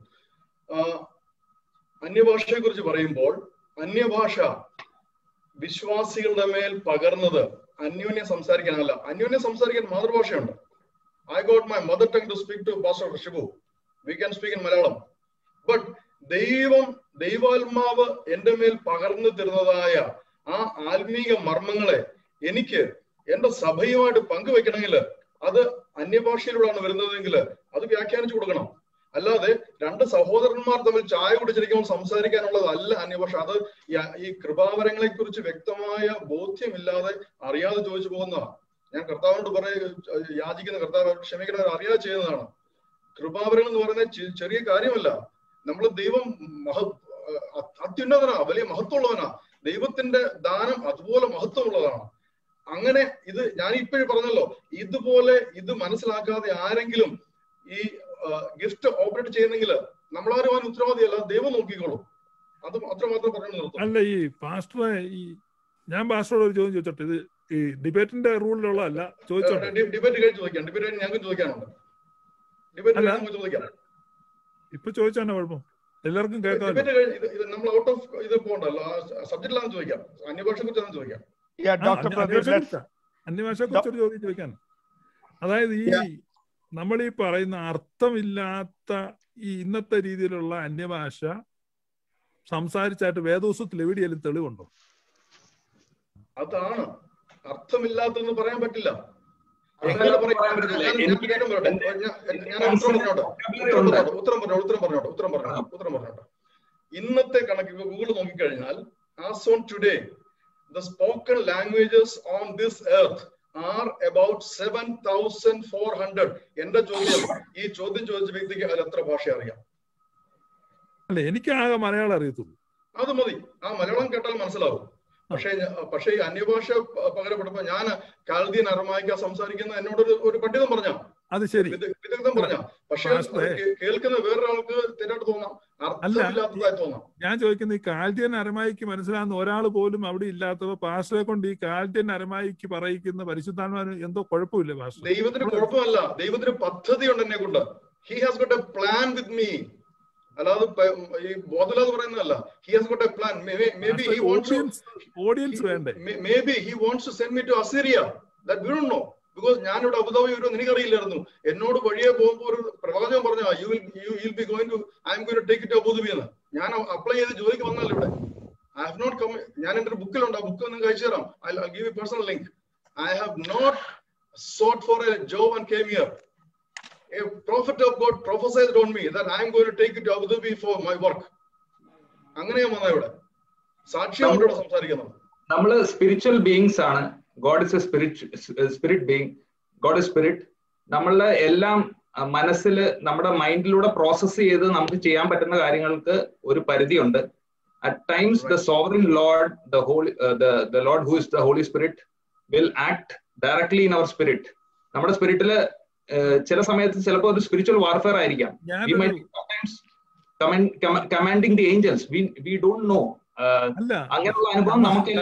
[SPEAKER 7] അന്യഭാഷയെ കുറിച്ച് പറയുമ്പോൾ അന്യഭാഷ വിശ്വാസികളുടെ മേൽ പകർന്നത് അന്യോന്യം സംസാരിക്കാനല്ല അന്യോന്യം സംസാരിക്കാൻ മാതൃഭാഷയുണ്ട് I got my mother tongue to speak to pastor Shibu we can speak in Malayalam but ദൈവം ദൈവാത്മാവ് എന്റെ മേൽ പകർന്നു തരുന്നതായ ആ ആത്മീക മർമ്മങ്ങളെ എനിക്ക് എന്റെ സഭയുമായിട്ട് പങ്കുവെക്കണമെങ്കിൽ അത് അന്യഭാഷയിലൂടെയാണ് വരുന്നതെങ്കിൽ അത് വ്യാഖ്യാനിച്ചു കൊടുക്കണം അല്ലാതെ രണ്ട് സഹോദരന്മാർ തമ്മിൽ ചായ കുടിച്ചിരിക്കുമ്പോൾ സംസാരിക്കാനുള്ളതല്ല അന്യഭാഷ അത് ഈ കൃപാവരങ്ങളെ കുറിച്ച് വ്യക്തമായ ബോധ്യമില്ലാതെ അറിയാതെ ചോദിച്ചു പോകുന്നതാണ് ഞാൻ കർത്താവിനോട് പറയ യാചിക്കുന്ന കർത്താവ് ക്ഷമിക്കണവർ അറിയാതെ ചെയ്യുന്നതാണ് കൃപാവരങ്ങൾ എന്ന് പറയുന്നത് ചെറിയ കാര്യമല്ല നമ്മൾ ദൈവം മഹ അത്യുന്നതനാ വലിയ മഹത്വമുള്ളവനാ ദൈവത്തിന്റെ ദാനം അതുപോലെ മഹത്വമുള്ളതാണ് അങ്ങനെ ഇത് ഞാൻ ഇപ്പോഴും പറഞ്ഞല്ലോ ഇതുപോലെ ഇത് മനസ്സിലാക്കാതെ ആരെങ്കിലും ഈ ഗിഫ്റ്റ് ഓപ്പറേറ്റ് ചെയ്യുന്നെങ്കിൽ നമ്മളാരും അതിന് ഉത്തരവാദിയല്ല ദൈവം നോക്കിക്കോളും അത് അത്രമാത്രം പറഞ്ഞു നിർത്തും
[SPEAKER 5] അല്ല ഈ പാസ്റ്ററെ ഈ ഞാൻ പാസ്റ്ററോട് ഒരു ചോദ്യം ചോദിച്ചോട്ടെ ഇത് ഈ ഡിബേറ്റിന്റെ റൂളിലുള്ളതല്ല ചോദിച്ചോട്ടെ
[SPEAKER 7] ഡിബേറ്റ് കഴിഞ്ഞ് ചോദിക്കാം ഡിബേറ്റ് ഞങ്ങൾക്ക് ചോദിക്കാനുണ്ട് ഡിബേറ്റ് ഞങ്ങൾക്ക് ചോദിക്കാം
[SPEAKER 5] ഇപ്പൊ ചോദിച്ചാണ് കുഴപ്പം എല്ലാവർക്കും കേൾക്കാം
[SPEAKER 7] ഡിബേറ്റ് കഴിഞ്ഞ് ഇത് നമ്മൾ ഔട്ട് ഓഫ് ഇത് പോകണ്ടല്ലോ സബ്ജക്റ്റിലാണെന്ന് ചോദിക്കാം അന്യഭാഷയെ കുറിച്ചാണ് ചോദിക്കാം
[SPEAKER 5] അന്യഭാഷയെ കുറിച്ചൊരു ചോദ്യം ചോദിക്കാൻ അതായത് ഈ നമ്മൾ ഈ പറയുന്ന അർത്ഥമില്ലാത്ത ഈ ഇന്നത്തെ രീതിയിലുള്ള അന്യഭാഷ സംസാരിച്ചായിട്ട് വേദോസത്തിൽ എവിടെയെങ്കിലും തെളിവുണ്ടോ
[SPEAKER 7] അതാണ് അർത്ഥമില്ലാത്തെന്ന് പറയാൻ പറ്റില്ല ഉത്തരം പറഞ്ഞോട്ടെ ഉത്തരം പറഞ്ഞോട്ടെ ഉത്തരം പറഞ്ഞോട്ടെ ഉത്തരം പറഞ്ഞോട്ടെ ഇന്നത്തെ കണക്ക് ഗൂഗിൾ നോക്കിക്കഴിഞ്ഞാൽ as on today the spoken languages on this earth are about seven thousand four hundred എന്റെ ചോദ്യം ഈ ചോദ്യം ചോദിച്ച വ്യക്തിക്ക് അതിൽ എത്ര ഭാഷ അറിയാം
[SPEAKER 5] അല്ല എനിക്ക് ആകെ മലയാളം അറിയത്തുള്ളൂ
[SPEAKER 7] അത് മതി ആ മലയാളം കേട്ടാൽ മനസ്സിലാവും പക്ഷേ പക്ഷേ ഈ അന്യഭാഷ പകരപ്പെടുമ്പോ ഞാൻ കാൽദീൻ അറമായിക്ക സംസാരിക്കുന്ന എന്നോട് ഒരു പണ്ഡിതം പറഞ്ഞ
[SPEAKER 5] അത് ശരി
[SPEAKER 7] വിദഗ്ധം പറഞ്ഞ പക്ഷേ കേൾക്കുന്ന വേറൊരാൾക്ക് തെറ്റായിട്ട് തോന്നാം അർത്ഥമില്ലാത്തതായി തോന്നാം
[SPEAKER 5] ഞാൻ ചോദിക്കുന്നത് ഈ കാൽദ്യൻ അരമായിക്ക് മനസ്സിലാകുന്ന ഒരാൾ പോലും അവിടെ ഇല്ലാത്തവ പാസ്റ്ററെ കൊണ്ട് ഈ കാൽദ്യൻ അരമായിക്ക് പറയിക്കുന്ന പരിശുദ്ധാത്മാവിന് എന്തോ കുഴപ്പമില്ല പാസ്റ്റർ
[SPEAKER 7] ദൈവത്തിന് കുഴപ്പമല്ല ദൈവത്തിന് പദ്ധതി ഉണ്ട് എന്നെ കൊണ്ട് he has got a plan with me അല്ലാതെ ഈ ബോധമില്ലാതെ പറയുന്നതല്ല he has got a plan may be he wants
[SPEAKER 5] audience വേണ്ടേ
[SPEAKER 7] may be he wants to send me to Assyria that we don't know because ഞാനിവിടെ Abu Dhabi വരുമെന്ന് എനിക്കറിയില്ലായിരുന്നു എന്നോട് വഴിയെ പോകുമ്പോൾ ഒരു പ്രവാചകൻ പറഞ്ഞ you will you will be going to I am going to take it Abu Dhabi എന്ന് ഞാൻ അപ്ലൈ ചെയ്ത് ജോലിക്ക് വന്നല്ലോ ഇവിടെ ഐ ഹാവ് നോട്ട് കം ഞാൻ എന്റെ ഒരു ബുക്കിലുണ്ട് ആ ബുക്ക് നിങ്ങൾക്ക് അയച്ചു തരാം I give you personal link I have not sought for a job and came here. A prophet of God prophesied on me that I am going to take it to Abu Dhabi for my work. അങ്ങനെയാ വന്ന ഇവിടെ സാക്ഷിയാണ് ഇവിടെ സംസാരിക്കുന്നത്
[SPEAKER 6] നമ്മള് spiritual beings ആണ് God is a spirit spirit being God is spirit നമ്മളുടെ എല്ലാം മനസ്സിൽ നമ്മുടെ മൈൻഡിലൂടെ പ്രോസസ് ചെയ്ത് നമുക്ക് ചെയ്യാൻ പറ്റുന്ന കാര്യങ്ങൾക്ക് ഒരു പരിധിയുണ്ട് at times the sovereign Lord the holy the Lord who is the Holy Spirit will act directly in our spirit നമ്മുടെ സ്പിരിറ്റില് ചില സമയത്ത് ചിലപ്പോൾ ഒരു സ്പിരിച്വൽ വാർഫെയർ ആയിരിക്കാം we may commanding the angels we we don't know അങ്ങനെയുള്ള അനുഭവം നമുക്ക്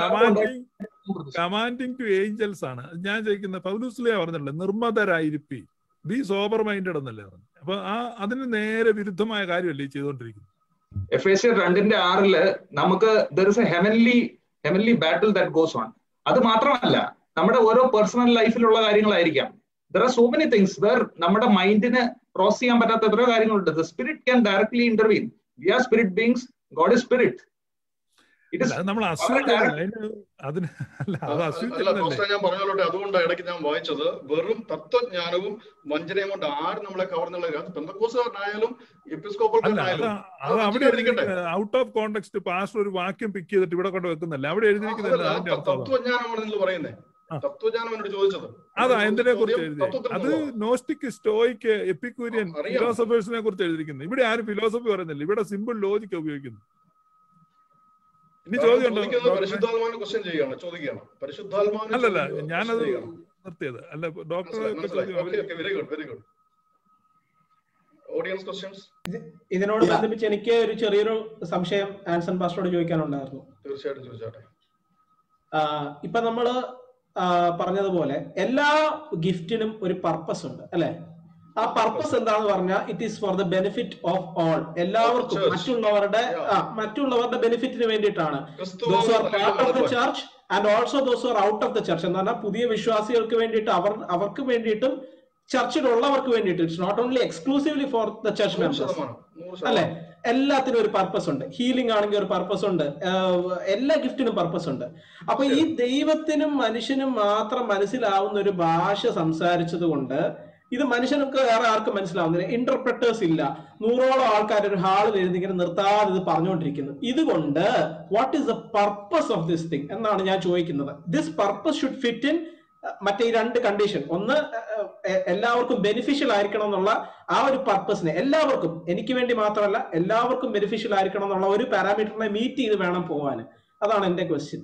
[SPEAKER 5] കമാൻഡിങ് ടു ഏഞ്ചൽസ് ആണ് ഞാൻ ചോദിക്കുന്നത് പൗലൂസ്ലിയ പറഞ്ഞല്ലേ നിർമ്മതരായിരിപ്പി ബി സോബർ മൈൻഡഡ് എന്നല്ലേ പറഞ്ഞു അപ്പൊ ആ അതിന് നേരെ വിരുദ്ധമായ കാര്യമല്ലേ ഈ ചെയ്തുകൊണ്ടിരിക്കുന്നത്
[SPEAKER 6] എഫ് എസ് രണ്ടിന്റെ ആറില് നമുക്ക് there is a heavenly heavenly battle that goes on അത് മാത്രമല്ല നമ്മുടെ ഓരോ പേഴ്സണൽ ലൈഫിലുള്ള കാര്യങ്ങളായിരിക്കാം there are so many things where നമ്മുടെ മൈൻഡിന് ക്രോസ് ചെയ്യാൻ പറ്റാത്ത എത്രയോ കാര്യങ്ങളുണ്ട് the spirit can directly intervene we are spirit beings God is spirit it
[SPEAKER 5] അല്ല, അത് നമ്മൾ അസ്യൂം ചെയ്യണം അതിന് അതിന് അല്ല അത് അസ്യൂം
[SPEAKER 7] അല്ല
[SPEAKER 5] ചെയ്യുന്നല്ലേ
[SPEAKER 7] പാസ്റ്റർ ഞാൻ പറഞ്ഞോട്ടെ അതുകൊണ്ടാണ് ഇടയ്ക്ക് ഞാൻ വായിച്ചത് വെറും തത്വജ്ഞാനവും വഞ്ചനയും കൊണ്ട് ആരും നമ്മളെ കവർന്നുള്ള പെന്തക്കോസുകാരനായാലും
[SPEAKER 5] അല്ല അത്
[SPEAKER 7] എപ്പിസ്കോപ്പൽക്കാരനായാലും
[SPEAKER 5] അത് അവിടെ
[SPEAKER 7] വഞ്ചിക്കാതിരിക്കട്ടെ
[SPEAKER 5] ഔട്ട് ഓഫ് കോണ്ടെക്സ്റ്റ് പാസ്റ്റർ ഒരു വാക്യം പിക്ക് ചെയ്തിട്ട് ഇവിടെ കൊണ്ട് വെക്കുന്നല്ല അവിടെ എഴുതിയിരിക്കുന്നതല്ല
[SPEAKER 7] അതല്ല
[SPEAKER 5] അതിന്റെ അർത്ഥം അതാണ്.
[SPEAKER 7] തത്വജ്ഞാനമാണ് നിങ്ങൾ പറയുന്നത് തത്വജ്ഞാനം എന്നോട് ചോദിച്ചത്
[SPEAKER 5] അതാ
[SPEAKER 7] എന്നോട്
[SPEAKER 5] എന്തിനെ
[SPEAKER 7] ചോദിച്ച
[SPEAKER 5] കുറിച്ച്
[SPEAKER 7] ചോദ്യം
[SPEAKER 5] എഴുതി
[SPEAKER 7] തത്വത്തിൽ
[SPEAKER 5] അത്
[SPEAKER 7] നിന്നുള്ളതാണ്.
[SPEAKER 5] നോസ്റ്റിക് സ്റ്റോയിക്ക് എപ്പിക്യൂരിയൻ
[SPEAKER 7] അറിയാം.
[SPEAKER 5] ഫിലോസഫേഴ്സിനെ കുറിച്ച് എഴുതിയിരിക്കുന്നത് ഇവിടെ ആരും ഫിലോസഫി പറയുന്നില്ല ഇവിടെ സിമ്പിൾ ലോജിക് ഉപയോഗിക്കുന്നു ഇനി
[SPEAKER 7] കാരണം
[SPEAKER 5] ചോദ്യം ഉണ്ടോ
[SPEAKER 7] ചോദിക്കുന്നത്
[SPEAKER 5] ഡോക്ടറെ
[SPEAKER 7] പരിശുദ്ധാത്മാവിനെ ക്വസ്റ്റ്യൻ ചെയ്യുകയാണ് ചോദിക്കുകയാണ് പരിശുദ്ധാത്മാവിനെ
[SPEAKER 5] അല്ലല്ല
[SPEAKER 7] ചോദ്യം-
[SPEAKER 5] ഞാനത്
[SPEAKER 7] question ചെയ്യുകയാണ്.
[SPEAKER 5] നിർത്തിയത് അല്ല ഡോക്ടറെ
[SPEAKER 7] മനസ്സിലായി മനസ്സിലായി
[SPEAKER 5] ചോദ്യം
[SPEAKER 7] okay okay very good very good audience questions
[SPEAKER 9] ഇതിനോട്
[SPEAKER 10] Yeah.
[SPEAKER 9] ബന്ധിപ്പിച്ച് എനിക്ക് ഒരു ചെറിയൊരു സംശയം ആൻസൺ പാസ്റ്ററോട് ചോദിക്കാനുണ്ടായിരുന്നു
[SPEAKER 7] തീർച്ചയായിട്ടും ചോദിച്ചാട്ടെ
[SPEAKER 9] ആഹ് ഇപ്പൊ നമ്മള് ആഹ് പറഞ്ഞതുപോലെ എല്ലാ ഗിഫ്റ്റിനും ഒരു പർപ്പസ് ഉണ്ട് അല്ലെ ആ പർപ്പസ് എന്താന്ന് പറഞ്ഞാൽ it is for the benefit of all എല്ലാവർക്കും
[SPEAKER 7] Church.
[SPEAKER 9] മറ്റുള്ളവരുടെ
[SPEAKER 7] Yeah.
[SPEAKER 9] ആ മറ്റുള്ളവരുടെ ബെനിഫിറ്റിന് വേണ്ടിയിട്ടാണ്
[SPEAKER 7] ക്രിസ്തു
[SPEAKER 9] those are part of the
[SPEAKER 7] ആകുന്ന
[SPEAKER 9] church and also those are out of the church എന്ന് പറഞ്ഞാൽ പുതിയ വിശ്വാസികൾക്ക് വേണ്ടിയിട്ട് അവർ അവർക്ക് വേണ്ടിയിട്ടും ചർച്ചിലുള്ളവർക്ക് വേണ്ടിയിട്ട് it's not only exclusively for the church
[SPEAKER 7] നൂറ്
[SPEAKER 9] മെമ്പേഴ്സ്
[SPEAKER 7] ശതമാനം നൂറ്
[SPEAKER 9] അല്ലെ
[SPEAKER 7] ശതമാനം
[SPEAKER 9] എല്ലാത്തിനും ഒരു പർപ്പസ് ഉണ്ട് ഹീലിംഗ് ആണെങ്കിൽ ഒരു പർപ്പസ് ഉണ്ട് ആഹ് എല്ലാ ഗിഫ്റ്റിനും പർപ്പസ് ഉണ്ട് അപ്പൊ ഈ ദൈവത്തിനും മനുഷ്യനും മാത്രം മനസ്സിലാവുന്ന ഒരു ഭാഷ സംസാരിച്ചത് കൊണ്ട് ഇത് മനുഷ്യനൊക്കെ വേറെ ആർക്കും മനസ്സിലാവുന്നില്ല ഇന്റർപ്രറ്റേഴ്സ് ഇല്ല നൂറോളം ആൾക്കാർ ഒരു ഹാളിൽ ഇരുന്ന് ഇങ്ങനെ നിർത്താതെ ഇത് പറഞ്ഞുകൊണ്ടിരിക്കുന്നു ഇതുകൊണ്ട് what is the purpose of this thing എന്നാണ് ഞാൻ ചോദിക്കുന്നത് this purpose should fit in മറ്റേ ഈ രണ്ട് കണ്ടീഷൻ ഒന്ന് അഹ് എ- എല്ലാവർക്കും ബെനിഫിഷ്യൽ ആയിരിക്കണം എന്നുള്ള ആ ഒരു പർപ്പസിനെ എല്ലാവർക്കും എനിക്ക് വേണ്ടി മാത്രമല്ല എല്ലാവർക്കും ബെനിഫിഷ്യൽ ആയിരിക്കണം എന്നുള്ള ഒരു പാരാമീറ്ററിനെ മീറ്റ് ചെയ്ത് വേണം പോവാൻ അതാണ് എന്റെ ക്വസ്റ്റ്യൻ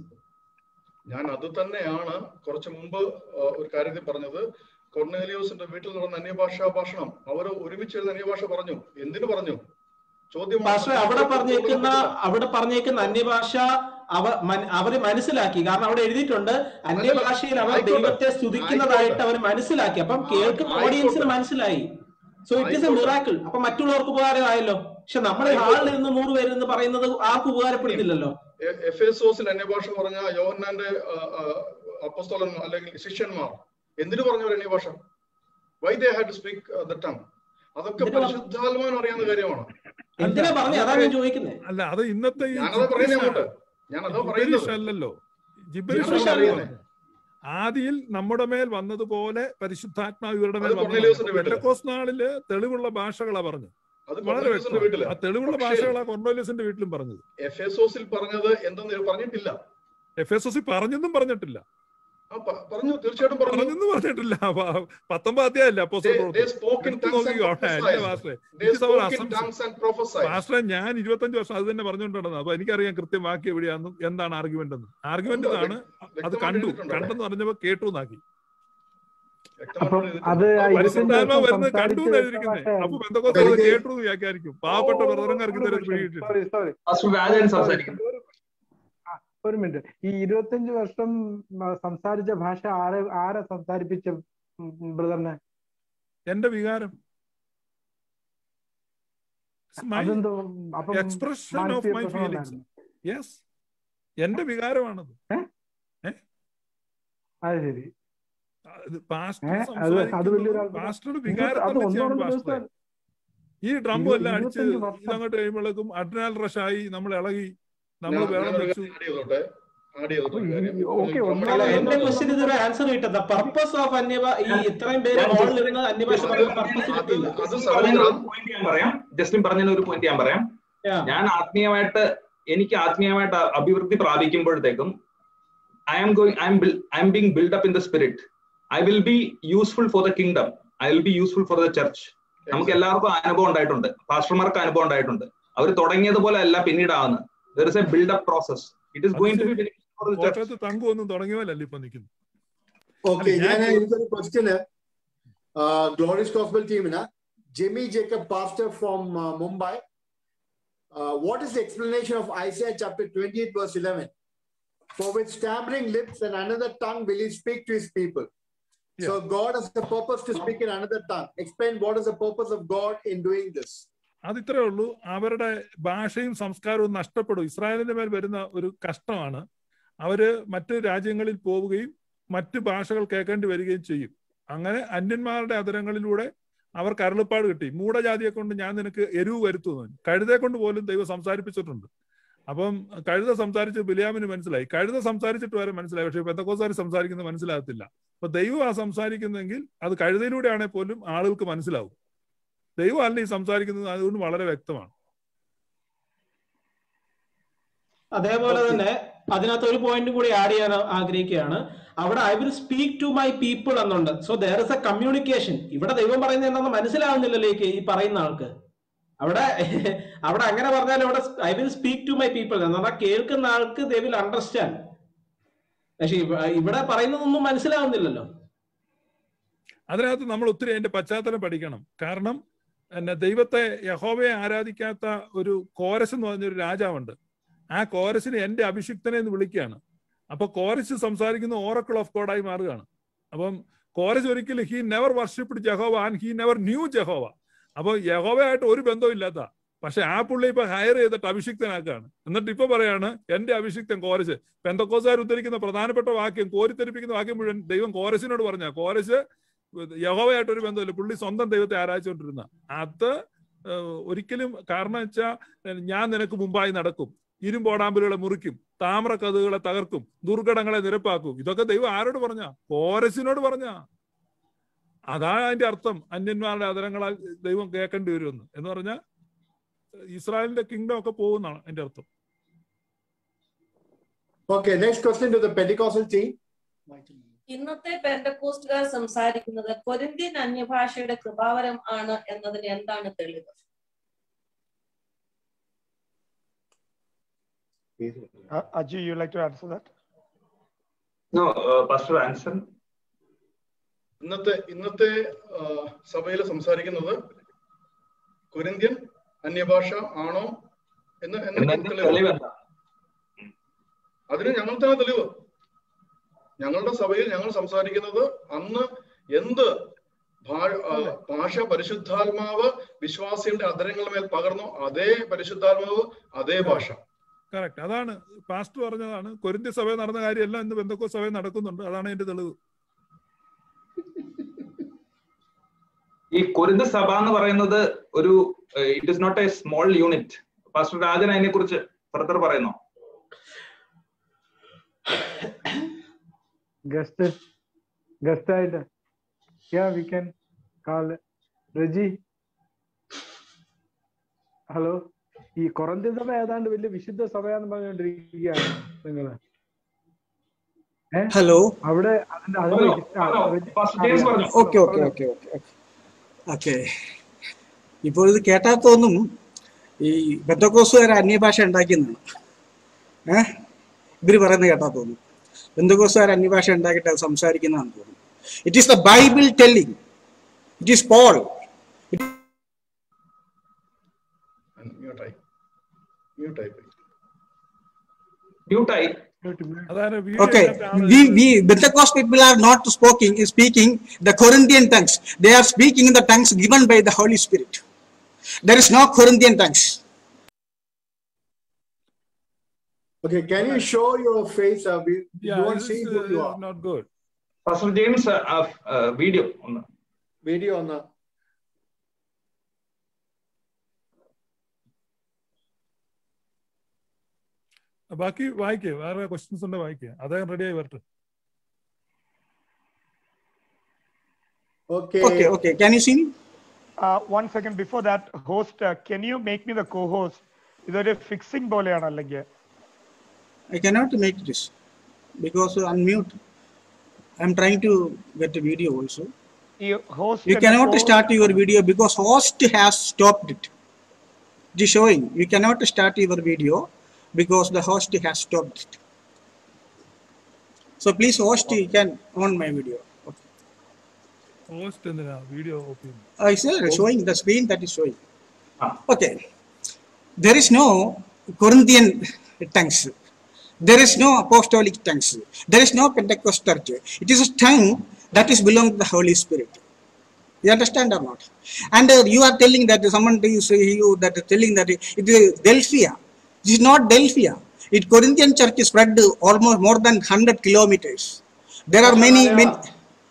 [SPEAKER 7] ഞാൻ അത് തന്നെയാണ് കുറച്ച് മുമ്പ് ആ, ഒരു കാര്യത്തിൽ പറഞ്ഞത് കൊർണേലിയോസിന്റെ വീട്ടിൽ നടന്ന അന്യഭാഷാ ഭാഷണം അവർ ഒരുമിച്ച് എഴുന്ന അന്യഭാഷ പറഞ്ഞു എന്തിനു പറഞ്ഞു ചോദ്യം
[SPEAKER 9] പക്ഷെ അവിടെ പറഞ്ഞേക്കുന്ന അവിടെ പറഞ്ഞേക്കുന്ന അന്യഭാഷ അവ മൻ- അവര് മനസ്സിലാക്കി കാരണം അവിടെ എഴുതിയിട്ടുണ്ട് അന്യഭാഷയിൽ അവർ
[SPEAKER 7] ആയിക്കോട്ടെ.
[SPEAKER 9] ദൈവത്തെ സ്തുതിക്കുന്നതായിട്ട്
[SPEAKER 7] ആയിക്കോട്ടെ.
[SPEAKER 9] അവർ മനസ്സിലാക്കി അപ്പം
[SPEAKER 7] ആ,
[SPEAKER 9] കേൾക്കുന്ന
[SPEAKER 7] ആയിക്കോട്ടെ.
[SPEAKER 9] ഓഡിയൻസിന് മനസ്സിലായി സോ ഇറ്റ് ഇസ് എ
[SPEAKER 7] ആയിക്കോട്ടെ.
[SPEAKER 9] മിറാക്കിൾ അപ്പൊ മറ്റുള്ളവർക്ക് ഉപകാരമായല്ലോ പക്ഷെ നമ്മുടെ
[SPEAKER 7] ആയിക്കോട്ടെ.
[SPEAKER 9] ഹാളിൽ നിന്ന് നൂറ് പേര് എന്ന് പറയുന്നത് ആർക്കും ഉപകാരപ്പെടുന്നില്ലല്ലോ
[SPEAKER 7] എ- എഫേസോസിൽ അന്യഭാഷ പറഞ്ഞ യോഹന്നാന്റെ അപ്പസ്തോലൻ അല്ലെങ്കിൽ ശിഷ്യന്മാർ എന്തിനു പറഞ്ഞു ഒരു അന്യഭാഷ why they had to speak the tongue അതൊക്കെ
[SPEAKER 9] എന്തിനു പറഞ്ഞു?
[SPEAKER 7] പരിശുദ്ധാത്മാവിന് അറിയാവുന്ന കാര്യമാണ്
[SPEAKER 9] എന്തിനാ പറഞ്ഞു അതാ ഞാൻ ചോദിക്കുന്നത്
[SPEAKER 5] അല്ല അത് ഇന്നത്തെ ഈ
[SPEAKER 7] ഞാനതാ പറയുന്നത് അങ്ങോട്ട് ഞാനതാ പറയുന്നത്
[SPEAKER 5] ജിബരിഷ് അല്ലല്ലോ ജിബരിഷ്
[SPEAKER 9] ജിബരിഷ്
[SPEAKER 5] അല്ലല്ലോ
[SPEAKER 7] അറിയുന്നേ.
[SPEAKER 5] ആദിയിൽ നമ്മുടെ മേൽ വന്നതുപോലെ പരിശുദ്ധാത്മാവ് ഇവരുടെ മേൽ
[SPEAKER 7] അത് കൊർന്നേലിയോസിന്റെ
[SPEAKER 5] വന്നു
[SPEAKER 7] വീട്ടില്.
[SPEAKER 5] പെന്തക്കോസ് നാളില് തെളിവുള്ള ഭാഷകളാ പറഞ്ഞു
[SPEAKER 7] അത്
[SPEAKER 5] വളരെ
[SPEAKER 7] കൊർന്നേലിയോസിന്റെ വീട്ടില്
[SPEAKER 5] വ്യക്തമാണ് ആ തെളിവുള്ള
[SPEAKER 7] പക്ഷേ-
[SPEAKER 5] ഭാഷകളാ കൊർണോലിയസിന്റെ വീട്ടിലും പറഞ്ഞത്
[SPEAKER 7] എഫേസോസിൽ പറഞ്ഞത് എന്തെന്ന് പറഞ്ഞിട്ടില്ല
[SPEAKER 5] എഫ് എസ് എസ് സി പറഞ്ഞെന്നും പറഞ്ഞിട്ടില്ല
[SPEAKER 7] ആ, പ- പറഞ്ഞു തീർച്ചയായിട്ടും പറഞ്ഞു
[SPEAKER 5] പറഞ്ഞെന്നും പറഞ്ഞിട്ടില്ല പ- പത്തൊമ്പത് അധ്യായല്ലേ അപ്പോ
[SPEAKER 7] They- they spoke in tongues and prophesied. They spoke in tongues and prophesied.
[SPEAKER 5] പാസ്റ്ററെ ഞാൻ ഇരുപത്തഞ്ച് വർഷം അത് തന്നെ പറഞ്ഞുകൊണ്ടിരുന്നത് അപ്പൊ എനിക്കറിയാം കൃത്യം വാക്ക് എവിടെയാണെന്നും എന്താണ് ആർഗ്യുമെന്റ് എന്ന് ആർഗ്യുമെന്റ്
[SPEAKER 7] ഉണ്ട്.
[SPEAKER 5] ഇതാണ് അത്
[SPEAKER 7] വ്യക്തമായിട്ട്
[SPEAKER 5] കണ്ടു
[SPEAKER 7] എഴുതിയിട്ടുണ്ട് അവിടെ.
[SPEAKER 5] കണ്ടെന്ന് പറഞ്ഞപ്പോ കേട്ടു എന്നാക്കി
[SPEAKER 8] അപ്പം
[SPEAKER 7] വ്യക്തമായിട്ട്
[SPEAKER 8] അത് ആ
[SPEAKER 7] എഴുതിയിട്ടുണ്ട്.
[SPEAKER 8] ഇരുപത്തഞ്ച്
[SPEAKER 5] പരിശുദ്ധാത്മാ
[SPEAKER 8] വർഷം
[SPEAKER 5] വരുന്നത് കണ്ടു
[SPEAKER 8] സംസാരിച്ച്
[SPEAKER 5] എഴുതിയിരിക്കുന്നത്
[SPEAKER 8] ഭാഷയാണ്.
[SPEAKER 5] അപ്പൊ ബന്ധക്കോസ് അത്
[SPEAKER 10] എനിക്ക്
[SPEAKER 5] കേട്ടു എന്ന് വ്യാഖ്യാനിക്കും പാവപ്പെട്ട ബ്രദറന്മാർക്ക് ഇതുവരെ പിടികിട്ടില്ല
[SPEAKER 8] സോറി സോറി
[SPEAKER 6] പാസ്റ്റർ രാജൻ സംസാരിക്കുന്നു
[SPEAKER 8] ഒരു മിനിറ്റ് ഈ ഇരുപത്തഞ്ച് വർഷം ആ, സംസാരിച്ച ഭാഷ ആരെ ആരെ സംസാരിപ്പിച്ച ബ്രദറിനെ
[SPEAKER 5] എന്റെ വികാരം
[SPEAKER 8] അതെന്തോ അപ്പം
[SPEAKER 5] എക്സ്പ്രഷൻ ഓഫ്
[SPEAKER 8] മാനസിക
[SPEAKER 5] മൈ
[SPEAKER 8] പ്രശ്നം
[SPEAKER 5] ഫീലിങ്സ്
[SPEAKER 8] ഉണ്ടായിരുന്നു.
[SPEAKER 5] യെസ് എന്റെ വികാരമാണത്
[SPEAKER 8] അത് ശരി
[SPEAKER 5] പാസ്റ്റർ
[SPEAKER 8] ഏ? അത് അത് വലിയൊരു
[SPEAKER 5] സംസാരിക്കുന്നത്
[SPEAKER 8] അത്ഭുതം.
[SPEAKER 5] പാസ്റ്ററുടെ
[SPEAKER 8] ഇരുപത്തി-
[SPEAKER 5] വികാരം
[SPEAKER 8] അത്
[SPEAKER 5] തന്നെ
[SPEAKER 8] ഒന്നോ
[SPEAKER 5] ചെയ്യണം
[SPEAKER 8] രണ്ടോ
[SPEAKER 5] പാസ്റ്ററെ
[SPEAKER 8] ദിവസം
[SPEAKER 5] ഈ ഡ്രമ്മും
[SPEAKER 8] ഇരുപ-
[SPEAKER 5] എല്ലാം അടിച്ച്
[SPEAKER 8] ഇരുപത്തഞ്ച് വർഷം.
[SPEAKER 5] ഇതങ്ങോട്ട് കഴിയുമ്പോഴേക്കും അഡ്രിനാൽ റഷായി നമ്മൾ ഇളകി നമ്മൾ
[SPEAKER 7] ഞാൻ-
[SPEAKER 5] വേളം
[SPEAKER 7] ഞാനൊരു
[SPEAKER 5] വെച്ചു
[SPEAKER 7] കാര്യം add ചെയ്തോട്ടെ add ചെയ്തോട്ടെ ഒരു
[SPEAKER 8] ഈ-
[SPEAKER 7] കാര്യം.
[SPEAKER 8] ഓക്കേ,
[SPEAKER 7] നമ്മൾ
[SPEAKER 8] ഒന്നോ
[SPEAKER 9] അല്ല
[SPEAKER 8] രണ്ടോ
[SPEAKER 9] എന്റെ ക്വസ്റ്റ്യൻ ഇതൊരു ആൻസർ കിട്ടുന്ന പർപ്പസ് ഓഫ് അന്യഭ ഈ ഇത്രയും പേര് ഹാളിൽ ഇരുന്ന് അന്യഭാഷ പറയുന്ന പർപ്പസ്
[SPEAKER 7] അത്
[SPEAKER 9] കിട്ടില്ല
[SPEAKER 7] അത്
[SPEAKER 6] പറഞ്ഞ
[SPEAKER 7] സഹോദര
[SPEAKER 6] ഒരു പോയിന്റ് ഞാൻ പറയാം ജസ്റ്റിൻ പറഞ്ഞ ഒരു പോയിന്റ് ഞാൻ പറയാം
[SPEAKER 9] Yeah.
[SPEAKER 6] ഞാൻ ആത്മീയമായിട്ട് എനിക്ക് ആത്മീയമായിട്ട് അ- അഭിവൃദ്ധി പ്രാപിക്കുമ്പോഴത്തേക്കും I am going I'm I'm being build up in the spirit I will be useful for the kingdom I will be useful for the church നമുക്ക് എല്ലാവർക്കും അനുഭവം ഉണ്ടായിട്ടുണ്ട് പാസ്റ്റർമാർക്ക് അനുഭവം ഉണ്ടായിട്ടുണ്ട് അവർ തുടങ്ങിയതുപോലെ അല്ല പിന്നീടാവുന്നത് there is a build up process it is going to be for the church
[SPEAKER 5] കോട്ടയത്ത് തങ്കു ഒന്നും തുടങ്ങിയവല്ല ഇപ്പൊ നിൽക്കുന്നു
[SPEAKER 10] ഓക്കെ
[SPEAKER 5] അല്ല,
[SPEAKER 10] ഞാൻ
[SPEAKER 5] ഞാൻ-
[SPEAKER 10] എനിക്കൊരു ക്വസ്റ്റ്യന് ഗ്ലോറിയസ് ഗോസ്ബൽ ടീമിന് Jemi Jacob pastor from Mumbai what is the explanation of Isaiah chapter twenty eight verse eleven For with stammering lips and another tongue will he speak to his people. So God has the purpose to speak in another tongue. Explain what is the purpose of God in doing this.
[SPEAKER 5] അത് ഇത്രേ ഉള്ളൂ അവരുടെ ഭാഷയും സംസ്കാരവും നഷ്ടപ്പെടും ഇസ്രായേലിന്റെ മേൽ വരുന്ന ഒരു കഷ്ടമാണ് അവര് മറ്റ് രാജ്യങ്ങളിൽ പോവുകയും മറ്റ് ഭാഷകൾ കേൾക്കേണ്ടി വരികയും ചെയ്യും അങ്ങനെ അന്യന്മാരുടെ അതിരങ്ങളിലൂടെ അവർക്ക് അരുളപ്പാട് കിട്ടി മൂഢജാതിയെ കൊണ്ട് ഞാൻ നിനക്ക് എരിവ് വരുത്തുന്നു കഴുതയെ കൊണ്ട് പോലും ദൈവം സംസാരിപ്പിച്ചിട്ടുണ്ട് അപ്പം കഴുത സംസാരിച്ച് ബിലിയാമിന് മനസ്സിലായി കഴുത സംസാരിച്ചിട്ട് വരെ മനസ്സിലായി പക്ഷെ പെന്തക്കോസാരി സംസാരിക്കുന്നത് മനസ്സിലാകത്തില്ല അപ്പൊ ദൈവം ആ സംസാരിക്കുന്നെങ്കിൽ അത് കഴുതയിലൂടെ ആണെങ്കിൽ പോലും ആളുകൾക്ക് മനസ്സിലാവും ദൈവം അല്ല ഈ സംസാരിക്കുന്നത് അതുകൊണ്ട് വളരെ വ്യക്തമാണ്
[SPEAKER 9] അതേപോലെ തന്നെ അതിനകത്ത് ഒരു പോയിന്റ് കൂടി ആഡ് ചെയ്യാൻ ആഗ്രഹിക്കുകയാണ് അവിടെ I will speak to my people എന്നുണ്ട് so there is a communication ഇവിടെ ദൈവം പറയുന്നത് എന്താണെന്ന് മനസ്സിലാവുന്നില്ലല്ലോ ഈ ഈ പറയുന്ന ആൾക്ക് അവിടെ അവിടെ അങ്ങനെ പറഞ്ഞാൽ അവിടെ I will speak to my people എന്ന് പറഞ്ഞാൽ കേൾക്കുന്ന ആൾക്ക് ദേ വിൽ അണ്ടർസ്റ്റാൻഡ് പക്ഷെ ഇവ- ഇവിടെ പറയുന്നതൊന്നും മനസ്സിലാവുന്നില്ലല്ലോ
[SPEAKER 5] അതിനകത്ത് നമ്മൾ ഒത്തിരി അതിന്റെ പശ്ചാത്തലം പഠിക്കണം കാരണം എന്നെ ദൈവത്തെ യഹോവയെ ആരാധിക്കാത്ത ഒരു കോരസ് എന്ന് പറഞ്ഞൊരു രാജാവുണ്ട് ആ കോരസിനെ എന്റെ അഭിഷിക്തനെ എന്ന് വിളിക്കുകയാണ് അപ്പൊ കോരസ് സംസാരിക്കുന്ന ഓറക്കിൾ ഓഫ് ഗോഡായി മാറുകയാണ് അപ്പം കോരസ് ഒരിക്കലും he never worshipped Jehovah and he never knew Jehovah അപ്പൊ യഹോവയായിട്ട് ഒരു ബന്ധവും ഇല്ലാത്ത പക്ഷെ ആ പുള്ളി ഇപ്പൊ ഹയർ ചെയ്തിട്ട് അഭിഷിക്തനാക്കുകയാണ് എന്നിട്ട് ഇപ്പൊ പറയാണ് എന്റെ അഭിഷിക്തൻ കോരസ് പെന്തക്കോസാർ ഉദ്ധരിക്കുന്ന പ്രധാനപ്പെട്ട വാക്യം കോരിത്തെരിപ്പിക്കുന്ന വാക്യം മുഴുവൻ ദൈവം കോരസിനോട് പറഞ്ഞ കോരസ് യഹോവയായിട്ട് ഒരു ബന്ധമില്ല പുള്ളി സ്വന്തം ദൈവത്തെ ആരാധിച്ചുകൊണ്ടിരുന്ന അത് ഏഹ്, ഒരിക്കലും കാരണം വെച്ചാൽ ഞാൻ നിനക്ക് മുമ്പായി നടക്കും ഇരുമ്പോടാമ്പലുകളെ മുറിക്കും താമ്ര കഥകളെ തകർക്കും ദുർഘടങ്ങളെ നിരപ്പാക്കും ഇതൊക്കെ ദൈവം ആരോട് പറഞ്ഞ കോരസിനോട് പറഞ്ഞ അതാ അതിന്റെ അർത്ഥം അന്യന്മാരുടെ അതരങ്ങളാൽ ദൈവം കേൾക്കേണ്ടി വരുമെന്ന് എന്ന് പറഞ്ഞാൽ ഇസ്രായേലിന്റെ കിങ്ഡം ഒക്കെ പോകുന്നതാണ് അതിന്റെ അർത്ഥം
[SPEAKER 10] Okay, next question to the Pentecostal team.
[SPEAKER 11] ഇന്നത്തെ പെന്തക്കോസ്റ്റുകാർ സംസാരിക്കുന്നത് കൊരിന്ത്യൻ അന്യഭാഷയുടെ കൃപാവരം ആണ് എന്നതിന് എന്താണ് തെളിവ്
[SPEAKER 2] Uh, Ajay, you like to answer that?
[SPEAKER 6] No, uh, Pastor Anson.
[SPEAKER 7] ഇന്നത്തെ ഇന്നത്തെ ആ, സഭയിൽ സംസാരിക്കുന്നത് കൊരിന്ത്യൻ അന്യഭാഷ ആണോ എന്ന് എന്ന്
[SPEAKER 6] എന്നതിന്റെ
[SPEAKER 7] തെളിവ്.
[SPEAKER 6] തെളിവെന്താ?
[SPEAKER 7] അതിന് ഞങ്ങൾ തന്നെ തെളിവ് ഞങ്ങളുടെ സഭയിൽ ഞങ്ങൾ സംസാരിക്കുന്നത് അന്ന് എന്ത് ഭാ- ആ, ഭാഷ പരിശുദ്ധാത്മാവ് വിശ്വാസികളുടെ അതരങ്ങളുടെ മേൽ പകർന്നു അതേ പരിശുദ്ധാത്മാവ് അതേ ഭാഷ
[SPEAKER 5] കറക്റ്റ് അതാണ് പാസ്റ്റർ പറഞ്ഞതാണ് കൊരിന്ത്യ സഭയിൽ നടന്ന കാര്യമെല്ലാം ഇന്ന് ബന്ധക്കോ സഭയിൽ നടക്കുന്നുണ്ട് അതാണ് അതിന്റെ തെളിവ്
[SPEAKER 6] ഈ കൊരിന്ത് സഭ എന്ന് പറയുന്നത് ഒരു it is not a small unit pastor Rajan അതിനെ കുറിച്ച് ഫർദർ പറയുന്നു
[SPEAKER 8] ഗസ്റ്റ് ഗസ്റ്റ് ആയിട്ട് yeah we can call Reji hello ഈ കൊറന്ത്യ സഭ ഏതാണ്ട് വലിയ വിശുദ്ധ സഭയാന്ന് പറഞ്ഞുകൊണ്ടിരിക്കുകയാണ് നിങ്ങള് ഏ?
[SPEAKER 12] ഹലോ
[SPEAKER 8] അവിടെ അതിന്റെ അതിന്റെ
[SPEAKER 6] പറഞ്ഞോ,
[SPEAKER 8] ആ,
[SPEAKER 6] പറഞ്ഞോ.
[SPEAKER 8] റജി-
[SPEAKER 6] പാസ്റ്റർ
[SPEAKER 8] ആ,
[SPEAKER 6] ജെയിംസ്
[SPEAKER 8] yeah.
[SPEAKER 6] പറഞ്ഞോ.
[SPEAKER 12] Okay okay okay okay okay ഇപ്പോൾ ഇത് കേട്ടാത്തൊന്നും ഈ ബന്ധക്കോസുകാർ അന്യഭാഷ ഉണ്ടാക്കിയെന്നാണ് ഏഹ് ഇവര് പറയുന്നത് കേട്ടാത്തൊന്നും ബന്ധക്കോസുകാർ അന്യഭാഷ ഉണ്ടാക്കിയിട്ട് അത് സംസാരിക്കുന്നതാണെന്ന് തോന്നുന്നു it is the Bible telling it is Paul
[SPEAKER 7] മ്യൂട്ടായി മ്യൂട്ടായി പോയി
[SPEAKER 6] മ്യൂട്ടായി
[SPEAKER 5] അതാണ്
[SPEAKER 12] Okay, we, we Pentecost people are not speaking, speaking the Corinthian tongues. They are speaking in the tongues given by the Holy Spirit. There is no Corinthian tongues.
[SPEAKER 10] Okay, can you show your face? Uh, we
[SPEAKER 5] Yeah,
[SPEAKER 10] don't
[SPEAKER 5] this
[SPEAKER 10] see
[SPEAKER 5] is
[SPEAKER 10] who you
[SPEAKER 5] uh,
[SPEAKER 10] are.
[SPEAKER 5] not good.
[SPEAKER 6] Pastor James video ഒന്ന്
[SPEAKER 10] Video on the.
[SPEAKER 5] ബാക്കി വായിക്കേ വേറെ questions ഉണ്ട് വായിക്കേ അദ്ദേഹം ready ആയി വരട്ടെ
[SPEAKER 10] Okay.
[SPEAKER 12] Okay, okay. Can you see me?
[SPEAKER 2] Uh, one second before that, host, uh, can you make me the co-host? ഇതൊരു fixing പോലെയാണ് അല്ലെങ്കിൽ
[SPEAKER 12] I cannot make this because unmute. I'm trying to get a video also.
[SPEAKER 2] ഈ host
[SPEAKER 12] You cannot start your video because host has stopped it. It is showing you cannot start your video because the host has stopped it. So please host you can on my video.
[SPEAKER 5] Post എന്തിനാ video open
[SPEAKER 12] I said showing the screen that is showing. Okay. There is no Corinthian tongues. There is no apostolic tongues. There is no Pentecost church. It is a tongue that is belong to the Holy Spirit. You understand or not? And uh, you are telling that someone you say you that is telling that it is Delphia. It is not Delphia. It Corinthian church is spread almost more than hundred kilometers. There are many many.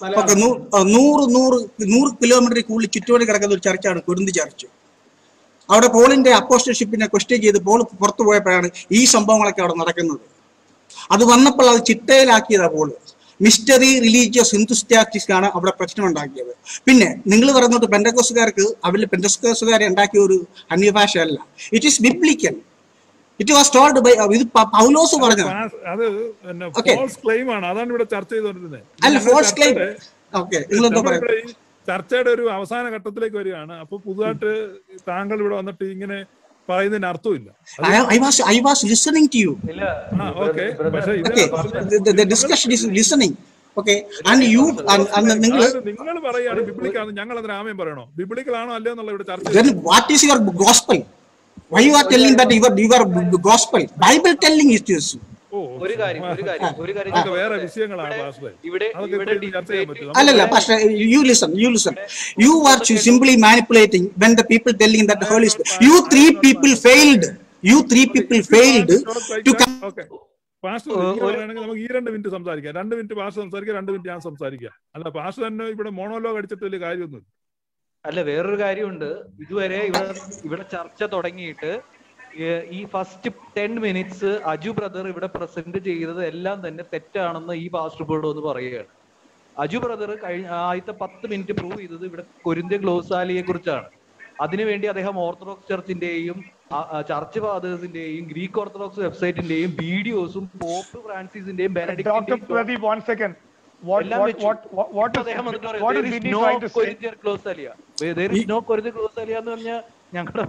[SPEAKER 12] Okay നൂറ് നൂറ് നൂറ് kilometre കൂടുതൽ ചുറ്റുപാട് കിടക്കുന്ന ഒരു ചർച്ചാണ് Corinth church അവിടെ പോളിന്റെ അപ്പോസ്റ്റർഷിപ്പിനെ question ചെയ്ത് പോൾ പുറത്തു പോയപ്പോഴാണ് ഈ സംഭവങ്ങളൊക്കെ അവിടെ നടക്കുന്നത് അത് വന്നപ്പോൾ അത് ചിട്ടയിലാക്കിയതാ പോള് മിസ്റ്ററി റിലീജിയസ് ഹിന്ദുസ്റ്റാറ്റിക്സ് ആണ് അവിടെ പ്രശ്നം ഉണ്ടാക്കിയത് പിന്നെ നിങ്ങൾ പറയുന്നത് പെൻഡക്കോസുകാർക്ക് അവരിൽ പെൻഡക്കോസുകാരെ ഉണ്ടാക്കിയ ഒരു അന്യഭാഷയല്ല it is biblical it was told by ഇത് പ- പൗലോസ് പറഞ്ഞത്
[SPEAKER 5] അത്
[SPEAKER 12] Okay.
[SPEAKER 5] ഫോൾസ് ക്ലെയിം ആണ് അതാണ് ഇവിടെ ചർച്ച ചെയ്തുകൊണ്ടിരുന്നത്
[SPEAKER 12] അല്ല
[SPEAKER 5] ഞങ്ങൾ
[SPEAKER 12] ഫോൾസ് ക്ലെയിം
[SPEAKER 5] ചർച്ചയുടെ-
[SPEAKER 12] ഓക്കെ നിങ്ങൾ എന്താ
[SPEAKER 5] നമ്മളിവിടെ
[SPEAKER 12] പറയുക
[SPEAKER 5] ഈ ചർച്ചയുടെ ഒരു അവസാന ഘട്ടത്തിലേക്ക് വരികയാണ് അപ്പൊ പുതുതായിട്ട് താങ്കൾ ഇവിടെ വന്നിട്ട് ഇങ്ങനെ പറയുന്നതിന് അർത്ഥമില്ല
[SPEAKER 12] I, I was I was listening to you.
[SPEAKER 5] ആ ഓക്കെ പക്ഷെ ഇത്
[SPEAKER 12] Okay, the, the, the discussion is listening. Okay, and you and, and നിങ്ങൾ
[SPEAKER 5] നിങ്ങൾ പറയാണ് ബിബ്ലിക്കാണ് ഞങ്ങൾ അതിന് ആമയം പറയണോ ബിബ്ലിക്കലാണോ അല്ലയോ എന്നുള്ള ഇവിടെ ചർച്ച
[SPEAKER 12] then what is your gospel? Why you are telling that you are you are gospel? Bible telling it is.
[SPEAKER 3] ഒരു കാര്യം ഒരു കാര്യം ഒരു കാര്യം
[SPEAKER 5] അതൊക്കെ
[SPEAKER 3] ഞാൻ
[SPEAKER 5] വേറെ
[SPEAKER 3] പറയട്ടെ.
[SPEAKER 5] വിഷയങ്ങളാണ് പാസ്റ്ററെ
[SPEAKER 3] ഇവിടെ
[SPEAKER 5] അതൊക്കെ
[SPEAKER 3] ഇവിടെ
[SPEAKER 5] ഇപ്പോൾ ചർച്ച ചെയ്യാൻ പറ്റില്ല
[SPEAKER 12] അല്ലല്ല പക്ഷേ you listen you listen you are simply manipulating when the people telling that the Holy Spirit you three people failed you three people failed to come
[SPEAKER 5] okay pastor ഇങ്ങനെ പറയുകയാണെങ്കിൽ നമുക്ക് ഈ രണ്ട് മിനിറ്റ് സംസാരിക്കാം രണ്ട് മിനിറ്റ് പാസ്റ്റർ സംസാരിക്കാം രണ്ട് minute ഞാൻ സംസാരിക്കാം അല്ല പാസ്റ്റർ തന്നെ ഇവിടെ മോണോലോഗ് അടിച്ചിട്ട് വലിയ കാര്യമൊന്നും
[SPEAKER 3] അല്ല വേറൊരു കാര്യമുണ്ട് ഇതുവരെ ഇവിടെ ഇവിടെ ചർച്ച തുടങ്ങിയിട്ട് ഏഹ് ഈ first ten minutes Aju brother ഇവിടെ പ്രസന്റ് ചെയ്തത് എല്ലാം തന്നെ തെറ്റാണെന്ന് ഈ പാസ്റ്റർ ബോർഡ് ഒന്ന് പറയുകയാണ് അജു ബ്രദർ കഴിഞ്ഞ ആദ്യത്തെ പത്ത് മിനിറ്റ് പ്രൂവ് ചെയ്തത് ഇവിടെ കൊരിന്ത്യ ഗ്ലോസാലിയെ കുറിച്ചാണ് അതിനുവേണ്ടി അദ്ദേഹം ഓർത്തഡോക്സ് ചർച്ചിന്റെയും ആ- ആ ചർച്ച് ഫാദേഴ്സിന്റെയും ഗ്രീക്ക് ഓർത്തഡോക്സ് വെബ്സൈറ്റിന്റെയും വീഡിയോസും പോപ്പ് ഫ്രാൻസിസിന്റെയും
[SPEAKER 2] Dr.
[SPEAKER 3] ബെനഡിക്റ്റിന്റെയും
[SPEAKER 2] Pradeep, one second. What,
[SPEAKER 3] എല്ലാം
[SPEAKER 2] what,
[SPEAKER 3] വെച്ചു.
[SPEAKER 2] what, what, what is,
[SPEAKER 3] അദ്ദേഹം വന്നിട്ട് പറയും,
[SPEAKER 2] what
[SPEAKER 3] "There
[SPEAKER 2] is
[SPEAKER 3] is
[SPEAKER 2] Vinny
[SPEAKER 3] no
[SPEAKER 2] trying to say?
[SPEAKER 3] Corinthian Clausalia." There is no Corinthian Clausalia എന്ന് പറഞ്ഞാൽ ഞങ്ങളുടെ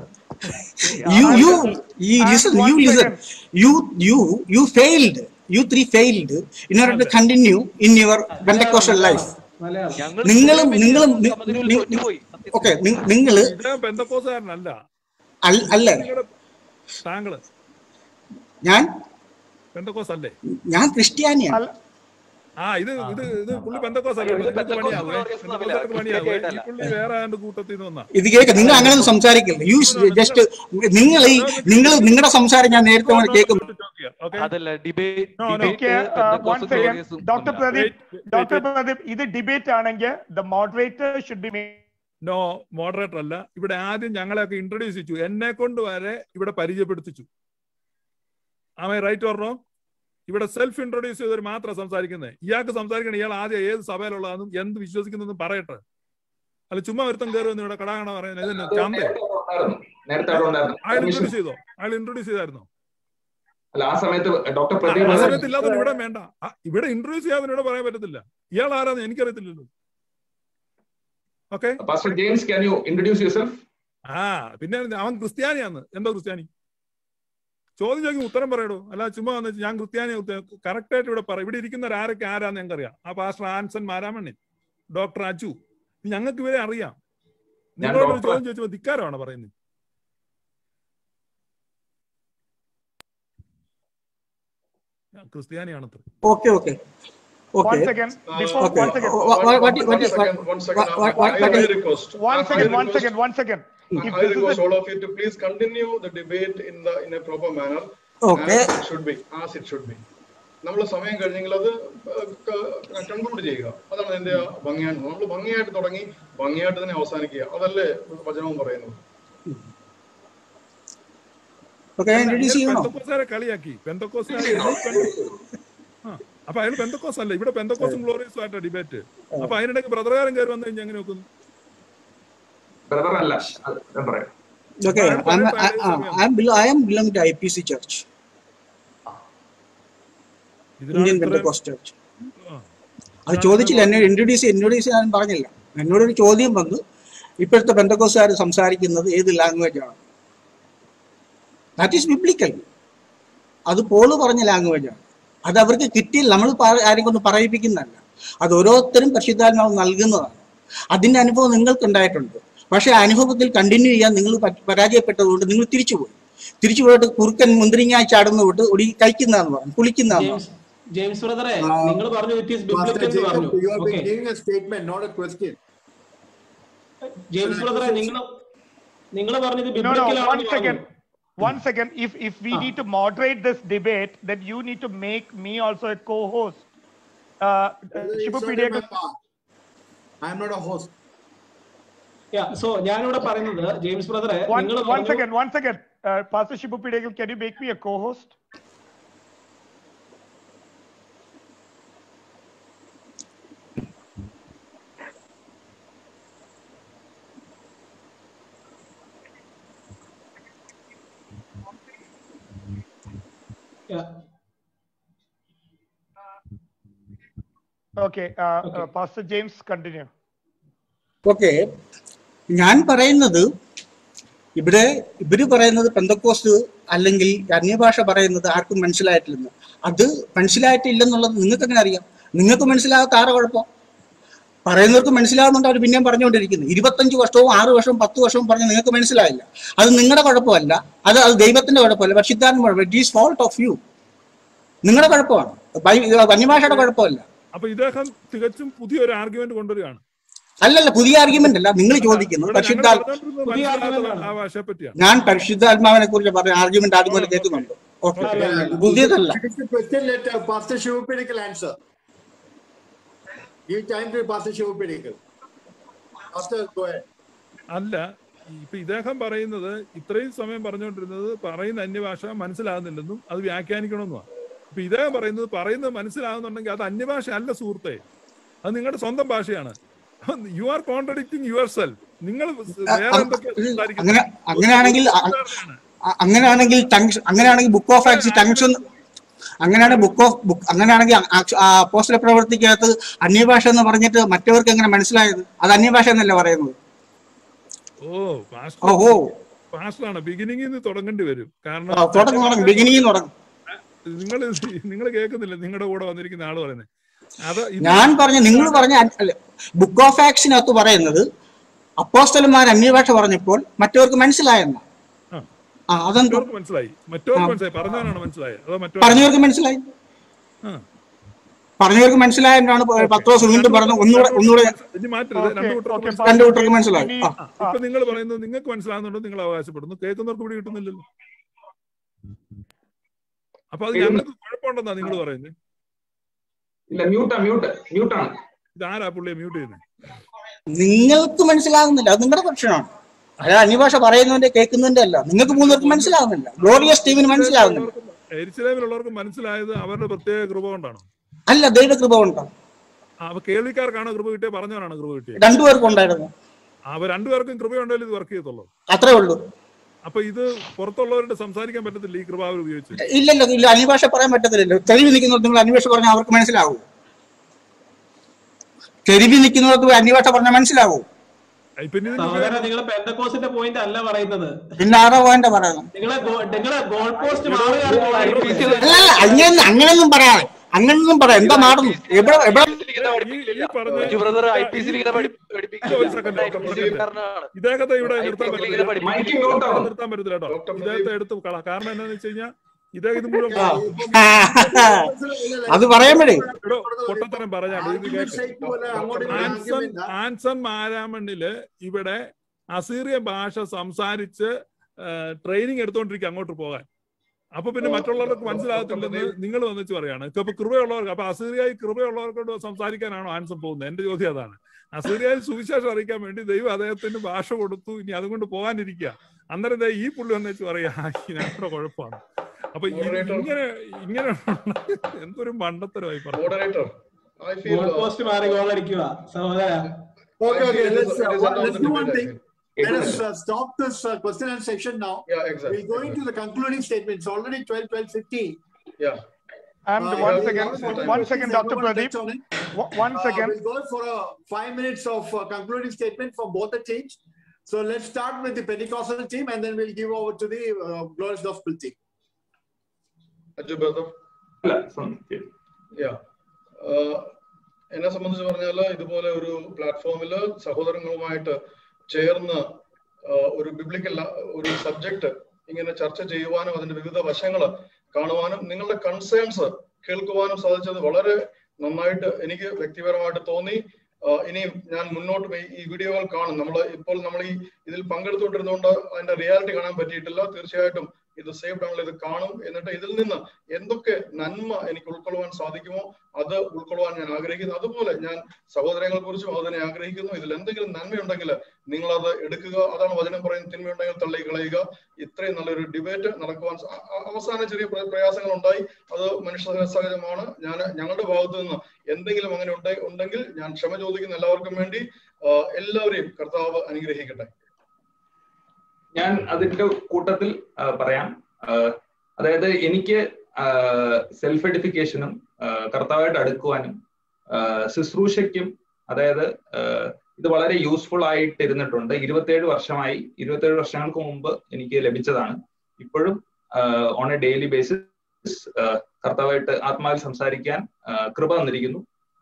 [SPEAKER 12] you you you listen you listen you you you failed you three failed in order to continue in your Pentecostal life നിങ്ങളും നിങ്ങളും okay നിങ്ങൾ
[SPEAKER 5] ഇദ്ദേഹം പെന്തക്കോസുകാരനല്ല
[SPEAKER 12] അല്ലേ
[SPEAKER 5] നിങ്ങളുടെ താങ്കള്
[SPEAKER 12] ഞാൻ
[SPEAKER 5] പെന്തക്കോസ് അല്ലേ
[SPEAKER 12] ഞാൻ ക്രിസ്ത്യാനിയാണ്
[SPEAKER 5] ആ ഇത് ഇത് ഇത് പുള്ളി പെന്തക്കോസ് അല്ലേ നിങ്ങൾക്ക് പണിയാവേ പെന്തക്കോസുകാർക്ക് പണിയാവേ ഈ പുള്ളി വേറെ ആണ്ട് കൂട്ടത്തിൽ നിന്ന് വന്നാ
[SPEAKER 12] ഇത് കേൾക്ക നിങ്ങൾ അങ്ങനെ ഒന്നും സംസാരിക്കില്ല യു ജസ്റ്റ് നിങ്ങൾ ഈ നിങ്ങൾ നിങ്ങളുടെ സംസാരം ഞാൻ നേരത്തെ മുതൽ കേൾക്കുന്നു
[SPEAKER 3] അതല്ല debate
[SPEAKER 2] Okay, uh, one second. Dr. Pradeep, Dr. Pradeep, ഇത് ഡിബേറ്റ് ആണെങ്കിൽ the moderator should be
[SPEAKER 5] no moderator അല്ല ഇവിടെ ആദ്യം ഞങ്ങളെയൊക്കെ ഇൻട്രൊഡ്യൂസ് ചെയ്തു എന്നെ കൊണ്ട് വരെ ഇവിടെ പരിചയപ്പെടുത്തിച്ചു ആമേ റൈറ്റ് ഓർണോ ഇവിടെ സെൽഫ് ഇൻട്രൊഡ്യൂസ് ചെയ്തവർ മാത്രം സംസാരിക്കുന്നത് ഇയാൾക്ക് സംസാരിക്കണം ഇയാൾ ആദ്യം ഏത് സഭയിലുള്ളതെന്നും എന്ത് വിശ്വസിക്കുന്നതെന്നും പറയട്ടെ അല്ല ചുമ്മാ ഒരുത്തം കയറി വന്ന് ഇവിടെ കടാകണ പറയുന്നത് ഇതെന്നെ ചാന്തേ
[SPEAKER 6] നേരത്തെ അവിടെ ഉണ്ടായിരുന്നു
[SPEAKER 5] അയാൾ ഇൻട്രൊഡ്യൂസ് ചെയ്തോ അയാൾ ഇൻട്രൊഡ്യൂസ് ചെയ്തായിരുന്നോ
[SPEAKER 6] അല്ല ആ സമയത്ത് ഡോക്ടർ
[SPEAKER 5] ആ,
[SPEAKER 6] പ്രദീപ്
[SPEAKER 5] ആ സമയത്ത് ഇല്ലാതെ ഇവിടെ വേണ്ട ആ, ഇവിടെ ഇൻട്രൊഡ്യൂസ് ചെയ്യാതെ ഇവിടെ പറയാൻ പറ്റത്തില്ല ഇയാൾ ആരാന്ന് എനിക്കറിയത്തില്ലല്ലോ okay
[SPEAKER 6] pastor James can you introduce yourself
[SPEAKER 5] ആ പിന്നെ അവൻ ക്രിസ്ത്യാനിയാന്ന് എന്തോ ക്രിസ്ത്യാനി ചോദ്യം ചോദിക്കും ഉത്തരം പറയടോ അല്ല ചുമ്മാ വന്ന് ഞാൻ ക്രിസ്ത്യാനി കറക്റ്റ് ആയിട്ട് ഇവിടെ പറയും ഇവിടെ ഇരിക്കുന്നവർ ആരൊക്കെ ആരാന്ന് ഞങ്ങൾക്കറിയാം ആ pastor Anson Maramannan doctor Aju ഞങ്ങൾക്ക് ഇവരെ അറിയാം
[SPEAKER 6] ഞാൻ
[SPEAKER 5] നിങ്ങളോട് ഒരു
[SPEAKER 6] ഡോക്ടർ-
[SPEAKER 5] ചോദ്യം ചോദിച്ചപ്പോൾ ധിക്കാരമാണ് പറയുന്നത് ഞാൻ ക്രിസ്ത്യാനിയാണത്ര
[SPEAKER 12] okay okay
[SPEAKER 2] One
[SPEAKER 12] okay
[SPEAKER 2] second. Before,
[SPEAKER 12] Okay.
[SPEAKER 2] one second.
[SPEAKER 12] What- what- what-
[SPEAKER 7] One
[SPEAKER 12] what-
[SPEAKER 7] second, one second.
[SPEAKER 12] what- what-
[SPEAKER 7] I
[SPEAKER 12] what-
[SPEAKER 7] will request.
[SPEAKER 2] One
[SPEAKER 7] I
[SPEAKER 2] second, one
[SPEAKER 7] request-
[SPEAKER 2] second, one second. If
[SPEAKER 7] I
[SPEAKER 2] this is
[SPEAKER 7] request
[SPEAKER 2] a,
[SPEAKER 7] all of you to please continue the debate in the in a proper manner
[SPEAKER 12] Okay.
[SPEAKER 7] as it should be, as it should be. നമ്മൾ സമയം കഴിഞ്ഞെങ്കിൽ അത് conclude ചെയ്യുക അതാണ് അതിന്റെ ഭംഗിയാണ് നമ്മൾ ഭംഗിയായിട്ട് തുടങ്ങി ഭംഗിയായിട്ട് തന്നെ അവസാനിക്കുക അതല്ലേ വചനവും പറയുന്നത്
[SPEAKER 12] ഓക്കെ ഞാൻ ഇൻട്രൊഡ്യൂസ് ചെയ്യണോ
[SPEAKER 5] പെന്തക്കോസുകാരെ കളിയാക്കി പെന്തക്കോസുകാരെ ആ അപ്പൊ അയാൾ പെന്തക്കോസ് അല്ല ഇവിടെ പെന്തക്കോസും ഗ്ലോറിയസും ആയിട്ടാ ഡിബേറ്റ് അപ്പൊ അതിനിടയ്ക്ക് ബ്രദറുകാരൻ കയറി വന്നു കഴിഞ്ഞാൽ എങ്ങനെ നോക്കുന്നു
[SPEAKER 6] ബ്രദർ അല്ല അത് ഞാൻ പറയാം
[SPEAKER 12] Okay, I'm, I, I, I'm, belo- I am belong to IPC Church, Indian Pentecost Church. അത് ചോദിച്ചില്ല എന്നെ ഇൻട്രൊഡ്യൂസ് ഇൻട്രൊഡ്യൂസ് ചെയ്യാൻ പറഞ്ഞില്ല എന്നോടൊരു ചോദ്യം വന്നു ഇപ്പോഴത്തെ ബന്ധക്കോസുകാർ സംസാരിക്കുന്നത് ഏത് ലാംഗ്വേജ് ആണ് ദാറ്റ് ഈസ് ബിബ്ലിക്കൽ അത് പോള് പറഞ്ഞ ലാംഗ്വേജ് ആണ് അത് അവർക്ക് കിട്ടിയില്ല നമ്മൾ ആരും കൊണ്ട് പറയിപ്പിക്കുന്നതല്ല അത് ഓരോരുത്തരും പരിശുദ്ധാത്മാവ് നൽകുന്നതാണ് അതിന്റെ അനുഭവം നിങ്ങൾക്ക് ഉണ്ടായിട്ടുണ്ട് പക്ഷെ ആ അനുഭവത്തിൽ കണ്ടിന്യൂ ചെയ്യാൻ നിങ്ങൾ പ- പരാജയപ്പെട്ടതുകൊണ്ട് നിങ്ങൾ തിരിച്ചുപോയി തിരിച്ചു പോയിട്ട് കുറുക്കൻ മുന്തിരിങ്ങ ചാടുന്ന വിട്ട് ഒടി കഴിക്കുന്നതെന്ന് പറഞ്ഞു കുളിക്കുന്നതെന്ന്
[SPEAKER 9] ജെയിംസ്
[SPEAKER 12] പറഞ്ഞു
[SPEAKER 9] ജെയിംസ് ബ്രദറെ
[SPEAKER 10] Uh,
[SPEAKER 9] നിങ്ങൾ പറഞ്ഞു ഇറ്റ് ഈസ്
[SPEAKER 10] Pastor
[SPEAKER 9] ബിബ്ലിക്കൽ എന്ന്
[SPEAKER 10] Jacob,
[SPEAKER 9] പറഞ്ഞു
[SPEAKER 10] you have been
[SPEAKER 9] okay
[SPEAKER 10] giving a statement, not a question.
[SPEAKER 9] James ബ്രദറെ നിങ്ങൾ നിങ്ങൾ പറഞ്ഞത്
[SPEAKER 2] no, no,
[SPEAKER 9] ബിബ്ലിക്കൽ
[SPEAKER 2] one
[SPEAKER 9] ആണെന്ന്
[SPEAKER 2] second.
[SPEAKER 9] പറഞ്ഞു
[SPEAKER 2] One second. If if we need to moderate this debate, then you need to make me also a co-host. Uh, uh,
[SPEAKER 10] It's
[SPEAKER 2] Shibu
[SPEAKER 10] not in
[SPEAKER 2] Pediac-
[SPEAKER 10] my power. I'm not a host
[SPEAKER 9] so ഞാനിവിടെ പറയുന്നത് James ബ്രദറെ
[SPEAKER 2] One,
[SPEAKER 9] നിങ്ങൾ
[SPEAKER 2] one second, one second. Uh, Pastor Shibu Pidegil, can you make me a co-host? Okay, uh, uh, Pastor James, continue.
[SPEAKER 12] Okay ഞാൻ പറയുന്നത് ഇവിടെ ഇവര് പറയുന്നത് Pentecost അല്ലെങ്കിൽ അന്യഭാഷ പറയുന്നത് ആർക്കും മനസ്സിലായിട്ടില്ലെന്ന് അത് മനസ്സിലായിട്ടില്ലെന്നുള്ളത് നിങ്ങൾക്ക് എങ്ങനെ അറിയാം നിങ്ങൾക്ക് മനസ്സിലാകാത്ത ആരുടെ കുഴപ്പം പറയുന്നവർക്ക് മനസ്സിലാകുന്നുണ്ട് അവർ പിന്നെയും പറഞ്ഞുകൊണ്ടിരിക്കുന്നു ഇരുപത്തഞ്ച് വർഷവും ആറ് വർഷവും പത്ത് വർഷവും പറഞ്ഞ് നിങ്ങൾക്ക് മനസ്സിലായില്ല അത് നിങ്ങളുടെ കുഴപ്പമല്ല അത് അത് ദൈവത്തിന്റെ കുഴപ്പമല്ല പരിശുദ്ധാത്മ കുഴപ്പം it is fault of you നിങ്ങളുടെ കുഴപ്പമാണ് ബൈ- അന്യഭാഷയുടെ കുഴപ്പമല്ല
[SPEAKER 5] അപ്പൊ ഇദ്ദേഹം തികച്ചും പുതിയൊരു ആർഗ്യുമെന്റ് കൊണ്ടുവരികയാണ്
[SPEAKER 12] അല്ലല്ല പുതിയ ആർഗ്യുമെന്റ് അല്ല നിങ്ങൾ ചോദിക്കുന്നു
[SPEAKER 5] ഇവിടെ ഞങ്ങൾ
[SPEAKER 12] പരിശുദ്ധ
[SPEAKER 5] പറഞ്ഞുകൊണ്ടിരുന്നത്
[SPEAKER 9] പുതിയ
[SPEAKER 5] മനസ്സിലാകാത്ത
[SPEAKER 9] argument
[SPEAKER 5] ആ ഭാഷയെ പറ്റിയാണ്
[SPEAKER 12] ഞാൻ പരിശുദ്ധാത്മാവിനെ കുറിച്ച് പറഞ്ഞ ആർഗ്യുമെന്റ് ആദ്യം പോലെ കേൾക്കുന്നുണ്ട് ഓക്കെ പുതിയതല്ല
[SPEAKER 10] question let uh, Pastor Shivapedikal answer. Give time to Pastor Shivapedikal. Pastor, go ahead.
[SPEAKER 5] അല്ല ഇപ്പൊ ഇദ്ദേഹം പറയുന്നത് ഇത്രയും സമയം പറഞ്ഞുകൊണ്ടിരുന്നത് പറയുന്ന അന്യഭാഷ മനസ്സിലാകുന്നില്ലെന്നും അത് വ്യാഖ്യാനിക്കണമെന്നുമാണ് ഇപ്പൊ ഇദ്ദേഹം പറയുന്നത് പറയുന്നത് മനസ്സിലാകുന്നുണ്ടെങ്കിൽ അത് അന്യഭാഷ അല്ല സുഹൃത്തെ അത് നിങ്ങളുടെ സ്വന്തം ഭാഷയാണ് you are contradicting yourself നിങ്ങൾ വേറെ എന്തൊക്കെ
[SPEAKER 12] അങ്ങനെ അങ്ങനെയാണെങ്കിൽ അ- അ- അങ്ങനെയാണെങ്കിൽ ടങ്സ് അങ്ങനെയാണെങ്കിൽ ബുക്ക് ഓഫ് ആക്സ് ടങ്സ് അങ്ങനെയാണെങ്കിൽ ബുക്ക് ഓഫ് ബുക്ക് അങ്ങനെയാണെങ്കിൽ പോസ്റ്റൽ പ്രവൃത്തിക്കകത്ത് അന്യഭാഷ എന്ന് പറഞ്ഞിട്ട് മറ്റവർക്ക് എങ്ങനെ മനസ്സിലായത് അത് അന്യഭാഷ എന്നല്ലേ പറയുന്നത്
[SPEAKER 5] ഓ
[SPEAKER 12] ഓ ഓ
[SPEAKER 5] പാസ്റ്ററാണ് ബിഗിനിങ്ങിൽ നിന്ന് തുടങ്ങേണ്ടി വരും കാരണം
[SPEAKER 12] ആ, തുടങ്ങും തുടങ്ങും ബിഗിനിങ് തുടങ്ങും
[SPEAKER 5] നിങ്ങൾ നിങ്ങൾ കേൾക്കുന്നില്ല നിങ്ങളുടെ കൂടെ വന്നിരിക്കുന്ന ആള് പറയുന്നത് അത് ഇത്
[SPEAKER 12] ഞാൻ പറഞ്ഞ നിങ്ങൾ പറഞ്ഞ ബുക്ക് ഓഫ് ആക്സിനകത്ത് പറയുന്നത് അപ്പോസ്റ്റലന്മാർ അന്യഭാഷ പറഞ്ഞപ്പോൾ മറ്റവർക്ക് മനസ്സിലായെന്ന
[SPEAKER 5] ആ.
[SPEAKER 12] ആ അതെന്താ
[SPEAKER 5] മറ്റവർക്ക് മനസ്സിലായി മറ്റവർക്ക്
[SPEAKER 12] ആ.
[SPEAKER 5] മനസ്സിലായി പറഞ്ഞവനാണ് മനസ്സിലായത് അതോ
[SPEAKER 12] പറഞ്ഞവർക്ക് മനസ്സിലായി
[SPEAKER 5] ആ.
[SPEAKER 12] പറഞ്ഞവർക്ക് മനസ്സിലായതാണ് പത്രോസ് വീണ്ടും പറഞ്ഞു ഒന്നുകൂടെ ഒന്നുകൂടെ
[SPEAKER 5] ഇനി മാറ്റരുത് രണ്ടു കൂട്ടർക്ക്
[SPEAKER 2] okay,
[SPEAKER 5] മനസ്സിലായി.
[SPEAKER 12] രണ്ടു കൂട്ടർക്ക് മനസ്സിലായി ആ
[SPEAKER 5] ആ, ഇപ്പൊ നിങ്ങൾ പറയുന്നത് നിങ്ങൾക്ക് മനസ്സിലാകുന്നുണ്ടോ നിങ്ങൾ അവകാശപ്പെടുന്നു കേൾക്കുന്നവർക്ക് ഇവിടെ കിട്ടുന്നില്ലല്ലോ അപ്പൊ അത് ഞങ്ങൾക്ക് കുഴപ്പമുണ്ടെന്നാ നിങ്ങൾ പറയുന്നത്
[SPEAKER 6] ഇല്ല മ്യൂട്ടാ മ്യൂട്ട് മ്യൂട്ടാണ്
[SPEAKER 5] ഇതാരാ പുള്ളിയെ മ്യൂട്ട് ചെയ്യുന്നത്
[SPEAKER 12] നിങ്ങൾക്ക് മനസ്സിലാകുന്നില്ല അത് നിങ്ങളുടെ പ്രശ്നമാണ് അല്ല അന്യഭാഷ പറയുന്നതിന്റെ കേൾക്കുന്നതിന്റെ അല്ല നിങ്ങൾക്ക് മൂന്നുപേർക്ക് മനസ്സിലാകുന്നില്ല ഗ്ലോറിയസ് ടീമിന് മനസ്സിലാകുന്നില്ല
[SPEAKER 5] എരിച്ചിലേമിലുള്ളവർക്ക് മനസ്സിലായത് അവരുടെ പ്രത്യേക കൃപ കൊണ്ടാണോ
[SPEAKER 12] അല്ല ദൈവ കൃപ ഉണ്ടോ
[SPEAKER 5] ആ, അപ്പൊ കേൾവിക്കാർക്കാണോ കൃപ കിട്ടിയത് പറഞ്ഞവനാണോ കൃപ കിട്ടിയത്
[SPEAKER 12] രണ്ടുപേർക്കും ഉണ്ടായിരുന്നു
[SPEAKER 5] അവർ രണ്ടുപേർക്കും കൃപയുണ്ടെങ്കിൽ ഇത് വർക്ക് ചെയ്യത്തുള്ളൂ
[SPEAKER 12] അത്രേ ഉള്ളൂ
[SPEAKER 5] അപ്പൊ ഇത് പുറത്തുള്ളവരുടെ സംസാരിക്കാൻ പറ്റത്തില്ല ഈ കൃപാവർ ഉപയോഗിച്ച്
[SPEAKER 12] ഇല്ലല്ലോ ഇല്ല അന്യഭാഷ പറയാൻ പറ്റത്തില്ലല്ലോ തെരുവ് നിൽക്കുന്നവർ നിങ്ങൾ അന്വേഷണം പറഞ്ഞാൽ അവർക്ക് മനസ്സിലാവൂ തെരുവിൽ നിൽക്കുന്നവർക്ക് അന്യഭാഷ പറഞ്ഞാൽ മനസ്സിലാവൂ
[SPEAKER 5] പിന്നെ
[SPEAKER 9] സഹോദരൻ നിങ്ങൾ പെന്തക്കോസിന്റെ പോയിന്റ് അല്ല പറയുന്നത്
[SPEAKER 12] പിന്നെ ആറോ പോയിന്റ് പറയുന്നത്
[SPEAKER 9] നിങ്ങളെ ഗോ- നിങ്ങളെ ഗോൾ പോസ്റ്റ് മാറുകയാണ്
[SPEAKER 12] അല്ലല്ല അങ്ങനെ അങ്ങനെയൊന്നും പറയാതെ അങ്ങനെയൊന്നും പറയാം എന്താ മാറുന്നു എവിടെ എവിടെ
[SPEAKER 3] ബ്രദർ ഐ പി സിയിൽ ഇങ്ങനെ പഠി-
[SPEAKER 5] ഒരു second, ഒരു second. ഇദ്ദേഹത്തെ ഇവിടെ നിർത്താൻ പറ്റില്ല
[SPEAKER 6] മൈക്ക് മ്യൂട്ട് ആവും.
[SPEAKER 5] നിർത്താൻ പറ്റത്തില്ല കേട്ടോ ഇദ്ദേഹത്തെ എടുത്ത് കള കാരണം എന്താണെന്ന് വെച്ച് കഴിഞ്ഞാൽ ഇദ്ദേഹം ഇത് മുഴുവൻ
[SPEAKER 12] അത് പറയുമ്പോഴേ
[SPEAKER 5] എടോ, പൊട്ടത്തരം പറഞ്ഞാണ് ഇത് കേക്ക്. ആൻസൺ ആൻസൺ മാരാമണ്ണില് ഇവിടെ അസീറിയ ഭാഷ സംസാരിച്ച് ട്രെയിനിങ് എടുത്തോണ്ടിരിക്കുക അങ്ങോട്ട് പോകാൻ അപ്പൊ പിന്നെ മറ്റുള്ളവർക്ക് മനസ്സിലാകത്തില്ലെന്ന് നിങ്ങൾ വന്നിച്ച് പറയാണ് ഇപ്പൊ കൃപയുള്ളവർക്ക് അപ്പൊ അസീറിയായി കൃപയുള്ളവർക്കോട് സംസാരിക്കാനാണോ ആൻസർ പോകുന്നത് എന്റെ ചോദ്യം അതാണ് അസീറിയായി സുവിശേഷം അറിയിക്കാൻ വേണ്ടി ദൈവം അദ്ദേഹത്തിന് ഭാഷ കൊടുത്തു ഇനി അതുകൊണ്ട് പോകാനിരിക്കുക അന്നേരം ദേ ഈ പുള്ളി വന്നിച്ച് പറയാ ഞങ്ങളുടെ കുഴപ്പമാണ് അപ്പൊ ഈ- ഇങ്ങനെ ഇങ്ങനെ എന്തൊരു മണ്ടത്തരമായി പറഞ്ഞു
[SPEAKER 7] Moderator, I feel.
[SPEAKER 9] Goal
[SPEAKER 7] uh,
[SPEAKER 9] post മാറി ഗോൾ അടിക്കുക സഹോദര
[SPEAKER 10] Okay,
[SPEAKER 7] I
[SPEAKER 10] okay,
[SPEAKER 7] feel
[SPEAKER 10] let's,
[SPEAKER 7] it is-
[SPEAKER 10] uh,
[SPEAKER 7] it is
[SPEAKER 10] one-
[SPEAKER 7] under
[SPEAKER 10] let's
[SPEAKER 7] the
[SPEAKER 10] do one
[SPEAKER 7] debate, I
[SPEAKER 10] thing.
[SPEAKER 7] feel.
[SPEAKER 10] Let us uh, stop this uh, question and section now.
[SPEAKER 7] Yeah, exactly.
[SPEAKER 10] We're going to the concluding statement. It's already 12, 12, 15.
[SPEAKER 7] Yeah.
[SPEAKER 2] And
[SPEAKER 10] Uh,
[SPEAKER 2] one
[SPEAKER 10] yeah,
[SPEAKER 2] second,
[SPEAKER 10] we have
[SPEAKER 2] one
[SPEAKER 10] questions,
[SPEAKER 2] second, Dr.
[SPEAKER 10] everyone
[SPEAKER 2] Pradeep.
[SPEAKER 10] touch on it.
[SPEAKER 2] One- One
[SPEAKER 10] Uh,
[SPEAKER 2] second.
[SPEAKER 10] We'll go for a five minutes of uh, concluding statement from both the teams. So let's start with the Pentecostal team and then we'll give over to the uh, Glorious Gospel team.
[SPEAKER 7] Aju brother.
[SPEAKER 6] അല്ല സം-
[SPEAKER 7] Yeah. Uh, എന്നെ സംബന്ധിച്ച് പറഞ്ഞാൽ ഇതുപോലെ ഒരു പ്ലാറ്റ്ഫോമിൽ സഹോദരങ്ങളുമായിട്ട് ചേർന്ന് uh, ഒരു ബിബ്ലിക്കൽ ഒരു സബ്ജക്ട് ഇങ്ങനെ ചർച്ച ചെയ്യുവാനും അതിന്റെ വിവിധ വശങ്ങൾ കാണുവാനും നിങ്ങളുടെ കൺസേൺസ് കേൾക്കുവാനും സാധിച്ചത് വളരെ നന്നായിട്ട് എനിക്ക് വ്യക്തിപരമായിട്ട് തോന്നി Uh, ഇനിയും ഞാൻ മുന്നോട്ട് പോയി ഈ വീഡിയോകൾ കാണും നമ്മൾ ഇപ്പോൾ നമ്മൾ ഈ ഇതിൽ പങ്കെടുത്തുകൊണ്ടിരുന്നുകൊണ്ട് അതിന്റെ റിയാലിറ്റി കാണാൻ പറ്റിയിട്ടില്ല തീർച്ചയായിട്ടും ഇത് സേവ്ഡ് ആണല്ലോ ഇത് കാണും എന്നിട്ട് ഇതിൽ നിന്ന് എന്തൊക്കെ നന്മ എനിക്ക് ഉൾക്കൊള്ളുവാൻ സാധിക്കുമോ അത് ഉൾക്കൊള്ളുവാൻ ഞാൻ ആഗ്രഹിക്കുന്നു അതുപോലെ ഞാൻ സഹോദരങ്ങളെ കുറിച്ചും അത് തന്നെ ആഗ്രഹിക്കുന്നു ഇതിൽ എന്തെങ്കിലും നന്മയുണ്ടെങ്കിൽ നിങ്ങൾ അത് എടുക്കുക അതാണ് വചനം പറയുന്നത് തിന്മയുണ്ടെങ്കിൽ തള്ളി കളയുക ഇത്രയും നല്ലൊരു ഡിബേറ്റ് നടക്കുവാൻ സ- അ- അ- അവസാനം ചെറിയ പ്ര- പ്രയാസങ്ങൾ ഉണ്ടായി അത് മനുഷ്യ സഹജമാണ് ഞാൻ ഞങ്ങളുടെ ഭാഗത്തു നിന്ന് എന്തെങ്കിലും അങ്ങനെ ഉണ്ടെ- ഉണ്ടെങ്കിൽ ഞാൻ ക്ഷമ ചോദിക്കുന്ന എല്ലാവർക്കും വേണ്ടി ആ, എല്ലാവരെയും കർത്താവ് അനുഗ്രഹിക്കട്ടെ
[SPEAKER 6] ഞാൻ അതിന്റെ കൂട്ടത്തിൽ ആ, പറയാം ആ, അതായത് എനിക്ക് സെൽഫ് എഡിഫിക്കേഷനും കർത്താവായിട്ട് അടുക്കുവാനും ആ, ശുശ്രൂഷയ്ക്കും അതായത് ആ, ഇത് വളരെ യൂസ്ഫുൾ ആയിട്ട് ഇരുന്നിട്ടുണ്ട് ഇരുപത്തേഴ് വർഷമായി ഇരുപത്തേഴ് വർഷങ്ങൾക്ക് മുമ്പ് എനിക്ക് ലഭിച്ചതാണ് ഇപ്പോഴും ഓൺ എ ഡെയിലി ബേസിസ് കർത്താവായിട്ട് ആത്മാവിൽ സംസാരിക്കാൻ ആ, കൃപ തന്നിരിക്കുന്നു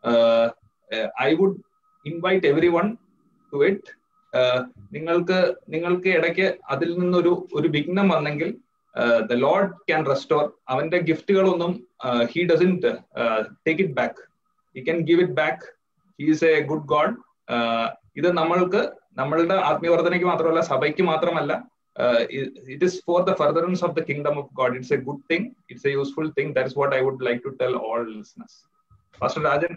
[SPEAKER 6] I would invite everyone to it നിങ്ങൾക്ക് നിങ്ങൾക്ക് ഇടയ്ക്ക് അതിൽ നിന്നൊരു ഒരു വിഘ്നം വന്നെങ്കിൽ ദ ലോഡ് ക്യാൻ റെസ്റ്റോർ അവന്റെ ഗിഫ്റ്റുകളൊന്നും he doesn't take it back he can give it back he is a good God ഇത് നമ്മൾക്ക് നമ്മളുടെ ആത്മീയവർദ്ധനയ്ക്ക് മാത്രമല്ല സഭയ്ക്ക് മാത്രമല്ല it is for the furtherance of the kingdom of God it's a good thing it's a useful thing that is what I would like to tell all listeners pastor Rajan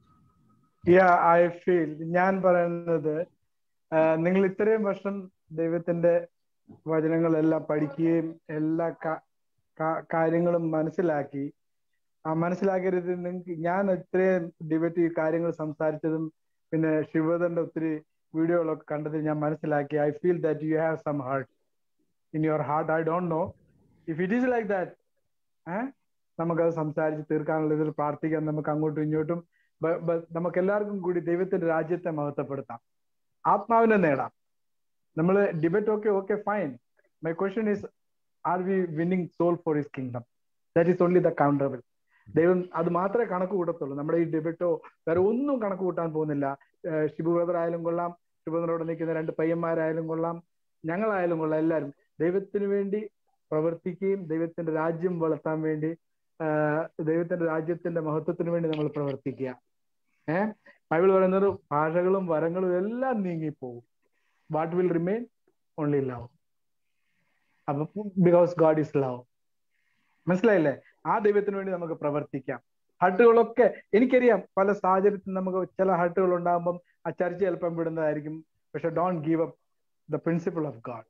[SPEAKER 2] yeah I feel ഞാൻ പറയുന്നത് ആ, നിങ്ങൾ ഇത്രയും വർഷം ദൈവത്തിന്റെ വചനങ്ങളെല്ലാം പഠിക്കുകയും എല്ലാ കാ- കാ- കാര്യങ്ങളും മനസ്സിലാക്കി ആ മനസ്സിലാക്കരുത് നിങ്ങൾക്ക് ഞാൻ ഇത്രയും ഡിബേറ്റ് ഈ കാര്യങ്ങൾ സംസാരിച്ചതും പിന്നെ ശിവദന്റെ ഒത്തിരി വീഡിയോകളൊക്കെ കണ്ടത് ഞാൻ മനസ്സിലാക്കി I feel that you have some hurt in your heart I don't know if it is like that ഏഹ് നമുക്കത് സംസാരിച്ച് തീർക്കാനുള്ള ഇതിൽ പ്രാർത്ഥിക്കാം നമുക്ക് അങ്ങോട്ടും ഇങ്ങോട്ടും ബ- ബ- നമുക്ക് എല്ലാവർക്കും കൂടി ദൈവത്തിന്റെ രാജ്യത്തെ മഹത്വപ്പെടുത്താം ആത്മാവിനെ നേടാം നമ്മൾ debate okay okay fine my question is are we winning soul for his kingdom that is only the accountable ദൈവം അത് മാത്രമേ കണക്ക് കൂട്ടത്തുള്ളൂ നമ്മുടെ ഈ ഡിബേറ്റോ വേറെ ഒന്നും കണക്ക് കൂട്ടാൻ പോകുന്നില്ല ഏഹ് ഷിബു ബ്രദർ ആയാലും കൊള്ളാം ഷിബു ബ്രദറോട് നിൽക്കുന്ന രണ്ട് പയ്യന്മാരായാലും കൊള്ളാം ഞങ്ങളായാലും കൊള്ളാം എല്ലാവരും ദൈവത്തിന് വേണ്ടി പ്രവർത്തിക്കുകയും ദൈവത്തിന്റെ രാജ്യം വളർത്താൻ വേണ്ടി ആഹ് ദൈവത്തിന്റെ രാജ്യത്തിന്റെ മഹത്വത്തിന് വേണ്ടി നമ്മൾ പ്രവർത്തിക്കുക ഏഹ് ബൈബിൾ പറയുന്നത് ഭാഷകളും വരങ്ങളും എല്ലാം നീങ്ങിപ്പോകും what will remain only love അപ്പൊ ബിക്കോസ് ഗാഡ് ഇസ് ലവ് മനസ്സിലായില്ലേ ആ ദൈവത്തിന് വേണ്ടി നമുക്ക് പ്രവർത്തിക്കാം ഹട്ടുകളൊക്കെ എനിക്കറിയാം പല സാഹചര്യത്തിൽ നമുക്ക് ചില ഹട്ടുകൾ ഉണ്ടാകുമ്പം ആ ചർച്ച ചിലപ്പം വിടുന്നതായിരിക്കും പക്ഷെ don't give up the principle of God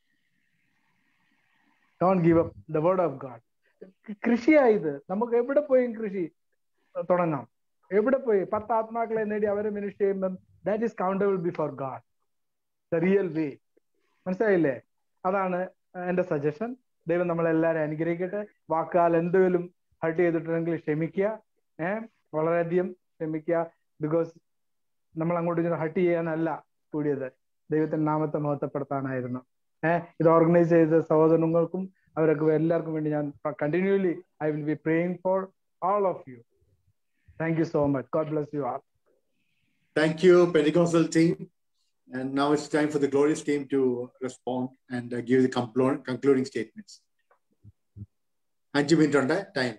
[SPEAKER 2] don't give up the word of God കൃഷിയായത് നമുക്ക് എവിടെ പോയും കൃഷി തുടങ്ങാം എവിടെ പോയി പത്ത് ആത്മാക്കളെ നേടി അവരെ മിനിസ്റ്റ് ചെയ്യുമ്പം that is accountable before God the real way മനസ്സിലായില്ലേ അതാണ് എന്റെ സജഷൻ ദൈവം നമ്മളെല്ലാവരും അനുഗ്രഹിക്കട്ടെ വാക്കാൽ എന്തെങ്കിലും ഹർട്ട് ചെയ്തിട്ടുണ്ടെങ്കിൽ ക്ഷമിക്കുക ഏഹ് വളരെയധികം ക്ഷമിക്കുക ബിക്കോസ് നമ്മൾ അങ്ങോട്ട് ഇങ്ങനെ ഹർട്ട് ചെയ്യാനല്ല കൂടിയത് ദൈവത്തിന്റെ നാമത്തെ മഹത്വപ്പെടുത്താനായിരുന്നു ഏഹ് ഇത് ഓർഗനൈസ് ചെയ്ത സഹോദരങ്ങൾക്കും അവരൊക്കെ എല്ലാവർക്കും വേണ്ടി ഞാൻ continually I will be praying for all of you. Thank you so much. God bless you all.
[SPEAKER 10] Thank you, Pentecostal team. And now it's time for the glorious team to respond and uh, give the conclu- concluding statements. അഞ്ച് minute ഉണ്ട് time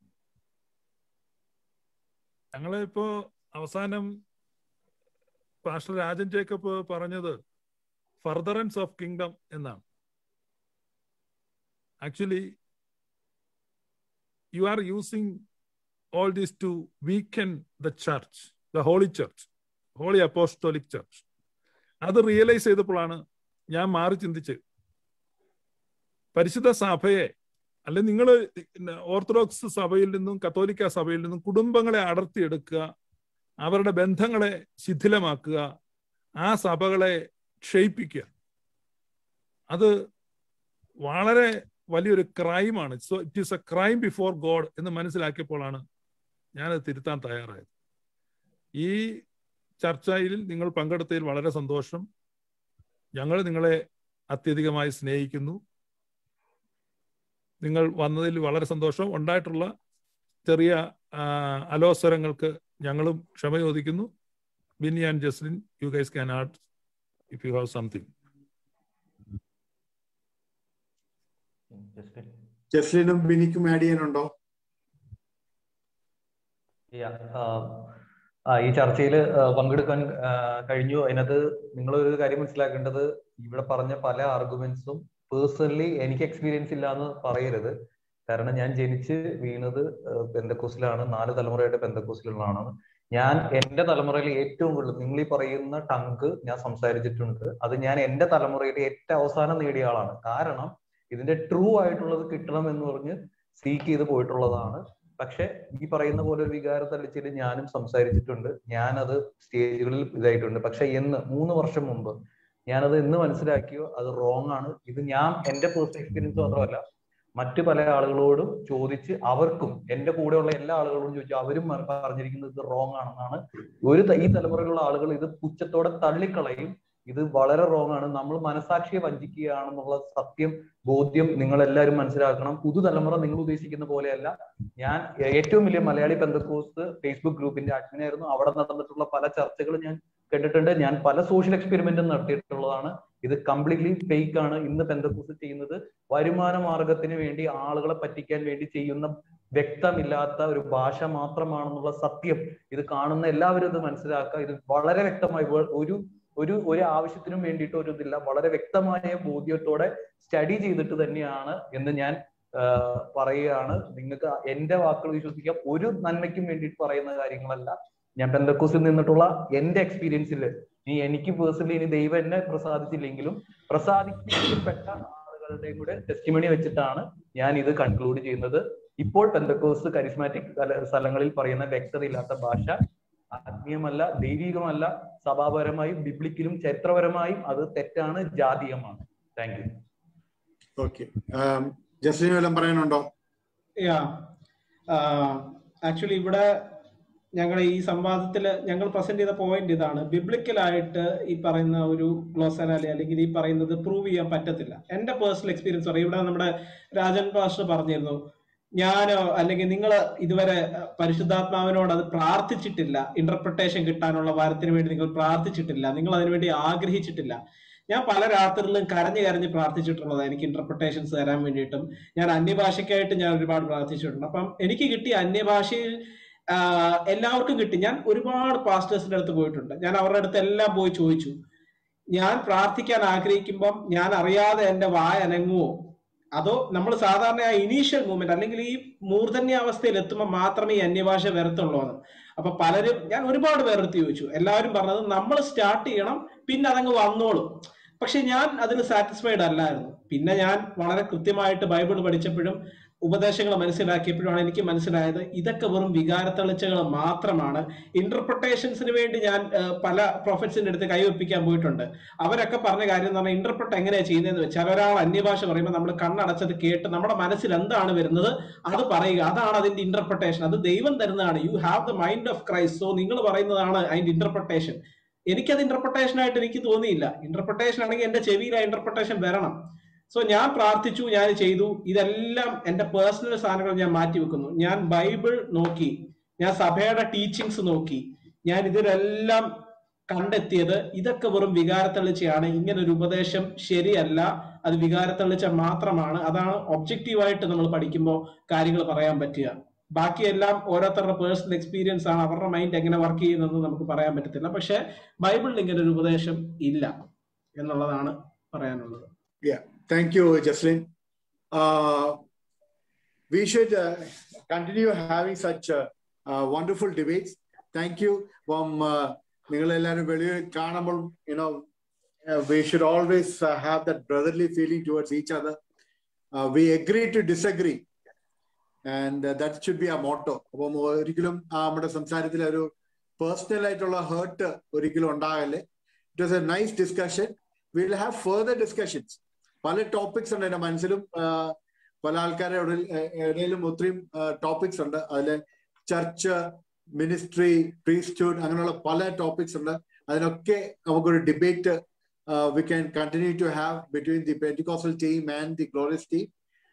[SPEAKER 5] ഞങ്ങള് ഇപ്പോ അവസാനം pastor Rajan Jacob പറഞ്ഞത് furtherance of kingdom എന്നാണ് actually you are using all this to weaken the church, the holy church, holy apostolic church. അത് realise ചെയ്തപ്പോഴാണ് ഞാൻ മാറി ചിന്തിച്ച് പരിശുദ്ധ സഭയെ അല്ലെ നിങ്ങൾ ഓർത്തഡോക്സ് സഭയിൽ നിന്നും കത്തോലിക്ക സഭയിൽ നിന്നും കുടുംബങ്ങളെ അടർത്തിയെടുക്കുക അവരുടെ ബന്ധങ്ങളെ ശിഥിലമാക്കുക ആ സഭകളെ ക്ഷയിപ്പിക്കുക അത് വളരെ വലിയൊരു ക്രൈമാണ് so it is a crime before God എന്ന് മനസ്സിലാക്കിയപ്പോഴാണ് ഞാനത് തിരുത്താൻ തയ്യാറായത് ഈ ചർച്ചയിൽ നിങ്ങൾ പങ്കെടുത്തതിൽ വളരെ സന്തോഷം ഞങ്ങൾ നിങ്ങളെ അത്യധികമായി സ്നേഹിക്കുന്നു നിങ്ങൾ വന്നതിൽ വളരെ സന്തോഷം ഉണ്ടായിട്ടുള്ള ചെറിയ അലോസരങ്ങൾക്ക് ഞങ്ങളും ക്ഷമ ചോദിക്കുന്നു Binny and Jaslin you guys can add if you have something
[SPEAKER 10] ജസ്ലിനും ബിനിക്കും ആഡ് ചെയ്യാനുണ്ടോ
[SPEAKER 3] ഈ ചർച്ചയിൽ പങ്കെടുക്കാൻ കഴിഞ്ഞു അതിനകത്ത് നിങ്ങൾ ഒരു കാര്യം മനസ്സിലാക്കേണ്ടത് ഇവിടെ പറഞ്ഞ പല ആർഗ്യുമെന്റ്സും പേഴ്സണലി എനിക്ക് എക്സ്പീരിയൻസ് ഇല്ല എന്ന് പറയരുത് കാരണം ഞാൻ ജനിച്ച് വീണത് പെന്തക്കോസിലാണ് നാല് തലമുറയായിട്ട് പെന്തക്കോസിലുള്ളതാണ് ഞാൻ എന്റെ തലമുറയിൽ ഏറ്റവും കൂടുതൽ നിങ്ങൾ ഈ പറയുന്ന ടങ്ക് ഞാൻ സംസാരിച്ചിട്ടുണ്ട് അത് ഞാൻ എന്റെ തലമുറയിൽ ഏറ്റവും അവസാനം നേടിയ ആളാണ് കാരണം ഇതിന്റെ ട്രൂ ആയിട്ടുള്ളത് കിട്ടണം എന്ന് പറഞ്ഞ് സീക്ക് ചെയ്ത് പോയിട്ടുള്ളതാണ് പക്ഷെ ഈ പറയുന്ന പോലെ ഒരു വികാരത്തളിച്ചിട്ട് ഞാനും സംസാരിച്ചിട്ടുണ്ട് ഞാനത് സ്റ്റേജുകളിൽ ഇതായിട്ടുണ്ട് പക്ഷെ എന്ന് മൂന്ന് വർഷം മുമ്പ് ഞാനത് എന്ന് മനസ്സിലാക്കിയോ അത് റോങ് ആണ് ഇത് ഞാൻ എന്റെ പേഴ്സണൽ എക്സ്പീരിയൻസ് മാത്രമല്ല മറ്റു പല ആളുകളോടും ചോദിച്ച് അവർക്കും എന്റെ കൂടെയുള്ള എല്ലാ ആളുകളോടും ചോദിച്ചു അവരും മ- പറഞ്ഞിരിക്കുന്നത് ഇത് റോങ് ആണെന്നാണ് ഒരു ത- ഈ തലമുറയിലുള്ള ആളുകൾ ഇത് പുച്ഛത്തോടെ തള്ളിക്കളയും ഇത് വളരെ റോങ് ആണ് നമ്മൾ മനസാക്ഷിയെ വഞ്ചിക്കുകയാണെന്നുള്ള സത്യം ബോധ്യം നിങ്ങൾ എല്ലാവരും മനസ്സിലാക്കണം പുതുതലമുറ നിങ്ങൾ ഉദ്ദേശിക്കുന്ന പോലെയല്ല ഞാൻ ഏറ്റവും വലിയ മലയാളി പെന്തക്കോസ് ഫേസ്ബുക്ക് ഗ്രൂപ്പിന്റെ അഡ്മിൻ ആയിരുന്നു അവിടെ നടന്നിട്ടുള്ള പല ചർച്ചകളും ഞാൻ കണ്ടിട്ടുണ്ട് ഞാൻ പല സോഷ്യൽ എക്സ്പെരിമെന്റും നടത്തിയിട്ടുള്ളതാണ് ഇത് കംപ്ലീറ്റ്ലി ഫേക്ക് ആണ് ഇന്ന് പെന്തക്കോസ് ചെയ്യുന്നത് വരുമാന മാർഗത്തിന് വേണ്ടി ആളുകളെ പറ്റിക്കാൻ വേണ്ടി ചെയ്യുന്ന വ്യക്തമില്ലാത്ത ഒരു ഭാഷ മാത്രമാണെന്നുള്ള സത്യം ഇത് കാണുന്ന എല്ലാവരും ഇത് മനസ്സിലാക്കുക ഇത് വളരെ വ്യക്തമായി വേ- ഒരു ഒരു ഒരു ആവശ്യത്തിനും വേണ്ടിയിട്ട് ഒരു ഇതില്ല വളരെ വ്യക്തമായ ബോധ്യത്തോടെ സ്റ്റഡി ചെയ്തിട്ട് തന്നെയാണ് എന്ന് ഞാൻ ആ, പറയുകയാണ് നിങ്ങൾക്ക് എന്റെ വാക്കുകൾ വിശ്വസിക്കാം ഒരു നന്മയ്ക്കും വേണ്ടിയിട്ട് പറയുന്ന കാര്യങ്ങളല്ല ഞാൻ പെന്തക്കോസിൽ നിന്നിട്ടുള്ള എന്റെ എക്സ്പീരിയൻസിൽ ഇനി എനിക്ക് പേഴ്സണലി ഇനി ദൈവം എന്നെ പ്രസാദിച്ചില്ലെങ്കിലും പ്രസാദിക്കപ്പെട്ട ആളുകളുടെയും കൂടെ ടെസ്റ്റിമണി വെച്ചിട്ടാണ് ഞാൻ ഇത് കൺക്ലൂഡ് ചെയ്യുന്നത് ഇപ്പോൾ പെന്തക്കോസ് കരിസ്മാറ്റിക് സ്ഥലങ്ങളിൽ പറയുന്ന വ്യക്തതയില്ലാത്ത ഭാഷ ആത്മീയമല്ല ദൈവികമല്ല സഭാപരമായും ബിബ്ലിക്കലും ചരിത്രപരമായും അത് തെറ്റാണ് ജാതീയമാണ് താങ്ക് യു
[SPEAKER 10] ഓക്കെ ജസ്ലിൻ വല്ലതും പറയാനുണ്ടോ
[SPEAKER 9] യാ ആക്ച്വലി ഇവിടെ ഞങ്ങളുടെ ഈ സംവാദത്തിൽ ഞങ്ങൾ പ്രസന്റ് ചെയ്ത പോയിന്റ് ഇതാണ് ബിബ്ലിക്കലായിട്ട് ഈ പറയുന്ന ഒരു ഗ്ലോസനാലി അല്ലെങ്കിൽ ഈ പറയുന്നത് പ്രൂവ് ചെയ്യാൻ പറ്റത്തില്ല എന്റെ പേഴ്സണൽ എക്സ്പീരിയൻസ് പറയും ഇവിടെ നമ്മുടെ രാജൻ പാസ്റ്റർ പറഞ്ഞിരുന്നു ഞാനോ അല്ലെങ്കിൽ നിങ്ങൾ ഇതുവരെ പരിശുദ്ധാത്മാവിനോട് അത് പ്രാർത്ഥിച്ചിട്ടില്ല ഇന്റർപ്രിട്ടേഷൻ കിട്ടാനുള്ള വരത്തിന് വേണ്ടി നിങ്ങൾ പ്രാർത്ഥിച്ചിട്ടില്ല നിങ്ങൾ അതിനുവേണ്ടി ആഗ്രഹിച്ചിട്ടില്ല ഞാൻ പല രാത്രികളിലും കരഞ്ഞ് കരഞ്ഞ് പ്രാർത്ഥിച്ചിട്ടുള്ളത് എനിക്ക് ഇന്റർപ്രിട്ടേഷൻസ് തരാൻ വേണ്ടിയിട്ടും ഞാൻ അന്യഭാഷയ്ക്കായിട്ട് ഞാൻ ഒരുപാട് പ്രാർത്ഥിച്ചിട്ടുണ്ട് അപ്പം എനിക്ക് കിട്ടിയ അന്യഭാഷയിൽ ആഹ് എല്ലാവർക്കും കിട്ടി ഞാൻ ഒരുപാട് പാസ്റ്റേഴ്സിന്റെ അടുത്ത് പോയിട്ടുണ്ട് ഞാൻ അവരുടെ അടുത്ത് എല്ലാം പോയി ചോദിച്ചു ഞാൻ പ്രാർത്ഥിക്കാൻ ആഗ്രഹിക്കുമ്പം ഞാൻ അറിയാതെ എന്റെ വായ അനങ്ങുവോ അതോ നമ്മൾ സാധാരണ ആ ഇനീഷ്യൽ മൂവ്മെന്റ് അല്ലെങ്കിൽ ഈ മൂർധന്യാവസ്ഥയിൽ എത്തുമ്പോൾ മാത്രമേ ഈ അന്യഭാഷ വരത്തുള്ളൂ എന്ന് അപ്പൊ പലരും ഞാൻ ഒരുപാട് പേരെടുത്ത് ചോദിച്ചു എല്ലാവരും പറഞ്ഞത് നമ്മൾ സ്റ്റാർട്ട് ചെയ്യണം പിന്നെ അതങ്ങ് വന്നോളും പക്ഷെ ഞാൻ അതിന് സാറ്റിസ്ഫൈഡ് അല്ലായിരുന്നു പിന്നെ ഞാൻ വളരെ കൃത്യമായിട്ട് ബൈബിൾ പഠിച്ചപ്പോഴും ഉപദേശങ്ങൾ മനസ്സിലാക്കിയപ്പോഴാണ് എനിക്ക് മനസ്സിലായത് ഇതൊക്കെ വെറും വികാരത്തളിച്ചകൾ മാത്രമാണ് ഇന്റർപ്രിട്ടേഷൻസിന് വേണ്ടി ഞാൻ ആ, പല പ്രൊഫറ്റ്സിന്റെ അടുത്ത് കൈവപ്പിക്കാൻ പോയിട്ടുണ്ട് അവരൊക്കെ പറഞ്ഞ കാര്യം എന്ന് പറഞ്ഞാൽ ഇന്റർപ്രിട്ട് എങ്ങനെയാ ചെയ്യുന്നതെന്ന് വെച്ചാൽ ഒരാൾ അന്യഭാഷ പറയുമ്പോൾ നമ്മൾ കണ്ണടച്ചത് കേട്ട് നമ്മുടെ മനസ്സിൽ എന്താണ് വരുന്നത് അത് പറയുക അതാണ് അതിന്റെ ഇന്റർപ്രിട്ടേഷൻ അത് ദൈവം തരുന്നതാണ് you have the mind of Christ so നിങ്ങൾ പറയുന്നതാണ് അതിന്റെ ഇന്റർപ്രിട്ടേഷൻ എനിക്കത് ഇന്റർപ്രിട്ടേഷൻ ആയിട്ട് എനിക്ക് തോന്നിയില്ല ഇന്റർപ്രിട്ടേഷൻ ആണെങ്കിൽ എന്റെ ചെവിയിൽ ആ ഇന്റർപ്രിട്ടേഷൻ വരണം സോ ഞാൻ പ്രാർത്ഥിച്ചു ഞാൻ ചെയ്തു ഇതെല്ലാം എന്റെ പേഴ്സണൽ സാധനങ്ങൾ ഞാൻ മാറ്റി വെക്കുന്നു ഞാൻ ബൈബിൾ നോക്കി ഞാൻ സഭയുടെ ടീച്ചിങ്സ് നോക്കി ഞാൻ ഇതിലെല്ലാം കണ്ടെത്തിയത് ഇതൊക്കെ വെറും വികാരത്തള്ളിച്ചയാണ് ഇങ്ങനെ ഒരു ഉപദേശം ശരിയല്ല അത് വികാരത്തള്ളിച്ച മാത്രമാണ് അതാണ് ഒബ്ജക്റ്റീവായിട്ട് നമ്മൾ പഠിക്കുമ്പോൾ കാര്യങ്ങൾ പറയാൻ പറ്റുക ബാക്കിയെല്ലാം ഓരോരുത്തരുടെ പേഴ്സണൽ എക്സ്പീരിയൻസ് ആണ് അവരുടെ മൈൻഡ് എങ്ങനെ വർക്ക് ചെയ്യുന്നതെന്ന് നമുക്ക് പറയാൻ പറ്റത്തില്ല പക്ഷെ ബൈബിളിൽ ഇങ്ങനെ ഒരു ഉപദേശം ഇല്ല എന്നുള്ളതാണ് പറയാനുള്ളത്
[SPEAKER 10] Yeah, thank you, Jocelyn. Uh, we should uh, continue having such uh, uh, wonderful debates. Thank you. From നിങ്ങളെല്ലാവരും വെളിയിൽ കാണുമ്പോൾ you know uh, we should always uh, have that brotherly feeling towards each other. Uh, we agree to disagree. And uh, that should be our motto. അപ്പം ഒരിക്കലും ആ നമ്മുടെ സംസാരത്തിൽ ഒരു personal ആയിട്ടുള്ള ഹേർട്ട് ഒരിക്കലും ഉണ്ടാകല്ലേ it was a nice discussion will have further discussions പല ടോപ്പിക്സ് ഉണ്ട് എന്റെ മനസ്സിലും ആ, പല ആൾക്കാരുടെ ഇടയിൽ ഇടയിലും ഒത്തിരിയും ടോപ്പിക്സ് ഉണ്ട് അതില് ചർച്ച് മിനിസ്ട്രി പ്രീസ്റ്റ്ഹുഡ് അങ്ങനെയുള്ള പല ടോപ്പിക്സ് ഉണ്ട് അതിനൊക്കെ നമുക്കൊരു debate we can continue to have between the Pentecostal team and the glorious team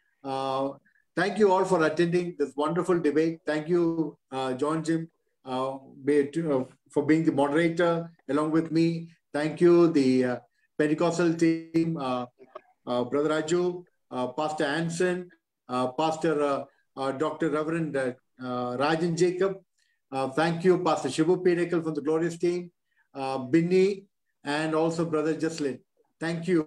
[SPEAKER 10] thank you all for attending this wonderful debate. Thank you, uh, John Jim, uh, be- to- uh, for being the moderator along with me. Thank you, the uh, Pentecostal team, uh, uh, Brother Raju, uh, Pastor Anson, uh, Pastor uh, uh, Dr. Reverend uh, uh, Rajan Jacob. Uh, thank you, Pastor Shivu Pinnacle from the Glorious team, uh, Binny, and also Brother Jocelyn. Thank you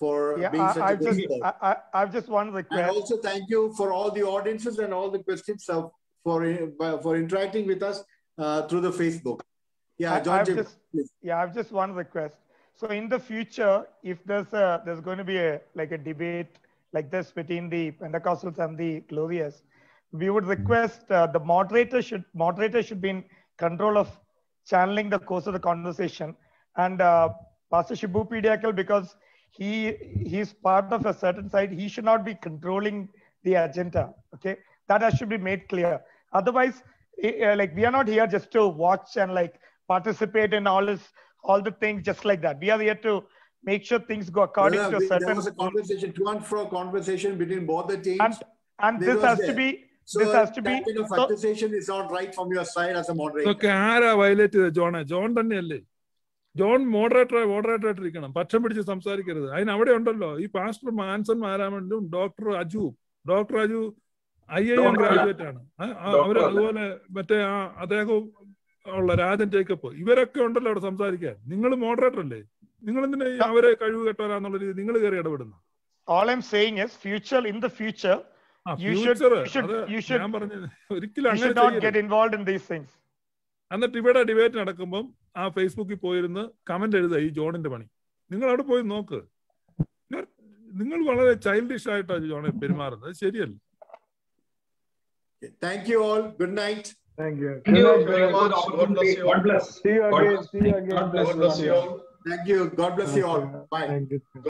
[SPEAKER 10] for
[SPEAKER 2] Yeah,
[SPEAKER 10] being
[SPEAKER 2] I,
[SPEAKER 10] such a
[SPEAKER 2] I've
[SPEAKER 10] good
[SPEAKER 2] just,
[SPEAKER 10] sport.
[SPEAKER 2] I, I, I've just one
[SPEAKER 10] And
[SPEAKER 2] request.
[SPEAKER 10] also thank you for all the audiences and all the questions of, for uh, for interacting with us uh, through the Facebook. Yeah,
[SPEAKER 2] I-
[SPEAKER 10] John
[SPEAKER 2] I've
[SPEAKER 10] Jacob,
[SPEAKER 2] just,
[SPEAKER 10] please.
[SPEAKER 2] yeah, I've just one request. So in the future, if there's a there's going to be a like a debate like this between the Pentecostals and the Glorious, we would request uh, the moderator should moderator should be in control of channeling the course of the conversation, and uh, Pastor Shibu Pediakal because he he's part of a certain side, he should not be controlling the agenda. Okay, that has to be made clear. Otherwise, eh, eh, like we are not here just to watch and like participate in all this all the things just like that. We are here to make sure things go according
[SPEAKER 10] Brother,
[SPEAKER 2] to a
[SPEAKER 10] we-
[SPEAKER 2] certain
[SPEAKER 10] there was a conversation, to and fro conversation between both the teams.
[SPEAKER 2] and and
[SPEAKER 10] This
[SPEAKER 2] this
[SPEAKER 10] was
[SPEAKER 2] has to
[SPEAKER 10] there.
[SPEAKER 2] be
[SPEAKER 10] So
[SPEAKER 2] this has to be
[SPEAKER 10] that kind of
[SPEAKER 2] so,
[SPEAKER 10] accusation is not right from your side as a moderator.
[SPEAKER 5] ഇതൊക്കെ ആരാ violate ചെയ്തത് ജോണെ John തന്നെയല്ലേ John moderator moderator ആയിട്ടിരിക്കണം പക്ഷം പിടിച്ച് സംസാരിക്കരുത് അതിന് അവിടെ ഉണ്ടല്ലോ ഈ പാസ്റ്റർ മാൻസൺ മാരാമണ്ടും doctor Aju doctor Aju I I M
[SPEAKER 6] Doctor അല്ല.
[SPEAKER 5] ഗ്രാജുവേറ്റ് ആണ് ആ, ആ,
[SPEAKER 6] Doctor
[SPEAKER 5] അവര്
[SPEAKER 6] അല്ല.
[SPEAKER 5] അതുപോലെ മറ്റേ ആ അദ്ദേഹവും ഉള്ള രാജൻ ജേക്കബ് ഇവരൊക്കെ ഉണ്ടല്ലോ അവിടെ സംസാരിക്കാൻ നിങ്ങൾ മോഡറേറ്റർ അല്ലേ നിങ്ങൾ എന്തിനാ ഈ അവരെ കഴിവ് കെട്ടവരാന്നുള്ള രീതി നിങ്ങൾ കയറി ഇടപെടുന്നു
[SPEAKER 2] all I'm saying is future in the future
[SPEAKER 5] ആ
[SPEAKER 2] you should
[SPEAKER 5] future
[SPEAKER 2] you should
[SPEAKER 5] അത്
[SPEAKER 2] you should
[SPEAKER 5] ഞാൻ പറഞ്ഞത് ഒരിക്കലും
[SPEAKER 2] you
[SPEAKER 5] അങ്ങനെ
[SPEAKER 2] should not
[SPEAKER 5] ചെയ്യരുത്
[SPEAKER 2] get involved in these things.
[SPEAKER 5] എന്നിട്ട് ഇവിടെ ഡിബേറ്റ് നടക്കുമ്പം ആ ഫേസ്ബുക്കിൽ പോയിരുന്ന് കമന്റ് എഴുതുക ഈ ജോണിന്റെ പണി നിങ്ങൾ അവിടെ പോയി നോക്ക് നിങ്ങൾ- നിങ്ങൾ വളരെ ചൈൽഡിഷ് ആയിട്ടാണ് ജോണെ പെരുമാറുന്നത് അത് ശരിയല്ല
[SPEAKER 10] Thank you all. Good night.
[SPEAKER 8] Thank you.
[SPEAKER 6] Thank you
[SPEAKER 8] Good night,
[SPEAKER 6] very
[SPEAKER 8] brother.
[SPEAKER 6] much.
[SPEAKER 7] God bless you.
[SPEAKER 6] God bless.
[SPEAKER 8] See you
[SPEAKER 6] God
[SPEAKER 8] again.
[SPEAKER 6] bless.
[SPEAKER 8] See you again.
[SPEAKER 6] God bless.
[SPEAKER 7] God bless you all.
[SPEAKER 10] Thank you. God bless you all. Bye.
[SPEAKER 8] Thank you.